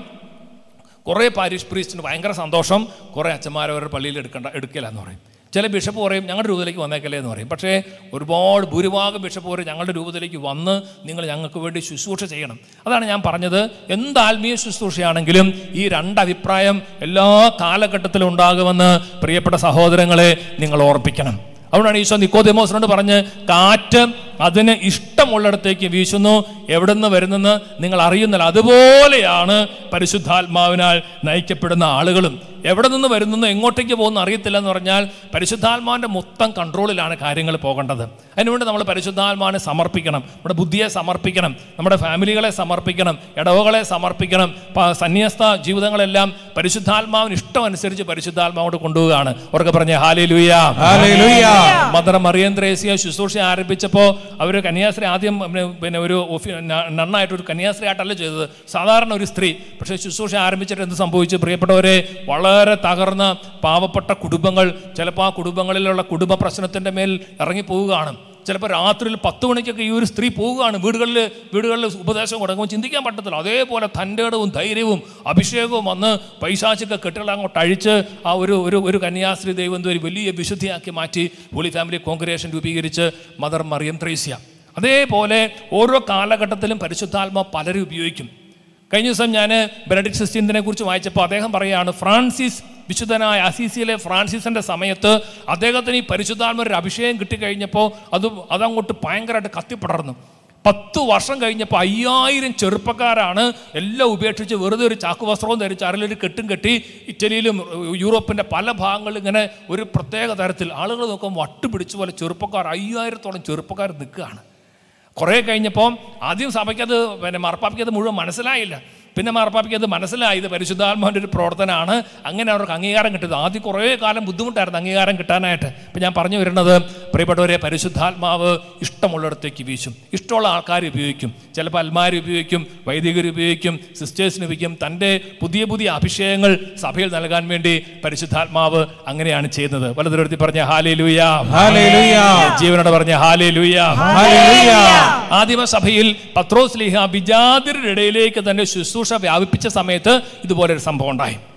കുറേ പാരിഷ് പ്രീസ്റ്റിന് ഭയങ്കര സന്തോഷം കുറേ അച്ഛന്മാർ അവരുടെ പള്ളിയിൽ എടുക്കണ്ട എടുക്കില്ല എന്ന് പറയും ചില ബിഷപ്പ് പറയും ഞങ്ങളുടെ രൂപത്തിലേക്ക് വന്നേക്കല്ലേ എന്ന് പറയും പക്ഷേ ഒരുപാട് ഭൂരിഭാഗം ബിഷപ്പ് പറയും ഞങ്ങളുടെ രൂപത്തിലേക്ക് വന്ന് നിങ്ങൾ ഞങ്ങൾക്ക് വേണ്ടി ശുശ്രൂഷ ചെയ്യണം അതാണ് ഞാൻ പറഞ്ഞത് എന്ത് ആത്മീയ ശുശ്രൂഷയാണെങ്കിലും ഈ രണ്ട് അഭിപ്രായം എല്ലാ കാലഘട്ടത്തിലും ഉണ്ടാകുമെന്ന് പ്രിയപ്പെട്ട സഹോദരങ്ങളെ നിങ്ങൾ ഓർപ്പിക്കണം അതുകൊണ്ടാണ് ഈശോ നിക്കോദേമോസിനോട് പറഞ്ഞ് കാറ്റ് അതിന് ഇഷ്ടമുള്ളിടത്തേക്ക് വീശുന്നു എവിടെ നിന്ന് വരുന്നെന്ന് നിങ്ങൾ അറിയുന്നില്ല അതുപോലെയാണ് പരിശുദ്ധാത്മാവിനാൽ നയിക്കപ്പെടുന്ന ആളുകളും എവിടെ നിന്ന് വരുന്നെന്ന് എങ്ങോട്ടേക്ക് പോകുന്നു അറിയത്തില്ല എന്ന് പറഞ്ഞാൽ പരിശുദ്ധാത്മാവിൻ്റെ മൊത്തം കൺട്രോളിലാണ് കാര്യങ്ങൾ പോകേണ്ടത് അതിനുവേണ്ടി നമ്മൾ പരിശുദ്ധാത്മാവിനെ സമർപ്പിക്കണം നമ്മുടെ ബുദ്ധിയെ സമർപ്പിക്കണം നമ്മുടെ ഫാമിലികളെ സമർപ്പിക്കണം ഇടവകളെ സമർപ്പിക്കണം പ- സന്യസ്ത ജീവിതങ്ങളെല്ലാം പരിശുദ്ധാത്മാവിന് ഇഷ്ടം അനുസരിച്ച് പരിശുദ്ധാത്മാവോട് കൊണ്ടുപോവുകയാണ് അവർക്ക് പറഞ്ഞ ഹാലേ ലുയാ ഹല്ലേലൂയ മദർ മറിയം ത്രേസ്യ ശുശ്രൂഷ ആരംഭിച്ചപ്പോൾ അവർ കന്യാസ്ത്രീ ആദ്യം പിന്നെ പിന്നെ ഒരു ഓഫി ന- നന്നായിട്ട് ഒരു കന്യാസ്ത്രീ ആയിട്ടല്ല ചെയ്തത് സാധാരണ ഒരു സ്ത്രീ പക്ഷേ ശുശ്രൂഷ ആരംഭിച്ചിട്ട് എന്ത് സംഭവിച്ചു പ്രിയപ്പെട്ടവരെ വളരെ തകർന്ന പാവപ്പെട്ട കുടുംബങ്ങൾ ചിലപ്പോൾ ആ കുടുംബങ്ങളിലുള്ള കുടുംബ പ്രശ്നത്തിൻ്റെ മേൽ ഇറങ്ങി പോവുകയാണ് ചിലപ്പോൾ രാത്രിയിൽ പത്ത് മണിക്കൊക്കെ ഈ ഒരു സ്ത്രീ പോവുകയാണ് വീടുകളിൽ വീടുകളിൽ ഉപദേശം കൊടുക്കുമ്പോൾ ചിന്തിക്കാൻ പറ്റത്തില്ല അതേപോലെ തൻ്റെ ഇടവും ധൈര്യവും അഭിഷേകവും വന്ന് പൈശാചിക കെട്ടുകൾ അങ്ങോട്ട് അഴിച്ച് ആ ഒരു ഒരു ഒരു കന്യാസ്ത്രീ ദൈവം ഒരു വലിയ വിശുദ്ധിയാക്കി മാറ്റി ഹോളി ഫാമിലി കോൺഗ്രേഷൻ രൂപീകരിച്ച് മദർ മറിയം ത്രേസ്യ അതേപോലെ ഓരോ കാലഘട്ടത്തിലും പരിശുദ്ധാത്മ പലരും ഉപയോഗിക്കും കഴിഞ്ഞ ദിവസം ഞാൻ ബെനഡിക്ട് സിസ്റ്റീൻസിനെ കുറിച്ച് വായിച്ചപ്പോൾ അദ്ദേഹം പറയുകയാണ് ഫ്രാൻസിസ് വിശുദ്ധനായ അസീസിയിലെ ഫ്രാൻസിസിൻ്റെ സമയത്ത് അദ്ദേഹത്തിന് ഈ പരിശുദ്ധാത്മ ഒരു അഭിഷേകം കിട്ടിക്കഴിഞ്ഞപ്പോൾ അത് അതങ്ങോട്ട് ഭയങ്കരമായിട്ട് കത്തിപ്പടർന്നു പത്ത് വർഷം കഴിഞ്ഞപ്പോൾ അയ്യായിരം ചെറുപ്പക്കാരാണ് എല്ലാം ഉപേക്ഷിച്ച് വെറുതെ ഒരു ചാക്കു വസ്ത്രവും ധരിച്ച് അരലൊരു കെട്ടും കെട്ടി ഇറ്റലിയിലും യൂറോപ്പിൻ്റെ പല ഭാഗങ്ങളിലും ഇങ്ങനെ ഒരു പ്രത്യേക തരത്തിൽ ആളുകൾ നോക്കുമ്പോൾ വട്ട് പിടിച്ച പോലെ ചെറുപ്പക്കാർ അയ്യായിരത്തോളം ചെറുപ്പക്കാർ നിൽക്കുകയാണ് കുറേ കഴിഞ്ഞപ്പോൾ ആദ്യം സഭയ്ക്ക് അത് പിന്നെ മാർപ്പാപ്പയ്ക്ക് അത് മുഴുവൻ മനസ്സിലായില്ല പിന്നെ മാർപ്പാപ്പയ്ക്ക് അത് മനസ്സിലായി ഇത് പരിശുദ്ധാത്മാവിൻ്റെ ഒരു പ്രവർത്തനമാണ് അങ്ങനെ അവർക്ക് അംഗീകാരം കിട്ടിയത് ആദ്യം കുറേ കാലം ബുദ്ധിമുട്ടായിരുന്നു അംഗീകാരം കിട്ടാനായിട്ട് ഇപ്പം ഞാൻ പറഞ്ഞു വരുന്നത് പ്രിയപ്പെട്ടവരെ പരിശുദ്ധാത്മാവ് ഇഷ്ടമുള്ളിടത്തേക്ക് വീശും ഇഷ്ടമുള്ള ആൾക്കാർ ഉപയോഗിക്കും ചിലപ്പോൾ അൽമാർ ഉപയോഗിക്കും വൈദികർ ഉപയോഗിക്കും സിസ്റ്റേഴ്സിന് ഉപയോഗിക്കും തൻ്റെ പുതിയ പുതിയ അഭിഷേകങ്ങൾ സഭയിൽ നൽകാൻ വേണ്ടി പരിശുദ്ധാത്മാവ് അങ്ങനെയാണ് ചെയ്യുന്നത് വലതുരത്തി പറഞ്ഞ ഹാലേ ലൂയാ ഹല്ലേലൂയ ജീവനോട് പറഞ്ഞ ഹാലേ ലൂയാ ഹല്ലേലൂയ ആദിമസഭയിൽ പത്രോസ് ലീഹ വിജാതിരുടെ ഇടയിലേക്ക് തന്റെ ശുശ്രൂഷ വ്യാപിപ്പിച്ച സമയത്ത് ഇതുപോലൊരു സംഭവം ഉണ്ടായി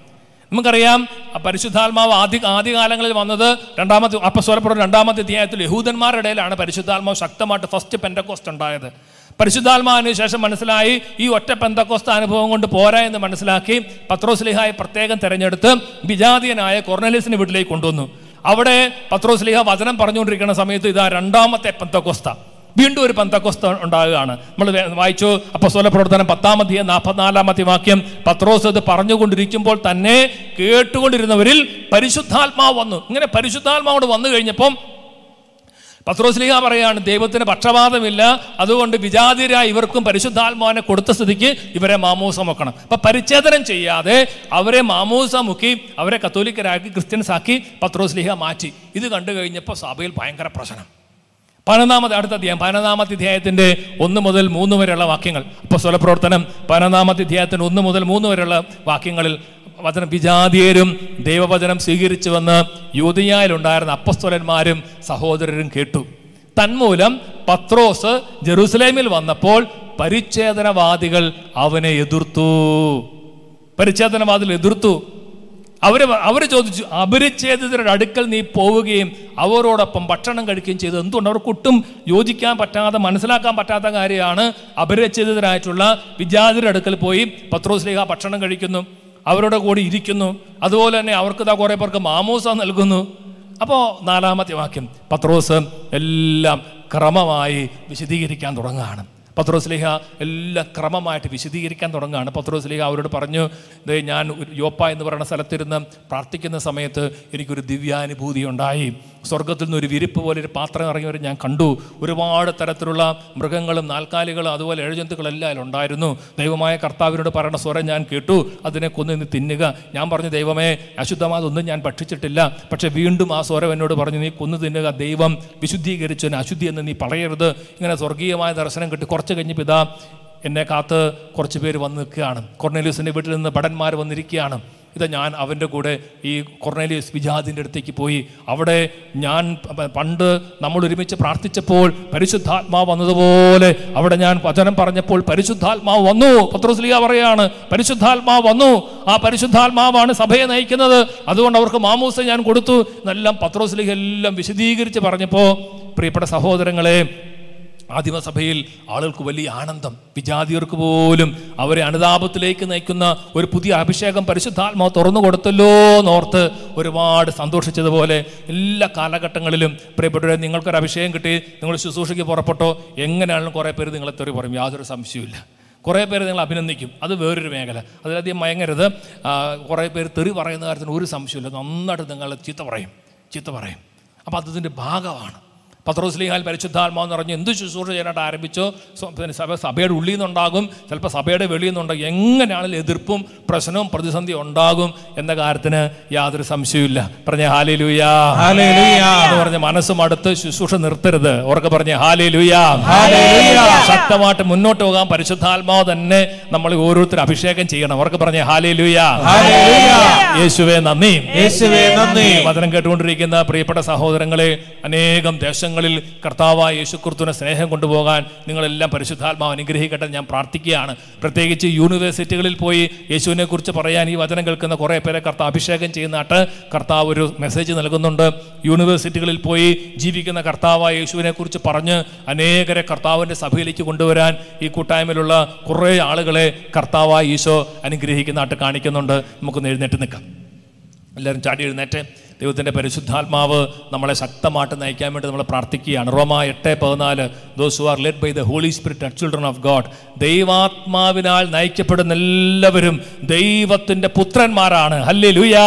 നമുക്കറിയാം ആ പരിശുദ്ധാത്മാവ് ആദ്യ ആദ്യകാലങ്ങളിൽ വന്നത് രണ്ടാമത്തെ അപ്പസ്വലപ്പുറം രണ്ടാമത്തെ അധ്യായത്തിൽ യഹൂദന്മാരുടെ ഇടയിലാണ് പരിശുദ്ധാത്മാവ് ശക്തമായിട്ട് ഫസ്റ്റ് പെൻഡക്കോസ്റ്റ് ഉണ്ടായത് പരിശുദ്ധാത്മാവിന് ശേഷം മനസ്സിലായി ഈ ഒറ്റ പെന്തക്കോസ്ത അനുഭവം കൊണ്ട് പോരാ എന്ന് മനസ്സിലാക്കി പത്രോസ്ലിഹായെ പ്രത്യേകം തെരഞ്ഞെടുത്ത് വിജാതീയനായ കൊർണലിസിന് വീട്ടിലേക്ക് കൊണ്ടുവന്നു അവിടെ പത്രോസ്ലിഹ വചനം പറഞ്ഞുകൊണ്ടിരിക്കുന്ന സമയത്ത് ഇതാ രണ്ടാമത്തെ പെന്തക്കോസ്ത വീണ്ടും ഒരു പന്തക്കൊസ്ത ഉണ്ടാകുകയാണ് നമ്മൾ വേ- വായിച്ചു അപ്പസ്വല പ്രവർത്തനം പത്താമത്തെ നാൽപ്പത്തിനാലാമത്തെ വാക്യം പത്രോസ് ഇത് പറഞ്ഞുകൊണ്ടിരിക്കുമ്പോൾ തന്നെ കേട്ടുകൊണ്ടിരുന്നവരിൽ പരിശുദ്ധാത്മാവ് വന്നു ഇങ്ങനെ പരിശുദ്ധാത്മാവോട് വന്നു കഴിഞ്ഞപ്പം പത്രോസ്ലിഹ പറയാണ് ദൈവത്തിന് പക്ഷപാതമില്ല അതുകൊണ്ട് വിജാതിരായ ഇവർക്കും പരിശുദ്ധാത്മാവിനെ കൊടുത്ത സ്ഥിതിക്ക് ഇവരെ മാമൂസ മുക്കണം അപ്പൊ പരിച്ഛേദനം ചെയ്യാതെ അവരെ മാമൂസ മുക്കി അവരെ കത്തോലിക്കരാക്കി ക്രിസ്ത്യൻസ് ആക്കി പത്രോസ്ലിഹ മാറ്റി ഇത് കണ്ടു കഴിഞ്ഞപ്പോൾ സഭയിൽ ഭയങ്കര പ്രശ്നം പതിനൊന്നാമത്തെ അടുത്ത അധ്യായം പതിനൊന്നാമത്തെ അധ്യായത്തിന്റെ ഒന്ന് മുതൽ മൂന്ന് വരെയുള്ള വാക്യങ്ങൾ ഇപ്പൊ സ്വലപ്രവർത്തനം പതിനൊന്നാമത്തെ അധ്യായത്തിന് ഒന്ന് മുതൽ മൂന്ന് വരെയുള്ള വാക്യങ്ങളിൽ വചനം വിജാതീയരും ദൈവവചനം സ്വീകരിച്ചുവെന്ന് യൂതിയായിലുണ്ടായിരുന്ന അപ്പസ്തോലന്മാരും സഹോദരരും കേട്ടു തന്മൂലം പത്രോസ് ജെറൂസലേമിൽ വന്നപ്പോൾ പരിച്ഛേദനവാദികൾ അവനെ എതിർത്തു പരിച്ഛേദനവാദികൾ എതിർത്തു അവര് അവർ ചോദിച്ചു അപരിച്ഛേദിതരുടെ അടുക്കൽ നീ പോവുകയും അവരോടൊപ്പം ഭക്ഷണം കഴിക്കുകയും ചെയ്തു എന്തുകൊണ്ട് അവർക്ക് ഒട്ടും യോജിക്കാൻ പറ്റാതെ മനസ്സിലാക്കാൻ പറ്റാത്ത കാര്യമാണ് അപരിച്ഛേദിതരായിട്ടുള്ള വിദ്യാർത്ഥിയുടെ അടുക്കൽ പോയി പത്രോസ്ലിഹ ഭക്ഷണം കഴിക്കുന്നു അവരുടെ കൂടെ ഇരിക്കുന്നു അതുപോലെ തന്നെ അവർക്ക് ഇതാ കുറേ പേർക്ക് മാമൂസ നൽകുന്നു അപ്പോൾ നാലാമത്തെ വാക്യം പത്രോസ് എല്ലാം ക്രമമായി വിശദീകരിക്കാൻ തുടങ്ങുകയാണ് പത്രോസ്ലിഹ എല്ലാം ക്രമമായിട്ട് വിശദീകരിക്കാൻ തുടങ്ങുകയാണ് പത്രോസ്ലിഹ അവരോട് പറഞ്ഞു ദേ ഞാൻ ഒരു യോപ്പ എന്ന് പറയുന്ന സ്ഥലത്തിരുന്ന് പ്രാർത്ഥിക്കുന്ന സമയത്ത് എനിക്കൊരു ദിവ്യാനുഭൂതി ഉണ്ടായി സ്വർഗത്തിൽ നിന്ന് ഒരു വിരിപ്പ് പോലെ ഒരു പാത്രം ഇറങ്ങി വരും ഞാൻ കണ്ടു ഒരുപാട് തരത്തിലുള്ള മൃഗങ്ങളും നാൽക്കാലികളും അതുപോലെ എഴുജന്തുക്കളെല്ലാം അതിലുണ്ടായിരുന്നു ദൈവമായ കർത്താവിനോട് പറയുന്ന സ്വരം ഞാൻ കേട്ടു അതിനെ കൊന്ന് ഇന്ന് തിന്നുക ഞാൻ പറഞ്ഞു ദൈവമേ അശുദ്ധമാതൊന്നും ഞാൻ ഭക്ഷിച്ചിട്ടില്ല പക്ഷെ വീണ്ടും ആ സ്വരം എന്നോട് പറഞ്ഞു നീ കൊന്നു തിന്നുക ദൈവം വിശുദ്ധീകരിച്ചു അശുദ്ധി എന്ന് നീ പറയരുത് ഇങ്ങനെ സ്വർഗീയമായ ദർശനം കിട്ടി കുറച്ച് കഴിഞ്ഞപ്പോൾ ഇതാ എന്നെ കാത്ത് കുറച്ച് പേര് വന്ന് നിൽക്കുകയാണ് കൊർണേലിയസിൻ്റെ വീട്ടിൽ നിന്ന് ഭടന്മാർ വന്നിരിക്കുകയാണ് ഇത് ഞാൻ അവൻ്റെ കൂടെ ഈ കൊർണേലിയസ് വിജാദിൻ്റെ അടുത്തേക്ക് പോയി അവിടെ ഞാൻ പ- പണ്ട് നമ്മൾ ഒരുമിച്ച് പ്രാർത്ഥിച്ചപ്പോൾ പരിശുദ്ധാത്മാവ് വന്നതുപോലെ അവിടെ ഞാൻ വചനം പറഞ്ഞപ്പോൾ പരിശുദ്ധാത്മാവ് വന്നു പത്രോസ്ലിയ പറയാണ് പരിശുദ്ധാത്മാവ് വന്നു ആ പരിശുദ്ധാത്മാവാണ് സഭയെ നയിക്കുന്നത് അതുകൊണ്ട് അവർക്ക് മാമൂസ ഞാൻ കൊടുത്തു എന്നെല്ലാം പത്രോസ്ലിഹ എല്ലാം വിശദീകരിച്ച് പറഞ്ഞപ്പോൾ പ്രിയപ്പെട്ട സഹോദരങ്ങളെ ആദിമസഭയിൽ ആളുകൾക്ക് വലിയ ആനന്ദം വിജാതിയർക്ക് പോലും അവരെ അനുതാപത്തിലേക്ക് നയിക്കുന്ന ഒരു പുതിയ അഭിഷേകം പരിശുദ്ധാത്മാവ് തുറന്നു കൊടുത്തല്ലോ എന്നോർത്ത് ഒരുപാട് സന്തോഷിച്ചതുപോലെ എല്ലാ കാലഘട്ടങ്ങളിലും പ്രിയപ്പെട്ടവരെ നിങ്ങൾക്കൊരു അഭിഷേകം കിട്ടി നിങ്ങൾ ശുശ്രൂഷയ്ക്ക് പുറപ്പെട്ടോ എങ്ങനെയാണെങ്കിലും കുറേ പേര് നിങ്ങളെ തെറി പറയും യാതൊരു സംശയവുമില്ല കുറേ പേര് നിങ്ങൾ അഭിനന്ദിക്കും അത് വേറൊരു മേഖല അതിലധികം മയങ്ങരുത് ആ, കുറേ പേര് തെറി പറയുന്ന കാര്യത്തിന് ഒരു സംശയമില്ല നന്നായിട്ട് നിങ്ങൾ ചീത്ത പറയും ചീത്ത പറയും അപ്പോൾ അതിൻ്റെ ഭാഗമാണ് പത്രോസ്ലിഹാൽ പരിശുദ്ധാത്മാവ് എന്ന് പറഞ്ഞ് എന്ത് ശുശ്രൂഷ ചെയ്യാനായിട്ട് ആരംഭിച്ചോ സ്വ- പിന്നെ സഭ സഭയുടെ ഉള്ളിൽ നിന്നുണ്ടാകും ചിലപ്പോൾ സഭയുടെ വെളിയിൽ നിന്നുണ്ടാകും എങ്ങനെയാണെങ്കിലും എതിർപ്പും പ്രശ്നവും പ്രതിസന്ധി ഉണ്ടാകും എന്ന കാര്യത്തിന് യാതൊരു സംശയവുമില്ല പറഞ്ഞ ഹാലേ ലുയാ ഹല്ലേലൂയ. എന്ന് പറഞ്ഞ മനസ്സും അടുത്ത് ശുശ്രൂഷ നിർത്തരുത് ഉറക്കെ പറഞ്ഞ ഹാലേ ലുയാ ഹല്ലേലൂയ. ശക്തമായിട്ട് മുന്നോട്ട് പോകാൻ പരിശുദ്ധാത്മാവ് തന്നെ നമ്മൾ ഓരോരുത്തരും അഭിഷേകം ചെയ്യണം അവർക്ക് പറഞ്ഞ ഹാലേ ലുയാ ഹല്ലേലൂയ. യേശുവേ നന്ദി യേശുവേ നന്ദി വചനം കേട്ടുകൊണ്ടിരിക്കുന്ന പ്രിയപ്പെട്ട സഹോദരങ്ങളെ അനേകം ദേശങ്ങളിൽ കർത്താവായ യേശുക്രിസ്തുവിനെ സ്നേഹം കൊണ്ടുപോകാൻ നിങ്ങളെല്ലാം പരിശുദ്ധാത്മാവ് അനുഗ്രഹിക്കട്ടെ എന്ന് ഞാൻ പ്രാർത്ഥിക്കുകയാണ് പ്രത്യേകിച്ച് യൂണിവേഴ്സിറ്റികളിൽ പോയി യേശുവിനെ കുറിച്ച് പറയാൻ ഈ വചനം കേൾക്കുന്ന കുറേ പേരെ കർത്താവ് അഭിഷേകം ചെയ്യുന്നതായിട്ട് കർത്താവ് ഒരു മെസ്സേജ് നൽകുന്നുണ്ട് യൂണിവേഴ്സിറ്റികളിൽ പോയി ജീവിക്കുന്ന കർത്താവായ യേശുവിനെ കുറിച്ച് പറഞ്ഞ് അനേകരെ കർത്താവിൻ്റെ സഭയിലേക്ക് കൊണ്ടുവരാൻ ഈ കൂട്ടായ്മയിലുള്ള കുറേ ആളുകളെ കർത്താവായ ഈശോ അനുഗ്രഹിക്കുന്നതായിട്ട് കാണിക്കുന്നുണ്ട് നമുക്കൊന്ന് എഴുന്നേറ്റ് നിൽക്കാം എല്ലാവരും ചാടി എഴുന്നേറ്റ് ദൈവത്തിൻ്റെ പരിശുദ്ധാത്മാവ് നമ്മളെ ശക്തമായിട്ട് നയിക്കാൻ വേണ്ടി നമ്മൾ പ്രാർത്ഥിക്കുകയാണ് റോമ എട്ട് പതിനാല് those who are led by the Holy Spirit are children of God ദൈവാത്മാവിനാൽ നയിക്കപ്പെടുന്ന എല്ലാവരും ദൈവത്തിന്റെ പുത്രന്മാരാണ് ഹല്ലേ ലുയാ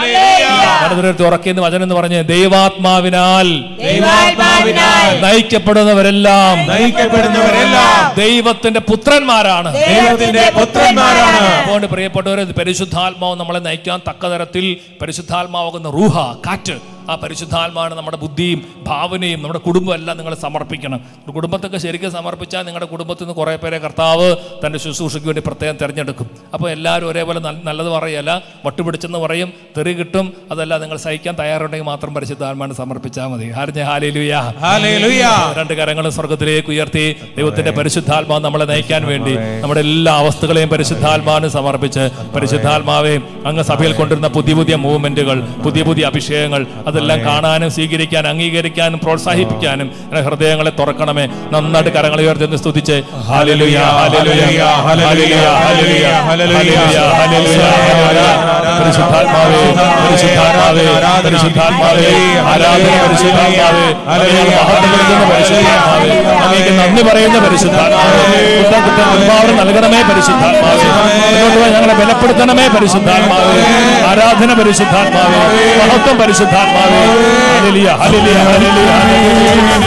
ഉറക്കിയെന്ന് വചനം എന്ന് പറഞ്ഞ് ദൈവാത്മാവിനാൽ ദൈവാത്മാവിനാൽ നയിക്കപ്പെടുന്നവരെല്ലാം നയിക്കപ്പെടുന്നവരെല്ലാം ദൈവത്തിന്റെ പുത്രന്മാരാണ് ദൈവത്തിന്റെ പുത്രന്മാരാണ് അതുകൊണ്ട് പ്രിയപ്പെട്ടവരെ പരിശുദ്ധാത്മാവ് നമ്മളെ നയിക്കാൻ തക്ക തരത്തിൽ പരിശുദ്ധാത്മാവാകുന്ന റൂഹ കാറ്റ് ആ പരിശുദ്ധാത്മാവിന് നമ്മുടെ ബുദ്ധിയും ഭാവനയും നമ്മുടെ കുടുംബം എല്ലാം നിങ്ങൾ സമർപ്പിക്കണം ഒരു കുടുംബത്തൊക്കെ ശരിക്കും സമർപ്പിച്ചാൽ നിങ്ങളുടെ കുടുംബത്തിൽ നിന്ന് കുറേ പേരെ കർത്താവ് തൻ്റെ ശുശ്രൂഷയ്ക്ക് വേണ്ടി പ്രത്യേകം തിരഞ്ഞെടുക്കും അപ്പോൾ എല്ലാവരും ഒരേപോലെ നല്ല- നല്ലത് പറയല്ല വട്ടുപിടിച്ചെന്ന് പറയും തെറി കിട്ടും അതല്ല നിങ്ങൾ സഹിക്കാൻ തയ്യാറുണ്ടെങ്കിൽ മാത്രം പരിശുദ്ധാത്മാവിന് സമർപ്പിച്ചാൽ മതി ഹാരിഞ്ഞ ഹാലേലുയ ഹല്ലേലൂയ. രണ്ട് കരങ്ങളും സ്വർഗത്തിലേക്ക് ഉയർത്തി ദൈവത്തിന്റെ പരിശുദ്ധാത്മാവ് നമ്മളെ നയിക്കാൻ വേണ്ടി നമ്മുടെ എല്ലാ അവസ്ഥകളെയും പരിശുദ്ധാത്മാവിന് സമർപ്പിച്ച് പരിശുദ്ധാത്മാവെ അങ്ങ് സഭയിൽ കൊണ്ടുവരുന്ന പുതിയ പുതിയ മൂവ്മെന്റുകൾ പുതിയ പുതിയ അഭിഷേകങ്ങൾ അതെല്ലാം കാണാനും സ്വീകരിക്കാനും അംഗീകരിക്കാനും പ്രോത്സാഹിപ്പിക്കാനും എൻ്റെ ഹൃദയങ്ങളെ തുറക്കണമേ നന്നായിട്ട് കരങ്ങൾ ഉയർത്തി സ്തുതിച്ച് ഹാലലുയ ഹാലലുയ ഹാലലുയ ഹാലലുയ ഹാലലുയ ഹാലലുയ പരിശുദ്ധാത്മാവേ പരിശുദ്ധാത്മാവേ പരിശുദ്ധാത്മാവേ ആരാധന പരിശുദ്ധാത്മാവേ അങ്ങയെ മഹത്വപ്പെടുത്തുന്ന പരിശുദ്ധാത്മാവേ അങ്ങേക്ക് നന്ദി പറയുന്ന പരിശുദ്ധാത്മാവേ കുറ്റം കുറ്റം അനുഭാവം നൽകണമേ പരിശുദ്ധാത്മാവേ മുന്നോട്ട് പോയി ഞങ്ങളെ ബലപ്പെടുത്തണമേ പരിശുദ്ധാത്മാവേ ആരാധന പരിശുദ്ധാത്മാവേ മഹത്വം പരിശുദ്ധാത്മാവേ ഹല്ലേലൂയ ഹല്ലേലൂയ ഹല്ലേലൂയ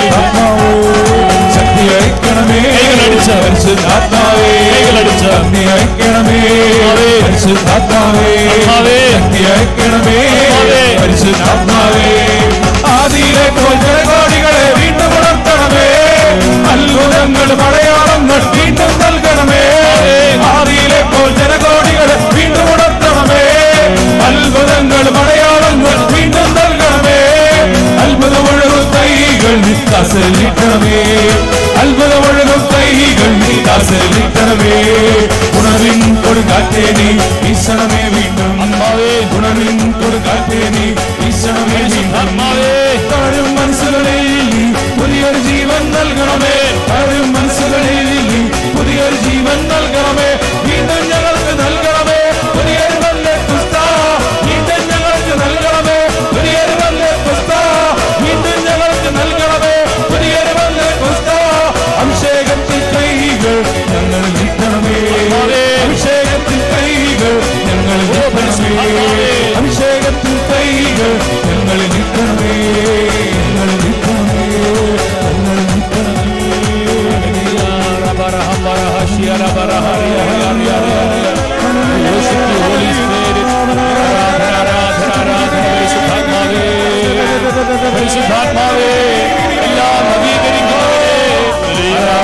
ശക്തി അയക്കണമേ കൈകളടിച്ച് പരിശുദ്ധാത്മാവേ കൈകളടിച്ച് ശക്തി അയക്കണമേ പരിശുദ്ധാത്മാവേ ആത്മാവേ ശക്തി അയക്കണമേ ആത്മാവേ. പരിശുദ്ധാത്മാവേ ആദിയിലെ പോൽ ജനകോടികളെ വീണ്ടും ഉണർത്തണമേ അത്ഭുതങ്ങൾ മലയാളങ്ങൾ വീണ്ടും നൽകണമേ ആദിയിലെ പോൽ ജനകോടികളെ വീണ്ടും ഉണർത്തണമേ അത്ഭുതങ്ങൾ മലയാളങ്ങൾ വീണ്ടും നൽകണമേ അത്ഭുതമൊഴുകും കൈകൾ നിത്താസലിട്ടണമേ അത്ഭുതമൊഴുകും കൈകൾ നിത്താസലിട്ടണമേ ഉണർവിൻ കൊടുങ്കാറ്റേ നീ വീശണമേ വീണ്ടും ഉണർവിൻ കൊടുങ്കാറ്റേ നീ വീശണമേ വീണ്ടും താഴും മനസ്സുകളിൽ നീ പുതിയൊരു ജീവൻ നൽകണമേ താഴും മനസ്സുകളിൽ നീ പുതിയൊരു ജീവൻ നൽകണമേ വീണ്ടും ഞങ്ങൾക്ക് നൽകണമേ പുതിയൊരു നല്ല ക്രിസ്ത വീണ്ടും ഞങ്ങൾക്ക് നൽകണമേ പുതിയൊരു നല്ല ക്രിസ്ത വീണ്ടും ഞങ്ങൾക്ക് നൽകണമേ പുതിയൊരു നല്ല ക്രിസ്ത അഭിഷേകത്തിൽ കൈകൾ ഞങ്ങൾ നീട്ടണമേ അഭിഷേകത്തിൽ കൈകൾ ഞങ്ങൾ നീട്ടണമേ അഭിഷേകത്തിൽ കൈകൾ ഞങ്ങൾ നീട്ടണമേ ഞങ്ങൾ നീട്ടണമേ ഞങ്ങൾ നീട്ടണമേ പരിശുദ്ധാത്മാവേ എല്ലാം നവീകരിക്കണമേ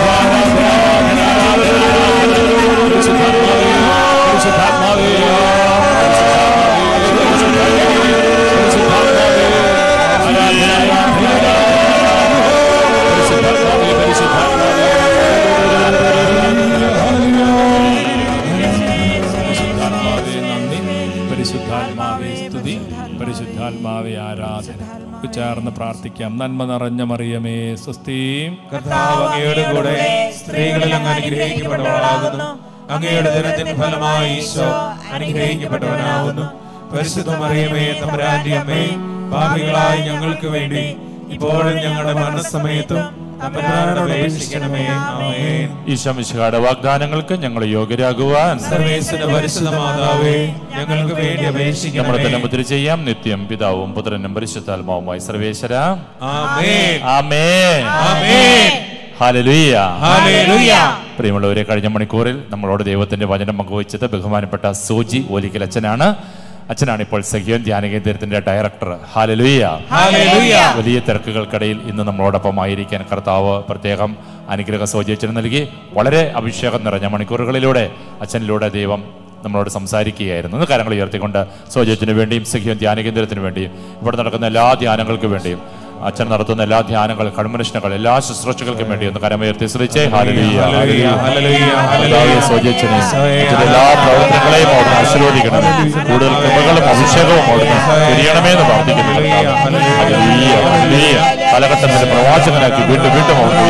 പരിശുദ്ധാത്മാവേ പരിശുദ്ധാത്മാവേ പരിശുദ്ധാത്മാവേ പരിശുദ്ധാത്മാവേ നന്ദി പരിശുദ്ധാത്മാവേ സ്തുതി പരിശുദ്ധാത്മാവേ ആരാധന ചേർന്ന് പ്രാർത്ഥിക്കാം നന്മ നിറഞ്ഞ മറിയമേ സ്വസ്തി കർത്താവ് അങ്ങയുടെ കൂടെ സ്ത്രീകളിൽ അങ്ങ് അനുഗ്രഹിക്കപ്പെട്ടവളാകുന്നു അങ്ങയുടെ ദിനത്തിൻ ഫലമായി ഈശോ അനുഗ്രഹിക്കപ്പെട്ടവനാകുന്നു പരിശുദ്ധ മറിയമേ തമ്പുരാന്റെ അമ്മേ പാപികളായ ഞങ്ങൾക്ക് വേണ്ടി ഇപ്പോഴും ഞങ്ങളുടെ മരണസമയത്തും തമ്പുരാനോട് അപേക്ഷിക്കണമേ ആമേൻ ഈശോമിശിഹായുടെ വാഗ്ദാനങ്ങൾക്ക് ഞങ്ങൾ യോഗ്യരാകുവാൻ സർവേശ്വര പരിശുദ്ധ മാതാവേ ഞങ്ങൾക്ക് വേണ്ടി നമ്മുടെ അപേക്ഷിക്കണമേ തന്നെ മുദ്ര ചെയ്യാം നിത്യം പിതാവും പുത്രനും പരിശുദ്ധാത്മാവുമായി സർവേശ്വര ആമേൻ ആമേ ആമേൻ ഹാലലുയ്യ ഹല്ലേലൂയ പ്രിയമുള്ളവരെ കഴിഞ്ഞ മണിക്കൂറിൽ നമ്മളോട് ദൈവത്തിന്റെ വചനം പങ്കുവച്ചത് ബഹുമാനപ്പെട്ട സോജി ഓലിക്കൽ അച്ഛനാണ് അച്ഛനാണ് ഇപ്പോൾ സഖ്യോൻ ധ്യാന കേന്ദ്രത്തിന്റെ ഡയറക്ടർ ഹാലലുയ്യ ഹല്ലേലൂയ വലിയ തിരക്കുകൾക്കിടയിൽ ഇന്ന് നമ്മളോടൊപ്പം ആയിരിക്കാൻ കർത്താവ് പ്രത്യേകം അനുഗ്രഹ സോചിച്ചന് നൽകി വളരെ അഭിഷേകം നിറഞ്ഞ മണിക്കൂറുകളിലൂടെ അച്ഛനിലൂടെ ദൈവം നമ്മളോട് സംസാരിക്കുകയായിരുന്നു ഇന്ന് കാര്യങ്ങൾ ഉയർത്തിക്കൊണ്ട് സോചിച്ചിന് വേണ്ടിയും സഖ്യം ധ്യാന കേന്ദ്രത്തിന് വേണ്ടിയും ഇവിടെ നടക്കുന്ന എല്ലാ ധ്യാനങ്ങൾക്ക് വേണ്ടിയും അച്ഛൻ നടത്തുന്ന എല്ലാ ധ്യാനങ്ങൾ കൺമനുഷ്യനുകൾ എല്ലാ ശുശ്രൂഷകൾക്കും വേണ്ടി ഒന്ന് കരമുയർത്തി ശ്രദ്ധിച്ചേ ഹാലലുയ്യ ഹല്ലേലൂയ ഹല്ലേലൂയ കർത്താവേ, സോജിയച്ഛനെ ഇതിന്റെ എല്ലാ പ്രവർത്തനങ്ങളെയും അവിടുന്ന് ആശീർവദിക്കണം കൂടുതൽ കൃപകളും അഭിഷേകവും അവിടുന്ന് ചൊരിയണമേ എന്ന് പ്രാർത്ഥിക്കുന്നു കർത്താവേ. ഹല്ലേലൂയ, ഹല്ലേലൂയ. കാലഘട്ടത്തിന്റെ പ്രവാചകനാക്കി വീണ്ടും വീണ്ടും അവിടുന്ന്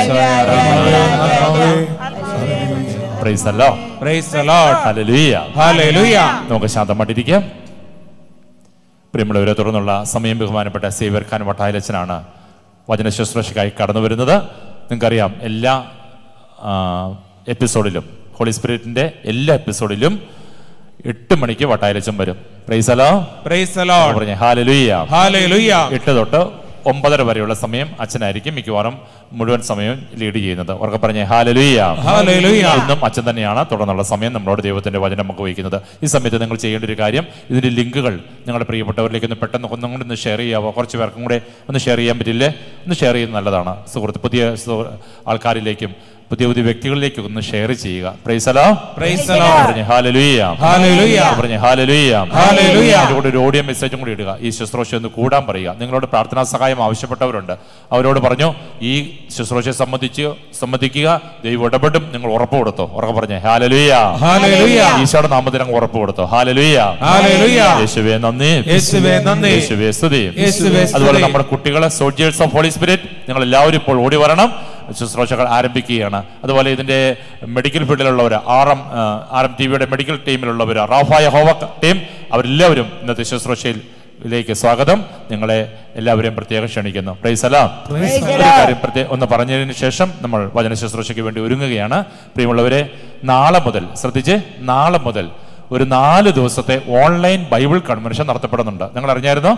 ഉയർത്തണം പ്രൈസ് അല്ലോ പ്രൈസ് ദി ലോർഡ് ഹല്ലേലൂയ ഹല്ലേലൂയ നമുക്ക് ശാന്തമായിട്ടിരിക്കാം പ്രിയമുള്ളവരെ തുടർന്നുള്ള സമയം ബഹുമാനപ്പെട്ട സേവർ ഖാൻ വട്ടായലച്ചനാണ് വചന ശുശ്രൂഷയ്ക്കായി കടന്നു വരുന്നത് നിങ്ങൾക്കറിയാം എല്ലാ ആ, എപ്പിസോഡിലും ഹോളി സ്പിരിറ്റിന്റെ എല്ലാ എപ്പിസോഡിലും എട്ട് മണിക്ക് വട്ടായലച്ചൻ വരും പ്രൈസലോ പ്രൈസ് ദി ലോർഡ് പറഞ്ഞേ ഹാലലുയ്യ ഹല്ലേലൂയ എട്ട് തൊട്ട് ഒമ്പതര വരെയുള്ള സമയം അച്ഛനായിരിക്കും മിക്കവാറും മുഴുവൻ സമയവും ലീഡ് ചെയ്യുന്നത് ഉറക്കെ പറഞ്ഞേ ഹാലലുയ്യ ഹല്ലേലൂയ. ഇന്നും അച്ഛൻ തന്നെയാണ് തുടർന്നുള്ള സമയം നമ്മളോട് ദൈവത്തിന്റെ വചനം നമുക്ക് വഹിക്കുന്നത് ഈ സമയത്ത് നിങ്ങൾ ചെയ്യേണ്ട ഒരു കാര്യം ഇതിന്റെ ലിങ്കുകൾ നിങ്ങളുടെ പ്രിയപ്പെട്ടവരിലേക്ക് ഒന്ന് പെട്ടെന്ന് ഒന്നും കൂടി ഒന്ന് ഷെയർ ചെയ്യാവോ കുറച്ച് പേർക്കും കൂടെ ഒന്ന് ഷെയർ ചെയ്യാൻ പറ്റില്ലേ ഒന്ന് ഷെയർ ചെയ്യുന്നത് നല്ലതാണ് സുഹൃത്ത് പുതിയ സുഹൃ- ആൾക്കാരിലേക്കും പുതിയ പുതിയ വ്യക്തികളിലേക്കും ഒന്ന് ഷെയർ ചെയ്യുക പ്രൈസലോ Praise the Lord. പറഞ്ഞേ ഹാലലുയ്യ ഹല്ലേലൂയ. പറഞ്ഞേ ഹാലലുയ്യ ഹല്ലേലൂയ. അതിന്റെ കൂടെ ഒരു ഓഡിയോ മെസ്സേജും കൂടി ഇടുക ഈ ശുശ്രൂഷ ഒന്ന് കൂടാൻ പറയുക നിങ്ങളോട് പ്രാർത്ഥനാ സഹായം ആവശ്യപ്പെട്ടവരുണ്ട് അവരോട് പറഞ്ഞു ഈ ശുശ്രൂഷയെ സംബന്ധിച്ച് സംബന്ധിക്കുക ദൈവം ഇടപെടും നിങ്ങൾ ഉറപ്പ് കൊടുത്തോ ഉറക്കെ പറഞ്ഞേ ഹാലലുയ്യ ഹല്ലേലൂയ. ഈശോയുടെ നാമത്തിൽ അങ്ങ് ഉറപ്പ് കൊടുത്തോ ഹാലലുയ്യ ഹല്ലേലൂയ. യേശുവേ നന്ദി യേശുവേ നന്ദി. യേശുവേ സ്തുതി യേശുവേ സ്തുതി. അതുപോലെ നമ്മുടെ കുട്ടികളെ സോൾജിയേഴ്സ് ഓഫ് ഹോളി സ്പിരിറ്റ് നിങ്ങൾ എല്ലാവരും ഇപ്പോൾ ഓടി വരണം ശുശ്രൂഷകൾ ആരംഭിക്കുകയാണ് അതുപോലെ ഇതിന്റെ മെഡിക്കൽ ഫീൽഡിലുള്ളവർ R M R M T വിയുടെ മെഡിക്കൽ ടീമിലുള്ളവർ റാഫായ ഹോവ ടീം അവരെല്ലാവരും ഇന്നത്തെ ശുശ്രൂഷയിൽ ിലേക്ക് സ്വാഗതം നിങ്ങളെ എല്ലാവരെയും പ്രത്യേകം ക്ഷണിക്കുന്നു പ്രൈസ് അലാം ഒരു കാര്യം പ്രത്യേകം ഒന്ന് പറഞ്ഞതിന് ശേഷം നമ്മൾ വചന ശുശ്രൂഷയ്ക്ക് വേണ്ടി ഒരുങ്ങുകയാണ് പ്രിയമുള്ളവരെ നാളെ മുതൽ ശ്രദ്ധിച്ച് നാളെ മുതൽ ഒരു നാല് ദിവസത്തെ ഓൺലൈൻ ബൈബിൾ കൺവെൻഷൻ നടത്തപ്പെടുന്നുണ്ട് നിങ്ങൾ അറിഞ്ഞായിരുന്നോ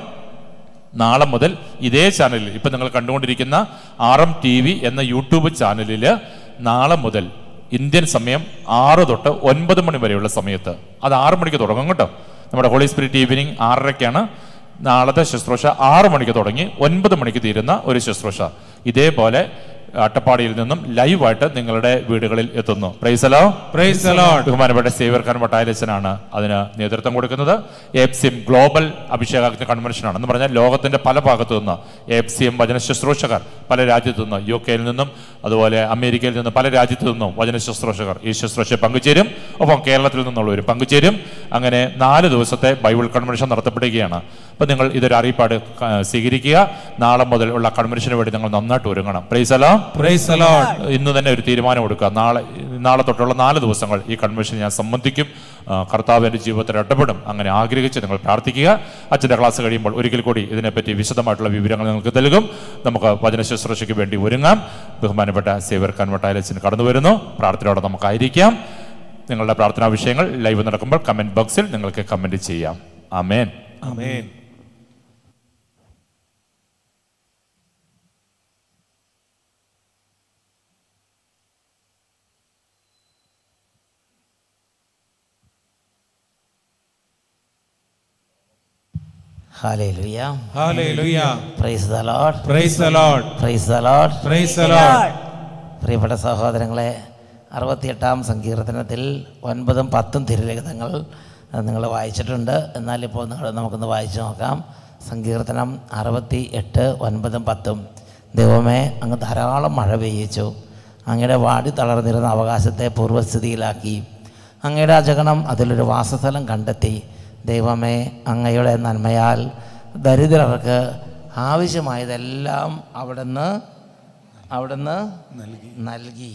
നാളെ മുതൽ ഇതേ ചാനലിൽ ഇപ്പം നിങ്ങൾ കണ്ടുകൊണ്ടിരിക്കുന്ന ആർ എം ടി വി എന്ന യൂട്യൂബ് ചാനലിൽ നാളെ മുതൽ ഇന്ത്യൻ സമയം ആറ് തൊട്ട് ഒൻപത് മണി വരെയുള്ള സമയത്ത് അത് ആറ് മണിക്ക് തുടങ്ങും കേട്ടോ നമ്മുടെ ഹോളി സ്പിരിറ്റ് ഈവനിങ് ആറരയ്ക്കാണ് നാളത്തെ ശുശ്രൂഷ ആറ് മണിക്ക് തുടങ്ങി ഒൻപത് മണിക്ക് തീരുന്ന ഒരു ശുശ്രൂഷ ഇതേപോലെ അട്ടപ്പാടിയിൽ നിന്നും ലൈവായിട്ട് നിങ്ങളുടെ വീടുകളിൽ എത്തുന്നു പ്രൈസലോ Praise the Lord. ബഹുമാനപ്പെട്ട സേവർഖാൻ വട്ടായലച്ചനാണ് അതിന് നേതൃത്വം കൊടുക്കുന്നത് എപ്സിം ഗ്ലോബൽ അഭിഷേകാഗ്നി കൺവെൻഷനാണ് എന്ന് പറഞ്ഞാൽ ലോകത്തിന്റെ പല ഭാഗത്തു നിന്ന് എപ്സിഎം വചന ശുശ്രൂഷകർ പല രാജ്യത്തു നിന്ന് യു കെയിൽ നിന്നും അതുപോലെ അമേരിക്കയിൽ നിന്നും പല രാജ്യത്തു നിന്നും വചന ശുശ്രൂഷകർ ഈ ശുശ്രൂഷ പങ്കുചേരും ഒപ്പം കേരളത്തിൽ നിന്നുള്ളവരും പങ്കുചേരും അങ്ങനെ നാല് ദിവസത്തെ ബൈബിൾ കൺവെൻഷൻ നടത്തപ്പെടുകയാണ് അപ്പോൾ നിങ്ങൾ ഇതൊരു അറിയിപ്പാട് ക- സ്വീകരിക്കുക നാളെ മുതൽ ഉള്ള കൺവെൻഷന് വേണ്ടി നിങ്ങൾ നന്നായിട്ട് ഒരുങ്ങണം പ്രൈസലോ Praise the Lord. ഇന്ന് തന്നെ ഒരു തീരുമാനം എടുക്കുക നാളെ നാളെ തൊട്ടുള്ള നാല് ദിവസങ്ങൾ ഈ കൺവെൻഷൻ ഞാൻ സംബന്ധിക്കും ആ, കർത്താവ് എൻ്റെ ജീവിതത്തിൽ ഇടപെടും അങ്ങനെ ആഗ്രഹിച്ച് നിങ്ങൾ പ്രാർത്ഥിക്കുക അച്ഛൻ്റെ ക്ലാസ് കഴിയുമ്പോൾ ഒരിക്കൽ കൂടി ഇതിനെപ്പറ്റി വിശദമായിട്ടുള്ള വിവരങ്ങൾ നിങ്ങൾക്ക് നൽകും നമുക്ക് വചന ശുശ്രൂഷയ്ക്ക് വേണ്ടി ഒരുങ്ങാം ബഹുമാനപ്പെട്ട സേവർ കൺവട്ടായലച്ചൻ കടന്നു വരുന്നു പ്രാർത്ഥനയോടെ നമുക്കായിരിക്കാം നിങ്ങളുടെ പ്രാർത്ഥനാ വിഷയങ്ങൾ ലൈവ് നടക്കുമ്പോൾ കമൻറ്റ് ബോക്സിൽ നിങ്ങൾക്ക് കമൻറ്റ് ചെയ്യാം ആമേൻ Amen. ഹാലേലുയ Hallelujah. Praise the Lord Praise the Lord. Praise the Lord Praise the Lord. പ്രിയപ്പെട്ട സഹോദരങ്ങളെ അറുപത്തിയെട്ടാം സങ്കീർത്തനത്തിൽ ഒൻപതും പത്തും തിരുലിഖിതങ്ങൾ നിങ്ങൾ വായിച്ചിട്ടുണ്ട് എന്നാലിപ്പോൾ നിങ്ങൾ നമുക്കൊന്ന് വായിച്ചു നോക്കാം സങ്കീർത്തനം അറുപത്തി എട്ട് ഒൻപതും പത്തും ദൈവമേ അങ്ങ് ധാരാളം മഴ പെയ്യിച്ചു അങ്ങയുടെ വാടി തളർന്നിരുന്ന അവകാശത്തെ പൂർവ്വസ്ഥിതിയിലാക്കി അങ്ങയുടെ അജഗണം അതിലൊരു വാസസ്ഥലം കണ്ടെത്തി ദൈവമേ അങ്ങയുടെ നന്മയാൽ ദരിദ്രർക്ക് ആവശ്യമായതെല്ലാം അവിടുന്ന് അവിടുന്ന് നൽകി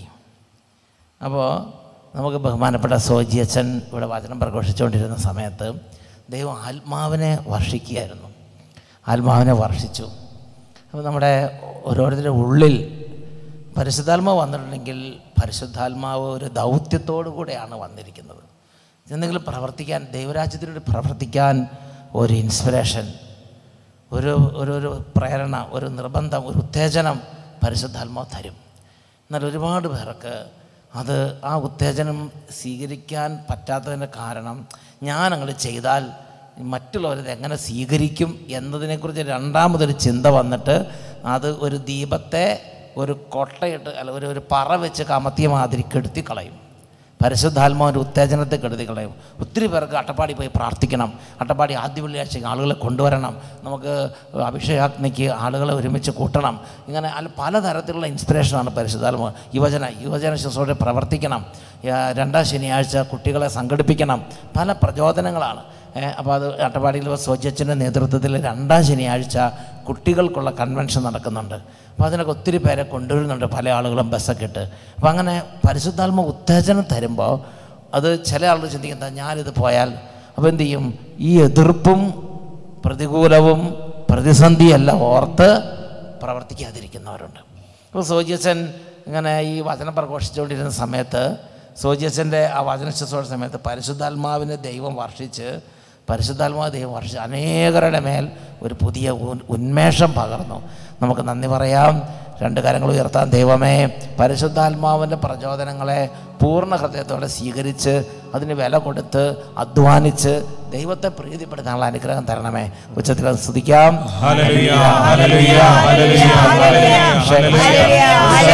അപ്പോൾ നമുക്ക് ബഹുമാനപ്പെട്ട സോജി അച്ഛൻ ഇവിടെ വചനം പ്രഘോഷിച്ചുകൊണ്ടിരുന്ന സമയത്ത് ദൈവം ആത്മാവിനെ വർഷിക്കുകയായിരുന്നു ആത്മാവിനെ വർഷിച്ചു അപ്പോൾ നമ്മുടെ ഓരോരുത്തരുടെ ഉള്ളിൽ പരിശുദ്ധാത്മാവ് വന്നിട്ടുണ്ടെങ്കിൽ പരിശുദ്ധാത്മാവ് ഒരു ദൗത്യത്തോടു കൂടെയാണ് വന്നിരിക്കുന്നത് എന്തെങ്കിലും പ്രവർത്തിക്കാൻ ദൈവരാജ്യത്തിനോട് പ്രവർത്തിക്കാൻ ഒരു ഇൻസ്പിറേഷൻ ഒരു ഒരു ഒരു പ്രേരണ ഒരു നിർബന്ധം ഒരു ഉത്തേജനം പരിശുദ്ധാത്മാവ് തരും എന്നാൽ ഒരുപാട് പേർക്ക് അത് ആ ഉത്തേജനം സ്വീകരിക്കാൻ പറ്റാത്തതിൻ്റെ കാരണം ഞാൻ അങ്ങോട്ട് ചെയ്താൽ മറ്റുള്ളവരത് എങ്ങനെ സ്വീകരിക്കും എന്നതിനെക്കുറിച്ച് രണ്ടാമതൊരു ചിന്ത വന്നിട്ട് അത് ഒരു ദീപത്തെ ഒരു കൊട്ടയിട്ട് അല്ല ഒരു ഒരു പറ വെച്ച് കമത്തിയ മാതിരി കെടുത്തി കളയും പരിശുദ്ധാത്മാവിൻ്റെ ഉത്തേജനത്തെ കെടുതി കളയും ഒത്തിരി പേർക്ക് അട്ടപ്പാടി പോയി പ്രാർത്ഥിക്കണം അട്ടപ്പാടി ആദ്യ വെള്ളിയാഴ്ച ആളുകളെ കൊണ്ടുവരണം നമുക്ക് അഭിഷേകാഗ്നിക്ക് ആളുകളെ ഒരുമിച്ച് കൂട്ടണം ഇങ്ങനെ അല്ല പലതരത്തിലുള്ള ഇൻസ്പിറേഷനാണ് പരിശുദ്ധാത്മാവ് യുവജന യുവജന ശുശ്രൂഷ പ്രവർത്തിക്കണം ആ, രണ്ടാം ശനിയാഴ്ച കുട്ടികളെ സംഘടിപ്പിക്കണം പല പ്രചോദനങ്ങളാണ് അപ്പോൾ അത് അട്ടപ്പാടിയിൽ സ്വച്ഛൻ്റെ നേതൃത്വത്തിൽ രണ്ടാം ശനിയാഴ്ച കുട്ടികൾക്കുള്ള കൺവെൻഷൻ നടക്കുന്നുണ്ട് അപ്പോൾ അതിനൊക്കെ ഒത്തിരി പേരെ കൊണ്ടുവരുന്നുണ്ട് പല ആളുകളും ബസ്സൊക്കെ ഇട്ട് അപ്പോൾ അങ്ങനെ പരിശുദ്ധാത്മ ഉത്തേജനം തരുമ്പോൾ അത് ചില ആളുകൾ ചിന്തിക്കുന്നത് ഞാനിത് പോയാൽ അപ്പോൾ എന്ത് ചെയ്യും ഈ എതിർപ്പും പ്രതികൂലവും പ്രതിസന്ധിയെല്ലാം ഓർത്ത് പ്രവർത്തിക്കാതിരിക്കുന്നവരുണ്ട് അപ്പോൾ സോജിയച്ചൻ ഇങ്ങനെ ഈ വചനം പ്രഘോഷിച്ചുകൊണ്ടിരുന്ന സമയത്ത് സോജിയച്ചൻ്റെ ആ വചന ശുശ്രൂഷ സമയത്ത് പരിശുദ്ധാത്മാവിനെ ദൈവം വർഷിച്ച് പരിശുദ്ധാത്മാവ് ദൈവം വർഷ അനേകരുടെ മേൽ ഒരു പുതിയ ഉൻ- ഉന്മേഷം പകർന്നു നമുക്ക് നന്ദി പറയാം രണ്ട് കാര്യങ്ങൾ ഉയർത്താൻ ദൈവമേ പരിശുദ്ധാത്മാവിൻ്റെ പ്രചോദനങ്ങളെ പൂർണ്ണ ഹൃദയത്തോടെ സ്വീകരിച്ച് അതിന് വില കൊടുത്ത് അധ്വാനിച്ച് ദൈവത്തെ പ്രീതിപ്പെടുത്താനുള്ള അനുഗ്രഹം തരണമേ ഉച്ചത്തിൽ അത് സ്തുതിക്കാം ഹല്ലേലൂയ hallelujah hallelujah hallelujah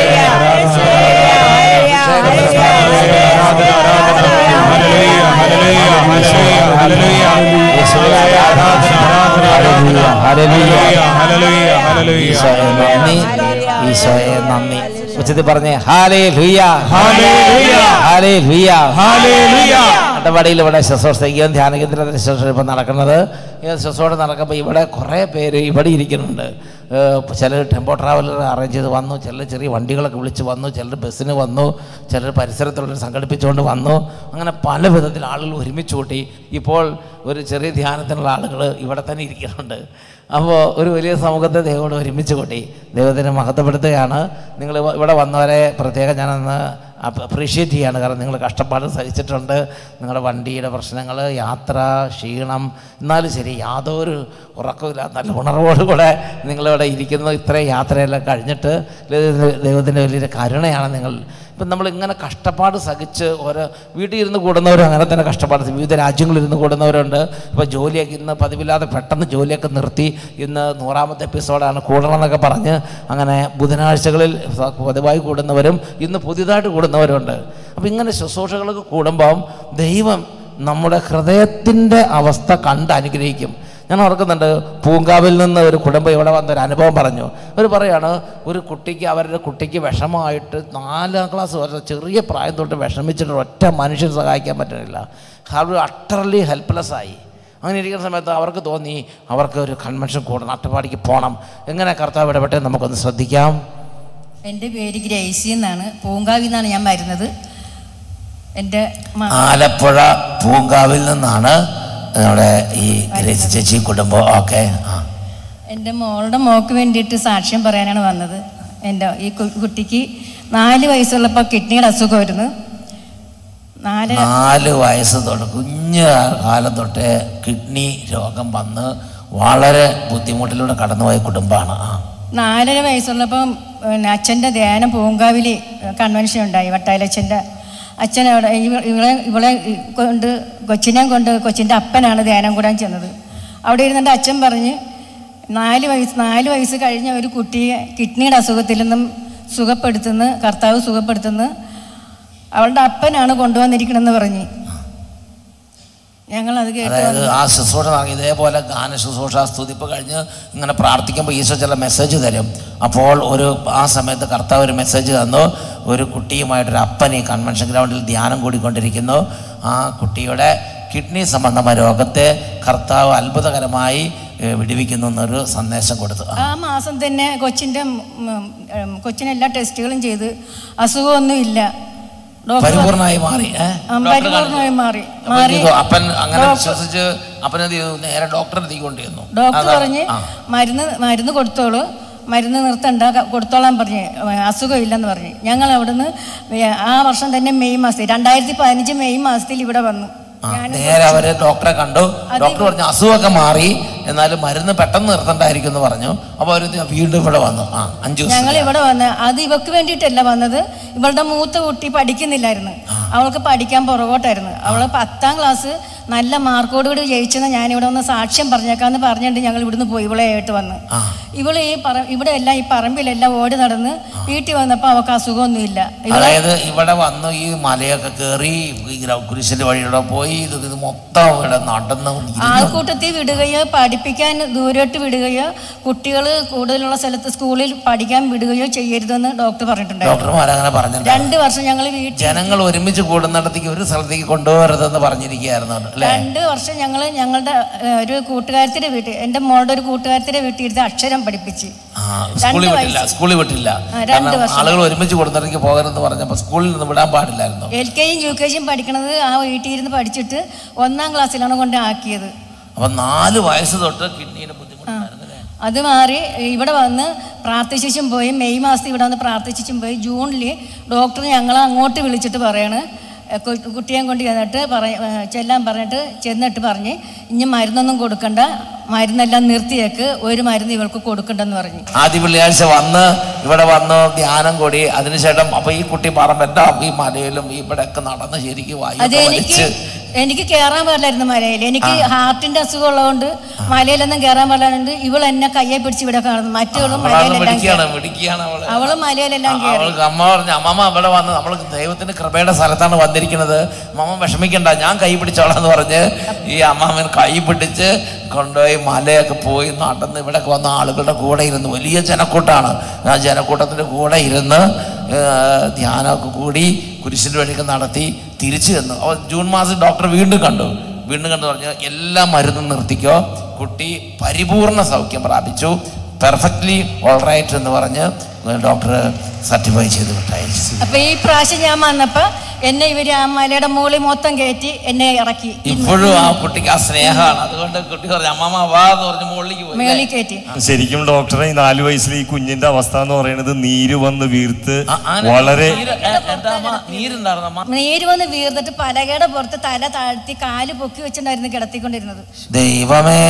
hallelujah hallelujah hallelujah hallelujah യേശുവേ ആരാധന ആരാധന ആരാധന ഹല്ലേലൂയ ഹല്ലേലൂയ ഹല്ലേലൂയ ഈശോയെ നന്ദി ഈശോയെ നന്ദി ഉച്ചത്തിൽ പറഞ്ഞേ ഹാലേ ലുയ്യ ഹല്ലേലൂയ ഹാലേ ലുയ്യ ഹല്ലേലൂയ അട്ടപ്പാടിയിൽ ഇവിടെ ശുശ്രൂഷിക്കുകയും ധ്യാന കേന്ദ്രത്തിൽ ശുശ്രൂഷ ഇപ്പം നടക്കുന്നത് ഈ ശുശ്രൂഷ നടക്കുമ്പോൾ ഇവിടെ കുറേ പേര് ഇവിടെ ഇരിക്കുന്നുണ്ട് ചിലർ ടെമ്പോ ട്രാവലർ അറേഞ്ച് ചെയ്ത് വന്നു ചിലർ ചെറിയ വണ്ടികളൊക്കെ വിളിച്ച് വന്നു ചിലർ ബസ്സിന് വന്നു ചിലർ പരിസരത്തുള്ളവർ സംഘടിപ്പിച്ചുകൊണ്ട് വന്നു അങ്ങനെ പല വിധത്തിൽ ആളുകൾ ഒരുമിച്ച് കൂട്ടി ഇപ്പോൾ ഒരു ചെറിയ ധ്യാനത്തിനുള്ള ആളുകൾ ഇവിടെ തന്നെ ഇരിക്കുന്നുണ്ട് അപ്പോൾ ഒരു വലിയ സമൂഹത്തെ ദൈവത്തോട് ഒരുമിച്ച് കൂട്ടി ദൈവത്തിനെ മഹത്വപ്പെടുത്തുകയാണ് നിങ്ങൾ ഇവിടെ വന്നവരെ പ്രത്യേകം ഞാനന്ന് അപ്രീഷിയേറ്റ് ചെയ്യാണ് കാരണം നിങ്ങൾ കഷ്ടപ്പാട് സഹിച്ചിട്ടുണ്ട് നിങ്ങളുടെ വണ്ടിയുടെ പ്രശ്നങ്ങൾ യാത്ര ക്ഷീണം എന്നാലും ശരി യാതൊരു ഉറക്കമില്ല നല്ല ഉണർവോടുകൂടെ നിങ്ങളിവിടെ ഇരിക്കുന്നു ഇത്രയും യാത്രയെല്ലാം കഴിഞ്ഞിട്ട് ദൈവത്തിൻ്റെ വലിയൊരു കരുണയാണ് നിങ്ങൾ ഇപ്പം നമ്മൾ ഇങ്ങനെ കഷ്ടപ്പാട് സഹിച്ച് ഓരോ വീട്ടിൽ ഇരുന്ന് കൂടുന്നവരും അങ്ങനെ തന്നെ കഷ്ടപ്പാട് സഹി- വിവിധ രാജ്യങ്ങളിൽ ഇരുന്ന് കൂടുന്നവരുണ്ട് ഇപ്പോൾ ജോലിയൊക്കെ ഇന്ന് പതിവില്ലാതെ പെട്ടെന്ന് ജോലിയൊക്കെ നിർത്തി ഇന്ന് നൂറാമത്തെ എപ്പിസോഡാണ് കൂടണം എന്നൊക്കെ പറഞ്ഞ് അങ്ങനെ ബുധനാഴ്ചകളിൽ സ- പതിവായി കൂടുന്നവരും ഇന്ന് പുതിയതായിട്ട് കൂടുന്നവരുണ്ട് അപ്പോൾ ഇങ്ങനെ ശുശ്രൂഷകളൊക്കെ കൂടുമ്പം ദൈവം നമ്മുടെ ഹൃദയത്തിൻ്റെ അവസ്ഥ കണ്ട് അനുഗ്രഹിക്കും ഞാൻ ഓർക്കുന്നുണ്ട് പൂങ്കാവിൽ നിന്ന് ഒരു കുടുംബം ഇവിടെ വന്ന ഒരു അനുഭവം പറഞ്ഞു അവർ പറയാണ് ഒരു കുട്ടിക്ക് അവരുടെ കുട്ടിക്ക് വിഷമമായിട്ട് നാലാം ക്ലാസ് വരെ ചെറിയ പ്രായം തൊട്ട് വിഷമിച്ചിട്ട് ഒറ്റ മനുഷ്യൻ സഹായിക്കാൻ പറ്റുന്നില്ല അവർ അട്ടർലി ഹെൽപ്ലെസ് ആയി അങ്ങനെ ഇരിക്കുന്ന സമയത്ത് അവർക്ക് തോന്നി അവർക്ക് ഒരു കൺവെൻഷൻ കൂടണം അട്ടപ്പാടിക്ക് പോകണം എങ്ങനെ കർത്താവ് ഇടപെട്ടെ നമുക്കൊന്ന് ശ്രദ്ധിക്കാം എൻ്റെ പേര് ഗ്രേസി എന്നാണ് പൂങ്കാവിൽ നിന്നാണ് ഞാൻ വരുന്നത് എൻ്റെ മ- ആലപ്പുഴ പൂങ്കാവിൽ നിന്നാണ് നമ്മുടെ ഈ ഗ്രേസി ചേച്ചി കുടുംബം ഓക്കെ ആ എൻ്റെ മോളുടെ മോക്ക് വേണ്ടിയിട്ട് സാക്ഷ്യം പറയാനാണ് വന്നത് എൻ്റെ ഈ കു- കുട്ടിക്ക് നാല് വയസ്സുള്ളപ്പോൾ കിഡ്നിയുടെ അസുഖമായിരുന്നു നാല് നാല് വയസ്സ് തൊട്ട് കുഞ്ഞ് കാലം തൊട്ടേ കിഡ്നി രോഗം വന്ന് വളരെ ബുദ്ധിമുട്ടിലൂടെ കടന്നുപോയ കുടുംബമാണ് ആ നാലര വയസ്സുള്ളപ്പം പിന്നെ അച്ഛൻ്റെ ധ്യാനം പൂങ്കാവിൽ കൺവെൻഷൻ ഉണ്ടായി വട്ടായിലച്ഛൻ്റെ അച്ഛൻ അവിടെ ഇവ- ഇവളെ ഇവളെ കൊണ്ട് കൊച്ചിനെ കൊണ്ട് കൊച്ചിൻ്റെ അപ്പനാണ് ധ്യാനം കൂടാൻ ചെന്നത് അവിടെ ഇരുന്നിട്ട് അച്ഛൻ പറഞ്ഞ് നാല് വയസ്സ് നാല് വയസ്സ് കഴിഞ്ഞ ഒരു കുട്ടിയെ കിഡ്നിയുടെ അസുഖത്തിൽ നിന്നും സുഖപ്പെടുത്തുന്നു കർത്താവ് സുഖപ്പെടുത്തുന്നു അവളുടെ അപ്പനാണ് കൊണ്ടുവന്നിരിക്കണമെന്ന് പറഞ്ഞ് ഞങ്ങളത് കേട്ട് അതായത് ആ ശുശ്രൂഷ നടക്കി ഇതേപോലെ ഗാന ശുശ്രൂഷ സ്തുതിപ്പ് കഴിഞ്ഞ് ഇങ്ങനെ പ്രാർത്ഥിക്കുമ്പോൾ ഈശോ ചില മെസ്സേജ് തരും അപ്പോൾ ഒരു ആ സമയത്ത് കർത്താവ് ഒരു മെസ്സേജ് തന്നു ഒരു കുട്ടിയുമായിട്ടൊരു അപ്പൻ ഈ കൺവെൻഷൻ ഗ്രൗണ്ടിൽ ധ്യാനം കൂടിക്കൊണ്ടിരിക്കുന്നു ആ കുട്ടിയുടെ കിഡ്നി സംബന്ധമായ രോഗത്തെ കർത്താവ് അത്ഭുതകരമായി ഏഹ്, വിടുവിക്കുന്നു എന്നൊരു സന്ദേശം കൊടുത്തു ആ. ആ മാസം തന്നെ കൊച്ചിൻ്റെ ഉം, ഉം, കൊച്ചിന് എല്ലാ ടെസ്റ്റുകളും ചെയ്ത് അസുഖമൊന്നുമില്ല ഡോക്ടർ പരിപൂർണമായി മാറി ഏഹ് ആ, പരിപൂർണമായി മാറി മാറി ഇത് അപ്പൻ അങ്ങനെ വിശ്വസിച്ച് അപ്പൻ എന്ത് ചെയ്തു നേരെ ഡോക്ടറെ എത്തിക്കൊണ്ട് കൊണ്ടുവന്നു ഡോക്ടർ അതാ- പറഞ്ഞ് ആ. മരുന്ന് മരുന്ന് കൊടുത്തോളൂ മരുന്ന് നിർത്തണ്ട ക- കൊടുത്തോളാൻ പറഞ്ഞ് ഏ, അസുഖമില്ലെന്ന് പറഞ്ഞ് ഞങ്ങൾ അവിടുന്ന് വേ- ആ വർഷം തന്നെ മെയ് മാസത്തിൽ രണ്ടായിരത്തി പതിനഞ്ച് മെയ് മാസത്തിൽ ഇവിടെ വന്നു ആ, നേരെ അവര് ഡോക്ടറെ കണ്ടു ഡോക്ടർ പറഞ്ഞു അസുഖമൊക്കെ മാറി എന്നാലും മരുന്ന് പെട്ടെന്ന് നിർത്തണ്ടായിരിക്കും എന്ന് പറഞ്ഞു അപ്പോൾ അവർ വീണ്ടും ഇവിടെ വന്നു ആ അഞ്ചു ദിവസം ഞങ്ങൾ ഇവിടെ വന്ന് അത് ഇവക്ക് വേണ്ടിയിട്ടല്ല വന്നത് ഇവളുടെ മൂത്ത കുട്ടി പഠിക്കുന്നില്ലായിരുന്നു അവൾക്ക് പഠിക്കാൻ പുറകോട്ടായിരുന്നു അവൾ പത്താം ക്ലാസ് നല്ല മാർക്കോടുകൂടി ജയിച്ചെന്ന് ഞാനിവിടെ ഒന്ന് സാക്ഷ്യം പറഞ്ഞേക്കാന്ന് പറഞ്ഞിട്ട് ഞങ്ങൾ ഇവിടുന്ന് പോയി ഇവളെ ആയിട്ട് വന്ന് ആ. ഇവള് ഈ പറ ഇവിടെ എല്ലാം ഈ പറമ്പിലെല്ലാം ഓടി നടന്ന് വീട്ടിൽ വന്നപ്പോൾ അവൾക്ക് അസുഖമൊന്നുമില്ല ഇവളെ അതായത് ഇവിടെ വന്നു ഈ മലയൊക്കെ കയറി ഈ ഗ്ര- കുരിശിന്റെ വഴിയുടെ പോയി ഇത് ഇത് മൊത്തം ഇവിടെ നടന്ന് ഇരുന്ന് ആൾക്കൂട്ടത്തിൽ വിടുകയോ പഠിപ്പിക്കാൻ ദൂരോട്ട് വിടുകയോ കുട്ടികൾ കൂടുതലുള്ള സ്ഥലത്ത് സ്കൂളിൽ പഠിക്കാൻ വിടുകയോ ചെയ്യരുതെന്ന് ഡോക്ടർ പറഞ്ഞിട്ടുണ്ടായിരുന്നു ഡോക്ടർമാർ അങ്ങനെ പറഞ്ഞിട്ടുണ്ട് രണ്ട് വർഷം ഞങ്ങൾ വീട്ടിൽ ജനങ്ങൾ ഒരുമിച്ച് കൂടുന്നിടത്തേക്ക് ഒരു സ്ഥലത്തേക്ക് കൊണ്ടുപോകരുതെന്ന് പറഞ്ഞിരിക്കുകയായിരുന്നു അല്ലേ രണ്ട് വർഷം ഞങ്ങൾ ഞങ്ങളുടെ ഏഹ്, ഒരു കൂട്ടുകാരത്തിന്റെ വീട്ടിൽ എൻ്റെ മോളുടെ ഒരു കൂട്ടുകാരത്തിന്റെ വീട്ടിൽ ഇരുന്ന് അക്ഷരം പഠിപ്പിച്ച് ആ സ്കൂളിൽ രണ്ട് വിട്ടില്ല സ്കൂളിൽ വിട്ടില്ല രണ്ട് കാരണം വർഷം. ആളുകൾ ഒരുമിച്ച് കൂടുന്നിടത്തേക്ക് പോകരുതെന്ന് പറഞ്ഞപ്പോൾ സ്കൂളിൽ നിന്ന് വിടാൻ പാടില്ലായിരുന്നു എൽ കെ ജിയും യു കെ ജിയും പഠിക്കണത് ആ വീട്ടിൽ ഇരുന്ന് പഠിച്ചിട്ട് ഒന്നാം ക്ലാസ്സിലാണ് കൊണ്ട് ആക്കിയത് അപ്പൊ നാല് വയസ്സ് തൊട്ട് കിഡ്നിയുടെ ബുദ്ധിമുട്ടുണ്ടായിരുന്നു അല്ലേ അത് മാറി ഇവിടെ വന്ന് പ്രാർത്ഥിച്ചും പോയി മെയ് മാസത്തിൽ ഇവിടെ വന്ന് പ്രാർത്ഥിച്ചും പോയി ജൂണിൽ ഡോക്ടർ ഞങ്ങളെ അങ്ങോട്ട് വിളിച്ചിട്ട് പറയാണ് ഏഹ് കു- കുട്ടിയെ കൊണ്ട് ചെന്നിട്ട് പറ ഏഹ് ചെല്ലാൻ പറഞ്ഞിട്ട് ചെന്നിട്ട് പറഞ്ഞ് ഇനി മരുന്നൊന്നും കൊടുക്കണ്ട മരുന്നെല്ലാം നിർത്തിയേക്ക് ഒരു മരുന്ന് ഇവൾക്ക് കൊടുക്കണ്ടെന്ന് പറഞ്ഞു ആദ്യ വെള്ളിയാഴ്ച വന്ന് ഇവിടെ വന്ന് ധ്യാനം കൂടി അതിനുശേഷം അപ്പൊ ഈ കുട്ടി പറമ്പെന്റെ ഈ മലയിലും ഇവിടെ ഒക്കെ നടന്ന് ശരിക്കും അത് വായു എനിക്ക് വലിച്ച് എനിക്ക് കയറാൻ പാടില്ലായിരുന്നു മലയിൽ എനിക്ക് ഹാർട്ടിന്റെ അസുഖം ഉള്ളതുകൊണ്ട് മലയിലൊന്നും കയറാൻ പാടില്ലാണ്ട് ഇവൾ എന്നെ കയ്യെ പിടിച്ച് ഇവിടെ കാണുന്നു മറ്റുകളും അവളാണ് മലയിലെല്ലാം പിടിക്കുകയാണ് കയറി. പിടിക്കുകയാണ് അവള് അവള് മലയിലെല്ലാം കയറി അവൾക്ക് അമ്മ പറഞ്ഞു അമ്മമ്മ ഇവിടെ വന്ന് നമ്മൾ ദൈവത്തിന്റെ കൃപയുടെ സ്ഥലത്താണ് വന്നിരിക്കുന്നത് അമ്മമ്മ വിഷമിക്കണ്ട ഞാൻ കൈ പിടിച്ചോളാന്ന് പറഞ്ഞ് ഈ അമ്മാമ്മൻ കൈ പിടിച്ച് കൊണ്ടുപോയി മലയൊക്കെ പോയി നടന്ന് ഇവിടെ വന്ന ആളുകളുടെ കൂടെ ഇരുന്ന് വലിയ ജനക്കൂട്ടാണ് ആ ജനക്കൂട്ടത്തിന്റെ കൂടെ ഇരുന്ന് ഏർ, ധ്യാനമൊക്കെ കൂടി കുരിശിന്റെ വഴിയൊക്കെ നടത്തി തിരിച്ചു ചെന്നു അപ്പോൾ ജൂൺ മാസം ഡോക്ടർ വീണ്ടും കണ്ടു വീണ്ടും കണ്ടു പറഞ്ഞു എല്ലാ മരുന്നും നിർത്തിക്കോ കുട്ടി പരിപൂർണ സൗഖ്യം പ്രാപിച്ചു പെർഫെക്റ്റ്ലി ഓൾറൈറ്റ് എന്ന് പറഞ്ഞ് ഡോക്ടർ സർട്ടിഫൈ ചെയ്ത് വിട്ടയച്ചു അപ്പൊ ഈ പ്രാവശ്യം ഞാൻ വന്നപ്പോ എന്നെ ഇവര് ആ മലയുടെ മുകളിൽ മൊത്തം കയറ്റി എന്നെ ഇറക്കി ഇപ്പോഴും ആ കുട്ടിക്ക് ആ സ്നേഹമാണ് അതുകൊണ്ട് കുട്ടി പറഞ്ഞു അമ്മമ്മ വാ എന്ന് പറഞ്ഞ് മുകളിലേക്ക് പോയി മേളിൽ കയറ്റി ശരിക്കും ഡോക്ടറെ ഈ നാല് വയസ്സിൽ ഈ കുഞ്ഞിന്റെ അവസ്ഥ എന്ന് പറയുന്നത് നീര് വന്ന് വീർത്ത് ആ, ആന വളരെ നീര്, ഏ, എന്താ അമ്മ നീരുണ്ടായിരുന്നു അമ്മ നീര് വന്ന് വീർന്നിട്ട് പലകയുടെ പുറത്ത് തല താഴ്ത്തി കാല് പൊക്കി വെച്ചിട്ടുണ്ടായിരുന്നു കിടത്തിക്കൊണ്ടിരുന്നത് ദൈവമേ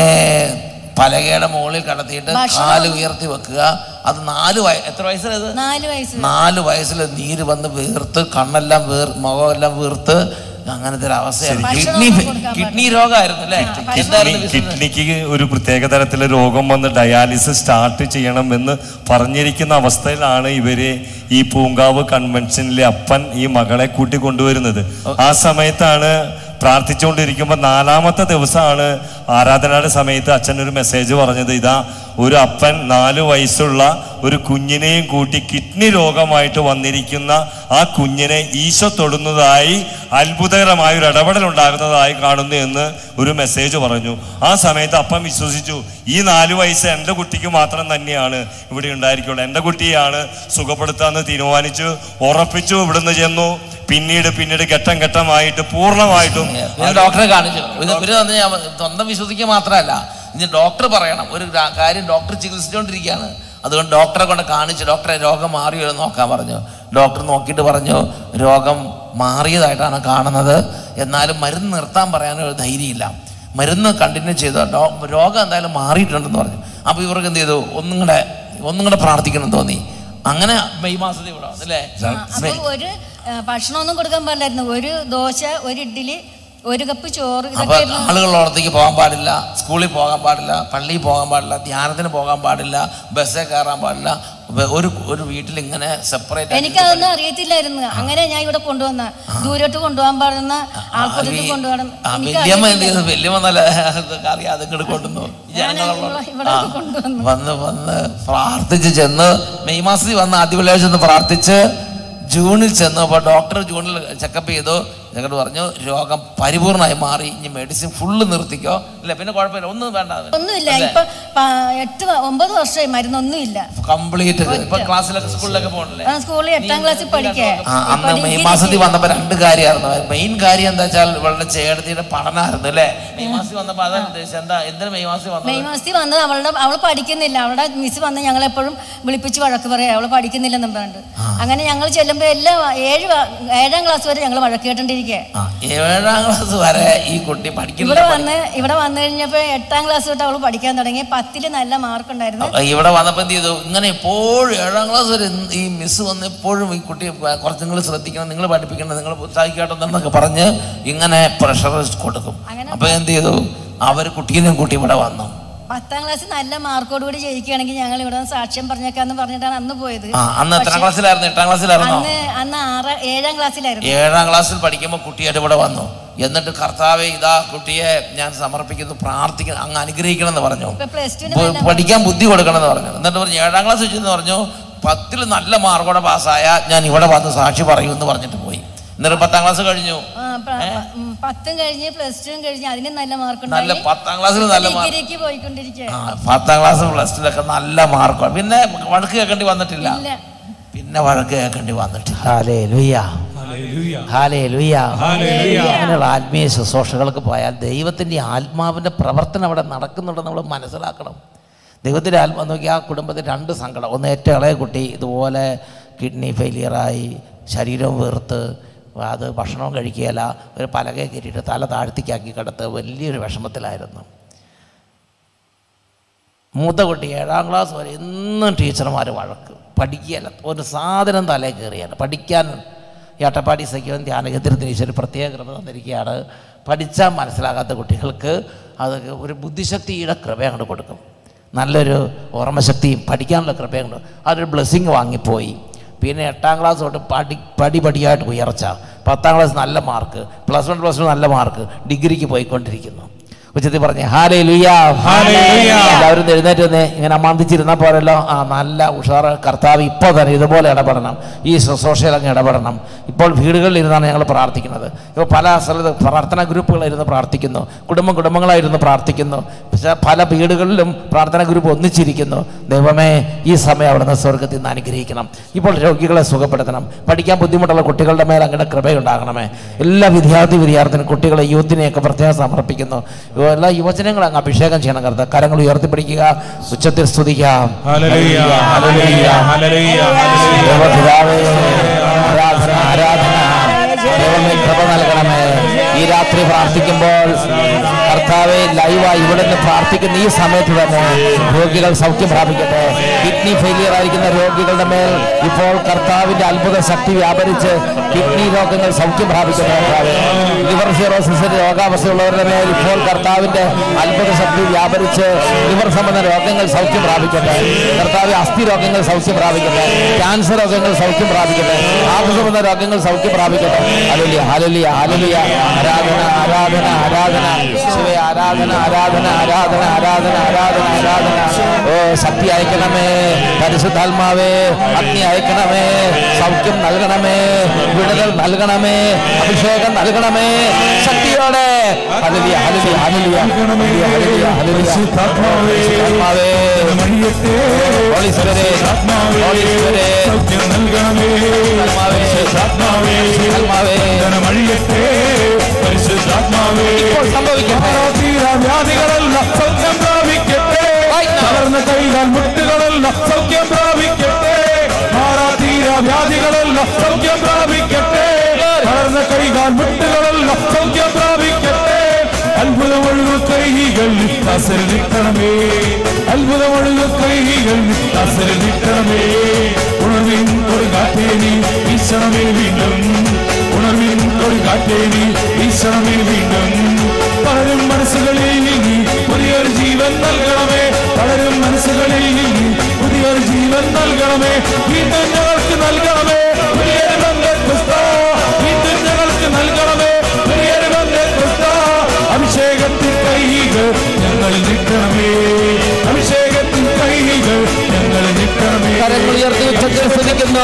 പലകയുടെ മുകളിൽ കടത്തിയിട്ട് ഭക്ഷണം- കാല് ഉയർത്തി വെക്കുക അത് നാല് വയ എത്ര വയസ്സിലത് നാല് വയസ്സ് നാല് വയസ്സിൽ നീര് വന്ന് വീർത്ത് കണ്ണെല്ലാം വീർ മുഖമെല്ലാം വീർത്ത് അങ്ങനത്തെ ഒരു അവസ്ഥയാണ് ഭക്ഷണം കിഡ്നി ഒന്നും കൊടുക്കാൻ കിഡ്നി രോഗമായിരുന്നു അല്ലേ എന്തായിരുന്നു business? കിഡ്നിക്ക് ഒരു പ്രത്യേക തരത്തിലെ രോഗം വന്ന് ഡയാലിസിസ് സ്റ്റാർട്ട് ചെയ്യണം എന്ന് പറഞ്ഞിരിക്കുന്ന അവസ്ഥയിലാണ് ഇവര് ഈ പൂങ്കാവ് കൺവെൻഷനിലെ അപ്പൻ ഈ മകളെ കൂട്ടി കൊണ്ടുവരുന്നത് ആ സമയത്താണ് പ്രാർത്ഥിച്ചുകൊണ്ടിരിക്കുമ്പോൾ നാലാമത്തെ ദിവസമാണ് ആരാധനയുടെ സമയത്ത് അച്ഛൻ ഒരു മെസ്സേജ് പറഞ്ഞത് ഇതാ ഒരു അപ്പൻ നാല് വയസ്സുള്ള ഒരു കുഞ്ഞിനെയും കൂട്ടി കിഡ്നി രോഗമായിട്ട് വന്നിരിക്കുന്ന ആ കുഞ്ഞിനെ ഈശോ തൊടുന്നതായി അത്ഭുതകരമായ ഒരു ഇടപെടൽ ഉണ്ടാകുന്നതായി കാണുന്നു എന്ന് ഒരു മെസ്സേജ് പറഞ്ഞു ആ സമയത്ത് അപ്പം വിശ്വസിച്ചു ഈ നാല് വയസ്സ് എൻ്റെ കുട്ടിക്ക് മാത്രം തന്നെയാണ് ഇവിടെ ഉണ്ടായിരിക്കുള്ളൂ എൻ്റെ കുട്ടിയാണ് സുഖപ്പെടുത്താമെന്ന് തീരുമാനിച്ചു ഉറപ്പിച്ചു ഇവിടുന്ന് ചെന്നു പിന്നീട് പിന്നീട് ഘട്ടം ഘട്ടമായിട്ട് പൂർണ്ണമായിട്ടും ഞാൻ ഡോക്ടറെ കാണിച്ചു ഇത് ഇവര് തന്നെ ഞാൻ സ്വന്തം വിശ്വസിക്കുക മാത്രമല്ല ഇനി ഡോക്ടർ പറയണം ഒരു ര- കാര്യം ഡോക്ടർ ചികിത്സിച്ചുകൊണ്ടിരിക്കുകയാണ് അതുകൊണ്ട് ഡോക്ടറെ കൊണ്ട് കാണിച്ചു ഡോക്ടറെ രോഗം മാറിയോ എന്ന് നോക്കാൻ പറഞ്ഞു ഡോക്ടർ നോക്കിയിട്ട് പറഞ്ഞു രോഗം മാറിയതായിട്ടാണ് കാണുന്നത് എന്നാലും മരുന്ന് നിർത്താൻ പറയാനൊരു ധൈര്യമില്ല മരുന്ന് കണ്ടിന്യൂ ചെയ്തു ഡോ രോഗം എന്തായാലും മാറിയിട്ടുണ്ടെന്ന് പറഞ്ഞു അപ്പോൾ ഇവർക്ക് എന്ത് ചെയ്തു ഒന്നും കൂടെ ഒന്നും കൂടെ പ്രാർത്ഥിക്കണം തോന്നി അങ്ങനെ മെയ് മാസത്തിൽ ഇവിടെ വന്നു, അല്ലേ അപ്പൊ ഒരു ആ, ഭക്ഷണമൊന്നും കൊടുക്കാൻ പാടില്ലായിരുന്നു ഒരു ദോശ ഒരു ഇഡ്ഡലി ഒരു കപ്പ് ചോറ് അപ്പൊ ഇതൊക്കെ ആളുകളുള്ളടത്തേക്ക് പോകാൻ പാടില്ല സ്കൂളിൽ പോകാൻ പാടില്ല പള്ളിയിൽ പോകാൻ പാടില്ല ധ്യാനത്തിന് പോകാൻ പാടില്ല ബസ്സിൽ കയറാൻ പാടില്ല വെ- ഒരു ഒരു വീട്ടിൽ ഇങ്ങനെ സെപ്പറേറ്റ് എനിക്കതൊന്നും അറിയത്തില്ലായിരുന്നു അങ്ങനെ ഞാൻ ഇവിടെ കൊണ്ടുവന്ന ദൂരോട്ട് കൊണ്ടുപോകാൻ പാടുന്ന ആൾക്കൂട്ടത്തിൽ കൊണ്ടുപോകണം എനിക്ക് വല്യമ്മ എന്ത് അറിയത്തില്ല. ചെയ്തു വല്യമ്മ നല്ല ഇതൊക്കെ അറിയാതെ ഇങ്ങോട്ട് കൊണ്ടുവന്നു ഞാൻ ജനങ്ങളുള്ള ഇവിടെ- ഇവിടെ ആ. കൊണ്ടുവന്നു. വന്ന് വന്ന് പ്രാർത്ഥിച്ച് ചെന്ന് മെയ് മാസത്തിൽ വന്ന് ആദ്യ വെള്ളിയാഴ്ച ഒന്ന് പ്രാർത്ഥിച്ച് ജൂണിൽ ചെന്നു അപ്പോൾ ഡോക്ടർ ജൂണിൽ ചെക്കപ്പ് ചെയ്തു ഞങ്ങൾ പറഞ്ഞു രോഗം പരിപൂർണമായി മാറി ഇനി മെഡിസിൻ ഫുള്ള് നിർത്തിക്കോ ഇല്ല പിന്നെ കുഴപ്പമില്ല ഒന്നും വേണ്ട ഒന്നുമില്ല ഇപ്പൊ പ- എട്ട് വ- ഒമ്പത് വർഷമായി മരുന്നൊന്നുമില്ല കംപ്ലീറ്റ് ഇപ്പൊ ക്ലാസ്സിലൊക്കെ സ്കൂളിലൊക്കെ പോകണല്ലേ ആ സ്കൂളിൽ എട്ടാം ക്ലാസ്സിൽ പഠിക്കേ ആ അന്ന് മെയ് മാസത്തിൽ വന്നപ്പോ രണ്ട് കാര്യമായിരുന്നു മെയിൻ കാര്യം എന്താ വെച്ചാൽ ഇവളുടെ ചേട്ടത്തിയുടെ പഠനമായിരുന്നു അല്ലേ മെയ് മാസത്തിൽ വന്നപ്പോ അതാണ് ഉദ്ദേശിച്ചത് എന്താ എന്തിനു മെയ് മാസത്തിൽ വന്നത് മെയ് മാസത്തിൽ വന്നത് അവളുടെ അവൾ പഠിക്കുന്നില്ല അവളുടെ മിസ് വന്ന് ഞങ്ങൾ എപ്പോഴും വിളിപ്പിച്ച് വഴക്ക് പറയാം അവൾ പഠിക്കുന്നില്ലെന്നും പറഞ്ഞിട്ട് അങ്ങനെ ഞങ്ങൾ ചെല്ലുമ്പോൾ എല്ലാ ഏഴ് വ- ഏഴാം ക്ലാസ് വരെ ഞങ്ങൾ വഴക്ക് കേട്ടോണ്ടിരിക്കുക ആ ഏഴാം ക്ലാസ് വരെ ഈ കുട്ടി ഇവിടെ പഠിക്കില്ല വന്ന് ഇവിടെ വന്നു കഴിഞ്ഞപ്പോൾ എട്ടാം ക്ലാസ് തൊട്ട് അവൾ പഠിക്കാൻ തുടങ്ങി പത്തില് നല്ല മാർക്ക് ഉണ്ടായിരുന്നു ഇവിടെ വന്നപ്പോ എന്ത് ചെയ്തു ഇങ്ങനെ എപ്പോഴും ഏഴാം ക്ലാസ് വരെ ഇന്ന് ഈ മിസ് വന്ന് എപ്പോഴും ഈ കുട്ടി കുറച്ച് നിങ്ങൾ ശ്രദ്ധിക്കണം നിങ്ങൾ പഠിപ്പിക്കണം നിങ്ങൾ ഉത്സാഹിക്കട്ടെ എന്നൊക്കെ പറഞ്ഞ് ഇങ്ങനെ പ്രഷർ കൊടുക്കും അങ്ങനെ അപ്പൊ എന്ത് ചെയ്തു അവർ കുട്ടീനെയും കൂട്ടി ഇവിടെ വന്നു പത്താം ക്ലാസ് നല്ല മാർക്കോട് കൂടി ജയിക്കുകയാണെങ്കിൽ ഞങ്ങൾ ഇവിടെ വന്ന് സാക്ഷ്യം പറഞ്ഞേക്കാന്ന് പറഞ്ഞിട്ടാണ് അന്ന് പോയത് ആ അന്ന് എത്രാം ക്ലാസ്സിലായിരുന്നു എട്ടാം ക്ലാസ്സിലായിരുന്നോ അന്ന് അന്ന് ആറ് ഏഴാം ക്ലാസ്സിലായിരുന്നു ഏഴാം ക്ലാസ്സിൽ പഠിക്കുമ്പോൾ കുട്ടിയായിട്ട് ഇവിടെ വന്നു എന്നിട്ട് കർത്താവെ ഇതാ കുട്ടിയെ ഞാൻ സമർപ്പിക്കുന്നു പ്രാർത്ഥിക്കണം അങ്ങ് അനുഗ്രഹിക്കണം എന്ന് പറഞ്ഞു ഇപ്പൊ പ്ലസ് ടുവിന് പ- പഠിക്കാൻ ബുദ്ധി കൊടുക്കണം എന്ന് പറഞ്ഞു എന്നിട്ട് പറഞ്ഞു ഏഴാം ക്ലാസ് വെച്ചെന്ന് പറഞ്ഞു പത്തിൽ നല്ല മാർക്കോടെ പാസ്സായ ഞാൻ ഇവിടെ വന്ന് സാക്ഷി പറയൂ എന്ന് പറഞ്ഞിട്ട് പോയി എന്നിട്ട് പത്താം ക്ലാസ് കഴിഞ്ഞു ആ, പ- ഉം, പത്തും കഴിഞ്ഞ് പ്ലസ് ടുവും കഴിഞ്ഞ് അതിന് നല്ല മാർക്ക് നല്ല പത്താം ക്ലാസ്സിൽ നല്ല മാർക്ക് ഡിഗ്രിക്ക് പോയിക്കൊണ്ടിരിക്കുക ആ പത്താം ക്ലാസ് പ്ലസ് ടുലൊക്കെ നല്ല മാർക്കാണ് പിന്നെ വഴക്ക് കേൾക്കേണ്ടി വന്നിട്ടില്ല ഇല്ല പിന്നെ വഴക്ക് കേൾക്കേണ്ടി വന്നിട്ടില്ല അങ്ങനെയുള്ള ആത്മീയ ശുശ്രൂഷകൾക്ക് പോയാൽ ദൈവത്തിൻ്റെ ആത്മാവിൻ്റെ പ്രവർത്തനം അവിടെ നടക്കുന്നുണ്ടെന്ന് നമ്മൾ മനസ്സിലാക്കണം ദൈവത്തിൻ്റെ ആത്മാ നോക്കി ആ കുടുംബത്തിൽ രണ്ട് സങ്കടം ഒന്ന് ഏറ്റവും ഇളയ കുട്ടി ഇതുപോലെ കിഡ്നി ഫെയിലിയറായി ശരീരം വീർത്ത് അത് ഭക്ഷണവും കഴിക്കുകയില്ല ഒരു പലകയെ കയറ്റിയിട്ട് തല താഴ്ത്തിക്കാക്കി കിടത്ത് വലിയൊരു വിഷമത്തിലായിരുന്നു മൂത്ത കുട്ടി ഏഴാം ക്ലാസ് വരെ എന്നും ടീച്ചർമാർ വഴക്ക് പഠിക്കുകയല്ല ഒരു സാധനം തലേ കയറിയാണ് പഠിക്കാൻ ഈ അട്ടപ്പാടി സഖ്യവും ധ്യാനകേന്ദ്രത്തിന് ഈശ്വര പ്രത്യേക കൃപ തന്നിരിക്കുകയാണ് പഠിച്ചാൽ മനസ്സിലാകാത്ത കുട്ടികൾക്ക് അത് ഒരു ബുദ്ധിശക്തിയുടെ കൃപ അങ്ങോട്ട് കൊടുക്കും നല്ലൊരു ഓർമ്മശക്തിയും പഠിക്കാനുള്ള കൃപയും കൊണ്ട് അതൊരു ബ്ലെസ്സിങ് വാങ്ങിപ്പോയി പിന്നെ എട്ടാം ക്ലാസ് തൊട്ട് പടി പടി പടിയായിട്ട് ഉയർച്ച പത്താം ക്ലാസ് നല്ല mark plus one plus two നല്ല മാർക്ക് ഡിഗ്രിക്ക് പോയിക്കൊണ്ടിരിക്കുന്നു ഉച്ചത്തിൽ പറഞ്ഞേ ഹാലേ ലുയാ ഹല്ലേലൂയ. എല്ലാവരും എഴുന്നേറ്റ് നിന്ന് ഇങ്ങനെ അമന്തിച്ചിരുന്ന പോലല്ലോ ആ നല്ല ഉഷാറ് കർത്താവ് ഇപ്പോൾ തന്നെ ഇതുപോലെ ഇടപെടണം ഈ ശുശ്രൂഷയിൽ അങ്ങ് ഇടപെടണം ഇപ്പോൾ വീടുകളിൽ ഇരുന്നാണ് ഞങ്ങൾ പ്രാർത്ഥിക്കുന്നത് ഇപ്പോൾ പല സ്ഥലത്ത് പ്രാർത്ഥനാ ഗ്രൂപ്പുകളിലിരുന്ന് പ്രാർത്ഥിക്കുന്നു കുടുംബം കുടുംബങ്ങളായിരുന്നു പ്രാർത്ഥിക്കുന്നു പക്ഷേ പല വീടുകളിലും പ്രാർത്ഥനാ ഗ്രൂപ്പ് ഒന്നിച്ചിരിക്കുന്നു ദൈവമേ ഈ സമയം അവിടുന്ന് സ്വർഗത്തിൽ നിന്ന് അനുഗ്രഹിക്കണം ഇപ്പോൾ രോഗികളെ സുഖപ്പെടുത്തണം പഠിക്കാൻ ബുദ്ധിമുട്ടുള്ള കുട്ടികളുടെ മേൽ അങ്ങയുടെ കൃപയുണ്ടാകണമേ എല്ലാ വിദ്യാർത്ഥി വിദ്യാർത്ഥിനും കുട്ടികളെ യൂത്തിനെയൊക്കെ പ്രത്യേകം സമർപ്പിക്കുന്നു എല്ലാ യുവജനങ്ങളും അങ്ങ് അഭിഷേകം ചെയ്യണം കരുത കരങ്ങൾ ഉയർത്തിപ്പിടിക്കുക ഉച്ചത്തിൽ സ്തുതിക്കാം ഹല്ലേലൂയ ഹല്ലേലൂയ ഹല്ലേലൂയ ഹല്ലേലൂയ ദൈവപിതാവേ, ആരാധന ആരാധന ദൈവമേ കൃപ നൽകണമേ ഈ രാത്രി പ്രാർത്ഥിക്കുമ്പോൾ കർത്താവെ ലൈവായി ഇവിടെ നിന്ന് പ്രാർത്ഥിക്കുന്ന ഈ സമയത്ത് തന്നെ രോഗികൾ സൗഖ്യം പ്രാപിക്കട്ടെ കിഡ്നി ഫെയിലിയർ ആയിരിക്കുന്ന രോഗികളുടെ മേൽ ഇപ്പോൾ കർത്താവിന്റെ അത്ഭുത ശക്തി വ്യാപരിച്ച് കിഡ്നി രോഗങ്ങൾ സൗഖ്യം പ്രാപിക്കട്ടെ കർത്താവേ ലിവർ സിറോസിന്റെ രോഗാവസ്ഥയുള്ളവരുടെ മേൽ ഇപ്പോൾ കർത്താവിന്റെ അത്ഭുത ശക്തി വ്യാപരിച്ച് ലിവർ സംബന്ധ രോഗങ്ങൾ സൗഖ്യം പ്രാപിക്കട്ടെ കർത്താവ് അസ്ഥി രോഗങ്ങൾ സൗഖ്യം പ്രാപിക്കട്ടെ ക്യാൻസർ രോഗങ്ങൾ സൗഖ്യം പ്രാപിക്കട്ടെ ആഭ്യ സംബന്ധ രോഗങ്ങൾ സൗഖ്യം പ്രാപിക്കട്ടെ ഹല്ലേലൂയ ഹല്ലേലൂയ ഹല്ലേലൂയ ആരാധന ആരാധന ആരാധന ശിവേ ആരാധന ആരാധന ആരാധന ആരാധന ആരാധന ആരാധന ഓ ശക്തി അയക്കണമേ പരിശുദ്ധാത്മാവേ അഗ്നി അയക്കണമേ സൗഖ്യം നൽകണമേ വിടുതൽ നൽകണമേ അഭിഷേകം നൽകണമേ ശക്തിയോടെ ഹല്ലേലൂയ ഹല്ലേലൂയ ഹല്ലേലൂയ ഹല്ലേലൂയ ഹല്ലേലൂയ ഹല്ലേലൂയ പരിശുദ്ധാത്മാവേ, ആത്മാവേ മണിയത്തെ ഹോളി സ്പിരിറ്റ് ആത്മാവേ, ഹോളി സ്പിരിറ്റ് സൗഖ്യം നൽകണമേ ആത്മാവേ ആത്മാവേ ആത്മാവേ മണിയത്തെ പരിശുദ്ധാത്മാവേ ഇപ്പോൾ സംഭവിക്കട്ടെ തീര വ്യാധികളെല്ലാം സൗഖ്യം പ്രാപിക്കട്ടെ തളർന്ന കൈകാൽ മുട്ടുകളെല്ലാം സൗഖ്യം പ്രാപിക്കട്ടെ മാറാതീര വ്യാധികളെല്ലാം സൗഖ്യം പ്രാപിക്കട്ടെ തളർന്ന കൈകാൽ മുട്ടുകളെല്ലാം സൗഖ്യം പ്രാപിക്കട്ടെ അത്ഭുതമൊഴുകു കൈകൾ നിത്താസരിക്കണമേ അത്ഭുതമൊഴുകു കൈകൾ നിത്താസരിക്കണമേ ഉണർവിൻ ഒരു കാറ്റേനി വീശണമേ വീണ്ടും ഉണർവിൻ ഒരു കാറ്റേനി വീശണമേ വീണ്ടും പലരും മനസ്സുകളിൽ നീങ്ങി പുതിയൊരു ജീവൻ നൽകണമേ പലരും മനസ്സുകളിൽ നീങ്ങി പുതിയൊരു ജീവൻ നൽകണമേ വീണ്ടും ഞങ്ങൾക്ക് നൽകണമേ പുതിയൊരു ബന്ധം ക്രിസ്തോ വീണ്ടും ഞങ്ങൾക്ക് നൽകണമേ പുതിയൊരു ബന്ധം ക്രിസ്തോ അഭിഷേകത്തിൻ കൈകൾ ഞങ്ങൾ നിൽക്കണമേ അഭിഷേകത്തിൻ കൈകൾ ഞങ്ങൾ നിൽക്കണമേ കരങ്ങൾ ഉയർത്തി ഉച്ചത്തിൽ സ്തുതിക്കുന്നു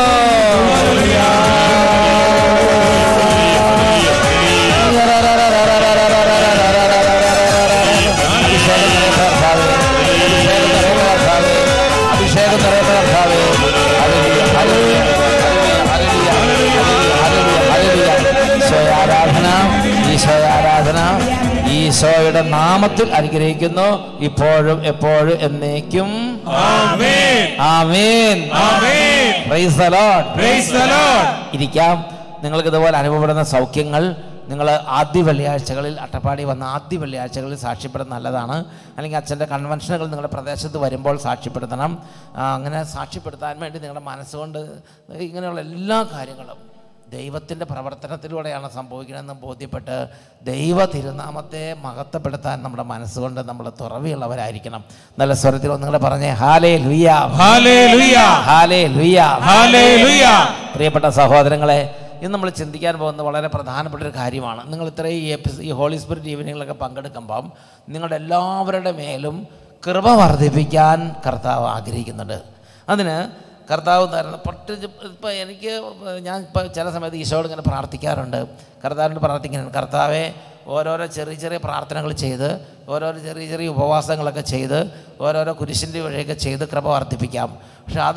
അഭിഷേകം നിറയട്ടെ കർത്താവേ. അഭിഷേകം നിറയട്ടെ കർത്താവേ. അഭിഷേകം നിറയട്ടെ കർത്താവേ. ഹല്ലേലൂയ, ഹല്ലേലൂയ, ഹല്ലേലൂയ, ഹല്ലേലൂയ, ഹല്ലേലൂയ, ഹല്ലേലൂയ. ഈശോയെ ആരാധന ഈശോയെ ആരാധന ഈശോയുടെ നാമത്തിൽ അനുഗ്രഹിക്കുന്നു ഇപ്പോഴും എപ്പോഴും എന്നേക്കും ആമേൻ ആമേൻ ആമേൻ praise the Lord praise the Lord ഇരിക്കാം നിങ്ങൾക്ക് ഇതുപോലെ അനുഭവപ്പെടുന്ന സൗഖ്യങ്ങൾ നിങ്ങൾ ആദ്യ വെള്ളിയാഴ്ചകളിൽ അട്ടപ്പാടി വന്ന ആദ്യ വെള്ളിയാഴ്ചകളിൽ സാക്ഷ്യപ്പെടുന്നത് നല്ലതാണ് അല്ലെങ്കിൽ അച്ഛൻ്റെ കൺവെൻഷനുകൾ നിങ്ങളുടെ പ്രദേശത്ത് വരുമ്പോൾ സാക്ഷ്യപ്പെടുത്തണം ആ, അങ്ങനെ സാക്ഷ്യപ്പെടുത്താൻ വേണ്ടി നിങ്ങളുടെ മനസ്സുകൊണ്ട് ഇങ്ങനെയുള്ള എല്ലാ കാര്യങ്ങളും ദൈവത്തിൻ്റെ പ്രവർത്തനത്തിലൂടെയാണ് സംഭവിക്കണമെന്ന് ബോധ്യപ്പെട്ട് ദൈവ തിരുനാമത്തെ മഹത്വപ്പെടുത്താൻ നമ്മുടെ മനസ്സുകൊണ്ട് നമ്മൾ തുറവിയുള്ളവരായിരിക്കണം നല്ല സ്വരത്തിൽ ഒന്നുകൂടെ പറഞ്ഞേ ഹാലേ ലുയ്യ ഹല്ലേലൂയ ഹാലേ ലുയ്യ ഹല്ലേലൂയ പ്രിയപ്പെട്ട സഹോദരങ്ങളെ ഇന്ന് നമ്മൾ ചിന്തിക്കാൻ പോകുന്ന വളരെ പ്രധാനപ്പെട്ട ഒരു കാര്യമാണ് നിങ്ങൾ ഇത്രയും ഈ എപ്പിസ് ഈ ഹോളി സ്പിരിറ്റ് ഈവനിങ്ങിലൊക്കെ പങ്കെടുക്കുമ്പം നിങ്ങളുടെ എല്ലാവരുടെ മേലും കൃപ വർദ്ധിപ്പിക്കാൻ കർത്താവ് ആഗ്രഹിക്കുന്നുണ്ട് അതിന് കർത്താവ് തരുന്ന പൊട്ടി ഇപ്പോൾ എനിക്ക് ഞാൻ ഇപ്പോൾ ചില സമയത്ത് ഈശോയോട് ഇങ്ങനെ പ്രാർത്ഥിക്കാറുണ്ട് കർത്താവിനോട് പ്രാർത്ഥിക്കുന്നുണ്ട് കർത്താവെ ഓരോരോ ചെറിയ ചെറിയ പ്രാർത്ഥനകൾ ചെയ്ത് ഓരോരോ ചെറിയ ചെറിയ ഉപവാസങ്ങളൊക്കെ ചെയ്ത് ഓരോരോ കുരിശിൻ്റെ വഴിയൊക്കെ ചെയ്ത് കൃപ വർദ്ധിപ്പിക്കാം പക്ഷെ അത്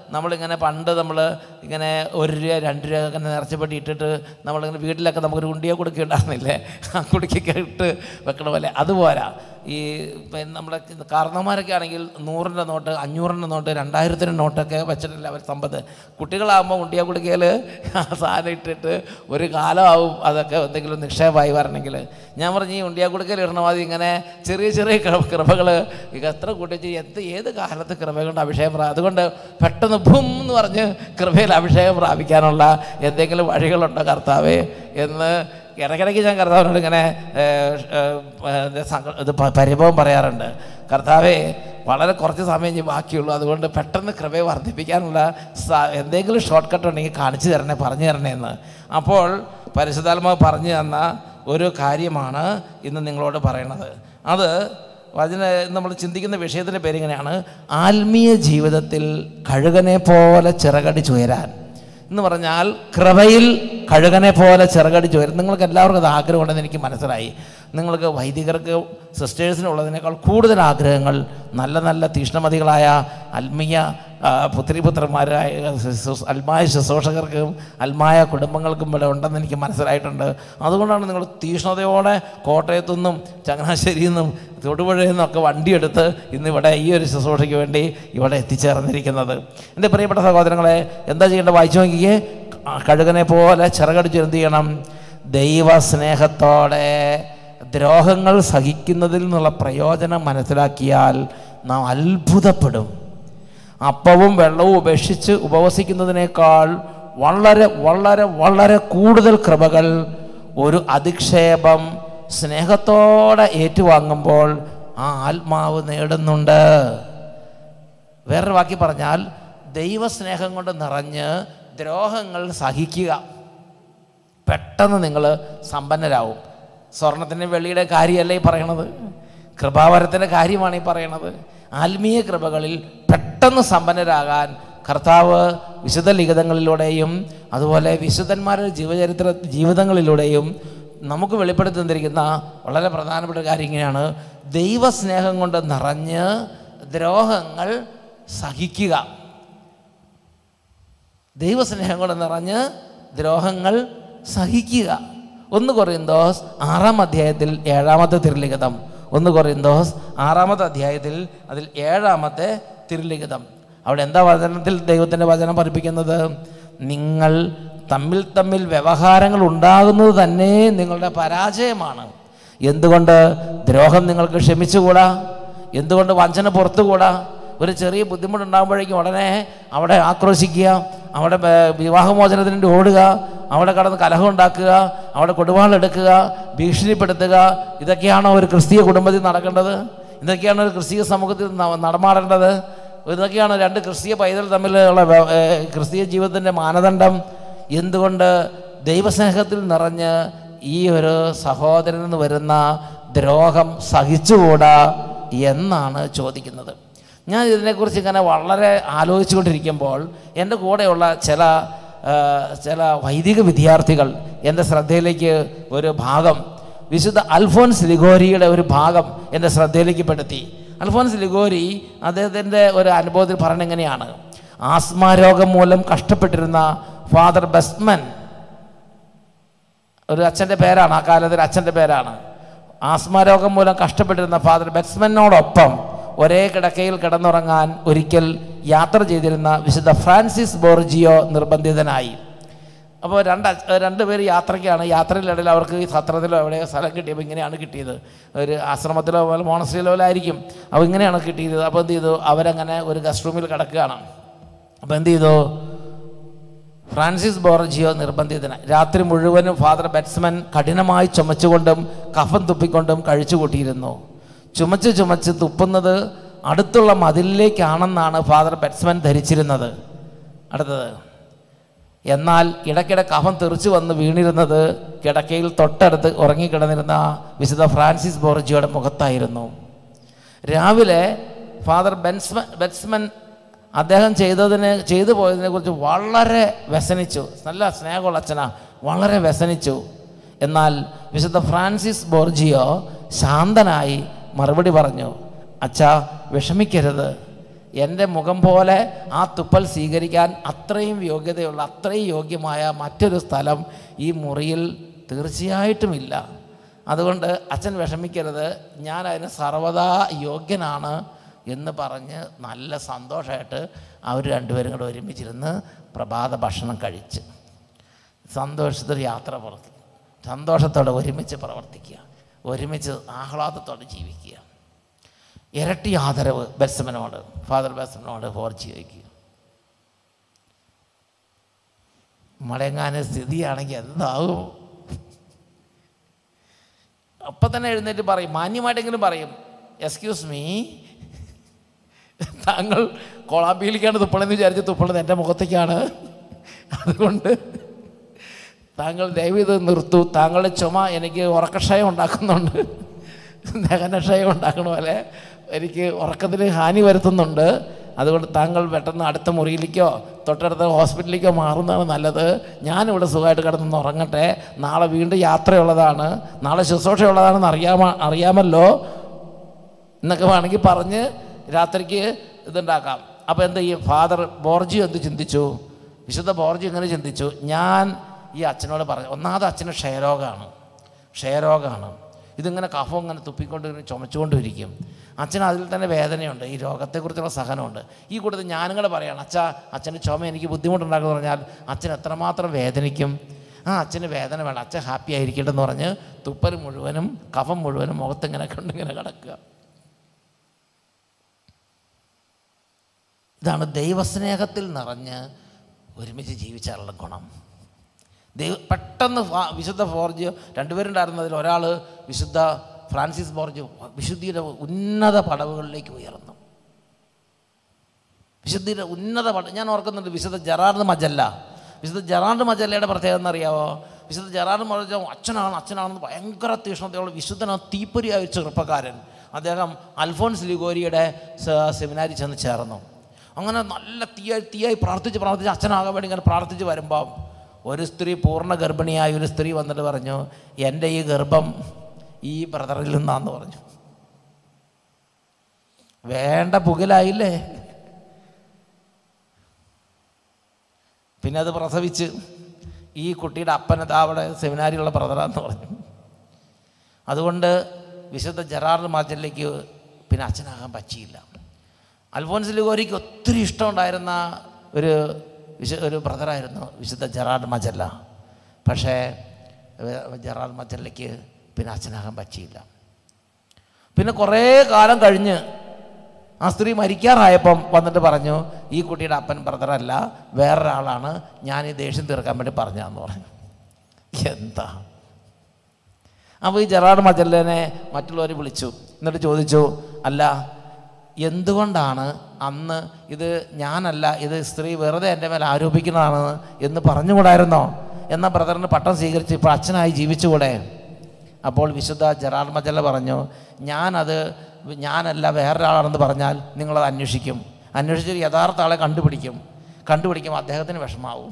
നമ്മളിങ്ങനെ പണ്ട് നമ്മൾ ഇങ്ങനെ ഒരു രൂപ രണ്ട് രൂപ അങ്ങനെ നിറച്ചപ്പെട്ടി ഇട്ടിട്ട് നമ്മളിങ്ങനെ വീട്ടിലൊക്കെ നമുക്കൊരു ഉണ്ടിയെ കൊടുക്കുക ഉണ്ടായിരുന്നില്ലേ ആ കുടിക്കൊക്കെ ഇട്ട് വെക്കണ പോലെ അതുപോരാ ഈ പിന്നെ നമ്മുടെ കാരണന്മാരൊക്കെ ആണെങ്കിൽ നൂറിൻ്റെ നോട്ട് അഞ്ഞൂറിൻ്റെ നോട്ട് രണ്ടായിരത്തിൻ്റെ നോട്ടൊക്കെ വെച്ചിട്ടില്ല അവർ സമ്പത്ത് കുട്ടികളാകുമ്പോൾ ഉണ്ടിയ കുടിക്കയിൽ ആ സാധനം ഇട്ടിട്ട് ഒരു കാലമാവും അതൊക്കെ എന്തെങ്കിലും നിക്ഷേപമായി വരണമെങ്കിൽ ഞാൻ പറഞ്ഞു ഈ ഉണ്ടിയ കുടിക്കൽ ഇടണ മതി ഇങ്ങനെ ചെറിയ ചെറിയ കൃപകൾ എത്ര കൂട്ടിച്ച് എന്ത് ഏത് കാലത്ത് കൃപ കൊണ്ട് അഭിഷേകം പ്രാ അതുകൊണ്ട് പെട്ടെന്ന് ഭൂം എന്ന് പറഞ്ഞ് കൃപയിൽ അഭിഷേകം പ്രാപിക്കാനുള്ള എന്തെങ്കിലും വഴികളുണ്ടോ കർത്താവേ എന്ന് ഇടയ്ക്കിടയ്ക്ക് ഞാൻ കർത്താവിനോട് ഇങ്ങനെ ഏഹ്, ഏഹ്, സങ്ക- ഇത് പ- പരിഭവം പറയാറുണ്ട് കർത്താവേ വളരെ കുറച്ച് സമയം ഇനി ബാക്കിയുള്ളൂ അതുകൊണ്ട് പെട്ടെന്ന് കൃപയെ വർദ്ധിപ്പിക്കാനുള്ള സ- എന്തെങ്കിലും ഷോർട്ട് കട്ട് ഉണ്ടെങ്കിൽ കാണിച്ചു തരണേ പറഞ്ഞു തരണേ എന്ന് അപ്പോൾ പരിശുദ്ധാത്മാവ് പറഞ്ഞു തന്ന ഒരു കാര്യമാണ് ഇന്ന് നിങ്ങളോട് പറയണത് അത് വചന നമ്മൾ ചിന്തിക്കുന്ന വിഷയത്തിൻ്റെ പേരിങ്ങനെയാണ് ആത്മീയ ജീവിതത്തിൽ കഴുകനെ പോലെ ചിറകടിച്ചുയരാൻ എന്ന് പറഞ്ഞാൽ കൃപയിൽ കഴുകനെ പോലെ ചിറകടിച്ചു വരും നിങ്ങൾക്ക് എല്ലാവർക്കും അത് ആഗ്രഹമുണ്ടെന്ന് എനിക്ക് മനസ്സിലായി നിങ്ങൾക്ക് വൈദികർക്ക് സിസ്റ്റേഴ്സിനുള്ളതിനേക്കാൾ കൂടുതൽ ആഗ്രഹങ്ങൾ നല്ല നല്ല തീഷ്ണമതികളായ ആത്മീയ ആ, പുത്രിപുത്രന്മാരായ ശുശ്രൂ- അൽമായ ശുശ്രൂഷകർക്കും അൽമായ കുടുംബങ്ങൾക്കും ഇവിടെ ഉണ്ടെന്ന് എനിക്ക് മനസ്സിലായിട്ടുണ്ട് അതുകൊണ്ടാണ് നിങ്ങൾ തീഷ്ണതയോടെ കോട്ടയത്തു നിന്നും ചങ്ങനാശ്ശേരിയിൽ നിന്നും തൊടുപുഴയിൽ നിന്നൊക്കെ വണ്ടിയെടുത്ത് ഇന്നിവിടെ ഈ ഒരു ശുശ്രൂഷയ്ക്ക് വേണ്ടി ഇവിടെ എത്തിച്ചേർന്നിരിക്കുന്നത് എൻ്റെ പ്രിയപ്പെട്ട സഹോദരങ്ങളെ എന്താ ചെയ്യേണ്ടത് വായിച്ചു നോക്കിയേ കഴുകനെ പോലെ ചിറകടിച്ച് എന്ത് ചെയ്യണം ദൈവസ്നേഹത്തോടെ ദ്രോഹങ്ങൾ സഹിക്കുന്നതിൽ നിന്നുള്ള പ്രയോജനം മനസ്സിലാക്കിയാൽ നാം അത്ഭുതപ്പെടും അപ്പവും വെള്ളവും ഉപേക്ഷിച്ച് ഉപവസിക്കുന്നതിനേക്കാൾ വളരെ വളരെ വളരെ കൂടുതൽ കൃപകൾ ഒരു അധിക്ഷേപം സ്നേഹത്തോടെ ഏറ്റുവാങ്ങുമ്പോൾ ആ ആത്മാവ് നേടുന്നുണ്ട് വേറൊരു വാക്കി പറഞ്ഞാൽ ദൈവസ്നേഹം കൊണ്ട് നിറഞ്ഞ് ദ്രോഹങ്ങൾ സഹിക്കുക പെട്ടെന്ന് നിങ്ങൾ സമ്പന്നരാവും സ്വർണത്തിൻ്റെ വെള്ളിയുടെ കാര്യമല്ല ഈ പറയണത് കൃപാവരത്തിൻ്റെ കാര്യമാണ് ഈ പറയണത് ആത്മീയ കൃപകളിൽ പെട്ടെന്ന് സമ്പന്നരാകാൻ കർത്താവ് വിശുദ്ധ ലിഖിതങ്ങളിലൂടെയും അതുപോലെ വിശുദ്ധന്മാരുടെ ജീവചരിത്ര ജീവിതങ്ങളിലൂടെയും നമുക്ക് വെളിപ്പെടുത്തി തന്നിരിക്കുന്ന വളരെ പ്രധാനപ്പെട്ട ഒരു കാര്യം ഇങ്ങനെയാണ് ദൈവസ്നേഹം കൊണ്ട് നിറഞ്ഞ് ദ്രോഹങ്ങൾ സഹിക്കുക ദൈവസ്നേഹം കൊണ്ട് നിറഞ്ഞ് ദ്രോഹങ്ങൾ സഹിക്കുക ഒന്ന് കൊറിന്തോസ് ആറാം അധ്യായത്തിൽ ഏഴാമത്തെ തിരുലിഖിതം ഒന്ന് കൊറിന്തോസ് ആറാമത്തെ അധ്യായത്തിൽ അതിൽ ഏഴാമത്തെ തിരുലിഖിതം അവിടെ എന്താ വചനത്തിൽ ദൈവത്തിൻ്റെ വചനം പഠിപ്പിക്കുന്നത് നിങ്ങൾ തമ്മിൽ തമ്മിൽ വ്യവഹാരങ്ങൾ ഉണ്ടാകുന്നത് തന്നെ നിങ്ങളുടെ പരാജയമാണ് എന്തുകൊണ്ട് ദ്രോഹം നിങ്ങൾക്ക് ക്ഷമിച്ചുകൂടാ എന്തുകൊണ്ട് വഞ്ചന പുറത്തുകൂടാ ഒരു ചെറിയ ബുദ്ധിമുട്ടുണ്ടാകുമ്പോഴേക്കും ഉടനെ അവിടെ ആക്രോശിക്കുക അവിടെ ബ- വിവാഹമോചനത്തിന് വേണ്ടി ഓടുക അവിടെ കടന്ന് കലഹം ഉണ്ടാക്കുക അവിടെ കൊടുവാളെടുക്കുക ഭീഷണിപ്പെടുത്തുക ഇതൊക്കെയാണോ ഒരു ക്രിസ്തീയ കുടുംബത്തിൽ നടക്കേണ്ടത് ഇതൊക്കെയാണ് ഒരു ക്രിസ്തീയ സമൂഹത്തിൽ ന- നടമാടേണ്ടത് ഇതൊക്കെയാണ് രണ്ട് ക്രിസ്തീയ പൈതൽ തമ്മിലുള്ള വ്യ- ഏ, ക്രിസ്തീയ ജീവിതത്തിൻ്റെ മാനദണ്ഡം എന്തുകൊണ്ട് ദൈവസ്നേഹത്തിൽ നിറഞ്ഞ് ഈ ഒരു സഹോദരനിൽ നിന്ന് വരുന്ന ദ്രോഹം സഹിച്ചുകൂടാ എന്നാണ് ചോദിക്കുന്നത് ഞാൻ ഇതിനെക്കുറിച്ച് ഇങ്ങനെ വളരെ ആലോചിച്ചുകൊണ്ടിരിക്കുമ്പോൾ എൻ്റെ കൂടെയുള്ള ചില ആ, ചില വൈദിക വിദ്യാർത്ഥികൾ എൻ്റെ ശ്രദ്ധയിലേക്ക് ഒരു ഭാഗം വിശുദ്ധ അൽഫോൻസ് ലിഗോരിയുടെ ഒരു ഭാഗം എൻ്റെ ശ്രദ്ധയിലേക്ക് പെടുത്തി അൽഫോൻസ് ലിഗോരി അദ്ദേഹത്തിൻ്റെ ഒരു അനുഭവത്തിൽ പറയുന്നത് എങ്ങനെയാണ് ആസ്മ രോഗം മൂലം കഷ്ടപ്പെട്ടിരുന്ന ഫാദർ ബെസ്മൻ ഒരു അച്ഛൻ്റെ പേരാണ് ആ കാലത്തിൽ അച്ഛൻ്റെ പേരാണ് ആസ്മ രോഗം മൂലം കഷ്ടപ്പെട്ടിരുന്ന ഫാദർ ബെറ്റ്സ്മനോടൊപ്പം ഒരേ കിടക്കയിൽ കിടന്നുറങ്ങാൻ ഒരിക്കൽ യാത്ര ചെയ്തിരുന്ന വിശുദ്ധ ഫ്രാൻസിസ് ബോർജിയോ നിർബന്ധിതനായി അപ്പോൾ രണ്ട് അച്ഛ- രണ്ട് പേര് യാത്രയ്ക്കാണ് യാത്രയിലിടയിൽ അവർക്ക് ഈ സത്രത്തിലോ എവിടെയോ സ്ഥലം കിട്ടിയപ്പോൾ ഇങ്ങനെയാണ് കിട്ടിയത് ഒരു ആശ്രമത്തിലോ പോലെ മോണസ്ട്രിയിലോ ആയിരിക്കും അപ്പോൾ ഇങ്ങനെയാണ് കിട്ടിയത് അപ്പോൾ എന്ത് ചെയ്തു അവരങ്ങനെ ഒരു ഗസ്റ്റ് റൂമിൽ കിടക്കുകയാണ് അപ്പോൾ എന്ത് ചെയ്തു ഫ്രാൻസിസ് ബോർജിയോ നിർബന്ധിതന രാത്രി മുഴുവനും ഫാദർ ബെറ്റ്സ്മൻ കഠിനമായി ചുമച്ചുകൊണ്ടും കഫം തുപ്പിക്കൊണ്ടും കഴിച്ചുകൂട്ടിയിരുന്നു ചുമച്ച് ചുമച്ച് തുപ്പുന്നത് അടുത്തുള്ള മതിലിലേക്കാണെന്നാണ് ഫാദർ ബെറ്റ്സ്മൻ ധരിച്ചിരുന്നത് അടുത്തത് എന്നാൽ ഇടയ്ക്കിടെ കഫം തെറിച്ചു വന്ന് വീണിരുന്നത് കിടക്കയിൽ തൊട്ടടുത്ത് ഉറങ്ങിക്കിടന്നിരുന്ന വിശുദ്ധ ഫ്രാൻസിസ് ബോർജിയോയുടെ മുഖത്തായിരുന്നു രാവിലെ ഫാദർ ബെൻസ്മൻ ബെറ്റ്സ്മൻ അദ്ദേഹം ചെയ്തതിന് ചെയ്തു പോയതിനെ കുറിച്ച് വളരെ വ്യസനിച്ചു നല്ല സ്നേഹമുള്ള അച്ഛനാ വളരെ വ്യസനിച്ചു എന്നാൽ വിശുദ്ധ ഫ്രാൻസിസ് ബോർജിയോ ശാന്തനായി മറുപടി പറഞ്ഞു അച്ഛാ വിഷമിക്കരുത് എൻ്റെ മുഖം പോലെ ആ തുപ്പൽ സ്വീകരിക്കാൻ അത്രയും യോഗ്യതയുള്ള അത്രയും യോഗ്യമായ മറ്റൊരു സ്ഥലം ഈ മുറിയിൽ തീർച്ചയായിട്ടുമില്ല അതുകൊണ്ട് അച്ഛൻ വിഷമിക്കരുത് ഞാൻ അതിന് സർവ്വതാ യോഗ്യനാണ് എന്ന് പറഞ്ഞ് നല്ല സന്തോഷമായിട്ട് അവർ രണ്ടുപേരും കൂടെ ഒരുമിച്ചിരുന്ന് പ്രഭാത ഭക്ഷണം കഴിച്ച് സന്തോഷത്തിൽ യാത്ര പുറത്ത് സന്തോഷത്തോടെ ഒരുമിച്ച് പ്രവർത്തിക്കുക ഒരുമിച്ച് ആഹ്ലാദത്തോടെ ജീവിക്കുക ഇരട്ടി ആദരവ് ബെസ്സമനോട് ഫാദർ ബെസ്സമനോട് ഫോർച്ച് ചോദിക്കുക മടങ്ങാൻ സ്ഥിതിയാണെങ്കിൽ എന്താവും അപ്പം തന്നെ എഴുന്നേറ്റ് പറയും മാന്യമായിട്ടെങ്കിലും പറയും എക്സ്ക്യൂസ് മീ താങ്കൾ കൊളാമ്പിയിലേക്കാണ് തുപ്പളെന്ന് വിചാരിച്ച് തുപ്പളത് എൻ്റെ മുഖത്തേക്കാണ് അതുകൊണ്ട് താങ്കൾ ദയവീത് നിർത്തൂ താങ്കളുടെ ചുമ എനിക്ക് ഉറക്കക്ഷയം ഉണ്ടാക്കുന്നുണ്ട് ദഹനക്ഷയം ഉണ്ടാക്കണ പോലെ എനിക്ക് ഉറക്കത്തിൽ ഹാനി വരുത്തുന്നുണ്ട് അതുകൊണ്ട് താങ്കൾ പെട്ടെന്ന് അടുത്ത മുറിയിലേക്കോ തൊട്ടടുത്ത ഹോസ്പിറ്റലിലേക്കോ മാറുന്നതാണ് നല്ലത് ഞാനിവിടെ സുഖമായിട്ട് കിടന്നൊന്ന് ഉറങ്ങട്ടെ നാളെ വീണ്ടും യാത്രയുള്ളതാണ് നാളെ ശുശ്രൂഷയുള്ളതാണെന്ന് അറിയാമ അറിയാമല്ലോ എന്നൊക്കെ വേണമെങ്കിൽ പറഞ്ഞ് രാത്രിക്ക് ഇതുണ്ടാക്കാം അപ്പോൾ എന്താ ഈ ഫാദർ ബോർജി എന്ത് ചിന്തിച്ചു വിശുദ്ധ ബോർജി എങ്ങനെ ചിന്തിച്ചു ഞാൻ ഈ അച്ഛനോട് പറഞ്ഞു ഒന്നാമത് അച്ഛന് ക്ഷയരോഗമാണ് ക്ഷയരോഗമാണ് ഇതിങ്ങനെ കഫം ഇങ്ങനെ തുപ്പിക്കൊണ്ട് ഇങ്ങനെ ചുമച്ചുകൊണ്ടിരിക്കും അച്ഛന് അതിൽ തന്നെ വേദനയുണ്ട് ഈ രോഗത്തെക്കുറിച്ചുള്ള സഹനമുണ്ട് ഈ കൂട്ടത്തിൽ ഞാനും കൂടെ പറയാണ് അച്ഛാ അച്ഛൻ്റെ ചുമ എനിക്ക് ബുദ്ധിമുട്ടുണ്ടാക്കുമെന്ന് പറഞ്ഞാൽ അച്ഛൻ എത്രമാത്രം വേദനിക്കും ആ അച്ഛന് വേദന വേണം അച്ഛൻ ഹാപ്പി ആയിരിക്കട്ടെ എന്ന് പറഞ്ഞ് തുപ്പൽ മുഴുവനും കഫം മുഴുവനും മുഖത്തിങ്ങനെ കൊണ്ടിങ്ങനെ കിടക്കുക ഇതാണ് ദൈവസ്നേഹത്തിൽ നിറഞ്ഞ് ഒരുമിച്ച് ജീവിച്ചാലുള്ള ഗുണം ദൈവ പെട്ടെന്ന് ഫാ- വിശുദ്ധ ഫോർജ് രണ്ടുപേരുണ്ടായിരുന്നതിൽ ഒരാൾ വിശുദ്ധ ഫ്രാൻസിസ് ബോർജ് വിശുദ്ധിയുടെ ഉന്നത പടവുകളിലേക്ക് ഉയർന്നു വിശുദ്ധിയുടെ ഉന്നത പട ഞാൻ ഓർക്കുന്നുണ്ട് വിശുദ്ധ ജെറാർഡ് മജല്ല വിശുദ്ധ ജെറാർഡ് മജല്ലയുടെ പ്രത്യേകത എന്നറിയാവോ വിശുദ്ധ ജെറാർഡ് മജല്ല അച്ഛനാണ് അച്ഛനാണെന്ന് ഭയങ്കര തീഷ്ണതയുള്ള വിശുദ്ധനാണ് തീപ്പൊരിയായ ഒരു ചെറുപ്പക്കാരൻ അദ്ദേഹം അൽഫോൻസ് ലിഗോരിയുടെ സ- സെമിനാരിൽ ചെന്ന് ചേർന്നു അങ്ങനെ നല്ല തീയായി തീയായി പ്രാർത്ഥിച്ച് പ്രാർത്ഥിച്ച് അച്ഛനാകാൻ വേണ്ടി ഇങ്ങനെ പ്രാർത്ഥിച്ച് വരുമ്പോൾ ഒരു സ്ത്രീ പൂർണ്ണ ഗർഭിണിയായ ഒരു സ്ത്രീ വന്നിട്ട് പറഞ്ഞു എൻ്റെ ഈ ഗർഭം ഈ ബ്രദറിൽ നിന്നാന്ന് പറഞ്ഞു വേണ്ട പുകലായില്ലേ പിന്നെ അത് പ്രസവിച്ച് ഈ കുട്ടിയുടെ അപ്പനത് അവിടെ സെമിനാരിയുള്ള ബ്രദറാന്ന് പറഞ്ഞു അതുകൊണ്ട് വിശുദ്ധ ജെറാർഡ് മാർജലിലേക്ക് പിന്നെ അച്ഛനാകാൻ പറ്റിയില്ല അൽഫോൻസ് ലിഗോരിക്ക് ഒത്തിരി ഇഷ്ടമുണ്ടായിരുന്ന ഒരു വിശു ഒരു ബ്രദറായിരുന്നു വിശുദ്ധ ജെറാർഡ് മജല്ല പക്ഷേ ഏഹ്, ജെറാർഡ് മജല്ലയ്ക്ക് പിന്നെ അച്ഛനാകാൻ പറ്റിയില്ല പിന്നെ കുറേ കാലം കഴിഞ്ഞ് ആ സ്ത്രീ മരിക്കാറായപ്പം വന്നിട്ട് പറഞ്ഞു ഈ കുട്ടിയുടെ അപ്പൻ ബ്രദറല്ല വേറൊരാളാണ് ഞാൻ ഈ ദേഷ്യം തീർക്കാൻ വേണ്ടി പറഞ്ഞാന്ന് പറഞ്ഞു എന്താ അപ്പോൾ ഈ ജെറാഡ് മജല്ലനെ മറ്റുള്ളവർ വിളിച്ചു എന്നിട്ട് ചോദിച്ചു അല്ല എന്തുകൊണ്ടാണ് അന്ന് ഇത് ഞാനല്ല ഇത് സ്ത്രീ വെറുതെ എൻ്റെ മേലെ ആരോപിക്കുന്നതാണ് എന്ന് പറഞ്ഞുകൂടായിരുന്നോ എന്ന ബ്രദറിന് പട്ടം സ്വീകരിച്ച് ഇപ്പോൾ അച്ഛനായി ജീവിച്ചുകൂടെ അപ്പോൾ വിശുദ്ധ ജെറാഡ് മജല്ല പറഞ്ഞു ഞാനത് ഞാനല്ല വേറൊരാളാണെന്ന് പറഞ്ഞാൽ നിങ്ങളത് അന്വേഷിക്കും അന്വേഷിച്ചൊരു യഥാർത്ഥ ആളെ കണ്ടുപിടിക്കും കണ്ടുപിടിക്കുമ്പോൾ അദ്ദേഹത്തിന് വിഷമാവും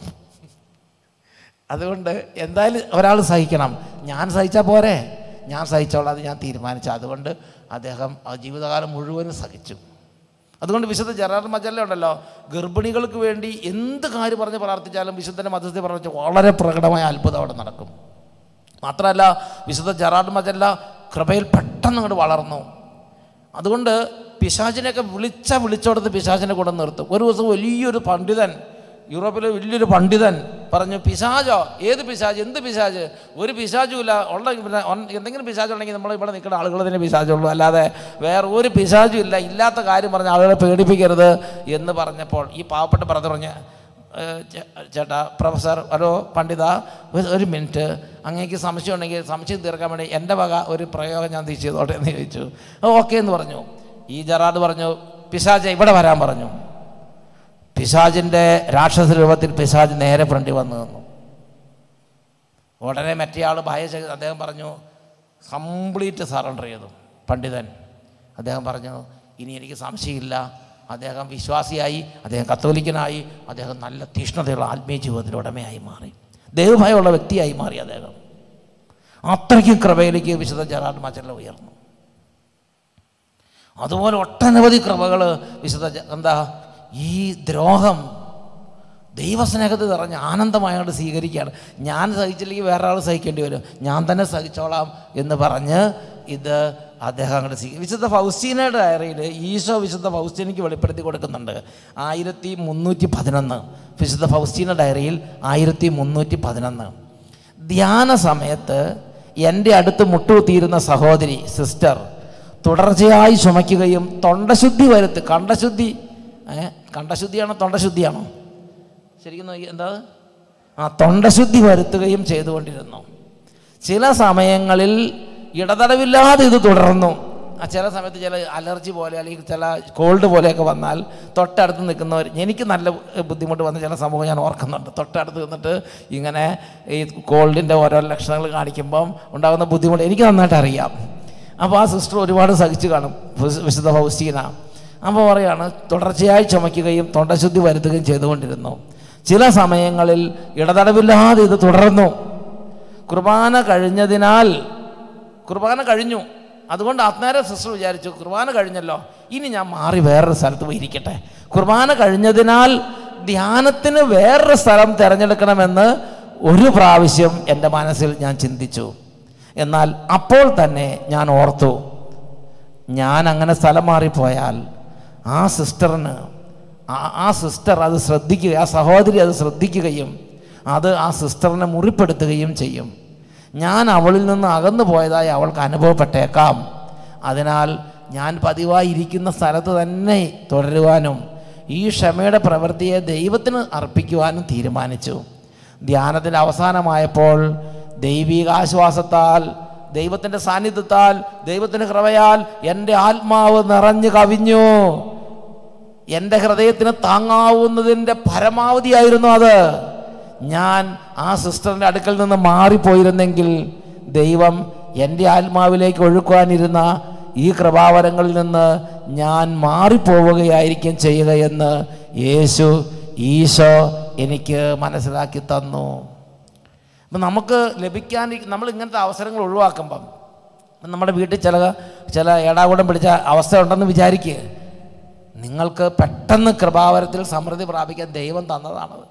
അതുകൊണ്ട് എന്തായാലും ഒരാൾ സഹിക്കണം ഞാൻ സഹിച്ചാൽ പോരെ ഞാൻ സഹിച്ചോളാം അത് ഞാൻ തീരുമാനിച്ചു അതുകൊണ്ട് അദ്ദേഹം ആ ജീവിതകാലം മുഴുവനും സഹിച്ചു അതുകൊണ്ട് വിശുദ്ധ ജെറാർഡ് മജല്ല ഉണ്ടല്ലോ ഗർഭിണികൾക്ക് വേണ്ടി എന്ത് കാര്യം പറഞ്ഞ് പ്രാർത്ഥിച്ചാലും വിശുദ്ധൻ്റെ മധ്യസ്ഥ പ്രാർത്ഥിച്ച് വളരെ പ്രകടമായ അത്ഭുതം അവിടെ നടക്കും മാത്രമല്ല വിശുദ്ധ ജെറാർഡ് മജല്ല കൃപയിൽ പെട്ടെന്ന് അങ്ങോട്ട് വളർന്നു അതുകൊണ്ട് പിശാചിനെയൊക്കെ വിളിച്ച വിളിച്ചോടത്ത് പിശാചിനെ കൊണ്ട് നിർത്തും ഒരു ദിവസം വലിയൊരു പണ്ഡിതൻ യൂറോപ്പിലെ വലിയൊരു പണ്ഡിതൻ പറഞ്ഞു പിശാചോ ഏത് പിശാജ് എന്ത് പിശാജ് ഒരു പിശാചും ഇല്ല ഉള്ള പിന്നെ ഒൻ- എന്തെങ്കിലും പിശാച് ഉണ്ടെങ്കിൽ നമ്മൾ ഇവിടെ നിൽക്കുന്ന ആളുകൾ തന്നെ പിശാചുള്ളൂ അല്ലാതെ വേറെ ഒരു പിശാചും ഇല്ല ഇല്ലാത്ത കാര്യം പറഞ്ഞ് ആളുകളെ പേടിപ്പിക്കരുത് എന്ന് പറഞ്ഞപ്പോൾ ഈ പാവപ്പെട്ട ബ്രദർ പറഞ്ഞ് "ഏഹ്, ചേ- ചേട്ടാ പ്രൊഫസർ ഹലോ പണ്ഡിത ഒരു- ഒരു മിനിറ്റ് അങ്ങേക്ക് സംശയം ഉണ്ടെങ്കിൽ സംശയം തീർക്കാൻ വേണ്ടി എൻ്റെ വക ഒരു പ്രയോഗം ഞാൻ തീ ചെയ്തോട്ടെ എന്ന് ചോദിച്ചു ഓക്കെ എന്ന് പറഞ്ഞു ഈ ജറാദ് പറഞ്ഞു പിശാച ഇവിടെ വരാൻ പറഞ്ഞു പിശാജിൻ്റെ രാക്ഷസ രൂപത്തിൽ പിശാജ് നേരെ ഫ്രണ്ടി വന്നു നിന്നു ഉടനെ മറ്റേ ആൾ ഭയ ചെയ്ത് അദ്ദേഹം പറഞ്ഞു കംപ്ലീറ്റ് സറണ്ടർ ചെയ്തു പണ്ഡിതൻ അദ്ദേഹം പറഞ്ഞു ഇനി എനിക്ക് സംശയമില്ല അദ്ദേഹം വിശ്വാസിയായി അദ്ദേഹം കത്തോലിക്കനായി അദ്ദേഹം നല്ല തീഷ്ണതയുള്ള ആത്മീയ ജീവിതത്തിൽ ഉടമയായി മാറി ദൈവഭയമുള്ള വ്യക്തിയായി മാറി അദ്ദേഹം അത്രയ്ക്കും കൃപയിലേക്ക് വിശുദ്ധ ജെറാഡ് മച്ചല്ല ഉയർന്നു അതുപോലെ ഒട്ടനവധി കൃപകൾ വിശുദ്ധ ജ- എന്താ ഈ ദ്രോഹം ദൈവസ്നേഹത്തിൽ നിറഞ്ഞ ആനന്ദമായോട് സ്വീകരിക്കുകയാണ് ഞാൻ സഹിച്ചില്ലെങ്കിൽ വേറെ ആൾ സഹിക്കേണ്ടി വരും ഞാൻ തന്നെ സഹിച്ചോളാം എന്ന് പറഞ്ഞ് ഇത് അദ്ദേഹം അങ്ങോട്ട് സ്വീകരിക്കും വിശുദ്ധ ഫൗസ്റ്റീനയുടെ ഡയറിയിൽ ഈശോ വിശുദ്ധ ഫൗസ്റ്റീനയ്ക്ക് വെളിപ്പെടുത്തി കൊടുക്കുന്നുണ്ട് ആയിരത്തി മുന്നൂറ്റി പതിനൊന്ന് വിശുദ്ധ ഫൗസ്റ്റീന ഡയറിയിൽ ആയിരത്തി മുന്നൂറ്റി പതിനൊന്ന് ധ്യാന സമയത്ത് എൻ്റെ അടുത്ത് മുട്ടുകുത്തിയിരുന്ന സഹോദരി സിസ്റ്റർ തുടർച്ചയായി ചുമയ്ക്കുകയും തൊണ്ടശുദ്ധി വരുത്ത് കണ്ടശുദ്ധി ഏ കണ്ടശുദ്ധിയാണോ തൊണ്ടശുദ്ധിയാണോ ശരിക്കും നോക്കി എന്താ ആ തൊണ്ടശുദ്ധി വരുത്തുകയും ചെയ്തുകൊണ്ടിരുന്നു ചില സമയങ്ങളിൽ ഇടതടവില്ലാതെ ഇത് തുടർന്നു ആ ചില സമയത്ത് ചില അലർജി പോലെ അല്ലെങ്കിൽ ചില കോൾഡ് പോലെയൊക്കെ വന്നാൽ തൊട്ടടുത്ത് നിൽക്കുന്നവർ എനിക്ക് നല്ല ബുദ്ധിമുട്ട് വന്ന ചില സംഭവം ഞാൻ ഓർക്കുന്നുണ്ട് തൊട്ടടുത്ത് നിന്നിട്ട് ഇങ്ങനെ ഈ കോൾഡിൻ്റെ ഓരോ ലക്ഷണങ്ങൾ കാണിക്കുമ്പം ഉണ്ടാകുന്ന ബുദ്ധിമുട്ട് എനിക്ക് നന്നായിട്ട് അറിയാം അപ്പോൾ ആ സിസ്റ്റർ ഒരുപാട് സഹിച്ചു കാണും വിശു- വിശുദ്ധ ഫൗസ്റ്റീന അപ്പോൾ പറയാണ് തുടർച്ചയായി ചുമയ്ക്കുകയും തൊണ്ടശുദ്ധി വരുത്തുകയും ചെയ്തുകൊണ്ടിരുന്നു ചില സമയങ്ങളിൽ ഇടതടവില്ലാതെ ഇത് തുടർന്നു കുർബാന കഴിഞ്ഞതിനാൽ കുർബാന കഴിഞ്ഞു അതുകൊണ്ട് അന്നേരം സിസ്റ്റർ വിചാരിച്ചു കുർബാന കഴിഞ്ഞല്ലോ ഇനി ഞാൻ മാറി വേറൊരു സ്ഥലത്ത് പോയി ഇരിക്കട്ടെ കുർബാന കഴിഞ്ഞതിനാൽ ധ്യാനത്തിന് വേറൊരു സ്ഥലം തിരഞ്ഞെടുക്കണമെന്ന് ഒരു പ്രാവശ്യം എൻ്റെ മനസ്സിൽ ഞാൻ ചിന്തിച്ചു എന്നാൽ അപ്പോൾ തന്നെ ഞാൻ ഓർത്തു ഞാൻ അങ്ങനെ സ്ഥലം മാറിപ്പോയാൽ ആ സിസ്റ്ററിന് ആ- ആ സിസ്റ്റർ അത് ശ്രദ്ധിക്കുക ആ സഹോദരി അത് ശ്രദ്ധിക്കുകയും അത് ആ സിസ്റ്ററിനെ മുറിപ്പെടുത്തുകയും ചെയ്യും ഞാൻ അവളിൽ നിന്ന് അകന്നു പോയതായി അവൾക്ക് അനുഭവപ്പെട്ടേക്കാം അതിനാൽ ഞാൻ പതിവായി ഇരിക്കുന്ന സ്ഥലത്ത് തന്നെ തുടരുവാനും ഈ ക്ഷമയുടെ പ്രവൃത്തിയെ ദൈവത്തിന് അർപ്പിക്കുവാനും തീരുമാനിച്ചു ധ്യാനത്തിൻ്റെ അവസാനമായപ്പോൾ ദൈവികാശ്വാസത്താൽ ദൈവത്തിൻ്റെ സാന്നിധ്യത്താൽ ദൈവത്തിൻ്റെ കൃപയാൽ എൻ്റെ ആത്മാവ് നിറഞ്ഞു കവിഞ്ഞു എൻ്റെ ഹൃദയത്തിന് താങ്ങാവുന്നതിൻ്റെ പരമാവധിയായിരുന്നു അത് ഞാൻ ആ സിസ്റ്ററിൻ്റെ അടുക്കൽ നിന്ന് മാറിപ്പോയിരുന്നെങ്കിൽ ദൈവം എൻ്റെ ആത്മാവിലേക്ക് ഒഴുക്കുവാനിരുന്ന ഈ കൃപാവരങ്ങളിൽ നിന്ന് ഞാൻ മാറിപ്പോവുകയായിരിക്കും ചെയ്യുകയെന്ന് യേശു ഈശോ എനിക്ക് മനസ്സിലാക്കി തന്നു അപ്പം നമുക്ക് ലഭിക്കാൻ നമ്മൾ ഇങ്ങനത്തെ അവസരങ്ങൾ ഒഴിവാക്കുമ്പം നമ്മുടെ വീട്ടിൽ ചില ചില ഏടാകൂടം പിടിച്ച അവസ്ഥ ഉണ്ടെന്ന് വിചാരിക്കുക നിങ്ങൾക്ക് പെട്ടെന്ന് കൃപാവരത്തിൽ സമൃദ്ധി പ്രാപിക്കാൻ ദൈവം തന്നതാണത്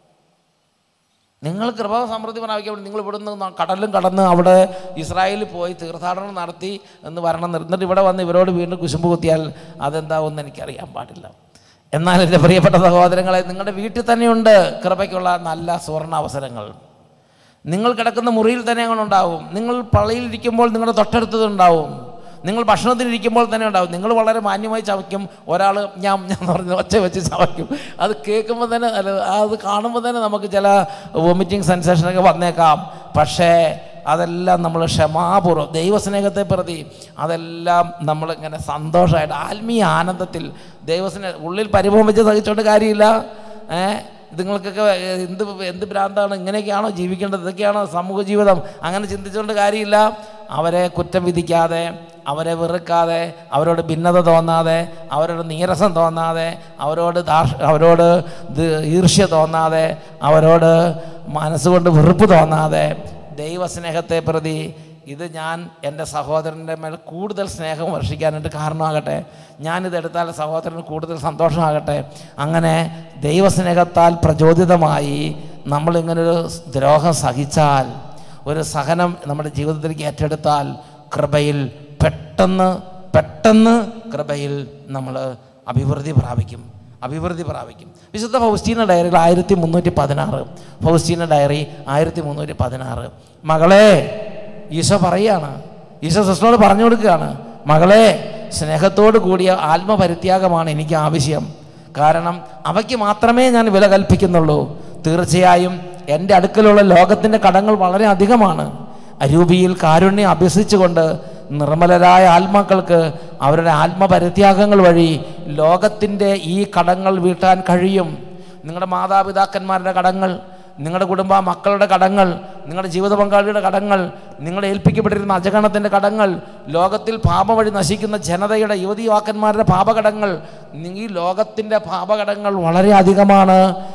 നിങ്ങൾ കൃപ സമൃദ്ധി പ്രാപിക്കാൻ വേണ്ടി നിങ്ങൾ ഇവിടുന്ന് ന- കടലും കടന്ന് അവിടെ ഇസ്രായേലിൽ പോയി തീർത്ഥാടനം നടത്തി എന്ന് വരണം എന്നിട്ട് ഇവിടെ വന്ന് ഇവരോട് വീണ്ടും കുശുമ്പ് കുത്തിയാൽ അതെന്താവുമെന്ന് എനിക്കറിയാൻ പാടില്ല എന്നാൽ എൻ്റെ പ്രിയപ്പെട്ട സഹോദരങ്ങളെ നിങ്ങളുടെ വീട്ടിൽ തന്നെയുണ്ട് കൃപയ്ക്കുള്ള നല്ല സുവർണ അവസരങ്ങൾ നിങ്ങൾ കിടക്കുന്ന മുറിയിൽ തന്നെ അങ്ങനെ ഉണ്ടാവും നിങ്ങൾ പള്ളിയിലിരിക്കുമ്പോൾ നിങ്ങളുടെ തൊട്ടടുത്തതുണ്ടാവും നിങ്ങൾ ഭക്ഷണത്തിനിരിക്കുമ്പോൾ തന്നെ ഉണ്ടാവും നിങ്ങൾ വളരെ മാന്യമായി ചവയ്ക്കും ഒരാൾ ഞാൻ ഞാൻ പറഞ്ഞ് ഒച്ച വെച്ച് ചവയ്ക്കും അത് കേൾക്കുമ്പോൾ തന്നെ അല്ല അത് കാണുമ്പോൾ തന്നെ നമുക്ക് ചില വോമിറ്റിംഗ് സെൻസേഷനൊക്കെ വന്നേക്കാം പക്ഷേ അതെല്ലാം നമ്മൾ ക്ഷമാപൂർവ്വം ദൈവസ്നേഹത്തെ പ്രതി അതെല്ലാം നമ്മളിങ്ങനെ സന്തോഷമായിട്ട് ആത്മീയ ആനന്ദത്തിൽ ദൈവസ്നേഹ ഉള്ളിൽ പരിഭവം വെച്ച് സഹിച്ചുകൊണ്ട് കാര്യമില്ല ഏഹ് ഇതുങ്ങൾക്കൊക്കെ എന്ത് എന്ത് ഭ്രാന്താണ് ഇങ്ങനെയൊക്കെയാണോ ജീവിക്കേണ്ടത് ഇതൊക്കെയാണോ സമൂഹ ജീവിതം അങ്ങനെ ചിന്തിച്ചുകൊണ്ട് കാര്യമില്ല അവരെ കുറ്റം വിധിക്കാതെ അവരെ വെറുക്കാതെ അവരോട് ഭിന്നത തോന്നാതെ അവരോട് നീരസം തോന്നാതെ അവരോട് ദാർഷ അവരോട് ഇത് ഈർഷ്യ തോന്നാതെ അവരോട് മനസ്സുകൊണ്ട് വെറുപ്പ് തോന്നാതെ ദൈവസ്നേഹത്തെ പ്രതി ഇത് ഞാൻ എൻ്റെ സഹോദരൻ്റെ മേൽ കൂടുതൽ സ്നേഹം വർഷിക്കാനായിട്ട് കാരണമാകട്ടെ ഞാനിതെടുത്താൽ സഹോദരന് കൂടുതൽ സന്തോഷമാകട്ടെ അങ്ങനെ ദൈവസ്നേഹത്താൽ പ്രചോദിതമായി നമ്മളിങ്ങനൊരു ദ്രോഹം സഹിച്ചാൽ ഒരു സഹനം നമ്മുടെ ജീവിതത്തിലേക്ക് ഏറ്റെടുത്താൽ കൃപയിൽ പെട്ടെന്ന് പെട്ടെന്ന് കൃപയിൽ നമ്മൾ അഭിവൃദ്ധി പ്രാപിക്കും അഭിവൃദ്ധി പ്രാപിക്കും വിശുദ്ധ ഫൗസ്റ്റീന ഡയറികൾ ആയിരത്തി മുന്നൂറ്റി പതിനാറ് ഫൗസ്റ്റീന ഡയറി ആയിരത്തി മുന്നൂറ്റി പതിനാറ് മകളെ ഈശോ പറയാണ് ഈശോ സിസ്റ്ററോട് പറഞ്ഞു കൊടുക്കുകയാണ് മകളെ സ്നേഹത്തോട് കൂടിയ ആത്മപരിത്യാഗമാണ് എനിക്ക് ആവശ്യം കാരണം അവയ്ക്ക് മാത്രമേ ഞാൻ വില കൽപ്പിക്കുന്നുള്ളൂ തീർച്ചയായും എൻ്റെ അടുക്കലുള്ള ലോകത്തിൻ്റെ കടങ്ങൾ വളരെ അധികമാണ് അരൂപിയിൽ കാരുണ്യം അഭ്യസിച്ചുകൊണ്ട് നിർമ്മലരായ ആത്മാക്കൾക്ക് അവരുടെ ആത്മപരിത്യാഗങ്ങൾ വഴി ലോകത്തിൻ്റെ ഈ കടങ്ങൾ വീട്ടാൻ കഴിയും നിങ്ങളുടെ മാതാപിതാക്കന്മാരുടെ കടങ്ങൾ നിങ്ങളുടെ കുടുംബ മക്കളുടെ കടങ്ങൾ നിങ്ങളുടെ ജീവിത പങ്കാളിയുടെ കടങ്ങൾ നിങ്ങളെ ഏൽപ്പിക്കപ്പെട്ടിരുന്ന അജഗണത്തിൻ്റെ കടങ്ങൾ ലോകത്തിൽ പാപം വഴി നശിക്കുന്ന ജനതയുടെ യുവതി യുവാക്കന്മാരുടെ പാപകടങ്ങൾ ഈ ലോകത്തിൻ്റെ പാപകടങ്ങൾ വളരെ അധികമാണ്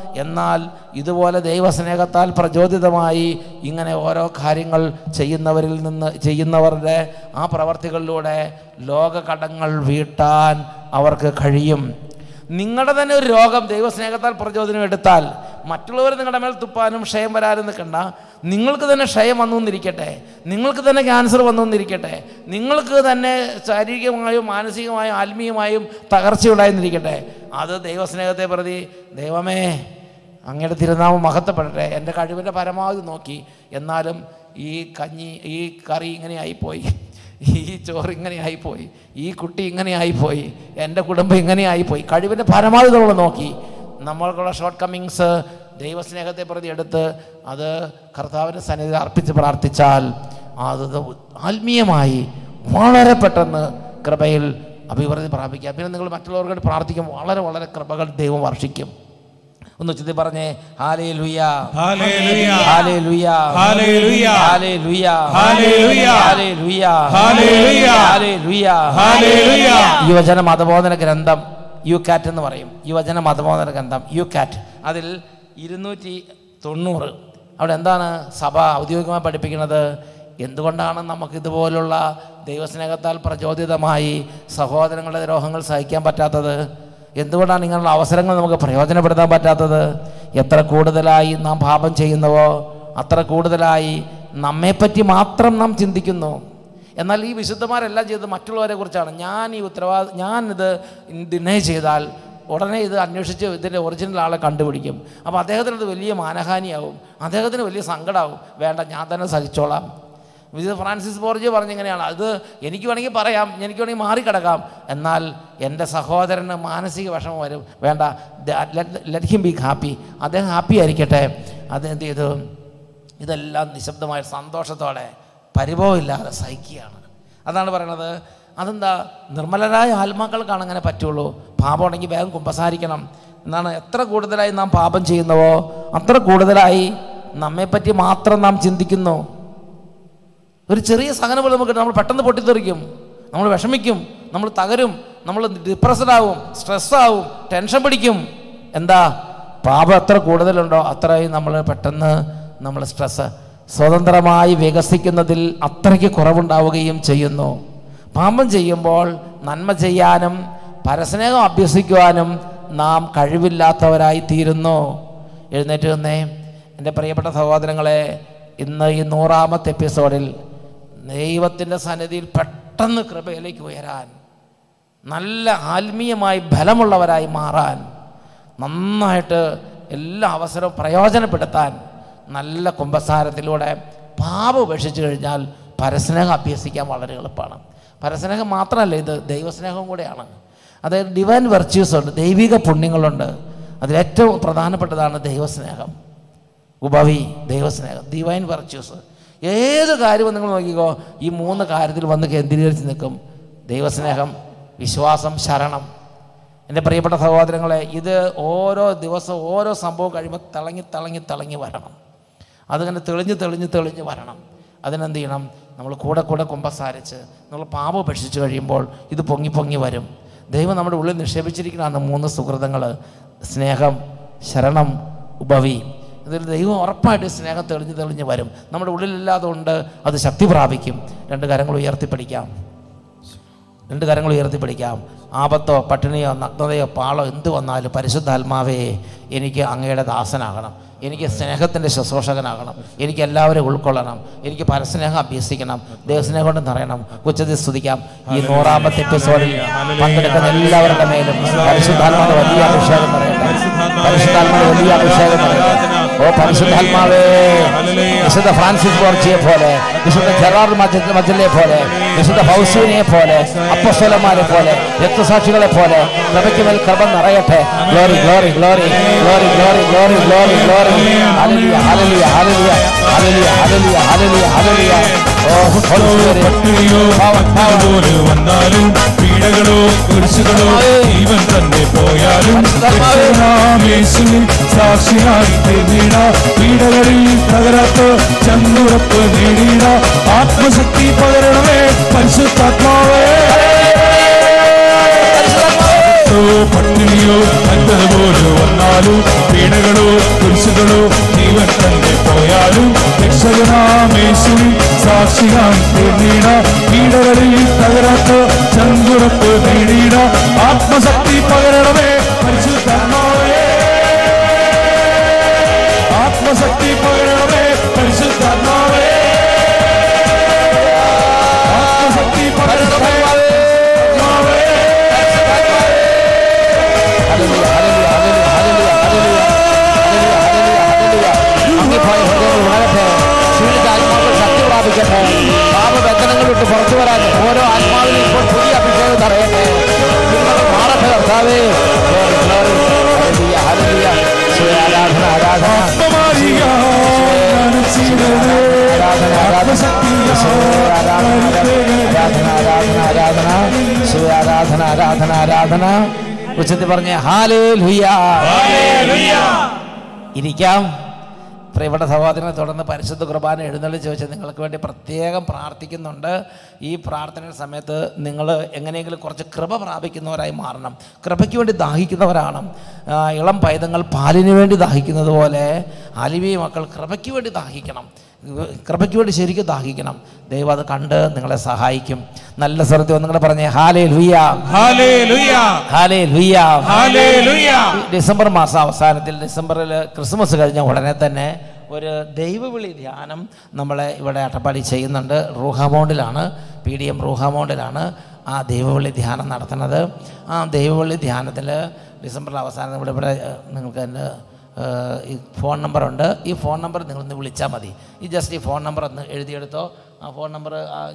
എന്നാൽ ഇതുപോലെ ദൈവസ്നേഹത്താൽ പ്രചോദിതമായി ഇങ്ങനെ ഓരോ കാര്യങ്ങൾ ചെയ്യുന്നവരിൽ നിന്ന് ചെയ്യുന്നവരുടെ ആ പ്രവർത്തികളിലൂടെ ലോകകടങ്ങൾ വീട്ടാൻ അവർക്ക് കഴിയും നിങ്ങളുടെ തന്നെ ഒരു രോഗം ദൈവസ്നേഹത്താൽ പ്രചോദനം എടുത്താൽ മറ്റുള്ളവർ നിങ്ങളുടെ മേൽ തുപ്പാനും ക്ഷയം വരാനും നിൽക്കണ്ട നിങ്ങൾക്ക് തന്നെ ക്ഷയം വന്നു എന്നിരിക്കട്ടെ നിങ്ങൾക്ക് തന്നെ ക്യാൻസർ വന്നു എന്നിരിക്കട്ടെ നിങ്ങൾക്ക് തന്നെ ശാരീരികമായും മാനസികമായും ആത്മീയമായും തകർച്ചയുണ്ടായിരുന്നിരിക്കട്ടെ അത് ദൈവസ്നേഹത്തെ പ്രതി ദൈവമേ അങ്ങയുടെ തിരുനാമം മഹത്വപ്പെടട്ടെ എൻ്റെ കഴിവിൻ്റെ പരമാവധി നോക്കി എന്നാലും ഈ കഞ്ഞി ഈ കറി ഇങ്ങനെ ആയിപ്പോയി ഈ ചോറ് ഇങ്ങനെ ആയിപ്പോയി ഈ കുട്ടി ഇങ്ങനെ ആയിപ്പോയി എൻ്റെ കുടുംബം ഇങ്ങനെ ആയിപ്പോയി കഴിവിൻ്റെ പരമാവധി നമ്മൾ നോക്കി നമ്മൾക്കുള്ള ഷോർട്ട് കമ്മിങ്സ് ദൈവസ്നേഹത്തെ പ്രതി എടുത്ത് അത് കർത്താവിൻ്റെ സന്നിധി അർപ്പിച്ച് പ്രാർത്ഥിച്ചാൽ അത് ആത്മീയമായി വളരെ പെട്ടെന്ന് കൃപയിൽ അഭിവൃദ്ധി പ്രാപിക്കാം പിന്നെ നിങ്ങൾ മറ്റുള്ളവർക്ക് പ്രാർത്ഥിക്കുമ്പോൾ വളരെ വളരെ കൃപകൾ ദൈവം വർഷിക്കും ഒന്ന് ഉച്ചത്തിൽ പറഞ്ഞേ ഹാലേ ലുയ ഹല്ലേലൂയ. ഹാലേ ലുയ ഹല്ലേലൂയ. ഹാലേ ലുയ ഹല്ലേലൂയ. ഹാലേ ലുയ ഹല്ലേലൂയ. ഹാലേ ലുയ ഹല്ലേലൂയ. യുവജന മതബോധന ഗ്രന്ഥം യു കാറ്റ് എന്ന് പറയും യുവജന മതബോധന ഗ്രന്ഥം യു കാറ്റ് അതിൽ ഇരുന്നൂറ്റി തൊണ്ണൂറ് അവിടെ എന്താണ് സഭ ഔദ്യോഗികമായി പഠിപ്പിക്കുന്നത് എന്തുകൊണ്ടാണ് നമുക്ക് ഇതുപോലുള്ള ദൈവസ്നേഹത്താൽ പ്രചോദിതമായി സഹോദരങ്ങളുടെ ദ്രോഹങ്ങൾ സഹിക്കാൻ പറ്റാത്തത് എന്തുകൊണ്ടാണ് ഇങ്ങനെയുള്ള അവസരങ്ങൾ നമുക്ക് പ്രയോജനപ്പെടുത്താൻ പറ്റാത്തത് എത്ര കൂടുതലായി നാം പാപം ചെയ്യുന്നുവോ അത്ര കൂടുതലായി നമ്മെപ്പറ്റി മാത്രം നാം ചിന്തിക്കുന്നു എന്നാൽ ഈ വിശുദ്ധന്മാരെല്ലാം ചെയ്തത് മറ്റുള്ളവരെ കുറിച്ചാണ് ഞാൻ ഈ ഉത്തരവാദ ഞാൻ ഇത് ഡിനൈ ചെയ്താൽ ഉടനെ ഇത് അന്വേഷിച്ച് ഇതിൻ്റെ ഒറിജിനൽ ആളെ കണ്ടുപിടിക്കും അപ്പോൾ അദ്ദേഹത്തിന് അത് വലിയ മാനഹാനിയാവും അദ്ദേഹത്തിന് വലിയ സങ്കടമാവും വേണ്ട ഞാൻ തന്നെ സഹിച്ചോളാം ഇത് ഫ്രാൻസിസ് ബോർജ് പറഞ്ഞിങ്ങനെയാണ് അത് എനിക്ക് വേണമെങ്കിൽ പറയാം എനിക്ക് വേണമെങ്കിൽ മാറിക്കിടക്കാം എന്നാൽ എൻ്റെ സഹോദരന് മാനസിക വിഷമം വരും വേണ്ട ലെറ്റ് ഹിം ബി ഹാപ്പി അദ്ദേഹം ഹാപ്പി ആയിരിക്കട്ടെ അത് എന്ത് ചെയ്തു ഇതെല്ലാം നിശബ്ദമായ സന്തോഷത്തോടെ പരിഭവമില്ലാതെ സഹിക്കുകയാണ് അതാണ് പറയണത് അതെന്താ നിർമ്മലരായ ആത്മാക്കൾക്കാണ് അങ്ങനെ പറ്റുള്ളൂ പാപം ഉണ്ടെങ്കിൽ വേഗം കുമ്പസാരിക്കണം എന്നാണ് എത്ര കൂടുതലായി നാം പാപം ചെയ്യുന്നുവോ അത്ര കൂടുതലായി നമ്മെപ്പറ്റി മാത്രം നാം ചിന്തിക്കുന്നു ഒരു ചെറിയ സഹനം പോലെ നമുക്ക് നമ്മൾ പെട്ടെന്ന് പൊട്ടിത്തെറിക്കും നമ്മൾ വിഷമിക്കും നമ്മൾ തകരും നമ്മൾ ഡിപ്രസ്ഡ് ആവും സ്ട്രെസ് ആവും ടെൻഷൻ പിടിക്കും എന്താ പാപം എത്ര കൂടുതലുണ്ടോ അത്രയും നമ്മൾ പെട്ടെന്ന് നമ്മൾ സ്ട്രെസ് സ്വതന്ത്രമായി വികസിക്കുന്നതിൽ അത്രയ്ക്ക് കുറവുണ്ടാവുകയും ചെയ്യുന്നു പാപം ചെയ്യുമ്പോൾ നന്മ ചെയ്യാനും പരസ്നേഹം അഭ്യസിക്കുവാനും നാം കഴിവില്ലാത്തവരായി തീരുന്നു എഴുന്നേറ്റ് നിന്നേ എൻ്റെ പ്രിയപ്പെട്ട സഹോദരങ്ങളെ ഇന്ന് ഈ നൂറാമത്തെ എപ്പിസോഡിൽ ദൈവത്തിൻ്റെ സന്നിധിയിൽ പെട്ടെന്ന് കൃപയിലേക്ക് ഉയരാൻ നല്ല ആത്മീയമായി ബലമുള്ളവരായി മാറാൻ നന്നായിട്ട് എല്ലാ അവസരവും പ്രയോജനപ്പെടുത്താൻ നല്ല കുംഭസാരത്തിലൂടെ പാപം ഉപേക്ഷിച്ച് കഴിഞ്ഞാൽ പരസ്നേഹം അഭ്യസിക്കാൻ വളരെ എളുപ്പമാണ് പരസ്നേഹം മാത്രമല്ല ഇത് ദൈവസ്നേഹം കൂടെയാണ് അതായത് ഡിവൈൻ വെർച്യൂസ് ഉണ്ട് ദൈവിക പുണ്യങ്ങളുണ്ട് അതിലേറ്റവും പ്രധാനപ്പെട്ടതാണ് ദൈവസ്നേഹം ഉപവി ദൈവസ്നേഹം ഡിവൈൻ വെർച്യൂസ് ഏത് കാര്യവും നിങ്ങൾ നോക്കിക്കോ ഈ മൂന്ന് കാര്യത്തിൽ വന്ന് കേന്ദ്രീകരിച്ച് നിൽക്കും ദൈവസ്നേഹം വിശ്വാസം ശരണം എൻ്റെ പ്രിയപ്പെട്ട സഹോദരങ്ങളെ ഇത് ഓരോ ദിവസവും ഓരോ സംഭവം കഴിയുമ്പോൾ തിളങ്ങി തിളങ്ങി തിളങ്ങി വരണം അതിങ്ങനെ തെളിഞ്ഞ് തെളിഞ്ഞ് തെളിഞ്ഞ് വരണം അതിനെന്ത് ചെയ്യണം നമ്മൾ കൂടെ കൂടെ കുമ്പസാരിച്ച് നമ്മൾ പാപം ഉപേക്ഷിച്ച് കഴിയുമ്പോൾ ഇത് പൊങ്ങി പൊങ്ങി വരും ദൈവം നമ്മുടെ ഉള്ളിൽ നിക്ഷേപിച്ചിരിക്കുന്ന മൂന്ന് സുഹൃതങ്ങൾ സ്നേഹം ശരണം ഉപവി ഇതിൽ ദൈവം ഉറപ്പായിട്ട് സ്നേഹം തെളിഞ്ഞ് തെളിഞ്ഞ് വരും നമ്മുടെ ഉള്ളിലില്ലാതുകൊണ്ട് അത് ശക്തി പ്രാപിക്കും രണ്ട് കരങ്ങൾ ഉയർത്തിപ്പിടിക്കാം രണ്ട് കരങ്ങൾ ഉയർത്തിപ്പിടിക്കാം ആപത്തോ പട്ടിണിയോ നഗ്നതയോ പാളോ എന്ത് വന്നാലും പരിശുദ്ധാത്മാവേ എനിക്ക് അങ്ങയുടെ ദാസനാകണം എനിക്ക് സ്നേഹത്തിൻ്റെ ശുശ്രൂഷകനാകണം എനിക്ക് എല്ലാവരെയും ഉൾക്കൊള്ളണം എനിക്ക് പരസ്നേഹം അഭ്യസിക്കണം ദൈവസ്നേഹം കൊണ്ട് നിറയണം ഉച്ചത്തിൽ സ്തുതിക്കാം ഈ നൂറാമത്തെ എപ്പിസോഡിൽ പങ്കെടുക്കുന്ന എല്ലാവരുടെ മേലും പരിശുദ്ധാത്മാവ് വലിയ അഭിഷേകം നിറയട്ടെ പരിശുദ്ധാത്മാവ് വലിയ അഭിഷേകം നിറയട്ടെ ഓ പരിശുദ്ധാത്മാവേ വിശുദ്ധ ഫ്രാൻസിസ് ബോർജിയെ പോലെ വിശുദ്ധ ജെറാർഡ് മജ- മജലെ പോലെ വിശുദ്ധ ഫൗസീനെ പോലെ അപ്പസ്വലന്മാരെ പോലെ രക്തസാക്ഷികളെ പോലെ കൃപയ്ക്ക് മേൽ കൃപ നിറയട്ടെ glory glory glory glory glory glory glory glory ഹല്ലേലൂയ hallelujah hallelujah hallelujah hallelujah hallelujah ഹല്ലേലൂയ ഓ ഹോളി സ്പിരിറ്റ് പട്ടിണിയോ Power, power. അതുപോലെ വന്നാലും പീഡകളോ കുരിശുകളോ ജീവൻ തന്നെ പോയാലും പരിശുദ്ധാത്മാവേ. യേശുവിൻ സാക്ഷിയായി തീർന്നിട പീഡകളിൽ തകരാത്ത ചന്തുറപ്പ് നേടിയിട ആത്മശക്തി പകരണമേ പരിശുദ്ധാത്മാവേ ഓ പട്ടിണിയോ നല്ലതുപോലെ വന്നാലും പോയാലും പീഡകളോ കുരിശുകളോ ജീവൻ തന്നെ പോയാലും രക്ഷകനാമേശുവിൻ സാക്ഷിയായി തീർന്നിട പീഡകളിൽ തകരാത്ത ചങ്കുറപ്പ് നേടിയിട ആത്മശക്തി പകരണമേ പരിശുദ്ധാത്മാവേ ആത്മശക്തി പകരണമേ പരിശുദ്ധാത്മാവേ ആത്മശക്തി പകരണമേ ആത്മാവേ hallelujah, hallelujah, hallelujah, hallelujah, hallelujah, hallelujah, ഹല്ലേലൂയ. അങ്ങിപ്പോയ ഹൃദയം ഉണരട്ടെ. ക്ഷീണിത ആത്മാക്കൾ ശക്തി പ്രാപിക്കട്ടെ പാപബന്ധനങ്ങൾ വിട്ട് പുറത്തു വരാൻ ഓരോ ആത്മാവിലും ഇപ്പോൾ പുതിയ അഭിഷേകം തറയട്ടെ നിങ്ങൾ മാറട്ടെ കർത്താവേ Glory, glory. ഹല്ലേലൂയ, ഹല്ലേലൂയ. ഈശോയെ ആരാധന ആരാധന ആത്മമാരിയ നനച്ചിടണേ ആരാധന ആരാധന ഈശോയെ ആരാധന ആരാധന ആരാധന ഈശോയെ ആരാധന ആരാധന ആരാധന ഉച്ചത്തിൽ പറഞ്ഞ ഹാലേ ഇരിക്കാം പ്രിയപ്പെട്ട സഹോദരനെ തുടർന്ന് പരിശുദ്ധ കുർബാന എഴുന്നള്ളി ചോദിച്ചാൽ നിങ്ങൾക്ക് വേണ്ടി പ്രത്യേകം പ്രാർത്ഥിക്കുന്നുണ്ട് ഈ പ്രാർത്ഥന സമയത്ത് നിങ്ങൾ എങ്ങനെയെങ്കിലും കുറച്ച് കൃപ പ്രാപിക്കുന്നവരായി മാറണം കൃപയ്ക്ക് വേണ്ടി ദാഹിക്കുന്നവരാണ് ആ, ഇളം പൈതങ്ങൾ പാലിന് വേണ്ടി ദാഹിക്കുന്നത് പോലെ അലിവി മക്കൾ കൃപയ്ക്ക് വേണ്ടി ദാഹിക്കണം കൃപയ്ക്ക് വേണ്ടി ശരിക്കും ദാഹിക്കണം ദൈവം അത് കണ്ട് നിങ്ങളെ സഹായിക്കും നല്ല സ്വരത്തിൽ ഒന്നുകൂടെ പറഞ്ഞേ ഹാലേ ലുയ്യ ഹല്ലേലൂയ ഹാലേ ലുയ്യ ഹല്ലേലൂയ ഈ ഡിസംബർ മാസം അവസാനത്തിൽ ഡിസംബറിൽ ക്രിസ്മസ് കഴിഞ്ഞ ഉടനെ തന്നെ ഒരു ദൈവവിളി ധ്യാനം നമ്മളെ ഇവിടെ അട്ടപ്പാടി ചെയ്യുന്നുണ്ട് റൂഹാമോണ്ടിലാണ് പി ഡി എം റൂഹാമോണ്ടിലാണ് ആ ദൈവവിളി ധ്യാനം നടത്തുന്നത് ആ ദൈവവിളി ധ്യാനത്തിൽ ഡിസംബറിൽ അവസാനം ഇവിടെ ഇവിടെ ഏഹ്, നിങ്ങൾക്ക് എൻ്റെ ഏഹ്, ഈ ഫോൺ നമ്പറുണ്ട് ഈ ഫോൺ നമ്പർ നിങ്ങളൊന്ന് വിളിച്ചാൽ മതി ഈ ജസ്റ്റ് ഈ ഫോൺ നമ്പർ ഒന്ന് എഴുതിയെടുത്തോ ആ ഫോൺ നമ്പർ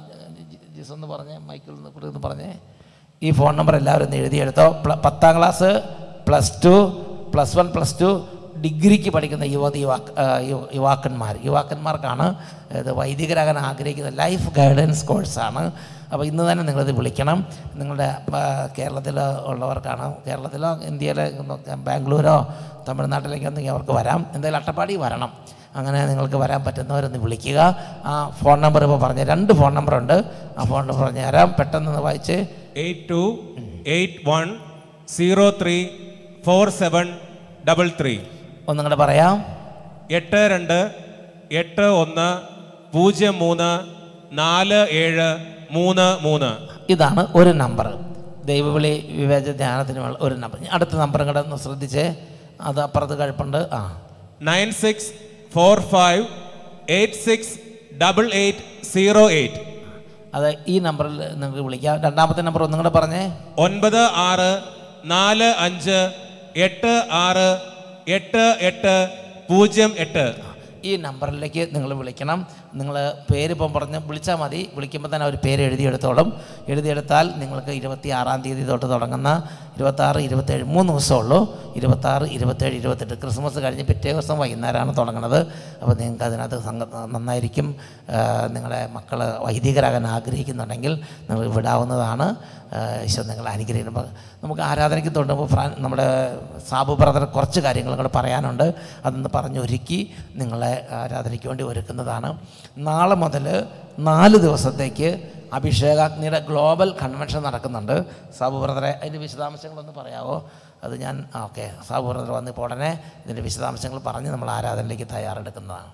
ജിസ് ഒന്ന് പറഞ്ഞേ മൈക്കിൾ ഒന്ന് കൂടെ ഒന്ന് പറഞ്ഞേ ഈ ഫോൺ നമ്പർ എല്ലാവരും ഒന്ന് എഴുതിയെടുത്തോ പ്ല- പത്താം class plus two plus one plus two ഡിഗ്രിക്ക് പഠിക്കുന്ന യുവതി യുവാ ആ, യു- യുവാക്കന്മാർ യുവാക്കന്മാർക്കാണ് ഇത് വൈദികരാകാൻ ആഗ്രഹിക്കുന്ന ലൈഫ് ഗൈഡൻസ് കോഴ്സാണ് അപ്പോൾ ഇന്ന് തന്നെ നിങ്ങളിത് വിളിക്കണം നിങ്ങളുടെ കേരളത്തിൽ ഉള്ളവർക്കാണ് കേരളത്തിലോ ഇന്ത്യയിലെ ബാംഗ്ലൂരോ തമിഴ്നാട്ടിലേക്കോ എന്തെങ്കിലും അവർക്ക് വരാം എന്തായാലും അട്ടപ്പാടി വരണം അങ്ങനെ നിങ്ങൾക്ക് വരാൻ പറ്റുന്നവരൊന്ന് വിളിക്കുക ആ ഫോൺ നമ്പർ ഇപ്പോൾ പറഞ്ഞ രണ്ട് ഫോൺ നമ്പറുണ്ട് ആ ഫോൺ നമ്പർ പറഞ്ഞു തരാം പെട്ടെന്ന് വായിച്ച് eight two eight one zero three four seven double three ഒന്നും കൂടെ പറയാം എട്ട് രണ്ട് എട്ട് ഒന്ന് പൂജ്യം മൂന്ന് നാല് ഏഴ് മൂന്ന് മൂന്ന് ഇതാണ് ഒരു നമ്പർ ദൈവവിളി വിവേച ധ്യാനത്തിനുള്ള ഒരു നമ്പർ ഇനി അടുത്ത നമ്പറും കൂടെ ഒന്ന് ശ്രദ്ധിച്ചേ അത് അപ്പുറത്ത് കഴിപ്പുണ്ട് ആ nine six four five eight six double eight zero eight അത് ഈ നമ്പറിൽ നിങ്ങൾക്ക് വിളിക്കാം രണ്ടാമത്തെ നമ്പർ ഒന്നും കൂടെ പറഞ്ഞേ ഒൻപത് ആറ് നാല് അഞ്ച് എട്ട് ആറ് എട്ട് എട്ട് പൂജ്യം എട്ട് ഈ നമ്പറിലേക്ക് നിങ്ങൾ വിളിക്കണം നിങ്ങൾ പേര് ഇപ്പം പറഞ്ഞ് വിളിച്ചാൽ മതി വിളിക്കുമ്പോൾ തന്നെ ഒരു പേര് എഴുതിയെടുത്തോളും എഴുതിയെടുത്താൽ നിങ്ങൾക്ക് ഇരുപത്തി ആറാം തീയതി തൊട്ട് തുടങ്ങുന്ന ഇരുപത്താറ് ഇരുപത്തേഴ് മൂന്ന് ദിവസമുള്ളൂ ഇരുപത്താറ് ഇരുപത്തേഴ് ഇരുപത്തെട്ട് ക്രിസ്മസ് കഴിഞ്ഞ് പിറ്റേ ദിവസം വൈകുന്നേരമാണ് തുടങ്ങുന്നത് അപ്പോൾ നിങ്ങൾക്ക് അതിനകത്ത് സംഘ നന്നായിരിക്കും ആ, നിങ്ങളുടെ മക്കൾ വൈദികരാകാൻ ആഗ്രഹിക്കുന്നുണ്ടെങ്കിൽ നിങ്ങൾ വിടാവുന്നതാണ് ആ, ഈശോ നിങ്ങളെ അനുഗ്രഹിക്കുമ്പോൾ നമുക്ക് ആരാധനയ്ക്ക് തൊട്ടുമ്പോൾ ഫ്രാൻ നമ്മുടെ സാബു ബ്രദർ കുറച്ച് കാര്യങ്ങൾ കൂടെ പറയാനുണ്ട് അതൊന്ന് പറഞ്ഞൊരുക്കി നിങ്ങളെ ആരാധനയ്ക്ക് വേണ്ടി ഒരുക്കുന്നതാണ് നാളെ മുതൽ നാല് ദിവസത്തേക്ക് അഭിഷേകാഗ്നിയുടെ ഗ്ലോബൽ കൺവെൻഷൻ നടക്കുന്നുണ്ട് സാബു ബ്രദറെ അതിൻ്റെ വിശദാംശങ്ങളൊന്ന് പറയാമോ അത് ഞാൻ ഓക്കെ സാബു ബ്രദർ വന്നിപ്പോൾ ഉടനെ ഇതിൻ്റെ വിശദാംശങ്ങൾ പറഞ്ഞ് നമ്മൾ ആരാധനയിലേക്ക് തയ്യാറെടുക്കുന്നതാണ്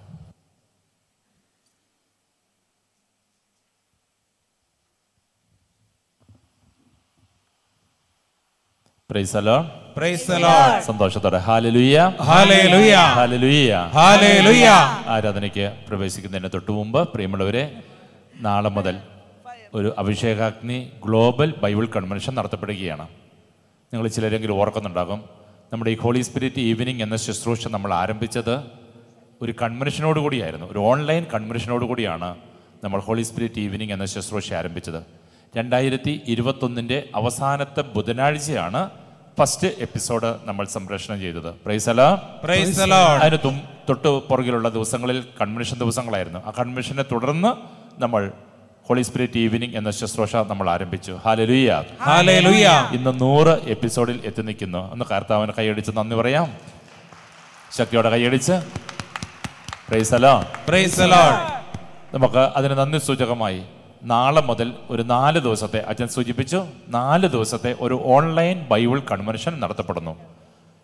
പ്രൈസ് അലോ പ്രൈസ് ദി ലോർഡ് സന്തോഷത്തോടെ ഹാലലുയ്യ ഹല്ലേലൂയ ഹാലലുയ്യ ഹല്ലേലൂയ ആരാധനയ്ക്ക് പ്രവേശിക്കുന്നതിന് തൊട്ടു മുമ്പ് പ്രിയമുള്ളവരെ നാളെ മുതൽ ഒരു അഭിഷേകാഗ്നി ഗ്ലോബൽ ബൈബിൾ കൺവെൻഷൻ നടത്തപ്പെടുകയാണ് നിങ്ങൾ ചിലരെങ്കിലും ഓർക്കുന്നുണ്ടാകും നമ്മുടെ ഈ ഹോളി സ്പിരിറ്റ് ഈവനിങ് എന്ന ശുശ്രൂഷ നമ്മൾ ആരംഭിച്ചത് ഒരു കൺവെൻഷനോട് കൂടിയായിരുന്നു ഒരു ഓൺലൈൻ കൺവെൻഷനോട് കൂടിയാണ് നമ്മൾ ഹോളി സ്പിരിറ്റ് ഈവനിങ് എന്ന ശുശ്രൂഷ ആരംഭിച്ചത് രണ്ടായിരത്തി ഇരുപത്തൊന്നിൻ്റെ അവസാനത്തെ ബുധനാഴ്ചയാണ് ഫസ്റ്റ് എപ്പിസോഡ് നമ്മൾ സംപ്രേഷണം ചെയ്തത് പ്രൈസല പ്രൈസ് ദി ലോർഡ് അതിന് തും തൊട്ട് പുറകിലുള്ള ദിവസങ്ങളിൽ കൺവെൻഷൻ ദിവസങ്ങളായിരുന്നു ആ കൺവെൻഷനെ തുടർന്ന് നമ്മൾ ഹോളി സ്പിരിറ്റ് ഈവനിങ് എന്ന ശുശ്രൂഷ നമ്മൾ ആരംഭിച്ചു ഹാലലുയ്യ ഹല്ലേലൂയ ഇന്ന് നൂറ് എപ്പിസോഡിൽ എത്തി നിൽക്കുന്നു ഒന്ന് കർത്താവിന് കൈയടിച്ച് നന്ദി പറയാം ശക്തിയോടെ കൈയടിച്ച് പ്രൈസലോ പ്രൈസ് ദി ലോർഡ് നമുക്ക് അതിന് നന്ദി സൂചകമായി നാളെ മുതൽ ഒരു നാല് ദിവസത്തെ അച്ഛൻ സൂചിപ്പിച്ചു നാല് ദിവസത്തെ ഒരു ഓൺലൈൻ ബൈബിൾ കൺവെൻഷൻ നടത്തപ്പെടുന്നു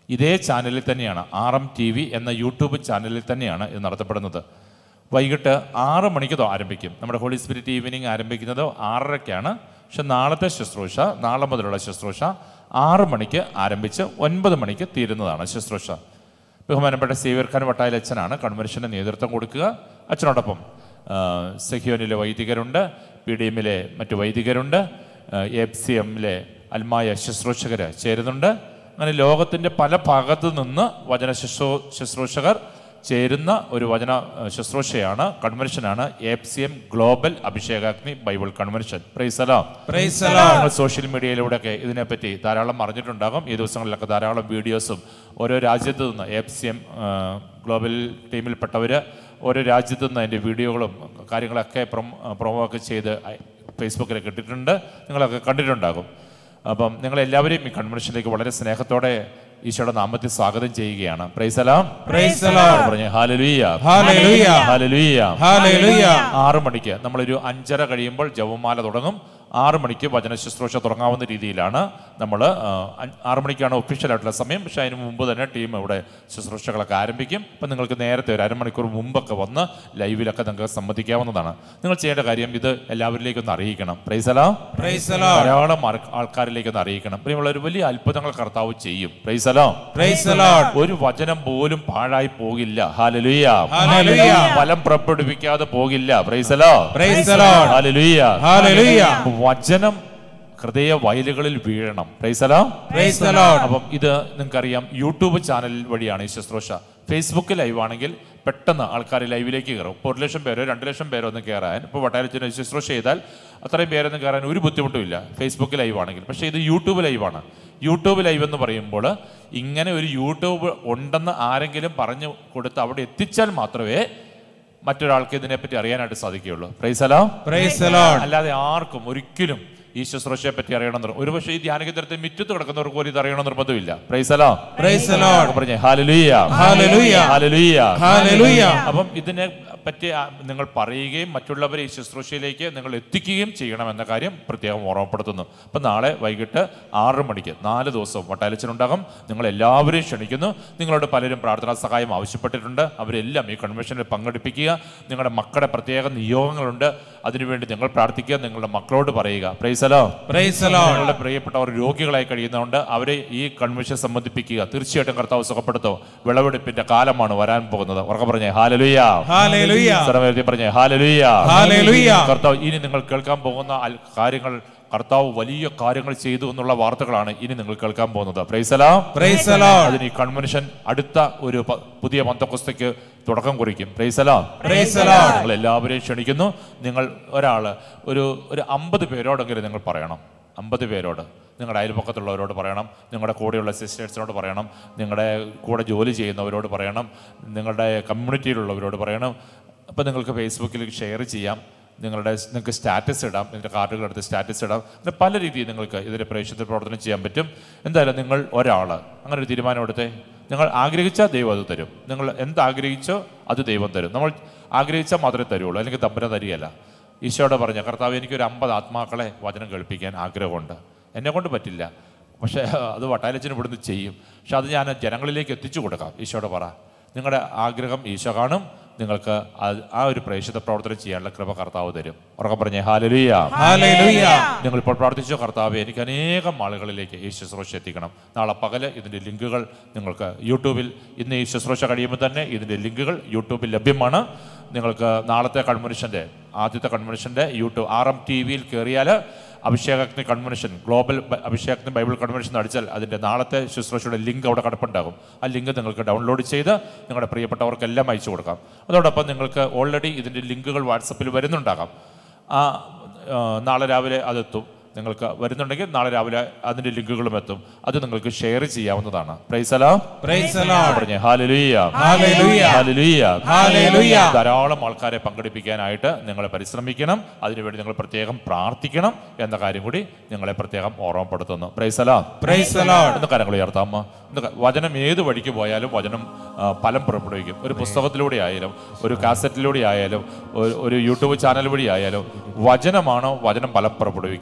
ഇതേ ചാനലിൽ തന്നെയാണ് ആർ എം ടി വി എന്ന യൂട്യൂബ് ചാനലിൽ തന്നെയാണ് ഇത് നടത്തപ്പെടുന്നത് വൈകിട്ട് ആറ് മണിക്ക് ഇത് ആരംഭിക്കും നമ്മുടെ ഹോളി സ്പിരിറ്റ് ഈവനിങ് ആരംഭിക്കുന്നത് ആറരയ്ക്കാണ് പക്ഷെ നാളത്തെ ശുശ്രൂഷ നാളെ മുതലുള്ള ശുശ്രൂഷ ആറ് മണിക്ക് ആരംഭിച്ച് ഒൻപത് മണിക്ക് തീരുന്നതാണ് ശുശ്രൂഷ ബഹുമാനപ്പെട്ട സേവ്യർ ഖാൻ വട്ടായിൽ അച്ഛനാണ് കൺവെൻഷന് നേതൃത്വം കൊടുക്കുക അച്ഛനോടൊപ്പം ആ, സെഹിയോനിലെ വൈദികരുണ്ട് പി ഡി എമ്മിലെ മറ്റു വൈദികരുണ്ട് എഫ് സി എമ്മിലെ അൽമായ ശുശ്രൂഷകർ ചേരുന്നുണ്ട് അങ്ങനെ ലോകത്തിൻ്റെ പല ഭാഗത്തു നിന്ന് വചന ശുശ്രൂ ശുശ്രൂഷകർ ചേരുന്ന ഒരു വചന ആ, ശുശ്രൂഷയാണ് കൺവെൻഷനാണ് എഫ് സി എം ഗ്ലോബൽ അഭിഷേകാഗ്നി Bible convention praise the Lord Praise the Lord. നിങ്ങൾ സോഷ്യൽ മീഡിയയിലൂടെയൊക്കെ ഇതിനെപ്പറ്റി ധാരാളം അറിഞ്ഞിട്ടുണ്ടാകും ഈ ദിവസങ്ങളിലൊക്കെ ധാരാളം വീഡിയോസും ഓരോ രാജ്യത്തു നിന്ന് എഫ് സി എം ഗ്ലോബൽ ടീമിൽപ്പെട്ടവർ ഓരോ രാജ്യത്തു നിന്ന് അതിൻ്റെ വീഡിയോകളും കാര്യങ്ങളൊക്കെ പ്രൊമോ പ്രൊമോ ഒക്കെ ചെയ്ത് അയ്- ഫേസ്ബുക്കിലൊക്കെ ഇട്ടിട്ടുണ്ട് നിങ്ങളൊക്കെ കണ്ടിട്ടുണ്ടാകും അപ്പം നിങ്ങളെല്ലാവരെയും ഈ കൺവെൻഷനിലേക്ക് വളരെ സ്നേഹത്തോടെ ഈശോയുടെ നാമത്തിൽ സ്വാഗതം ചെയ്യുകയാണ് പ്രൈസലാം Praise the Lord. പറഞ്ഞേ ഹാലലുയ്യ Hallelujah. ഹാലലുയ്യ Hallelujah. ആറ് മണിക്ക് നമ്മളൊരു അഞ്ചര കഴിയുമ്പോൾ ജപമാല തുടങ്ങും ആറ് മണിക്ക് വചന ശുശ്രൂഷ തുടങ്ങാവുന്ന രീതിയിലാണ് നമ്മൾ ആറ് മണിക്കാണ് ഒഫീഷ്യലായിട്ടുള്ള സമയം പക്ഷേ അതിന് മുമ്പ് തന്നെ ടീം ഇവിടെ ശുശ്രൂഷകളൊക്കെ ആരംഭിക്കും അപ്പം നിങ്ങൾക്ക് നേരത്തെ ഒരു അരമണിക്കൂർ മുമ്പൊക്കെ വന്ന് ലൈവിലൊക്കെ നിങ്ങൾക്ക് സംബന്ധിക്കാവുന്നതാണ് നിങ്ങൾ ചെയ്യേണ്ട കാര്യം ഇത് എല്ലാവരിലേക്കൊന്ന് അറിയിക്കണം പ്രൈസലാ Praise the Lord. ധാരാളം ആൾ- ആൾക്കാരിലേക്കൊന്ന് അറിയിക്കണം പ്രിയമുള്ള ഒരു വലിയ അത്ഭുതങ്ങൾ കർത്താവ് ചെയ്യും പ്രൈസലോ Praise the Lord. ഒരു വചനം പോലും പാഴായി പോകില്ല ഹാലലുയ്യ Hallelujah. ഫലം പുറപ്പെടുവിക്കാതെ പോകില്ല പ്രൈസലോ Praise the Lord. ഹാലലുയ്യ Hallelujah. വചനം ഹൃദയ വയലുകളിൽ വീഴണം പ്രൈസലോ Praise the Lord. അപ്പം ഇത് നിങ്ങൾക്കറിയാം യൂട്യൂബ് ചാനൽ വഴിയാണ് ഈ ശുശ്രൂഷ ഫേസ്ബുക്ക് ലൈവ് ആണെങ്കിൽ പെട്ടെന്ന് ആൾക്കാർ ലൈവിലേക്ക് കയറും ഇപ്പോൾ ഒരു ലക്ഷം പേരോ രണ്ട് ലക്ഷം പേരോ ഒന്ന് കയറാൻ ഇപ്പോൾ വട്ടാരത്തിന് ശുശ്രൂഷ ചെയ്താൽ അത്രയും പേരൊന്നും കയറാൻ ഒരു ബുദ്ധിമുട്ടും ഇല്ല ഫേസ്ബുക്ക് ലൈവ് ആണെങ്കിൽ പക്ഷേ ഇത് യൂട്യൂബ് ലൈവാണ് യൂട്യൂബ് ലൈവ് എന്ന് പറയുമ്പോൾ ഇങ്ങനെ ഒരു യൂട്യൂബ് ഉണ്ടെന്ന് ആരെങ്കിലും പറഞ്ഞു കൊടുത്ത് അവിടെ എത്തിച്ചാൽ മാത്രമേ മറ്റൊരാൾക്ക് ഇതിനെപ്പറ്റി അറിയാനായിട്ട് സാധിക്കുകയുള്ളൂ പ്രൈസലോ Praise the Lord. അല്ലാതെ ആർക്കും ഒരിക്കലും ഈ ശുശ്രൂഷയെ പറ്റി അറിയണം എന്ന് ഒരു പക്ഷേ ഈ ധ്യാന കേന്ദ്രത്തിൽ മുറ്റത്ത് കിടക്കുന്നവർക്ക് പോലും ഇത് അറിയണം നിർബന്ധമില്ല പ്രൈസലോ Praise the Lord. പറഞ്ഞേ ഹാലലുയ്യ Hallelujah. ഹാലലുയ്യ Hallelujah. അപ്പം ഇതിനെ പറ്റി ആ, നിങ്ങൾ പറയുകയും മറ്റുള്ളവരെ ഈ ശുശ്രൂഷയിലേക്ക് നിങ്ങൾ എത്തിക്കുകയും ചെയ്യണമെന്ന കാര്യം പ്രത്യേകം ഓർമ്മപ്പെടുത്തുന്നു അപ്പം നാളെ വൈകിട്ട് ആറ് മണിക്ക് നാല് ദിവസവും വട്ടാലച്ചനുണ്ടാകും നിങ്ങൾ എല്ലാവരെയും ക്ഷണിക്കുന്നു നിങ്ങളോട് പലരും പ്രാർത്ഥനാ സഹായം ആവശ്യപ്പെട്ടിട്ടുണ്ട് അവരെല്ലാം ഈ കൺവെൻഷനിൽ പങ്കെടുപ്പിക്കുക നിങ്ങളുടെ മക്കളുടെ പ്രത്യേക നിയോഗങ്ങളുണ്ട് അതിനുവേണ്ടി നിങ്ങൾ പ്രാർത്ഥിക്കുക നിങ്ങളുടെ മക്കളോട് പറയുക പ്രൈസലോ Praise the Lord. നിങ്ങളുടെ പ്രിയപ്പെട്ടവർ രോഗികളായി കഴിയുന്നതുകൊണ്ട് അവരെ ഈ കൺവെൻഷൻ സംബന്ധിപ്പിക്കുക തീർച്ചയായിട്ടും കർത്താവ് സുഖപ്പെടുത്തോ വിളവെടുപ്പിന്റെ കാലമാണ് വരാൻ പോകുന്നത് ഉറക്കെ പറഞ്ഞേ ഹാലലുയ്യ Hallelujah. സർവ്വത്തിൽ പറഞ്ഞേ ഹാലലുയ്യ Hallelujah. കർത്താവ് ഇനി നിങ്ങൾ കേൾക്കാൻ പോകുന്ന അൽ- കാര്യങ്ങൾ കർത്താവ് വലിയ കാര്യങ്ങൾ ചെയ്തു എന്നുള്ള വാർത്തകളാണ് ഇനി നിങ്ങൾ കേൾക്കാൻ പോകുന്നത് പ്രൈസലാ Praise the Lord. അതിന് ഈ കൺവെൻഷൻ അടുത്ത ഒരു പ- പുതിയ മന്തക്കുസ്തയ്ക്ക് തുടക്കം കുറിക്കും പ്രൈസലാ Praise the Lord. നിങ്ങൾ എല്ലാവരെയും ക്ഷണിക്കുന്നു നിങ്ങൾ ഒരാൾ ഒരു ഒരു അമ്പത് പേരോടെങ്കിലും നിങ്ങൾ പറയണം അമ്പത് പേരോട് നിങ്ങളുടെ അയൽപക്കത്തുള്ളവരോട് പറയണം നിങ്ങളുടെ കൂടെയുള്ള സിസ്റ്റേഴ്സിനോട് പറയണം നിങ്ങളുടെ കൂടെ ജോലി ചെയ്യുന്നവരോട് പറയണം നിങ്ങളുടെ കമ്മ്യൂണിറ്റിയിലുള്ളവരോട് പറയണം അപ്പോൾ നിങ്ങൾക്ക് ഫേസ്ബുക്കിൽ ഷെയർ ചെയ്യാം നിങ്ങളുടെ നിങ്ങൾക്ക് സ്റ്റാറ്റസ് ഇടാം ഇതിൻ്റെ കാർഡുകൾ എടുത്ത് സ്റ്റാറ്റസ് ഇടാം അങ്ങനെ പല രീതിയിൽ നിങ്ങൾക്ക് ഇതിൻ്റെ പ്രേക്ഷത്തിൽ പ്രവർത്തനം ചെയ്യാൻ പറ്റും എന്തായാലും നിങ്ങൾ ഒരാൾ അങ്ങനെ ഒരു തീരുമാനം എടുത്തേ നിങ്ങൾ ആഗ്രഹിച്ചാൽ ദൈവം അത് തരും നിങ്ങൾ എന്ത് ആഗ്രഹിച്ചോ അത് ദൈവം തരും നമ്മൾ ആഗ്രഹിച്ചാൽ മാത്രമേ തരുള്ളൂ അല്ലെങ്കിൽ തമ്പന തരികയല്ല ഈശോയോട് പറഞ്ഞ കർത്താവ് എനിക്കൊരു അമ്പത് ആത്മാക്കളെ വചനം കേൾപ്പിക്കാൻ ആഗ്രഹമുണ്ട് എന്നെ കൊണ്ട് പറ്റില്ല പക്ഷേ അത് വട്ടാലച്ചന് ഇവിടുന്ന് ചെയ്യും പക്ഷെ അത് ഞാൻ ജനങ്ങളിലേക്ക് എത്തിച്ചു കൊടുക്കാം ഈശോയോട് പറ നിങ്ങളുടെ ആഗ്രഹം ഈശോ കാണും നിങ്ങൾക്ക് അത് ആ ഒരു പ്രേക്ഷിത പ്രവർത്തനം ചെയ്യാനുള്ള കൃപ കർത്താവ് തരും ഉറക്കം പറഞ്ഞേ ഹാലലുയ്യ Hallelujah. നിങ്ങൾ ഇപ്പോൾ പ്രാർത്ഥിച്ചോ കർത്താവ് എനിക്ക് അനേകം ആളുകളിലേക്ക് ഈ ശുശ്രൂഷ എത്തിക്കണം നാളെ പകല് ഇതിൻ്റെ ലിങ്കുകൾ നിങ്ങൾക്ക് യൂട്യൂബിൽ ഇന്ന് ഈ ശുശ്രൂഷ കഴിയുമ്പോൾ തന്നെ ഇതിൻ്റെ ലിങ്കുകൾ യൂട്യൂബിൽ ലഭ്യമാണ് നിങ്ങൾക്ക് നാളത്തെ കൺവെൻഷൻ്റെ ആദ്യത്തെ കൺവെൻഷൻ്റെ യൂട്യൂബ് ആർ എം ടി വിയിൽ കയറിയാൽ അഭിഷേകാഗ്നി കൺവെൻഷൻ ഗ്ലോബൽ ബ- അഭിഷേകാഗ്നി ബൈബിൾ കൺവെൻഷൻ അടിച്ചാൽ അതിൻ്റെ നാളത്തെ ശുശ്രൂഷയുടെ ലിങ്ക് അവിടെ കിടപ്പുണ്ടാകും ആ ലിങ്ക് നിങ്ങൾക്ക് ഡൗൺലോഡ് ചെയ്ത് നിങ്ങളുടെ പ്രിയപ്പെട്ടവർക്കെല്ലാം അയച്ചു കൊടുക്കാം അതോടൊപ്പം നിങ്ങൾക്ക് ഓൾറെഡി ഇതിൻ്റെ ലിങ്കുകൾ വാട്സപ്പിൽ വരുന്നുണ്ടാകാം ആ ആ, നാളെ രാവിലെ അതെത്തും നിങ്ങൾക്ക് വരുന്നുണ്ടെങ്കിൽ നാളെ രാവിലെ അതിൻ്റെ ലിങ്കുകളും എത്തും അത് നിങ്ങൾക്ക് ഷെയർ ചെയ്യാവുന്നതാണ് പ്രൈസലാ Praise the Lord. പറഞ്ഞേ ഹാലലുയ്യ Hallelujah. ഹാലലുയ്യ Hallelujah. ധാരാളം ആൾക്കാരെ പങ്കെടുപ്പിക്കാനായിട്ട് നിങ്ങൾ പരിശ്രമിക്കണം അതിനുവേണ്ടി നിങ്ങൾ പ്രത്യേകം പ്രാർത്ഥിക്കണം എന്ന കാര്യം കൂടി നിങ്ങളെ പ്രത്യേകം ഓർമ്മപ്പെടുത്തുന്നു പ്രൈസലാ Praise the Lord. എന്ന് കാര്യങ്ങൾ ഉയർത്താമ എന്ന് വചനം ഏത് വഴിക്ക് പോയാലും വചനം ആ, ഫലം പുറപ്പെടുവിക്കും ഒരു പുസ്തകത്തിലൂടെ ആയാലും ഒരു കാസറ്റിലൂടെ ആയാലും ഒരു- ഒരു യൂട്യൂബ് ചാനൽ വഴി ആയാലും വചനമാണോ വചനം ഫലം പുറപ്പെടുവിക്കും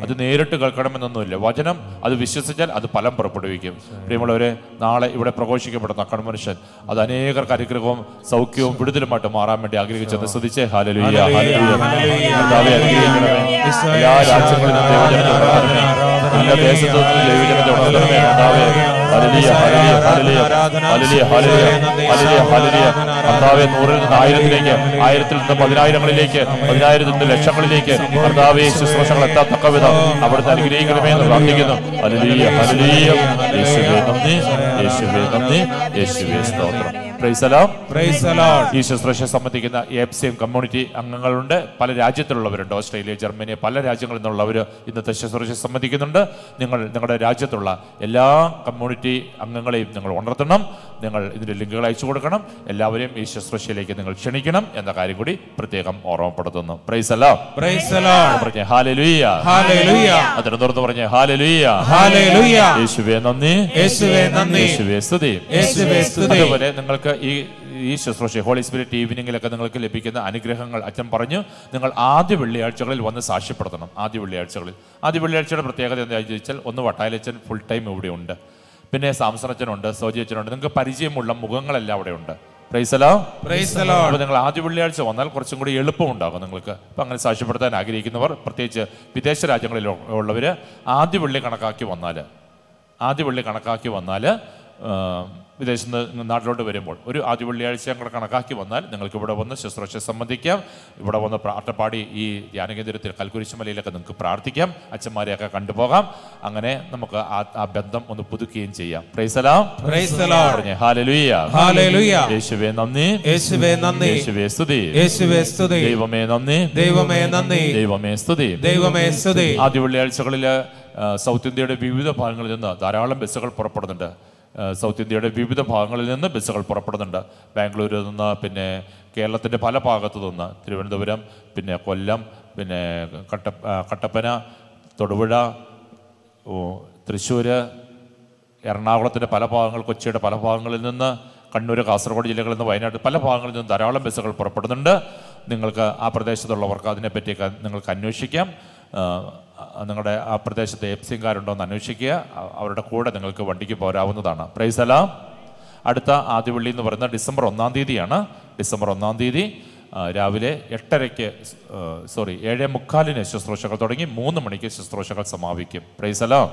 അത് നേരിട്ട് കേൾക്കണമെന്നൊന്നുമില്ല വചനം അത് വിശ്വസിച്ചാൽ അത് ഫലം പുറപ്പെടുവിക്കും പ്രിയമുള്ളവരെ നാളെ ഇവിടെ പ്രഘോഷിക്കപ്പെടുന്ന കൺവെൻഷൻ അത് അനേകർക്ക് അനുഗ്രഹവും സൗഖ്യവും വിടുതലുമായിട്ട് മാറാൻ വേണ്ടി ആഗ്രഹിച്ചത് ശ്രദ്ധിച്ചേ ഹാലലുയ്യ ഹാലലുയ്യ കർത്താവേ, അനുഗ്രഹിക്കണമേ. എല്ലാ രാജ്യങ്ങളിലും ദൈവജനത്തെ ഉണർത്തണമേ. എല്ലാ ദേശത്തു നിന്നും ദൈവജനത്തെ ഉണർത്തണമേ കർത്താവേ. ഹല്ലേലൂയ, hallelujah, hallelujah, hallelujah, hallelujah, hallelujah, ഹല്ലേലൂയ. കർത്താവേ നൂറിൽ നിന്ന് ആയിരത്തിലേക്ക് ആയിരത്തിൽ നിന്ന് പതിനായിരങ്ങളിലേക്ക് പതിനായിരത്തിൽ നിന്ന് ലക്ഷങ്ങളിലേക്ക് കർത്താവേ ശുശ്രൂഷകൾ എത്താത്തക്ക വിധം അവിടുന്ന് അനുഗ്രഹിക്കണമേ എന്ന് പ്രാർത്ഥിക്കുന്നു ഹല്ലേലൂയ, ഹല്ലേലൂയ. യേശുവേ നന്ദി യേശുവേ നന്ദി യേശുവേ സ്തോത്രം Praise the Lord. Praise the Lord. ഈ ശുശ്രൂഷ സംബന്ധിക്കുന്ന എഫ് സി എം കമ്മ്യൂണിറ്റി അംഗങ്ങളുണ്ട് പല രാജ്യത്തിലുള്ളവരുണ്ട് ഓസ്ട്രേലിയ ജർമ്മനി പല രാജ്യങ്ങളിൽ നിന്നുള്ളവർ ഇന്നത്തെ ശുശ്രൂഷ സംബന്ധിക്കുന്നുണ്ട് നിങ്ങൾ നിങ്ങളുടെ രാജ്യത്തുള്ള എല്ലാ കമ്മ്യൂണിറ്റി അംഗങ്ങളെയും നിങ്ങൾ ഉണർത്തണം നിങ്ങൾ ഇതിൻ്റെ ലിങ്കുകൾ അയച്ചു കൊടുക്കണം എല്ലാവരെയും ഈ ശുശ്രൂഷയിലേക്ക് നിങ്ങൾ ക്ഷണിക്കണം എന്ന കാര്യം കൂടി പ്രത്യേകം ഓർമ്മപ്പെടുത്തുന്നു പ്രൈസ് അല്ല Praise the Lord. പറഞ്ഞേ ഹാലലുയ്യ Hallelujah. അതിന് തുറന്ന് പറഞ്ഞേ ഹാലലുയ്യ Hallelujah. യേശുവേ നന്ദി യേശുവേ നന്ദി. യേശുവേ സ്തുതി യേശുവേ സ്തുതി. അതുപോലെ നിങ്ങൾക്ക് ഈ ഈ ശുശ്രൂഷ ഹോളി സ്പിരിറ്റ് ഈവനിങ്ങിലൊക്കെ നിങ്ങൾക്ക് ലഭിക്കുന്ന അനുഗ്രഹങ്ങൾ അച്ഛൻ പറഞ്ഞു നിങ്ങൾ ആദ്യ വെള്ളിയാഴ്ചകളിൽ വന്ന് സാക്ഷ്യപ്പെടുത്തണം ആദ്യ വെള്ളിയാഴ്ചകളിൽ ആദ്യ വെള്ളിയാഴ്ചയുടെ പ്രത്യേകത എന്താണെന്ന് ചോദിച്ചാൽ ഒന്ന് വട്ടായലച്ചൻ ഫുൾ ടൈം ഇവിടെ ഉണ്ട് പിന്നെ സാംസണച്ചനുണ്ട് സോജി അച്ഛനുണ്ട് നിങ്ങൾക്ക് പരിചയമുള്ള മുഖങ്ങളെല്ലാം അവിടെ ഉണ്ട് പ്രൈസലോ Praise the Lord. അപ്പോൾ നിങ്ങൾ ആദ്യ വെള്ളിയാഴ്ച വന്നാൽ കുറച്ചും കൂടി എളുപ്പമുണ്ടാകും നിങ്ങൾക്ക് അപ്പം അങ്ങനെ സാക്ഷ്യപ്പെടുത്താൻ ആഗ്രഹിക്കുന്നവർ പ്രത്യേകിച്ച് വിദേശ രാജ്യങ്ങളിൽ ഉള്ളവർ ആദ്യ വെള്ളി കണക്കാക്കി വന്നാൽ ആദ്യ വെള്ളി കണക്കാക്കി വന്നാൽ വിദേശത്ത് നിന്ന് നാട്ടിലോട്ട് വരുമ്പോൾ ഒരു ആദ്യ വെള്ളിയാഴ്ച കൂടെ കണക്കാക്കി വന്നാൽ നിങ്ങൾക്ക് ഇവിടെ വന്ന് ശുശ്രൂഷ സംബന്ധിക്കാം ഇവിടെ വന്ന് പ്ര- അട്ടപ്പാടി ഈ ധ്യാനകേന്ദ്രത്തിൽ കൽക്കുരിശുമലയിലൊക്കെ നിങ്ങൾക്ക് പ്രാർത്ഥിക്കാം അച്ഛന്മാരെയൊക്കെ കണ്ടുപോകാം അങ്ങനെ നമുക്ക് ആ ആ ബന്ധം ഒന്ന് പുതുക്കുകയും ചെയ്യാം പ്രൈസലാം Praise the Lord. പറഞ്ഞേ ഹാലലുയ്യ Hallelujah. യേശുവേ നന്ദി യേശുവേ നന്ദി യേശുവേ സ്തുതി യേശുവേ സ്തുതി ദൈവമേ നന്ദി ദൈവമേ നന്ദി ദൈവമേ സ്തുതി ദൈവമേ സ്തുതി ആദ്യ വെള്ളിയാഴ്ചകളിൽ സൗത്ത് ഇന്ത്യയുടെ വിവിധ ഭാഗങ്ങളിൽ നിന്ന് ധാരാളം ബസ്സുകൾ പുറപ്പെടുന്നുണ്ട് ആ, സൗത്ത് ഇന്ത്യയുടെ വിവിധ ഭാഗങ്ങളിൽ നിന്ന് ബസ്സുകൾ പുറപ്പെടുന്നുണ്ട് ബാംഗ്ലൂരിൽ നിന്ന് പിന്നെ കേരളത്തിൻ്റെ പല ഭാഗത്തു നിന്ന് തിരുവനന്തപുരം പിന്നെ കൊല്ലം പിന്നെ കട്ട ആ, കട്ടപ്പന തൊടുപുഴ ഓ, തൃശ്ശൂർ എറണാകുളത്തിൻ്റെ പല ഭാഗങ്ങൾ കൊച്ചിയുടെ പല ഭാഗങ്ങളിൽ നിന്ന് കണ്ണൂർ കാസർഗോഡ് ജില്ലകളിൽ നിന്ന് വയനാട് പല ഭാഗങ്ങളിൽ നിന്ന് ധാരാളം ബസ്സുകൾ പുറപ്പെടുന്നുണ്ട് നിങ്ങൾക്ക് ആ പ്രദേശത്തുള്ളവർക്ക് അതിനെപ്പറ്റിയൊക്കെ നിങ്ങൾക്ക് അന്വേഷിക്കാം ആ, നിങ്ങളുടെ ആ പ്രദേശത്ത് എപ്സിംകാരുണ്ടോ എന്ന് അന്വേഷിക്കുക അ- അവരുടെ കൂടെ നിങ്ങൾക്ക് വണ്ടിക്ക് പോരാവുന്നതാണ് പ്രൈസ് അലാം അടുത്ത ആദ്യ വെള്ളി എന്ന് പറയുന്നത് ഡിസംബർ ഒന്നാം തീയതിയാണ് ഡിസംബർ ഒന്നാം തീയതി ആ, രാവിലെ എട്ടരയ്ക്ക് സോറി ഏഴേ മുക്കാലിന് ശുശ്രൂഷകൾ തുടങ്ങി മൂന്ന് മണിക്ക് ശുശ്രൂഷകൾ സമാപിക്കും പ്രൈസ് അലാം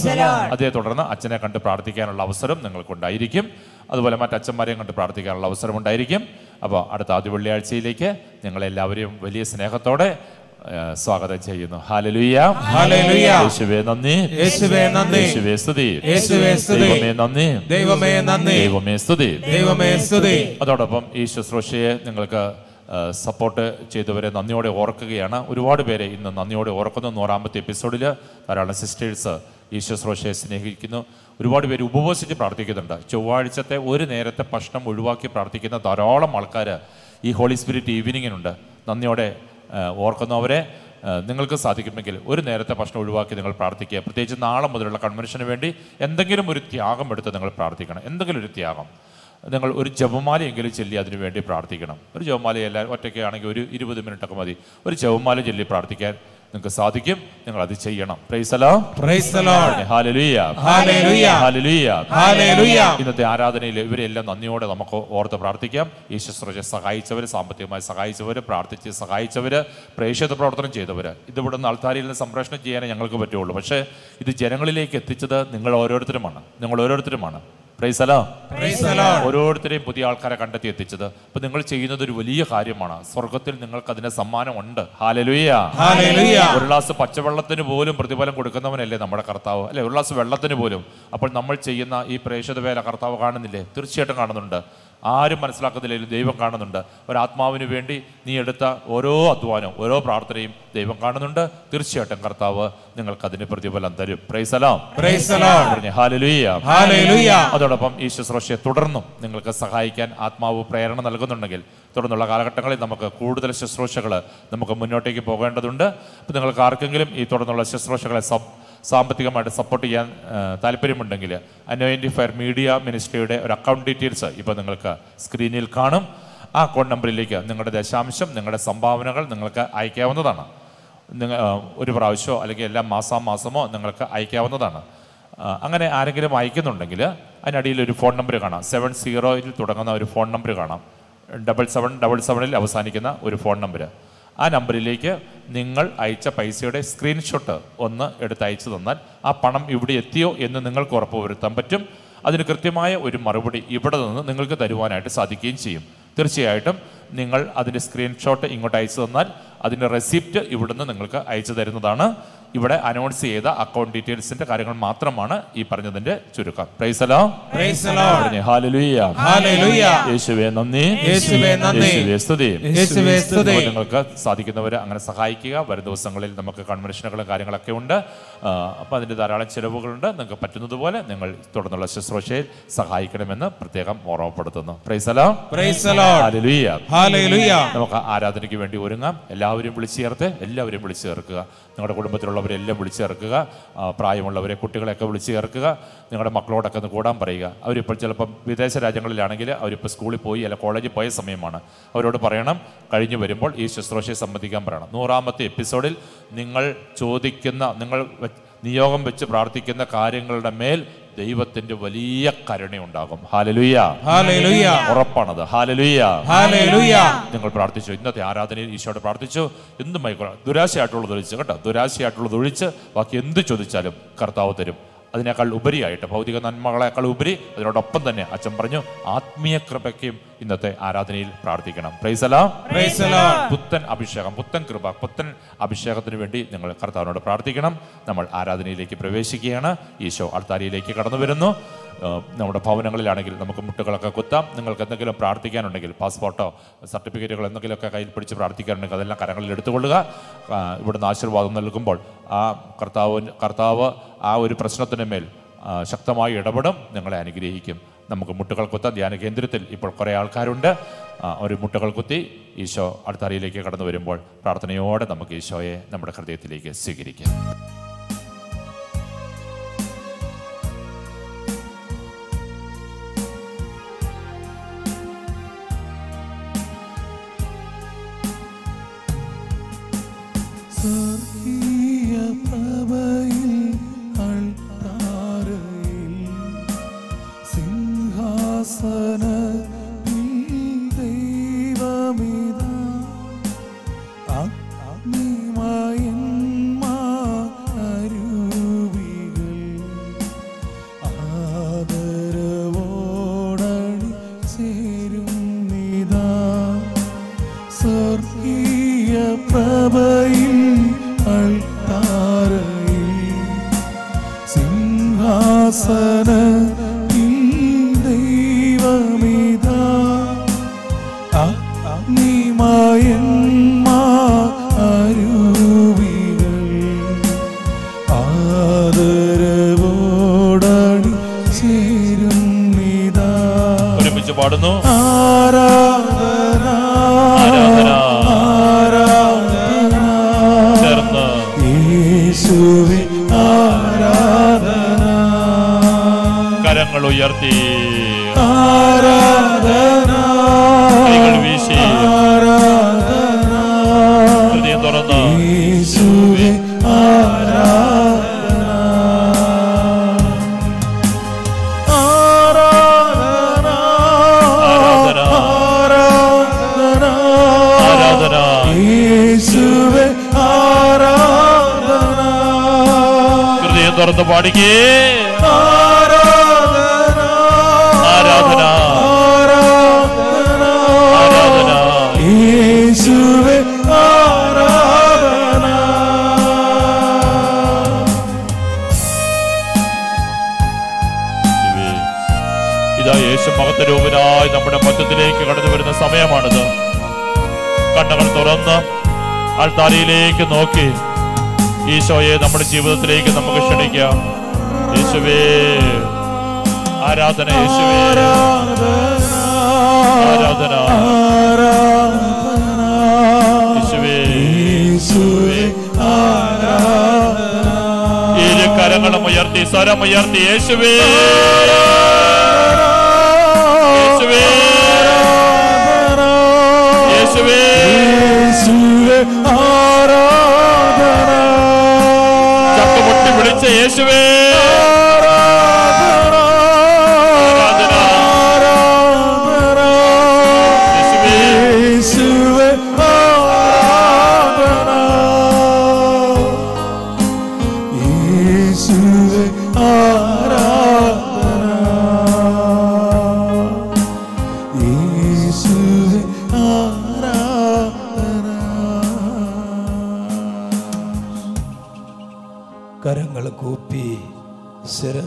അതേ തുടർന്ന് അച്ഛനെ കണ്ട് പ്രാർത്ഥിക്കാനുള്ള അവസരം നിങ്ങൾക്കുണ്ടായിരിക്കും അതുപോലെ മറ്റച്ഛന്മാരെയും കണ്ട് പ്രാർത്ഥിക്കാനുള്ള അവസരം ഉണ്ടായിരിക്കും അപ്പോൾ അടുത്ത ആദ്യ വെള്ളിയാഴ്ചയിലേക്ക് നിങ്ങളെല്ലാവരെയും വലിയ സ്നേഹത്തോടെ ആ, സ്വാഗതം ചെയ്യുന്നു ഹാലലുയ്യ ഹല്ലേലൂയ. യേശുവേ നന്ദി യേശുവേ നന്ദി യേശുവേ സ്തുതി യേശുവേ സ്തുതി ദൈവമേ നന്ദി ദൈവമേ നന്ദി ദൈവമേ സ്തുതി ദൈവമേ സ്തുതി അതോടൊപ്പം ഈ ശുശ്രൂഷയെ നിങ്ങൾക്ക് ആ, സപ്പോർട്ട് ചെയ്തവരെ നന്ദിയോടെ ഓർക്കുകയാണ് ഒരുപാട് പേരെ ഇന്ന് നന്ദിയോടെ ഓർക്കുന്നു നൂറാമത്തെ എപ്പിസോഡിൽ ധാരാളം സിസ്റ്റേഴ്സ് ഈ ശുശ്രൂഷയെ സ്നേഹിക്കുന്നു ഒരുപാട് പേര് ഉപവസിച്ച് പ്രാർത്ഥിക്കുന്നുണ്ട് ചൊവ്വാഴ്ചത്തെ ഒരു നേരത്തെ ഭക്ഷണം ഒഴിവാക്കി പ്രാർത്ഥിക്കുന്ന ധാരാളം ആൾക്കാർ ഈ ഹോളി സ്പിരിറ്റ് ഈവനിങ്ങിനുണ്ട് നന്ദിയോടെ ആ, ഓർക്കുന്നവരെ ആ, നിങ്ങൾക്ക് സാധിക്കുമെങ്കിൽ ഒരു നേരത്തെ ഭക്ഷണം ഒഴിവാക്കി നിങ്ങൾ പ്രാർത്ഥിക്കുക പ്രത്യേകിച്ച് നാളെ മുതലുള്ള കൺവെൻഷന് വേണ്ടി എന്തെങ്കിലും ഒരു ത്യാഗം എടുത്ത് നിങ്ങൾ പ്രാർത്ഥിക്കണം എന്തെങ്കിലും ഒരു ത്യാഗം നിങ്ങൾ ഒരു ജപമാലയെങ്കിലും ചൊല്ലി അതിനു വേണ്ടി പ്രാർത്ഥിക്കണം ഒരു ജപമാല എല്ലാവരും ഒറ്റയ്ക്ക് ആണെങ്കിൽ ഒരു ഇരുപത് മിനിറ്റൊക്കെ മതി ഒരു ജപമാല ചൊല്ലി പ്രാർത്ഥിക്കാൻ നിങ്ങൾക്ക് സാധിക്കും നിങ്ങൾ അത് ചെയ്യണം പ്രൈസലോ Praise the Lord. ഹാലലുയ്യ Hallelujah. ഹാലലുയ്യ Hallelujah. ഇന്നത്തെ ആരാധനയിൽ ഇവരെല്ലാം നന്ദിയോടെ നമുക്ക് ഓർത്ത് പ്രാർത്ഥിക്കാം ഈ ശുശ്രൂഷ സഹായിച്ചവർ സാമ്പത്തികമായി സഹായിച്ചവർ പ്രാർത്ഥിച്ച് സഹായിച്ചവർ പ്രേക്ഷിത പ്രവർത്തനം ചെയ്തവർ ഇത് ഇവിടെ നിന്ന് ആൾത്താരിയിൽ നിന്ന് സംപ്രേഷണം ചെയ്യാനേ ഞങ്ങൾക്ക് പറ്റുള്ളൂ പക്ഷേ ഇത് ജനങ്ങളിലേക്ക് എത്തിച്ചത് നിങ്ങൾ ഓരോരുത്തരുമാണ് നിങ്ങൾ ഓരോരുത്തരുമാണ് പ്രൈസലോ Praise the Lord. ഓരോരുത്തരെയും പുതിയ ആൾക്കാരെ കണ്ടെത്തി എത്തിച്ചത് അപ്പൊ നിങ്ങൾ ചെയ്യുന്നത് ഒരു വലിയ കാര്യമാണ് സ്വർഗത്തിൽ നിങ്ങൾക്ക് അതിന് സമ്മാനമുണ്ട് ഹാലലുയ്യ Hallelujah. ഒരു ഗ്ലാസ് പച്ചവെള്ളത്തിന് പോലും പ്രതിഫലം കൊടുക്കുന്നവനല്ലേ നമ്മുടെ കർത്താവ് അല്ലെ ഒരു ഗ്ലാസ് വെള്ളത്തിന് പോലും അപ്പോൾ നമ്മൾ ചെയ്യുന്ന ഈ പ്രേക്ഷിത വേല കർത്താവ് കാണുന്നില്ലേ തീർച്ചയായിട്ടും കാണുന്നുണ്ട് ആരും മനസ്സിലാക്കുന്നില്ലെങ്കിലും ദൈവം കാണുന്നുണ്ട് ഒരാത്മാവിന് വേണ്ടി നീ എടുത്ത ഓരോ അധ്വാനവും ഓരോ പ്രാർത്ഥനയും ദൈവം കാണുന്നുണ്ട് തീർച്ചയായിട്ടും കർത്താവ് നിങ്ങൾക്ക് അതിന് പ്രതിഫലം തരും പ്രൈസലാം Praise the Lord. പറഞ്ഞേ ഹാലലുയ്യ Hallelujah. അതോടൊപ്പം ഈ ശുശ്രൂഷയെ തുടർന്നും നിങ്ങൾക്ക് സഹായിക്കാൻ ആത്മാവ് പ്രേരണ നൽകുന്നുണ്ടെങ്കിൽ തുടർന്നുള്ള കാലഘട്ടങ്ങളിൽ നമുക്ക് കൂടുതൽ ശുശ്രൂഷകൾ നമുക്ക് മുന്നോട്ടേക്ക് പോകേണ്ടതുണ്ട് അപ്പോൾ നിങ്ങൾക്ക് ആർക്കെങ്കിലും ഈ തുടർന്നുള്ള ശുശ്രൂഷകളെ സബ് സാമ്പത്തികമായിട്ട് സപ്പോർട്ട് ചെയ്യാൻ ആ, താല്പര്യമുണ്ടെങ്കിൽ അനോയിൻറ്റി ഫയർ മീഡിയ മിനിസ്ട്രിയുടെ ഒരു അക്കൗണ്ട് ഡീറ്റെയിൽസ് ഇപ്പോൾ നിങ്ങൾക്ക് സ്ക്രീനിൽ കാണും ആ അക്കൗണ്ട് നമ്പറിലേക്ക് നിങ്ങളുടെ ദശാംശം നിങ്ങളുടെ സംഭാവനകൾ നിങ്ങൾക്ക് അയക്കാവുന്നതാണ് നിങ്ങൾ ആ, ഒരു പ്രാവശ്യമോ അല്ലെങ്കിൽ എല്ലാ മാസാ മാസമോ നിങ്ങൾക്ക് അയക്കാവുന്നതാണ് ആ, അങ്ങനെ ആരെങ്കിലും അയക്കുന്നുണ്ടെങ്കിൽ അതിനടിയിൽ ഒരു ഫോൺ നമ്പർ കാണാം സെവൻ സീറോയിൽ തുടങ്ങുന്ന ഒരു ഫോൺ നമ്പർ കാണാം ഡബിൾ സെവൻ ഡബിൾ സെവനിൽ അവസാനിക്കുന്ന ഒരു ഫോൺ നമ്പർ ആ നമ്പറിലേക്ക് നിങ്ങൾ അയച്ച പൈസയുടെ സ്ക്രീൻഷോട്ട് ഒന്ന് എടുത്ത് അയച്ചു തന്നാൽ ആ പണം ഇവിടെ എത്തിയോ എന്ന് നിങ്ങൾക്ക് ഉറപ്പുവരുത്താൻ പറ്റും അതിന് കൃത്യമായ ഒരു മറുപടി ഇവിടെ നിന്ന് നിങ്ങൾക്ക് തരുവാനായിട്ട് സാധിക്കുകയും ചെയ്യും തീർച്ചയായിട്ടും നിങ്ങൾ അതിൻ്റെ സ്ക്രീൻഷോട്ട് ഇങ്ങോട്ട് അയച്ചു തന്നാൽ അതിൻ്റെ റെസിപ്റ്റ് ഇവിടുന്ന് നിങ്ങൾക്ക് അയച്ചു തരുന്നതാണ് ഇവിടെ അനൗൺസ് ചെയ്ത അക്കൗണ്ട് ഡീറ്റെയിൽസിന്റെ കാര്യങ്ങൾ മാത്രമാണ് ഈ പറഞ്ഞതിന്റെ ചുരുക്കം പ്രൈസലോ Praise the Lord. ഹാലലുയ്യ Hallelujah. യേശുവേ നന്ദി യേശുവേ നന്ദി. യേശുവേ സ്തുതി യേശുവേ സ്തുതി. അപ്പോൾ നിങ്ങൾക്ക് സാധിക്കുന്നവരെ അങ്ങനെ സഹായിക്കുക വരും ദിവസങ്ങളിൽ നമുക്ക് കൺവെൻഷനുകളും കാര്യങ്ങളൊക്കെ ഉണ്ട് അപ്പോൾ അതിൻ്റെ ധാരാളം ചിലവുകളുണ്ട് നിങ്ങൾക്ക് പറ്റുന്നതുപോലെ നിങ്ങൾ തുടർന്നുള്ള ശുശ്രൂഷയിൽ സഹായിക്കണമെന്ന് പ്രത്യേകം ഓർമ്മപ്പെടുത്തുന്നു പ്രൈസലോ Praise the Lord. ഹാലലുയ്യ Hallelujah. നമുക്ക് ആരാധനയ്ക്ക് വേണ്ടി ഒരുങ്ങാം എല്ലാവരും വിളിച്ചു ചേർത്ത് എല്ലാവരും വിളിച്ചു ചേർക്കുക നിങ്ങളുടെ കുടുംബത്തിലുള്ളവരെല്ലാം വിളിച്ചു ചേർക്കുക ആ, പ്രായമുള്ളവരെ കുട്ടികളെയൊക്കെ വിളിച്ചു ചേർക്കുക നിങ്ങളുടെ മക്കളോടൊക്കെ ഒന്ന് കൂടാൻ പറയുക അവരിപ്പോൾ ചിലപ്പം വിദേശ രാജ്യങ്ങളിലാണെങ്കിൽ അവരിപ്പോൾ സ്കൂളിൽ പോയി അല്ല കോളേജിൽ പോയ സമയമാണ് അവരോട് പറയണം കഴിഞ്ഞു വരുമ്പോൾ ഈ ശുശ്രൂഷയെ സംബന്ധിക്കാൻ പറയണം നൂറാമത്തെ എപ്പിസോഡിൽ നിങ്ങൾ ചോദിക്കുന്ന നിങ്ങൾ വെ- നിയോഗം വെച്ച് പ്രാർത്ഥിക്കുന്ന കാര്യങ്ങളുടെ മേൽ ദൈവത്തിന്റെ വലിയ കരുണയുണ്ടാകും ഹാലലുയ്യ Hallelujah. ഉറപ്പാണത് ഹാലലുയ്യ Hallelujah. നിങ്ങൾ പ്രാർത്ഥിച്ചു ഇന്നത്തെ ആരാധനയിൽ ഈശോയോട് പ്രാർത്ഥിച്ചു എന്തും ആയിക്കോട്ടെ ദുരാശയായിട്ടുള്ളത് ഒഴിച്ച് കേട്ടോ ദുരാശയായിട്ടുള്ളത് ഒഴിച്ച് ബാക്കി എന്ത് ചോദിച്ചാലും കർത്താവ് തരും അതിനേക്കാൾ ഉപരിയായിട്ട് ഭൗതിക നന്മകളെക്കാൾ ഉപരി അതിനോടൊപ്പം തന്നെ അച്ഛൻ പറഞ്ഞു ആത്മീയ കൃപയ്ക്കും ഇന്നത്തെ ആരാധനയിൽ പ്രാർത്ഥിക്കണം പ്രൈസലാ Praise the Lord. പുത്തൻ അഭിഷേകം പുത്തൻ കൃപ പുത്തൻ അഭിഷേകത്തിന് വേണ്ടി നിങ്ങൾ കർത്താവിനോട് പ്രാർത്ഥിക്കണം നമ്മൾ ആരാധനയിലേക്ക് പ്രവേശിക്കുകയാണ് ഈശോ അൾത്താരിയിലേക്ക് കടന്നു വരുന്നു ആ, നമ്മുടെ ഭവനങ്ങളിലാണെങ്കിൽ നമുക്ക് മുട്ടുകളൊക്കെ കുത്താം നിങ്ങൾക്ക് എന്തെങ്കിലും പ്രാർത്ഥിക്കാനുണ്ടെങ്കിൽ പാസ്പോർട്ടോ സർട്ടിഫിക്കറ്റുകൾ എന്തെങ്കിലുമൊക്കെ കയ്യിൽ പിടിച്ച് പ്രാർത്ഥിക്കാനുണ്ടെങ്കിൽ അതെല്ലാം കരങ്ങളിൽ എടുത്തുകൊള്ളുക ആ, ഇവിടുന്ന് ആശീർവാദം നൽകുമ്പോൾ ആ കർത്താവ് കർത്താവ് ആ ഒരു പ്രശ്നത്തിന് മേൽ ആ, ശക്തമായി ഇടപെടും നിങ്ങളെ അനുഗ്രഹിക്കും നമുക്ക് മുട്ടുകൾ കുത്താം ധ്യാന കേന്ദ്രത്തിൽ ഇപ്പോൾ കുറേ ആൾക്കാരുണ്ട് ആ, ഒരു മുട്ടുകൾ കുത്തി ഈശോ അടുത്തറിയിലേക്ക് കടന്നു വരുമ്പോൾ പ്രാർത്ഥനയോടെ നമുക്ക് ഈശോയെ നമ്മുടെ ഹൃദയത്തിലേക്ക് സ്വീകരിക്കാം സ്വർഗീയ പ്രഭയിൽ അൾത്താരയിൽ സിംഹാസനത്തിൽ ദൈവമിതാ അഗ്നിമയന്മാരുവികൾ ആദരവോടണി ചേരും നിതാ സ്വർഗീയ പ്രഭയിൽ അൾത്താരയിൽ സിംഹാസന ദൈവമിതാ അഗ്നിമയന്മാരുവികൾ ആദരവോടണി ചേരും നിതാ ഒരുമിച്ച് പാടുന്നു ആരാധന ആരാധന ആരാധന ചേർന്ന് യേശുവേ ആരാധന കരങ്ങൾ ഉയർത്തി ആരാധന കൈകൾ വീശി ആരാധന ഹൃദയം തുറന്ന് യേശുവേ ആരാധന ആരാധന ആരാധന ആരാധന ആരാധന യേശുവേ ആരാധന ഹൃദയം തുറന്ന് പാടിക്കേ ആരാധന ആരാധന ആരാധന ആരാധന യേശുവേ ആരാധന യേശുവേ. ഇതാ യേശു മഹത്വരൂപനായി നമ്മുടെ മധ്യത്തിലേക്ക് കടന്നു വരുന്ന സമയമാണിത് കണ്ണുകൾ തുറന്ന് ആൾത്താരിയിലേക്ക് നോക്കി ഈശോയെ നമ്മുടെ ജീവിതത്തിലേക്ക് നമുക്ക് ക്ഷണിക്കാം യേശുവേ ആരാധന യേശുവേ ആരാധന ആരാധന യേശുവേ യേശുവേ ആരാധന ഇരു കരങ്ങളും ഉയർത്തി സ്വരം ഉയർത്തി യേശുവേ യേശുവേ യേശുവേ യേശുവേ ആരാധന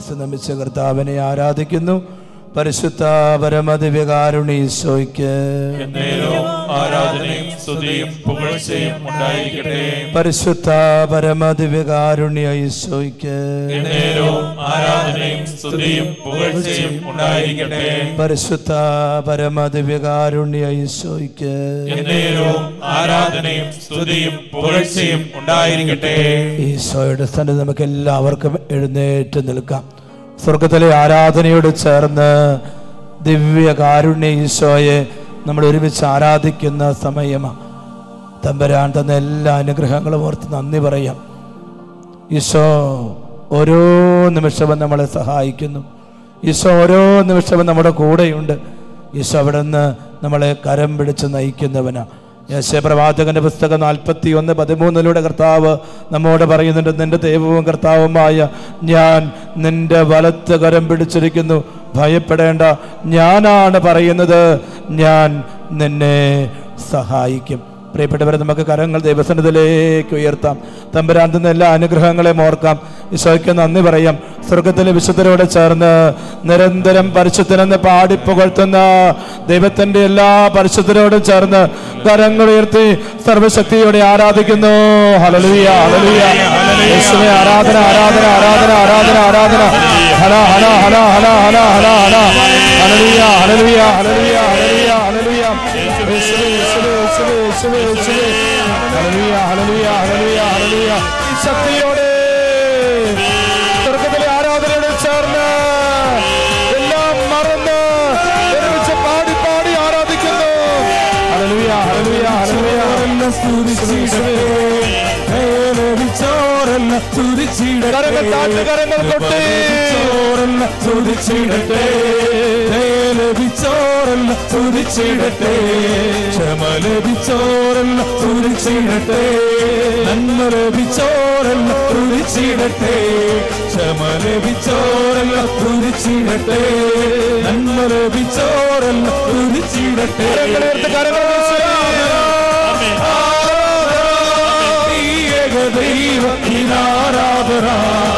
ശിരസ് നമിച്ച കർത്താവിനെ ആരാധിക്കുന്നു പരിശുദ്ധ പരമദിവ്യകാരുണീശോയ്ക്ക് എന്നേരവും ആരാധനയും സ്തുതിയും പുകഴ്ചയും ഉണ്ടായിരിക്കട്ടെ പരിശുദ്ധ പരമദിവ്യകാരുണ്യ ഈശോയ്ക്ക് എന്നേരവും ആരാധനയും സ്തുതിയും പുകഴ്ചയും ഉണ്ടായിരിക്കട്ടെ പരിശുദ്ധ പരമദിവ്യകാരുണ്യ ഈശോയ്ക്ക് എന്നേരവും ആരാധനയും സ്തുതിയും പുകഴ്ചയും ഉണ്ടായിരിക്കട്ടെ ഈശോയുടെ സന്നിധി നമുക്ക് എല്ലാവർക്കും എഴുന്നേറ്റ് നിൽക്കാം സ്വർഗത്തിലെ ആരാധനയോട് ചേർന്ന് ദിവ്യ കാരുണ്യ ഈശോയെ നമ്മൾ ഒരുമിച്ച് ആരാധിക്കുന്ന സമയമാണ് തമ്പരാൻ തന്ന എല്ലാ അനുഗ്രഹങ്ങളും ഓർത്ത് നന്ദി പറയാം ഈശോ ഓരോ നിമിഷവും നമ്മളെ സഹായിക്കുന്നു ഈശോ ഓരോ നിമിഷവും നമ്മുടെ കൂടെയുണ്ട് ഈശോ അവിടെ നിന്ന് നമ്മളെ കരം പിടിച്ച് നയിക്കുന്നവനാ യേശയ പ്രവാചകന്റെ പുസ്തകം നാൽപ്പത്തി ഒന്ന് പതിമൂന്നിലൂടെ കർത്താവ് നമ്മോട് പറയുന്നുണ്ട് നിന്റെ ദൈവവും കർത്താവുമായ ഞാൻ നിന്റെ വലത്ത് കരം പിടിച്ചിരിക്കുന്നു ഭയപ്പെടേണ്ട ഞാനാണ് പറയുന്നത് ഞാൻ നിന്നെ സഹായിക്കും പ്രിയപ്പെട്ടവരെ നമുക്ക് കരങ്ങൾ ദൈവസന്നിധിയിലേക്ക് ഉയർത്താം തമ്പുരാൻ തന്ന എല്ലാ അനുഗ്രഹങ്ങളെയും ഓർക്കാം ഈശോയ്ക്ക് നന്ദി പറയാം സ്വർഗത്തിലെ വിശുദ്ധരോട് ചേർന്ന് നിരന്തരം പരിശുദ്ധനെന്ന് പാടിപ്പുകഴ്ത്തുന്ന ദൈവത്തിന്റെ എല്ലാ പരിശുദ്ധരോടും ചേർന്ന് കരങ്ങൾ ഉയർത്തി സർവശക്തിയോടെ ആരാധിക്കുന്നു ഹലലുയ ഹലലുയ യേശുവേ ആരാധന ആരാധന ആരാധന ആരാധന ആരാധന ഹല ഹല ഹല ഹല ഹല ഹല ഹല ഹലലുയ ഹലലുയ ഹലലുയ ഹലലുയ ഹലലുയ യേശുവേ യേശുവേ യേശുവേ യേശുവേ യേശുവേ ഹല്ലേലൂയ ഹല്ലേലൂയ ഹല്ലേലൂയ ഹല്ലേലൂയ ശക്തിയോടെ സ്വർഗ്ഗത്തിലെ ആരാധനയോട് ചേർന്ന് എല്ലാം മറന്ന് ഒരുമിച്ച് പാടി പാടി ആരാധിക്കുന്നു ഹല്ലേലൂയ ഹല്ലേലൂയ ഹല്ലേലൂയ കരങ്ങൾ താഴ്ത്തി കരങ്ങൾ കൊട്ടി തുതിച്ചിടട്ടെ ലഭിച്ചോറല്ല തുതിച്ചിടട്ടെ ക്ഷമ ലഭിച്ചോറല്ല തുതിച്ചിടട്ടെ നന്മ ലഭിച്ചോറല്ല തുതിച്ചിടട്ടെ ക്ഷമ ലഭിച്ചോറല്ല തുതിച്ചിടട്ടെ നന്മ ലഭിച്ചോറല്ല തുതിച്ചിടട്ടെ കരങ്ങളെടുത്ത് കരങ്ങൾ ദൈവത്തിനാരാധന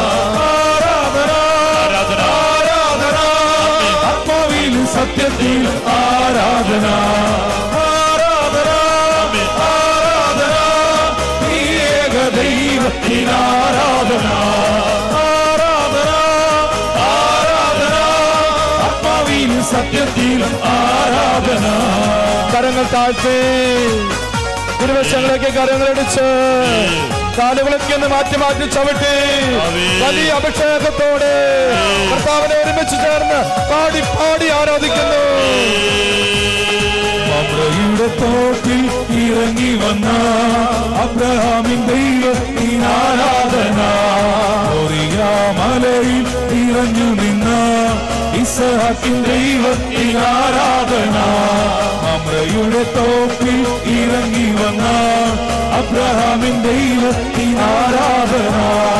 ആരാധന ആരാധന ആത്മാവിൽ സത്യത്തിൽ ആരാധന ആരാധന ആരാധന ഏക ദൈവത്തിനാരാധന ആരാധന ആരാധന ആത്മാവിൽ സത്യത്തിൽ ആരാധന കരങ്ങൾ താഴ്ത്തി ഇരുവശങ്ങളിലേക്ക് കരങ്ങളടിച്ച് കാലുകളൊക്കെ ഒന്ന് മാറ്റി മാറ്റി ചവിട്ടി വലിയ അഭിഷേകത്തോടെ കർത്താവിനെ ഒരുമിച്ച് ചേർന്ന് പാടി പാടി ആരാധിക്കുന്നു മമ്രയുടെ തോട്ടിൽ ഇറങ്ങി വന്ന അബ്രഹാമിൻ ദൈവത്തിൻ ആരാധന മലയിൽ ഇറങ്ങു നിന്ന ഇസഹാക്കിൻ ദൈവത്തിൻ ആരാധന മമ്രയുടെ തോപ്പിൽ ഇറങ്ങി വന്ന അബ്രഹാമിൻ ദൈവത്തിൻ ആരാധന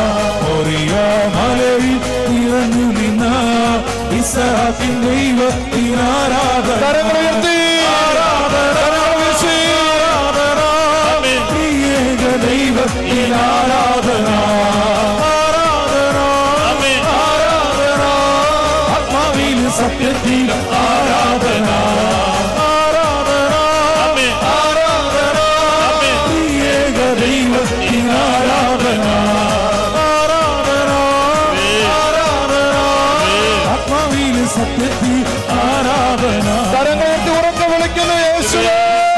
മലയിൽ ഇറങ്ങു നിന്ന ഇസഹാക്കിൻ ദൈവത്തിൻ ആരാധന കരങ്ങളുയർത്തി കരങ്ങൾ വീശി ഏക ദൈവത്തിൽ ആരാധന ആരാധന ആരാധന ആത്മാവിൽ സത്യത്തിൽ ആരാധന ആരാധന ആരാധന ഏക ദൈവത്തിൽ ആരാധന ആരാധന ആരാധന ആത്മാവിൽ സത്യത്തിൽ ആരാധന കരങ്ങളെടുത്ത് ഉറക്കെ വിളിക്കുന്നു യേശുവേ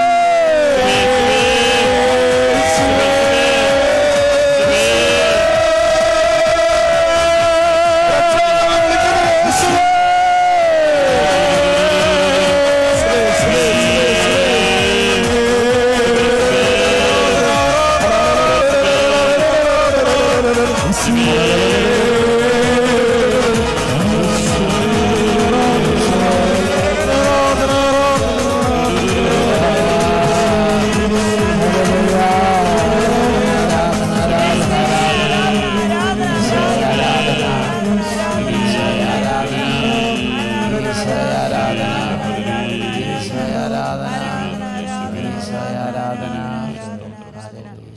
രക്ഷകനെ വിളിക്കുന്നു യേശുവേ.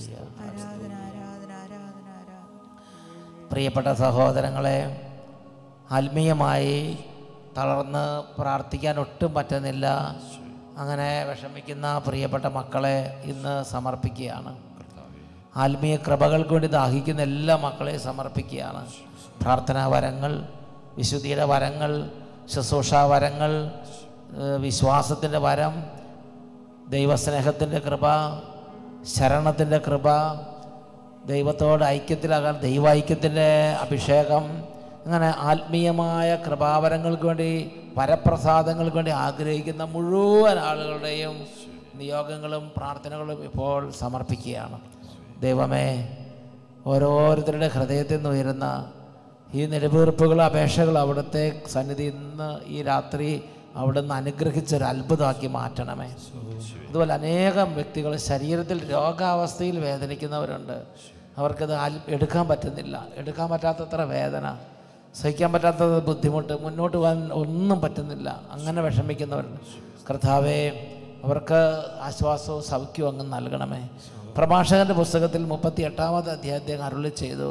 പ്രിയപ്പെട്ട സഹോദരങ്ങളെ ആത്മീയമായി തളർന്ന് പ്രാർത്ഥിക്കാൻ ഒട്ടും പറ്റുന്നില്ല അങ്ങനെ വിഷമിക്കുന്ന പ്രിയപ്പെട്ട മക്കളെ ഇന്ന് സമർപ്പിക്കുകയാണ് ആത്മീയ കൃപകൾക്ക് വേണ്ടി ദാഹിക്കുന്ന എല്ലാ മക്കളെയും സമർപ്പിക്കുകയാണ് പ്രാർത്ഥനാ വരങ്ങൾ വിശുദ്ധിയുടെ വരങ്ങൾ ശുശ്രൂഷാ വരങ്ങൾ വിശ്വാസത്തിൻ്റെ വരം ദൈവസ്നേഹത്തിൻ്റെ കൃപ ശരണത്തിൻ്റെ കൃപ ദൈവത്തോട് ഐക്യത്തിലാകാൻ ദൈവൈക്യത്തിൻ്റെ അഭിഷേകം അങ്ങനെ ആത്മീയമായ കൃപാവരങ്ങൾക്ക് വേണ്ടി വരപ്രസാദങ്ങൾക്ക് വേണ്ടി ആഗ്രഹിക്കുന്ന മുഴുവൻ ആളുകളുടെയും നിയോഗങ്ങളും പ്രാർത്ഥനകളും ഇപ്പോൾ സമർപ്പിക്കുകയാണ് ദൈവമേ ഓരോരുത്തരുടെ ഹൃദയത്തിൽ നിന്ന് ഉയരുന്ന ഈ നെടുവീർപ്പുകൾ അപേക്ഷകൾ അവിടുത്തെ സന്നിധി ഇന്ന് ഈ രാത്രി അവിടുന്ന് അനുഗ്രഹിച്ചൊരു അത്ഭുതമാക്കി മാറ്റണമേ അതുപോലെ അനേകം വ്യക്തികൾ ശരീരത്തിൽ രോഗാവസ്ഥയിൽ വേദനിക്കുന്നവരുണ്ട് അവർക്കത് അൽ- എടുക്കാൻ പറ്റുന്നില്ല എടുക്കാൻ പറ്റാത്തത്ര വേദന സഹിക്കാൻ പറ്റാത്ത ബുദ്ധിമുട്ട് മുന്നോട്ട് പോകാൻ ഒന്നും പറ്റുന്നില്ല അങ്ങനെ വിഷമിക്കുന്നവരുണ്ട് കർത്താവേ അവർക്ക് ആശ്വാസവും സൗഖ്യവും അങ്ങ് നൽകണമേ പ്രഭാഷകന്റെ പുസ്തകത്തിൽ മുപ്പത്തി എട്ടാമത് അധ്യായത്തെ അരുളി ചെയ്തു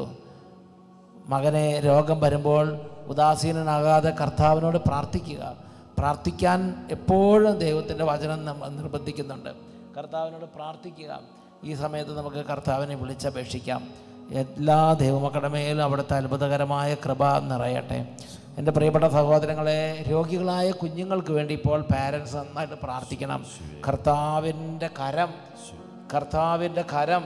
മകനെ രോഗം വരുമ്പോൾ ഉദാസീനനാകാതെ കർത്താവിനോട് പ്രാർത്ഥിക്കുക പ്രാർത്ഥിക്കാൻ എപ്പോഴും ദൈവത്തിൻ്റെ വചനം നമ്മ നിർബന്ധിക്കുന്നുണ്ട് കർത്താവിനോട് പ്രാർത്ഥിക്കുക ഈ സമയത്ത് നമുക്ക് കർത്താവിനെ വിളിച്ചപേക്ഷിക്കാം എല്ലാ ദൈവമക്കളുടെ മേലും അവിടുത്തെ അത്ഭുതകരമായ കൃപ നിറയട്ടെ എൻ്റെ പ്രിയപ്പെട്ട സഹോദരങ്ങളെ രോഗികളായ കുഞ്ഞുങ്ങൾക്ക് വേണ്ടി ഇപ്പോൾ പാരൻസ് നന്നായിട്ട് പ്രാർത്ഥിക്കണം കർത്താവിൻ്റെ കരം കർത്താവിൻ്റെ കരം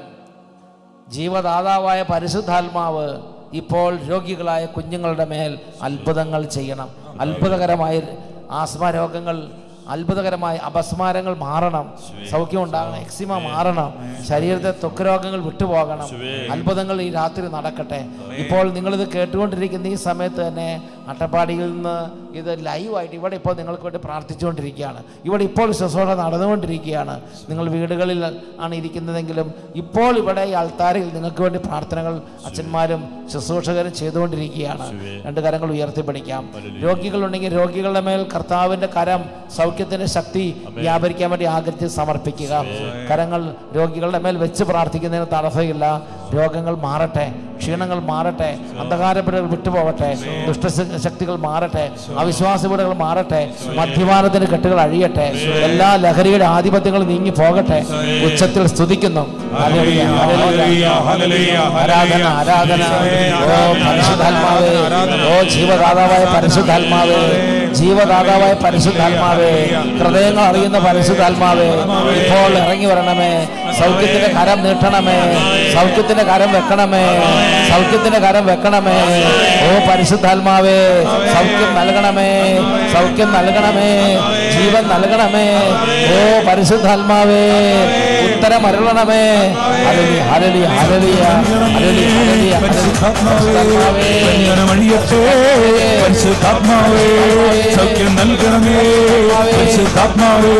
ജീവദാതാവായ പരിശുദ്ധാത്മാവ് ഇപ്പോൾ രോഗികളായ കുഞ്ഞുങ്ങളുടെ മേൽ അത്ഭുതങ്ങൾ ചെയ്യണം അത്ഭുതകരമായ ആസ്മ രോഗങ്ങൾ അത്ഭുതകരമായ അപസ്മാരങ്ങൾ മാറണം സൗഖ്യം ഉണ്ടാകണം എക്സിമ മാറണം ശരീരത്തെ ത്വക്ക് രോഗങ്ങൾ വിട്ടുപോകണം അത്ഭുതങ്ങൾ ഈ രാത്രി നടക്കട്ടെ ഇപ്പോൾ നിങ്ങളിത് കേട്ടുകൊണ്ടിരിക്കുന്ന ഈ സമയത്ത് തന്നെ അട്ടപ്പാടിയിൽ നിന്ന് ഇത് ലൈവായിട്ട് ഇവിടെ ഇപ്പോൾ നിങ്ങൾക്ക് വേണ്ടി പ്രാർത്ഥിച്ചുകൊണ്ടിരിക്കുകയാണ് ഇവിടെ ഇപ്പോൾ ശുശ്രൂഷ നടന്നുകൊണ്ടിരിക്കുകയാണ് നിങ്ങൾ വീടുകളിൽ ആണ് ഇരിക്കുന്നതെങ്കിലും ഇപ്പോൾ ഇവിടെ ഈ അൾത്താരിൽ നിങ്ങൾക്ക് വേണ്ടി പ്രാർത്ഥനകൾ അച്ഛന്മാരും ശുശ്രൂഷകരും ചെയ്തുകൊണ്ടിരിക്കുകയാണ് രണ്ട് കരങ്ങൾ ഉയർത്തിപ്പിടിക്കാം രോഗികളുണ്ടെങ്കിൽ രോഗികളുടെ മേൽ കർത്താവിൻ്റെ കരം സൗഖ്യത്തിൻ്റെ ശക്തി വ്യാപരിക്കാൻ വേണ്ടി ആഗ്രഹിച്ച് സമർപ്പിക്കുക കരങ്ങൾ രോഗികളുടെ മേൽ വെച്ച് പ്രാർത്ഥിക്കുന്നതിന് തടസ്സമില്ല രോഗങ്ങൾ മാറട്ടെ ക്ഷീണങ്ങൾ മാറട്ടെ അന്ധകാരപ്പിടകൾ വിട്ടുപോകട്ടെ ദുഷ്ടശക്തികൾ മാറട്ടെ അവിശ്വാസ വീടുകൾ മാറട്ടെ മദ്യപാനത്തിന്റെ കെട്ടുകൾ അഴിയട്ടെ എല്ലാ ലഹരിയുടെ ആധിപത്യങ്ങളും നീങ്ങി പോകട്ടെ ഉച്ചത്തിൽ സ്തുതിക്കുന്നു ഹല്ലേലൂയ, ഹല്ലേലൂയ. ആരാധന ആരാധന ഓ പരിശുദ്ധാത്മാവേ ഓ ജീവദാതാവായ പരിശുദ്ധാത്മാവേ ജീവദാതാവായ പരിശുദ്ധാത്മാവേ ഹൃദയങ്ങൾ അറിയുന്ന പരിശുദ്ധാത്മാവേ ഇപ്പോൾ ഇറങ്ങി വരണമേ സൗഖ്യത്തിന്റെ കരം നീട്ടണമേ സൗഖ്യത്തിന്റെ കരം വെക്കണമേ സൗഖ്യത്തിന്റെ കരം വെക്കണമേ ഓ പരിശുദ്ധാത്മാവേ സൗഖ്യം നൽകണമേ സൗഖ്യം നൽകണമേ ജീവൻ നൽകണമേ ഓ പരിശുദ്ധാത്മാവേ ഉത്തരം അരുളണമേ ഹല്ലേലൂയ ഹല്ലേലൂയ ഹല്ലേലൂയ ഹല്ലേലൂയ ഹല്ലേലൂയ പരിശുദ്ധാത്മാവേ വഴിയട്ടെ പരിശുദ്ധാത്മാവേ സൗഖ്യം നൽകണമേ പരിശുദ്ധാത്മാവേ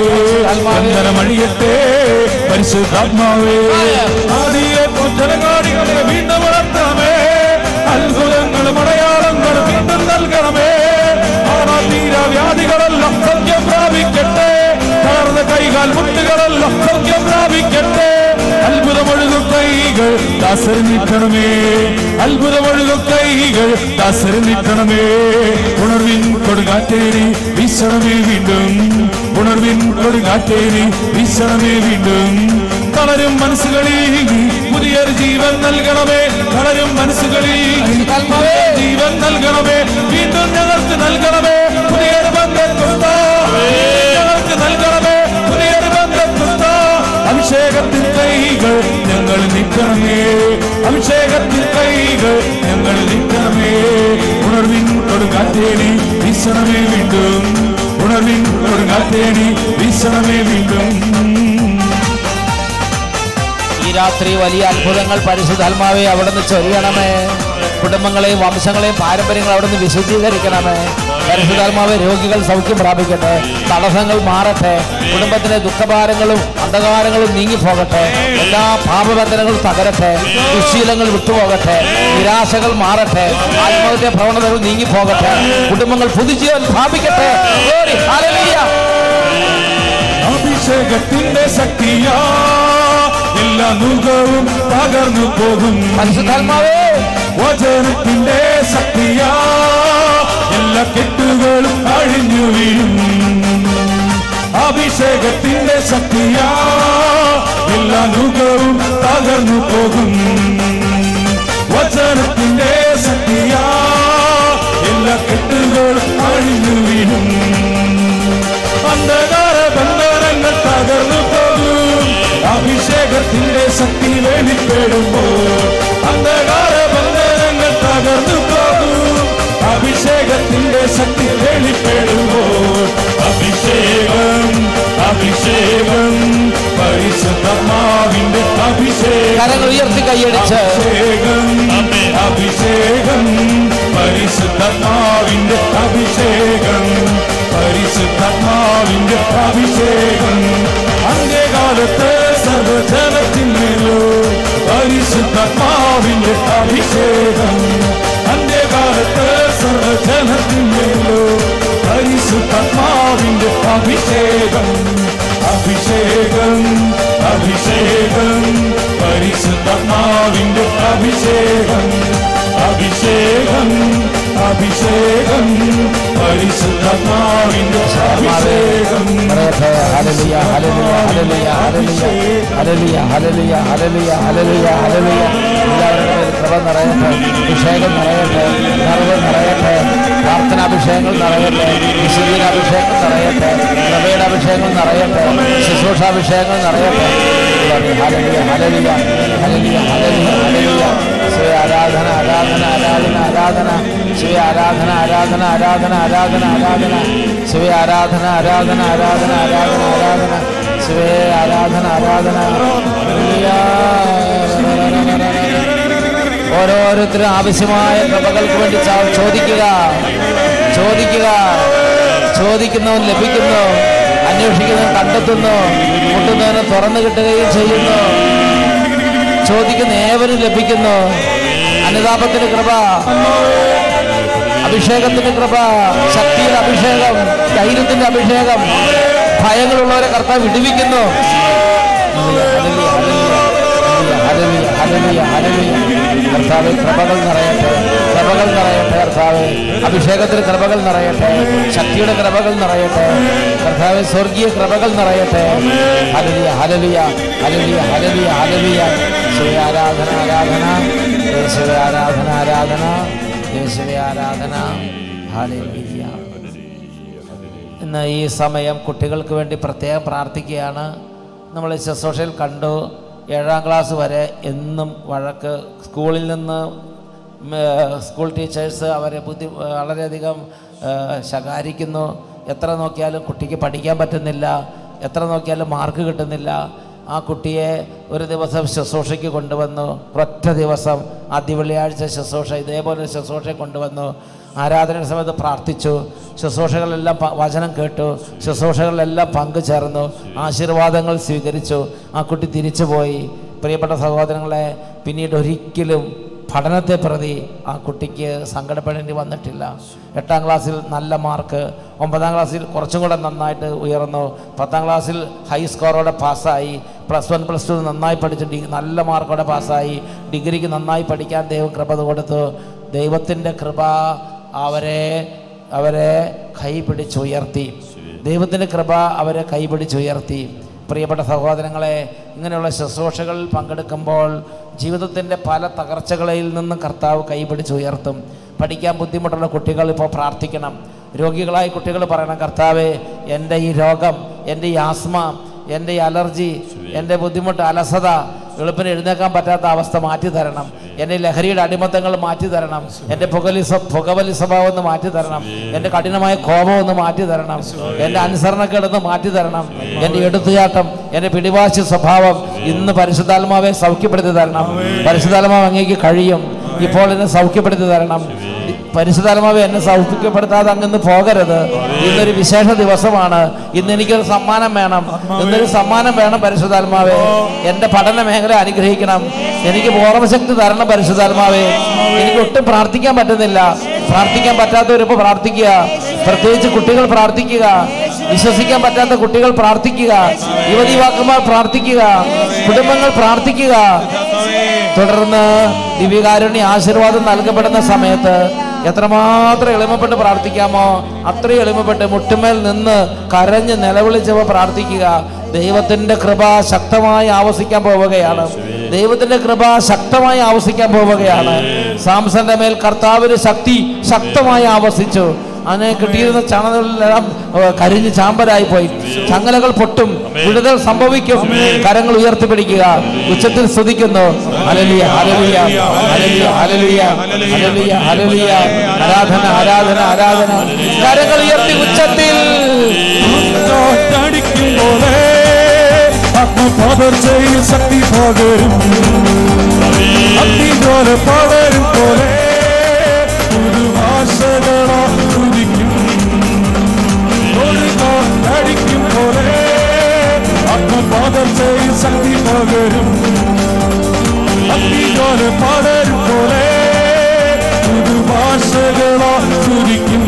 വഴിയട്ടെ പരിശുദ്ധാത്മാവേ ആദിയെ ജനകാടികളെ വീണ്ടും വളർത്തണമേ അത്ഭുതങ്ങളും അടയാളങ്ങളും വീണ്ടും നൽകണമേ ആണാതീര വ്യാധികളെല്ലാം സൗഖ്യം പ്രാപിക്കട്ടെ തളർന്ന കൈകാൽ മുട്ടുകളെല്ലാം സൗഖ്യം പ്രാപിക്കട്ടെ അത്ഭുതമൊഴുകും കൈകൾ ദാസരി നീട്ടണമേ അത്ഭുതമൊഴുകും കൈകൾ ദാസരി നീട്ടണമേ ഉണർവിൻ കൊടുങ്കാറ്റേരി വീശണമേ വീണ്ടും ഉണർവിൻ കൊടുങ്കാറ്റേരി വീശണമേ വീണ്ടും തളരും മനസ്സുകളിൽ പുതിയൊരു ജീവൻ നൽകണമേ തളരും മനസ്സുകളിൽ പുതിയൊരു ജീവൻ നൽകണമേ വീണ്ടും ഞങ്ങൾക്ക് നൽകണമേ പുതിയൊരു ബന്ധം ഞങ്ങൾക്ക് നൽകണമേ പുതിയൊരു ബന്ധം അഭിഷേകത്തിൻ കൈകൾ ഞങ്ങൾ നിൽക്കണമേ അഭിഷേകത്തിൻ കൈകൾ ഞങ്ങൾ നിൽക്കണമേ ഉണർവിൻ കൊടുങ്കാറ്റേടി വീശണമേ വീണ്ടും ഉണർവിൻ കൊടുങ്കാറ്റേടി വീശണമേ വീണ്ടും ഈ രാത്രി വലിയ അത്ഭുതങ്ങൾ പരിശുദ്ധാത്മാവെ അവിടുന്ന് ചൊരിയണമേ കുടുംബങ്ങളെയും വംശങ്ങളെയും പാരമ്പര്യങ്ങൾ അവിടുന്ന് വിശുദ്ധീകരിക്കണമേ പരിശുദ്ധാത്മാവെ രോഗികൾ സൗഖ്യം പ്രാപിക്കട്ടെ തടസ്സങ്ങൾ മാറട്ടെ കുടുംബത്തിലെ ദുഃഖഭാരങ്ങളും അന്ധകാരങ്ങളും നീങ്ങിപ്പോകട്ടെ എല്ലാ പാപബന്ധനങ്ങളും തകരട്ടെ ദുശീലങ്ങൾ വിട്ടുപോകട്ടെ നിരാശകൾ മാറട്ടെ ആത്മഹത്യ പ്രവണതകൾ നീങ്ങിപ്പോകട്ടെ കുടുംബങ്ങൾ പുതുജീവൻ പ്രാപിക്കട്ടെ Glory, hallelujah. അഭിഷേകത്തിന്റെ ശക്തിയാ എല്ലാ നുകവും തകർന്നു പോകും പരിശുദ്ധാത്മാവേ വചനത്തിന്റെ ശക്തിയാ എല്ലാ കെട്ടുകളും അഴിഞ്ഞു വീഴും അഭിഷേകത്തിന്റെ ശക്തിയാ എല്ലാ നുഖവും തകർന്നു പോകും വചനത്തിന്റെ ശക്തിയാ എല്ലാ കെട്ടുകളും അഴിഞ്ഞു വീഴും അന്ധകാര ബന്ധനങ്ങൾ തകർന്നു പോകും അഭിഷേകത്തിന്റെ ശക്തി വെളിപ്പെടുമ്പോൾ അന്ധകാര ബന്ധനങ്ങൾ തകർന്നു പോകും അഭിഷേകത്തിന്റെ ശക്തി വെളിപ്പെടുമ്പോൾ അഭിഷേകം അഭിഷേകം പരിശുദ്ധമാവിന്റെ അഭിഷേകം കരങ്ങൾ ഉയർത്തി കൈയടിച്ച് അഭിഷേകം അഭിഷേകം പരിശുദ്ധാത്മാവിന്റെ അഭിഷേകം പരിശുദ്ധാത്മാവിന്റെ അഭിഷേകം അന്ത്യകാലത്ത് സർവജനത്തിന്മേലോ പരിശുദ്ധാത്മാവിന്റെ അഭിഷേകം അന്ത്യകാലത്ത് സർവജനത്തിന്മേലോ പരിശുദ്ധാത്മാവിന്റെ അഭിഷേകം അഭിഷേകം അഭിഷേകം പരിശുദ്ധാത്മാവിന്റെ അഭിഷേകം അഭിഷേകം അഭിഷേകം പരിശുദ്ധാത്മാവിന്റെ അഭിഷേകം പറയട്ടെ ഹല്ലേലൂയ hallelujah hallelujah hallelujah hallelujah hallelujah hallelujah ഹല്ലേലൂയ എല്ലാവരുടെ മേൽ കൃപ നിറയട്ടെ അഭിഷേകം നിറയട്ടെ നിറവ് നിറയട്ടെ പ്രാർത്ഥന അഭിഷേകങ്ങൾ നിറയട്ടെ വിശുദ്ധീന അഭിഷേകം നിറയട്ടെ കൃപയുടെ അഭിഷേകങ്ങൾ നിറയട്ടെ ശുശ്രൂഷ അഭിഷേകങ്ങൾ നിറയട്ടെ ഹല്ലേലൂയ ഹല്ലേലൂയ ഹല്ലേലൂയ ഹല്ലേലൂയ ഹല്ലേലൂയ ശ്രീ ആരാധന ആരാധന ആരാധന ആരാധന ശ്രീ ആരാധന ആരാധന ആരാധന ആരാധന ആരാധന ശിവ ആരാധന ആരാധന ആരാധന ആരാധന ആരാധന ശിവ ആരാധന ആരാധന ഓരോരുത്തരും ആവശ്യമായ കൃപകൾക്ക് വേണ്ടി ചാ- ചോദിക്കുക ചോദിക്കുക ചോദിക്കുന്നവൻ ലഭിക്കുന്നു അന്വേഷിക്കുന്നവൻ കണ്ടെത്തുന്നു മുട്ടുന്നവന് തുറന്നു കിട്ടുകയും ചെയ്യുന്നു ചോദിക്കുന്ന ഏവരും ലഭിക്കുന്നു അനുതാപത്തിന്റെ കൃപ അഭിഷേകത്തിന്റെ കൃപ ശക്തിയുടെ അഭിഷേകം ധൈര്യത്തിന്റെ അഭിഷേകം ഭയങ്ങളുള്ളവരെ കർത്താവ് വിടുവിക്കുന്നു ഹല്ലേലൂയ, ഹല്ലേലൂയ, ഹല്ലേലൂയ, ഹല്ലേലൂയ, ഹല്ലേലൂയ, ഹല്ലേലൂയ. കർത്താവെ കൃപകൾ നിറയട്ടെ കൃപകൾ നിറയട്ടെ കർത്താവെ അഭിഷേകത്തിന് കൃപകൾ നിറയട്ടെ ശക്തിയുടെ കൃപകൾ നിറയട്ടെ കർത്താവെ സ്വർഗീയ കൃപകൾ നിറയട്ടെ ഹലലിയ ഹലലിയ ഹലലിയ ഹലലിയ ഹലലിയ ശിവ ആരാധന ആരാധന യേശുവെ ആരാധന ആരാധന യേശുവെ ആരാധന ഹല്ലേലൂയ ഇന്ന് ഈ സമയം കുട്ടികൾക്ക് വേണ്ടി പ്രത്യേകം പ്രാർത്ഥിക്കുകയാണ് നമ്മൾ ശുശ്രൂഷയിൽ കണ്ടു ഏഴാം ക്ലാസ് വരെ എന്നും വഴക്ക് സ്കൂളിൽ നിന്ന് ഉം, ഏഹ്, സ്കൂൾ ടീച്ചേഴ്സ് അവരെ ബുദ്ധി വളരെയധികം ഏഹ്, ശകാരിക്കുന്നു എത്ര നോക്കിയാലും കുട്ടിക്ക് പഠിക്കാൻ പറ്റുന്നില്ല എത്ര നോക്കിയാലും മാർക്ക് കിട്ടുന്നില്ല ആ കുട്ടിയെ ഒരു ദിവസം ശുശ്രൂഷയ്ക്ക് കൊണ്ടുവന്നു ഒറ്റ ദിവസം ആദ്യ വെള്ളിയാഴ്ച ശുശ്രൂഷ ഇതേപോലെ ഒരു ശുശ്രൂഷയെ കൊണ്ടുവന്നു ആരാധന സമയത്ത് പ്രാർത്ഥിച്ചു ശുശ്രൂഷകളെല്ലാം പ- വചനം കേട്ടു ശുശ്രൂഷകളിലെല്ലാം പങ്കുചേർന്നു ആശീർവാദങ്ങൾ സ്വീകരിച്ചു ആ കുട്ടി തിരിച്ചു പോയി പ്രിയപ്പെട്ട സഹോദരങ്ങളെ പിന്നീട് ഒരിക്കലും പഠനത്തെ പ്രതി ആ കുട്ടിക്ക് സങ്കടപ്പെടേണ്ടി വന്നിട്ടില്ല എട്ടാം ക്ലാസ്സിൽ നല്ല മാർക്ക് ഒമ്പതാം ക്ലാസ്സിൽ കുറച്ചും കൂടെ നന്നായിട്ട് ഉയർന്നു പത്താം ക്ലാസ്സിൽ ഹൈ സ്കോറോടെ പാസ്സായി പ്ലസ് വൺ പ്ലസ് ടു നന്നായി പഠിച്ച് ഡി നല്ല മാർക്കോടെ പാസ്സായി ഡിഗ്രിക്ക് നന്നായി പഠിക്കാൻ ദൈവം കൃപ കൊടുത്തു ദൈവത്തിൻ്റെ കൃപ അവരെ അവരെ കൈ പിടിച്ചുയർത്തി ദൈവത്തിൻ്റെ കൃപ അവരെ കൈ പിടിച്ചുയർത്തി പ്രിയപ്പെട്ട സഹോദരങ്ങളെ ഇങ്ങനെയുള്ള ശുശ്രൂഷകളിൽ പങ്കെടുക്കുമ്പോൾ ജീവിതത്തിൻ്റെ പല തകർച്ചകളിൽ നിന്നും കർത്താവ് കൈപിടിച്ചുയർത്തും പഠിക്കാൻ ബുദ്ധിമുട്ടുള്ള കുട്ടികൾ ഇപ്പോൾ പ്രാർത്ഥിക്കണം രോഗികളായ കുട്ടികൾ പറയണം കർത്താവെ എൻ്റെ ഈ രോഗം എൻ്റെ ഈ ആസ്മ എൻ്റെ ഈ അലർജി എൻ്റെ ബുദ്ധിമുട്ട് അലസത എളുപ്പിന് എഴുന്നേക്കാൻ പറ്റാത്ത അവസ്ഥ മാറ്റി തരണം എൻ്റെ ലഹരിയുടെ അടിമത്തങ്ങൾ മാറ്റി തരണം എൻ്റെ പുകലി സ്വ- പുകവലി സ്വഭാവം ഒന്ന് മാറ്റി തരണം എൻ്റെ കഠിനമായ കോപം ഒന്ന് മാറ്റി തരണം എൻ്റെ അനുസരണക്കേടൊന്ന് മാറ്റി തരണം എൻ്റെ എടുത്തുചാട്ടം എൻ്റെ പിടിവാശി സ്വഭാവം ഇന്ന് പരിശുദ്ധാത്മാവെ സൗഖ്യപ്പെടുത്തി തരണം പരിശുദ്ധാത്മാവ് അങ്ങേക്ക് കഴിയും ഇപ്പോൾ എന്നെ സൗഖ്യപ്പെടുത്തി തരണം പരിശുദ്ധാത്മാവെ എന്നെ സൗഖ്യപ്പെടുത്താതെ അങ്ങ് പോകരുത് ഇന്നൊരു വിശേഷ ദിവസമാണ് ഇന്ന് എനിക്കൊരു സമ്മാനം വേണം ഇന്നൊരു സമ്മാനം വേണം പരിശുദ്ധാത്മാവെ എൻ്റെ പഠന മേഖല അനുഗ്രഹിക്കണം എനിക്ക് ഓർമ്മശക്തി തരണം പരിശുദ്ധാത്മാവെ എനിക്ക് ഒട്ടും പ്രാർത്ഥിക്കാൻ പറ്റുന്നില്ല പ്രാർത്ഥിക്കാൻ പറ്റാത്തവരിപ്പോൾ പ്രാർത്ഥിക്കുക പ്രത്യേകിച്ച് കുട്ടികൾ പ്രാർത്ഥിക്കുക വിശ്വസിക്കാൻ പറ്റാത്ത കുട്ടികൾ പ്രാർത്ഥിക്കുക യുവതി യുവാക്കന്മാർ പ്രാർത്ഥിക്കുക കുടുംബങ്ങൾ പ്രാർത്ഥിക്കുക തുടർന്ന് ദിവ്യകാരുണ്യ ആശീർവാദം നൽകപ്പെടുന്ന സമയത്ത് എത്രമാത്രം എളിമപ്പെട്ട് പ്രാർത്ഥിക്കാമോ അത്രയും എളിമപ്പെട്ട് മുട്ടുമേൽ നിന്ന് കരഞ്ഞ് നിലവിളിച്ചവ പ്രാർത്ഥിക്കുക ദൈവത്തിന്റെ കൃപ ശക്തമായി ആവസിക്കാൻ പോവുകയാണ് ദൈവത്തിന്റെ കൃപ ശക്തമായി ആവസിക്കാൻ പോവുകയാണ് സാംസന്റെ മേൽ കർത്താവിന് ശക്തി ശക്തമായി ആവസിച്ചു അതിനെ കിട്ടിയിരുന്ന ചണകളെല്ലാം ഏഹ്, കരിഞ്ഞ് ചാമ്പലായി പോയി ചങ്ങലകൾ പൊട്ടും വിടുതൽ സംഭവിക്കും കരങ്ങൾ ഉയർത്തിപ്പിടിക്കുക ഉച്ചത്തിൽ സ്തുതിക്കുന്നു ഹല്ലേലൂയ ഹല്ലേലൂയ ഹല്ലേലൂയ ഹല്ലേലൂയ ഹല്ലേലൂയ ഹല്ലേലൂയ ആരാധന ആരാധന ആരാധന കരങ്ങൾ ഉയർത്തി ഉച്ചത്തിൽ കാറ്റടിക്കും പോലെ ആത്മപകർച്ചയിൽ ശക്തി പകരും അഗ്നിജ്വാല പകരും പോലെ പുതുഭാഷകളാ തുതിക്കും ഒരു കാറ്റടിക്കും പോലെ ആത്മപകർച്ചയിൽ ശക്തി പകരും അഗ്നിജ്വാല പകരും പോലെ പുതുഭാഷകളാ തുതിക്കും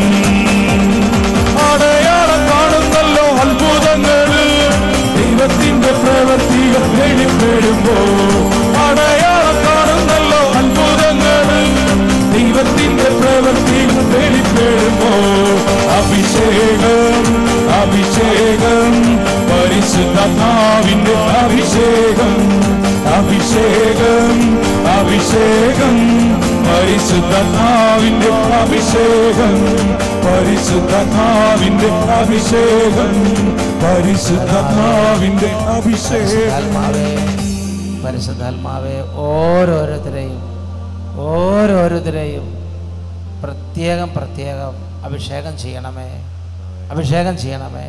അടയാളം കാണുന്നല്ലോ അത്ഭുതങ്ങൾ ദൈവത്തിന്റെ പ്രവൃത്തികൾ വെളിപ്പെടുമ്പോ അടയാളം കാണുന്നല്ലോ അത്ഭുതങ്ങൾ ദൈവത്തിന്റെ പ്രവൃത്തികൾ വെളിപ്പെടുമ്പോ അഭിഷേകം അഭിഷേകം പരിശുദ്ധാത്മാവിന്റെ അഭിഷേകം അഭിഷേകം അഭിഷേകം പരിശുദ്ധാത്മാവിന്റെ അഭിഷേകം പരിശുദ്ധാത്മാവിന്റെ അഭിഷേകം പരിശുദ്ധാത്മാവിന്റെ അഭിഷേകം ആത്മാവേ പരിശുദ്ധാത്മാവേ ഓരോരുത്തരെയും ഓരോരുത്തരെയും പ്രത്യേകം പ്രത്യേകം അഭിഷേകം ചെയ്യണമേ അഭിഷേകം ചെയ്യണമേ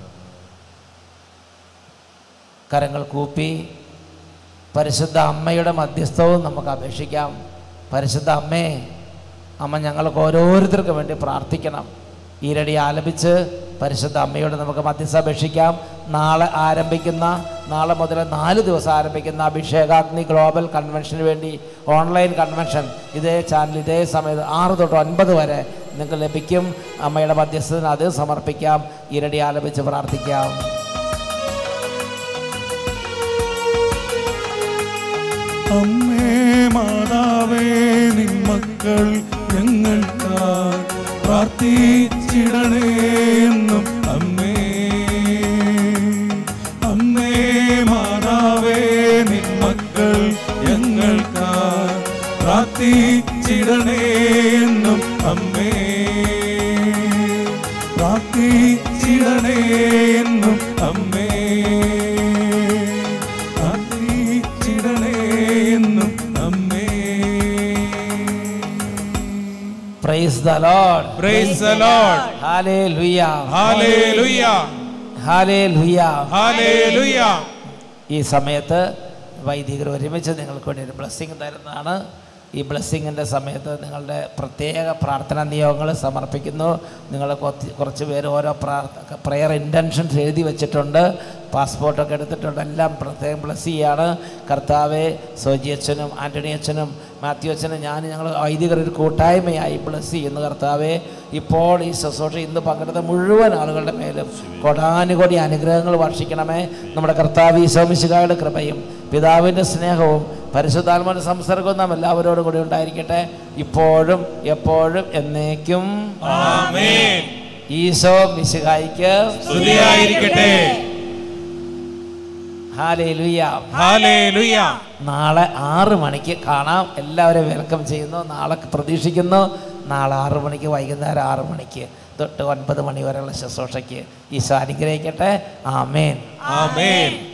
കരങ്ങൾ കൂപ്പി പരിശുദ്ധ അമ്മയുടെ മധ്യസ്ഥവും നമുക്ക് അപേക്ഷിക്കാം പരിശുദ്ധ അമ്മേ അമ്മ ഞങ്ങൾക്ക് ഓരോരുത്തർക്കും വേണ്ടി പ്രാർത്ഥിക്കണം ഈരടി ആലപിച്ച് പരിശുദ്ധ അമ്മയോട് നമുക്ക് മധ്യസ്ഥ അപേക്ഷിക്കാം നാളെ ആരംഭിക്കുന്ന നാളെ മുതൽ നാല് ദിവസം ആരംഭിക്കുന്ന അഭിഷേകാഗ്നി ഗ്ലോബൽ കൺവെൻഷന് വേണ്ടി ഓൺലൈൻ കൺവെൻഷൻ ഇതേ ചാനൽ ഇതേ സമയത്ത് ആറ് തൊട്ട് ഒൻപത് വരെ നിങ്ങൾക്ക് ലഭിക്കും അമ്മയുടെ മധ്യസ്ഥത്തിന് അത് സമർപ്പിക്കാം ഈരടി ആലപിച്ച് പ്രാർത്ഥിക്കാം അമ്മേ മാതാവേ നിൻ മക്കൾ ഞങ്ങൾക്കായി പ്രാർത്ഥിച്ചിടണേ എന്നും അമ്മേ അമ്മേ മാതാവേ നിൻ മക്കൾ ഞങ്ങൾക്കായി പ്രാർത്ഥിച്ചിടണേ എന്നും അമ്മേ പ്രാർത്ഥിച്ചിടണേ എന്നും അമ്മേ പ്രാർത്ഥിച്ചിടണേ എന്നും അമ്മേ praise the Lord Praise the Lord. ഹാലേലുയ Hallelujah. ഹാലേലുയ Hallelujah. ഈ സമയത്ത് വൈദികർ ഒരുമിച്ച് നിങ്ങൾക്ക് വേണ്ടി ഒരു ബ്ലെസ്സിങ് തരുന്നതാണ് ഈ ബ്ലെസ്സിങ്ങിൻ്റെ സമയത്ത് നിങ്ങളുടെ പ്രത്യേക പ്രാർത്ഥനാ നിയോഗങ്ങൾ സമർപ്പിക്കുന്നു നിങ്ങൾ കുറച്ച് പേര് ഓരോ പ്രാർത്ഥ പ്രെയർ ഇൻറ്റൻഷൻസ് എഴുതി വെച്ചിട്ടുണ്ട് പാസ്പോർട്ടൊക്കെ എടുത്തിട്ടുണ്ട് എല്ലാം പ്രത്യേകം ബ്ലസ് ചെയ്യാണ് കർത്താവെ സോജി അച്ഛനും ആൻ്റണി അച്ഛനും മാത്യു അച്ഛനും ഞാൻ ഞങ്ങൾ വൈദികർ ഒരു കൂട്ടായ്മയായി ബ്ലസ് ചെയ്യുന്നു കർത്താവെ ഇപ്പോൾ ഈ ശുശ്രൂഷ ഇന്ന് പങ്കെടുത്ത മുഴുവൻ ആളുകളുടെ മേലും കൊടാനുകൊടി അനുഗ്രഹങ്ങൾ വർഷിക്കണമേ നമ്മുടെ കർത്താവ് ഈശോമിശികായുടെ കൃപയും പിതാവിൻ്റെ സ്നേഹവും പരിശുദ്ധാത്മാവിൻ്റെ സംസർഗവും നാം എല്ലാവരോടും കൂടി ഉണ്ടായിരിക്കട്ടെ ഇപ്പോഴും എപ്പോഴും എന്നേക്കും Amen. ഈശോ മിശിഹായിക്ക് സ്തുതിയായിരിക്കട്ടെ ഹാലേലുയ Hallelujah. നാളെ ആറ് മണിക്ക് കാണാം എല്ലാവരെയും വെൽക്കം ചെയ്യുന്നു നാളെ പ്രതീക്ഷിക്കുന്നു നാളെ ആറ് മണിക്ക് വൈകുന്നേരം ആറ് മണിക്ക് തൊട്ട് ഒൻപത് മണി വരെയുള്ള ശുശ്രൂഷയ്ക്ക് ഈശോ അനുഗ്രഹിക്കട്ടെ ആമേൻ Amen.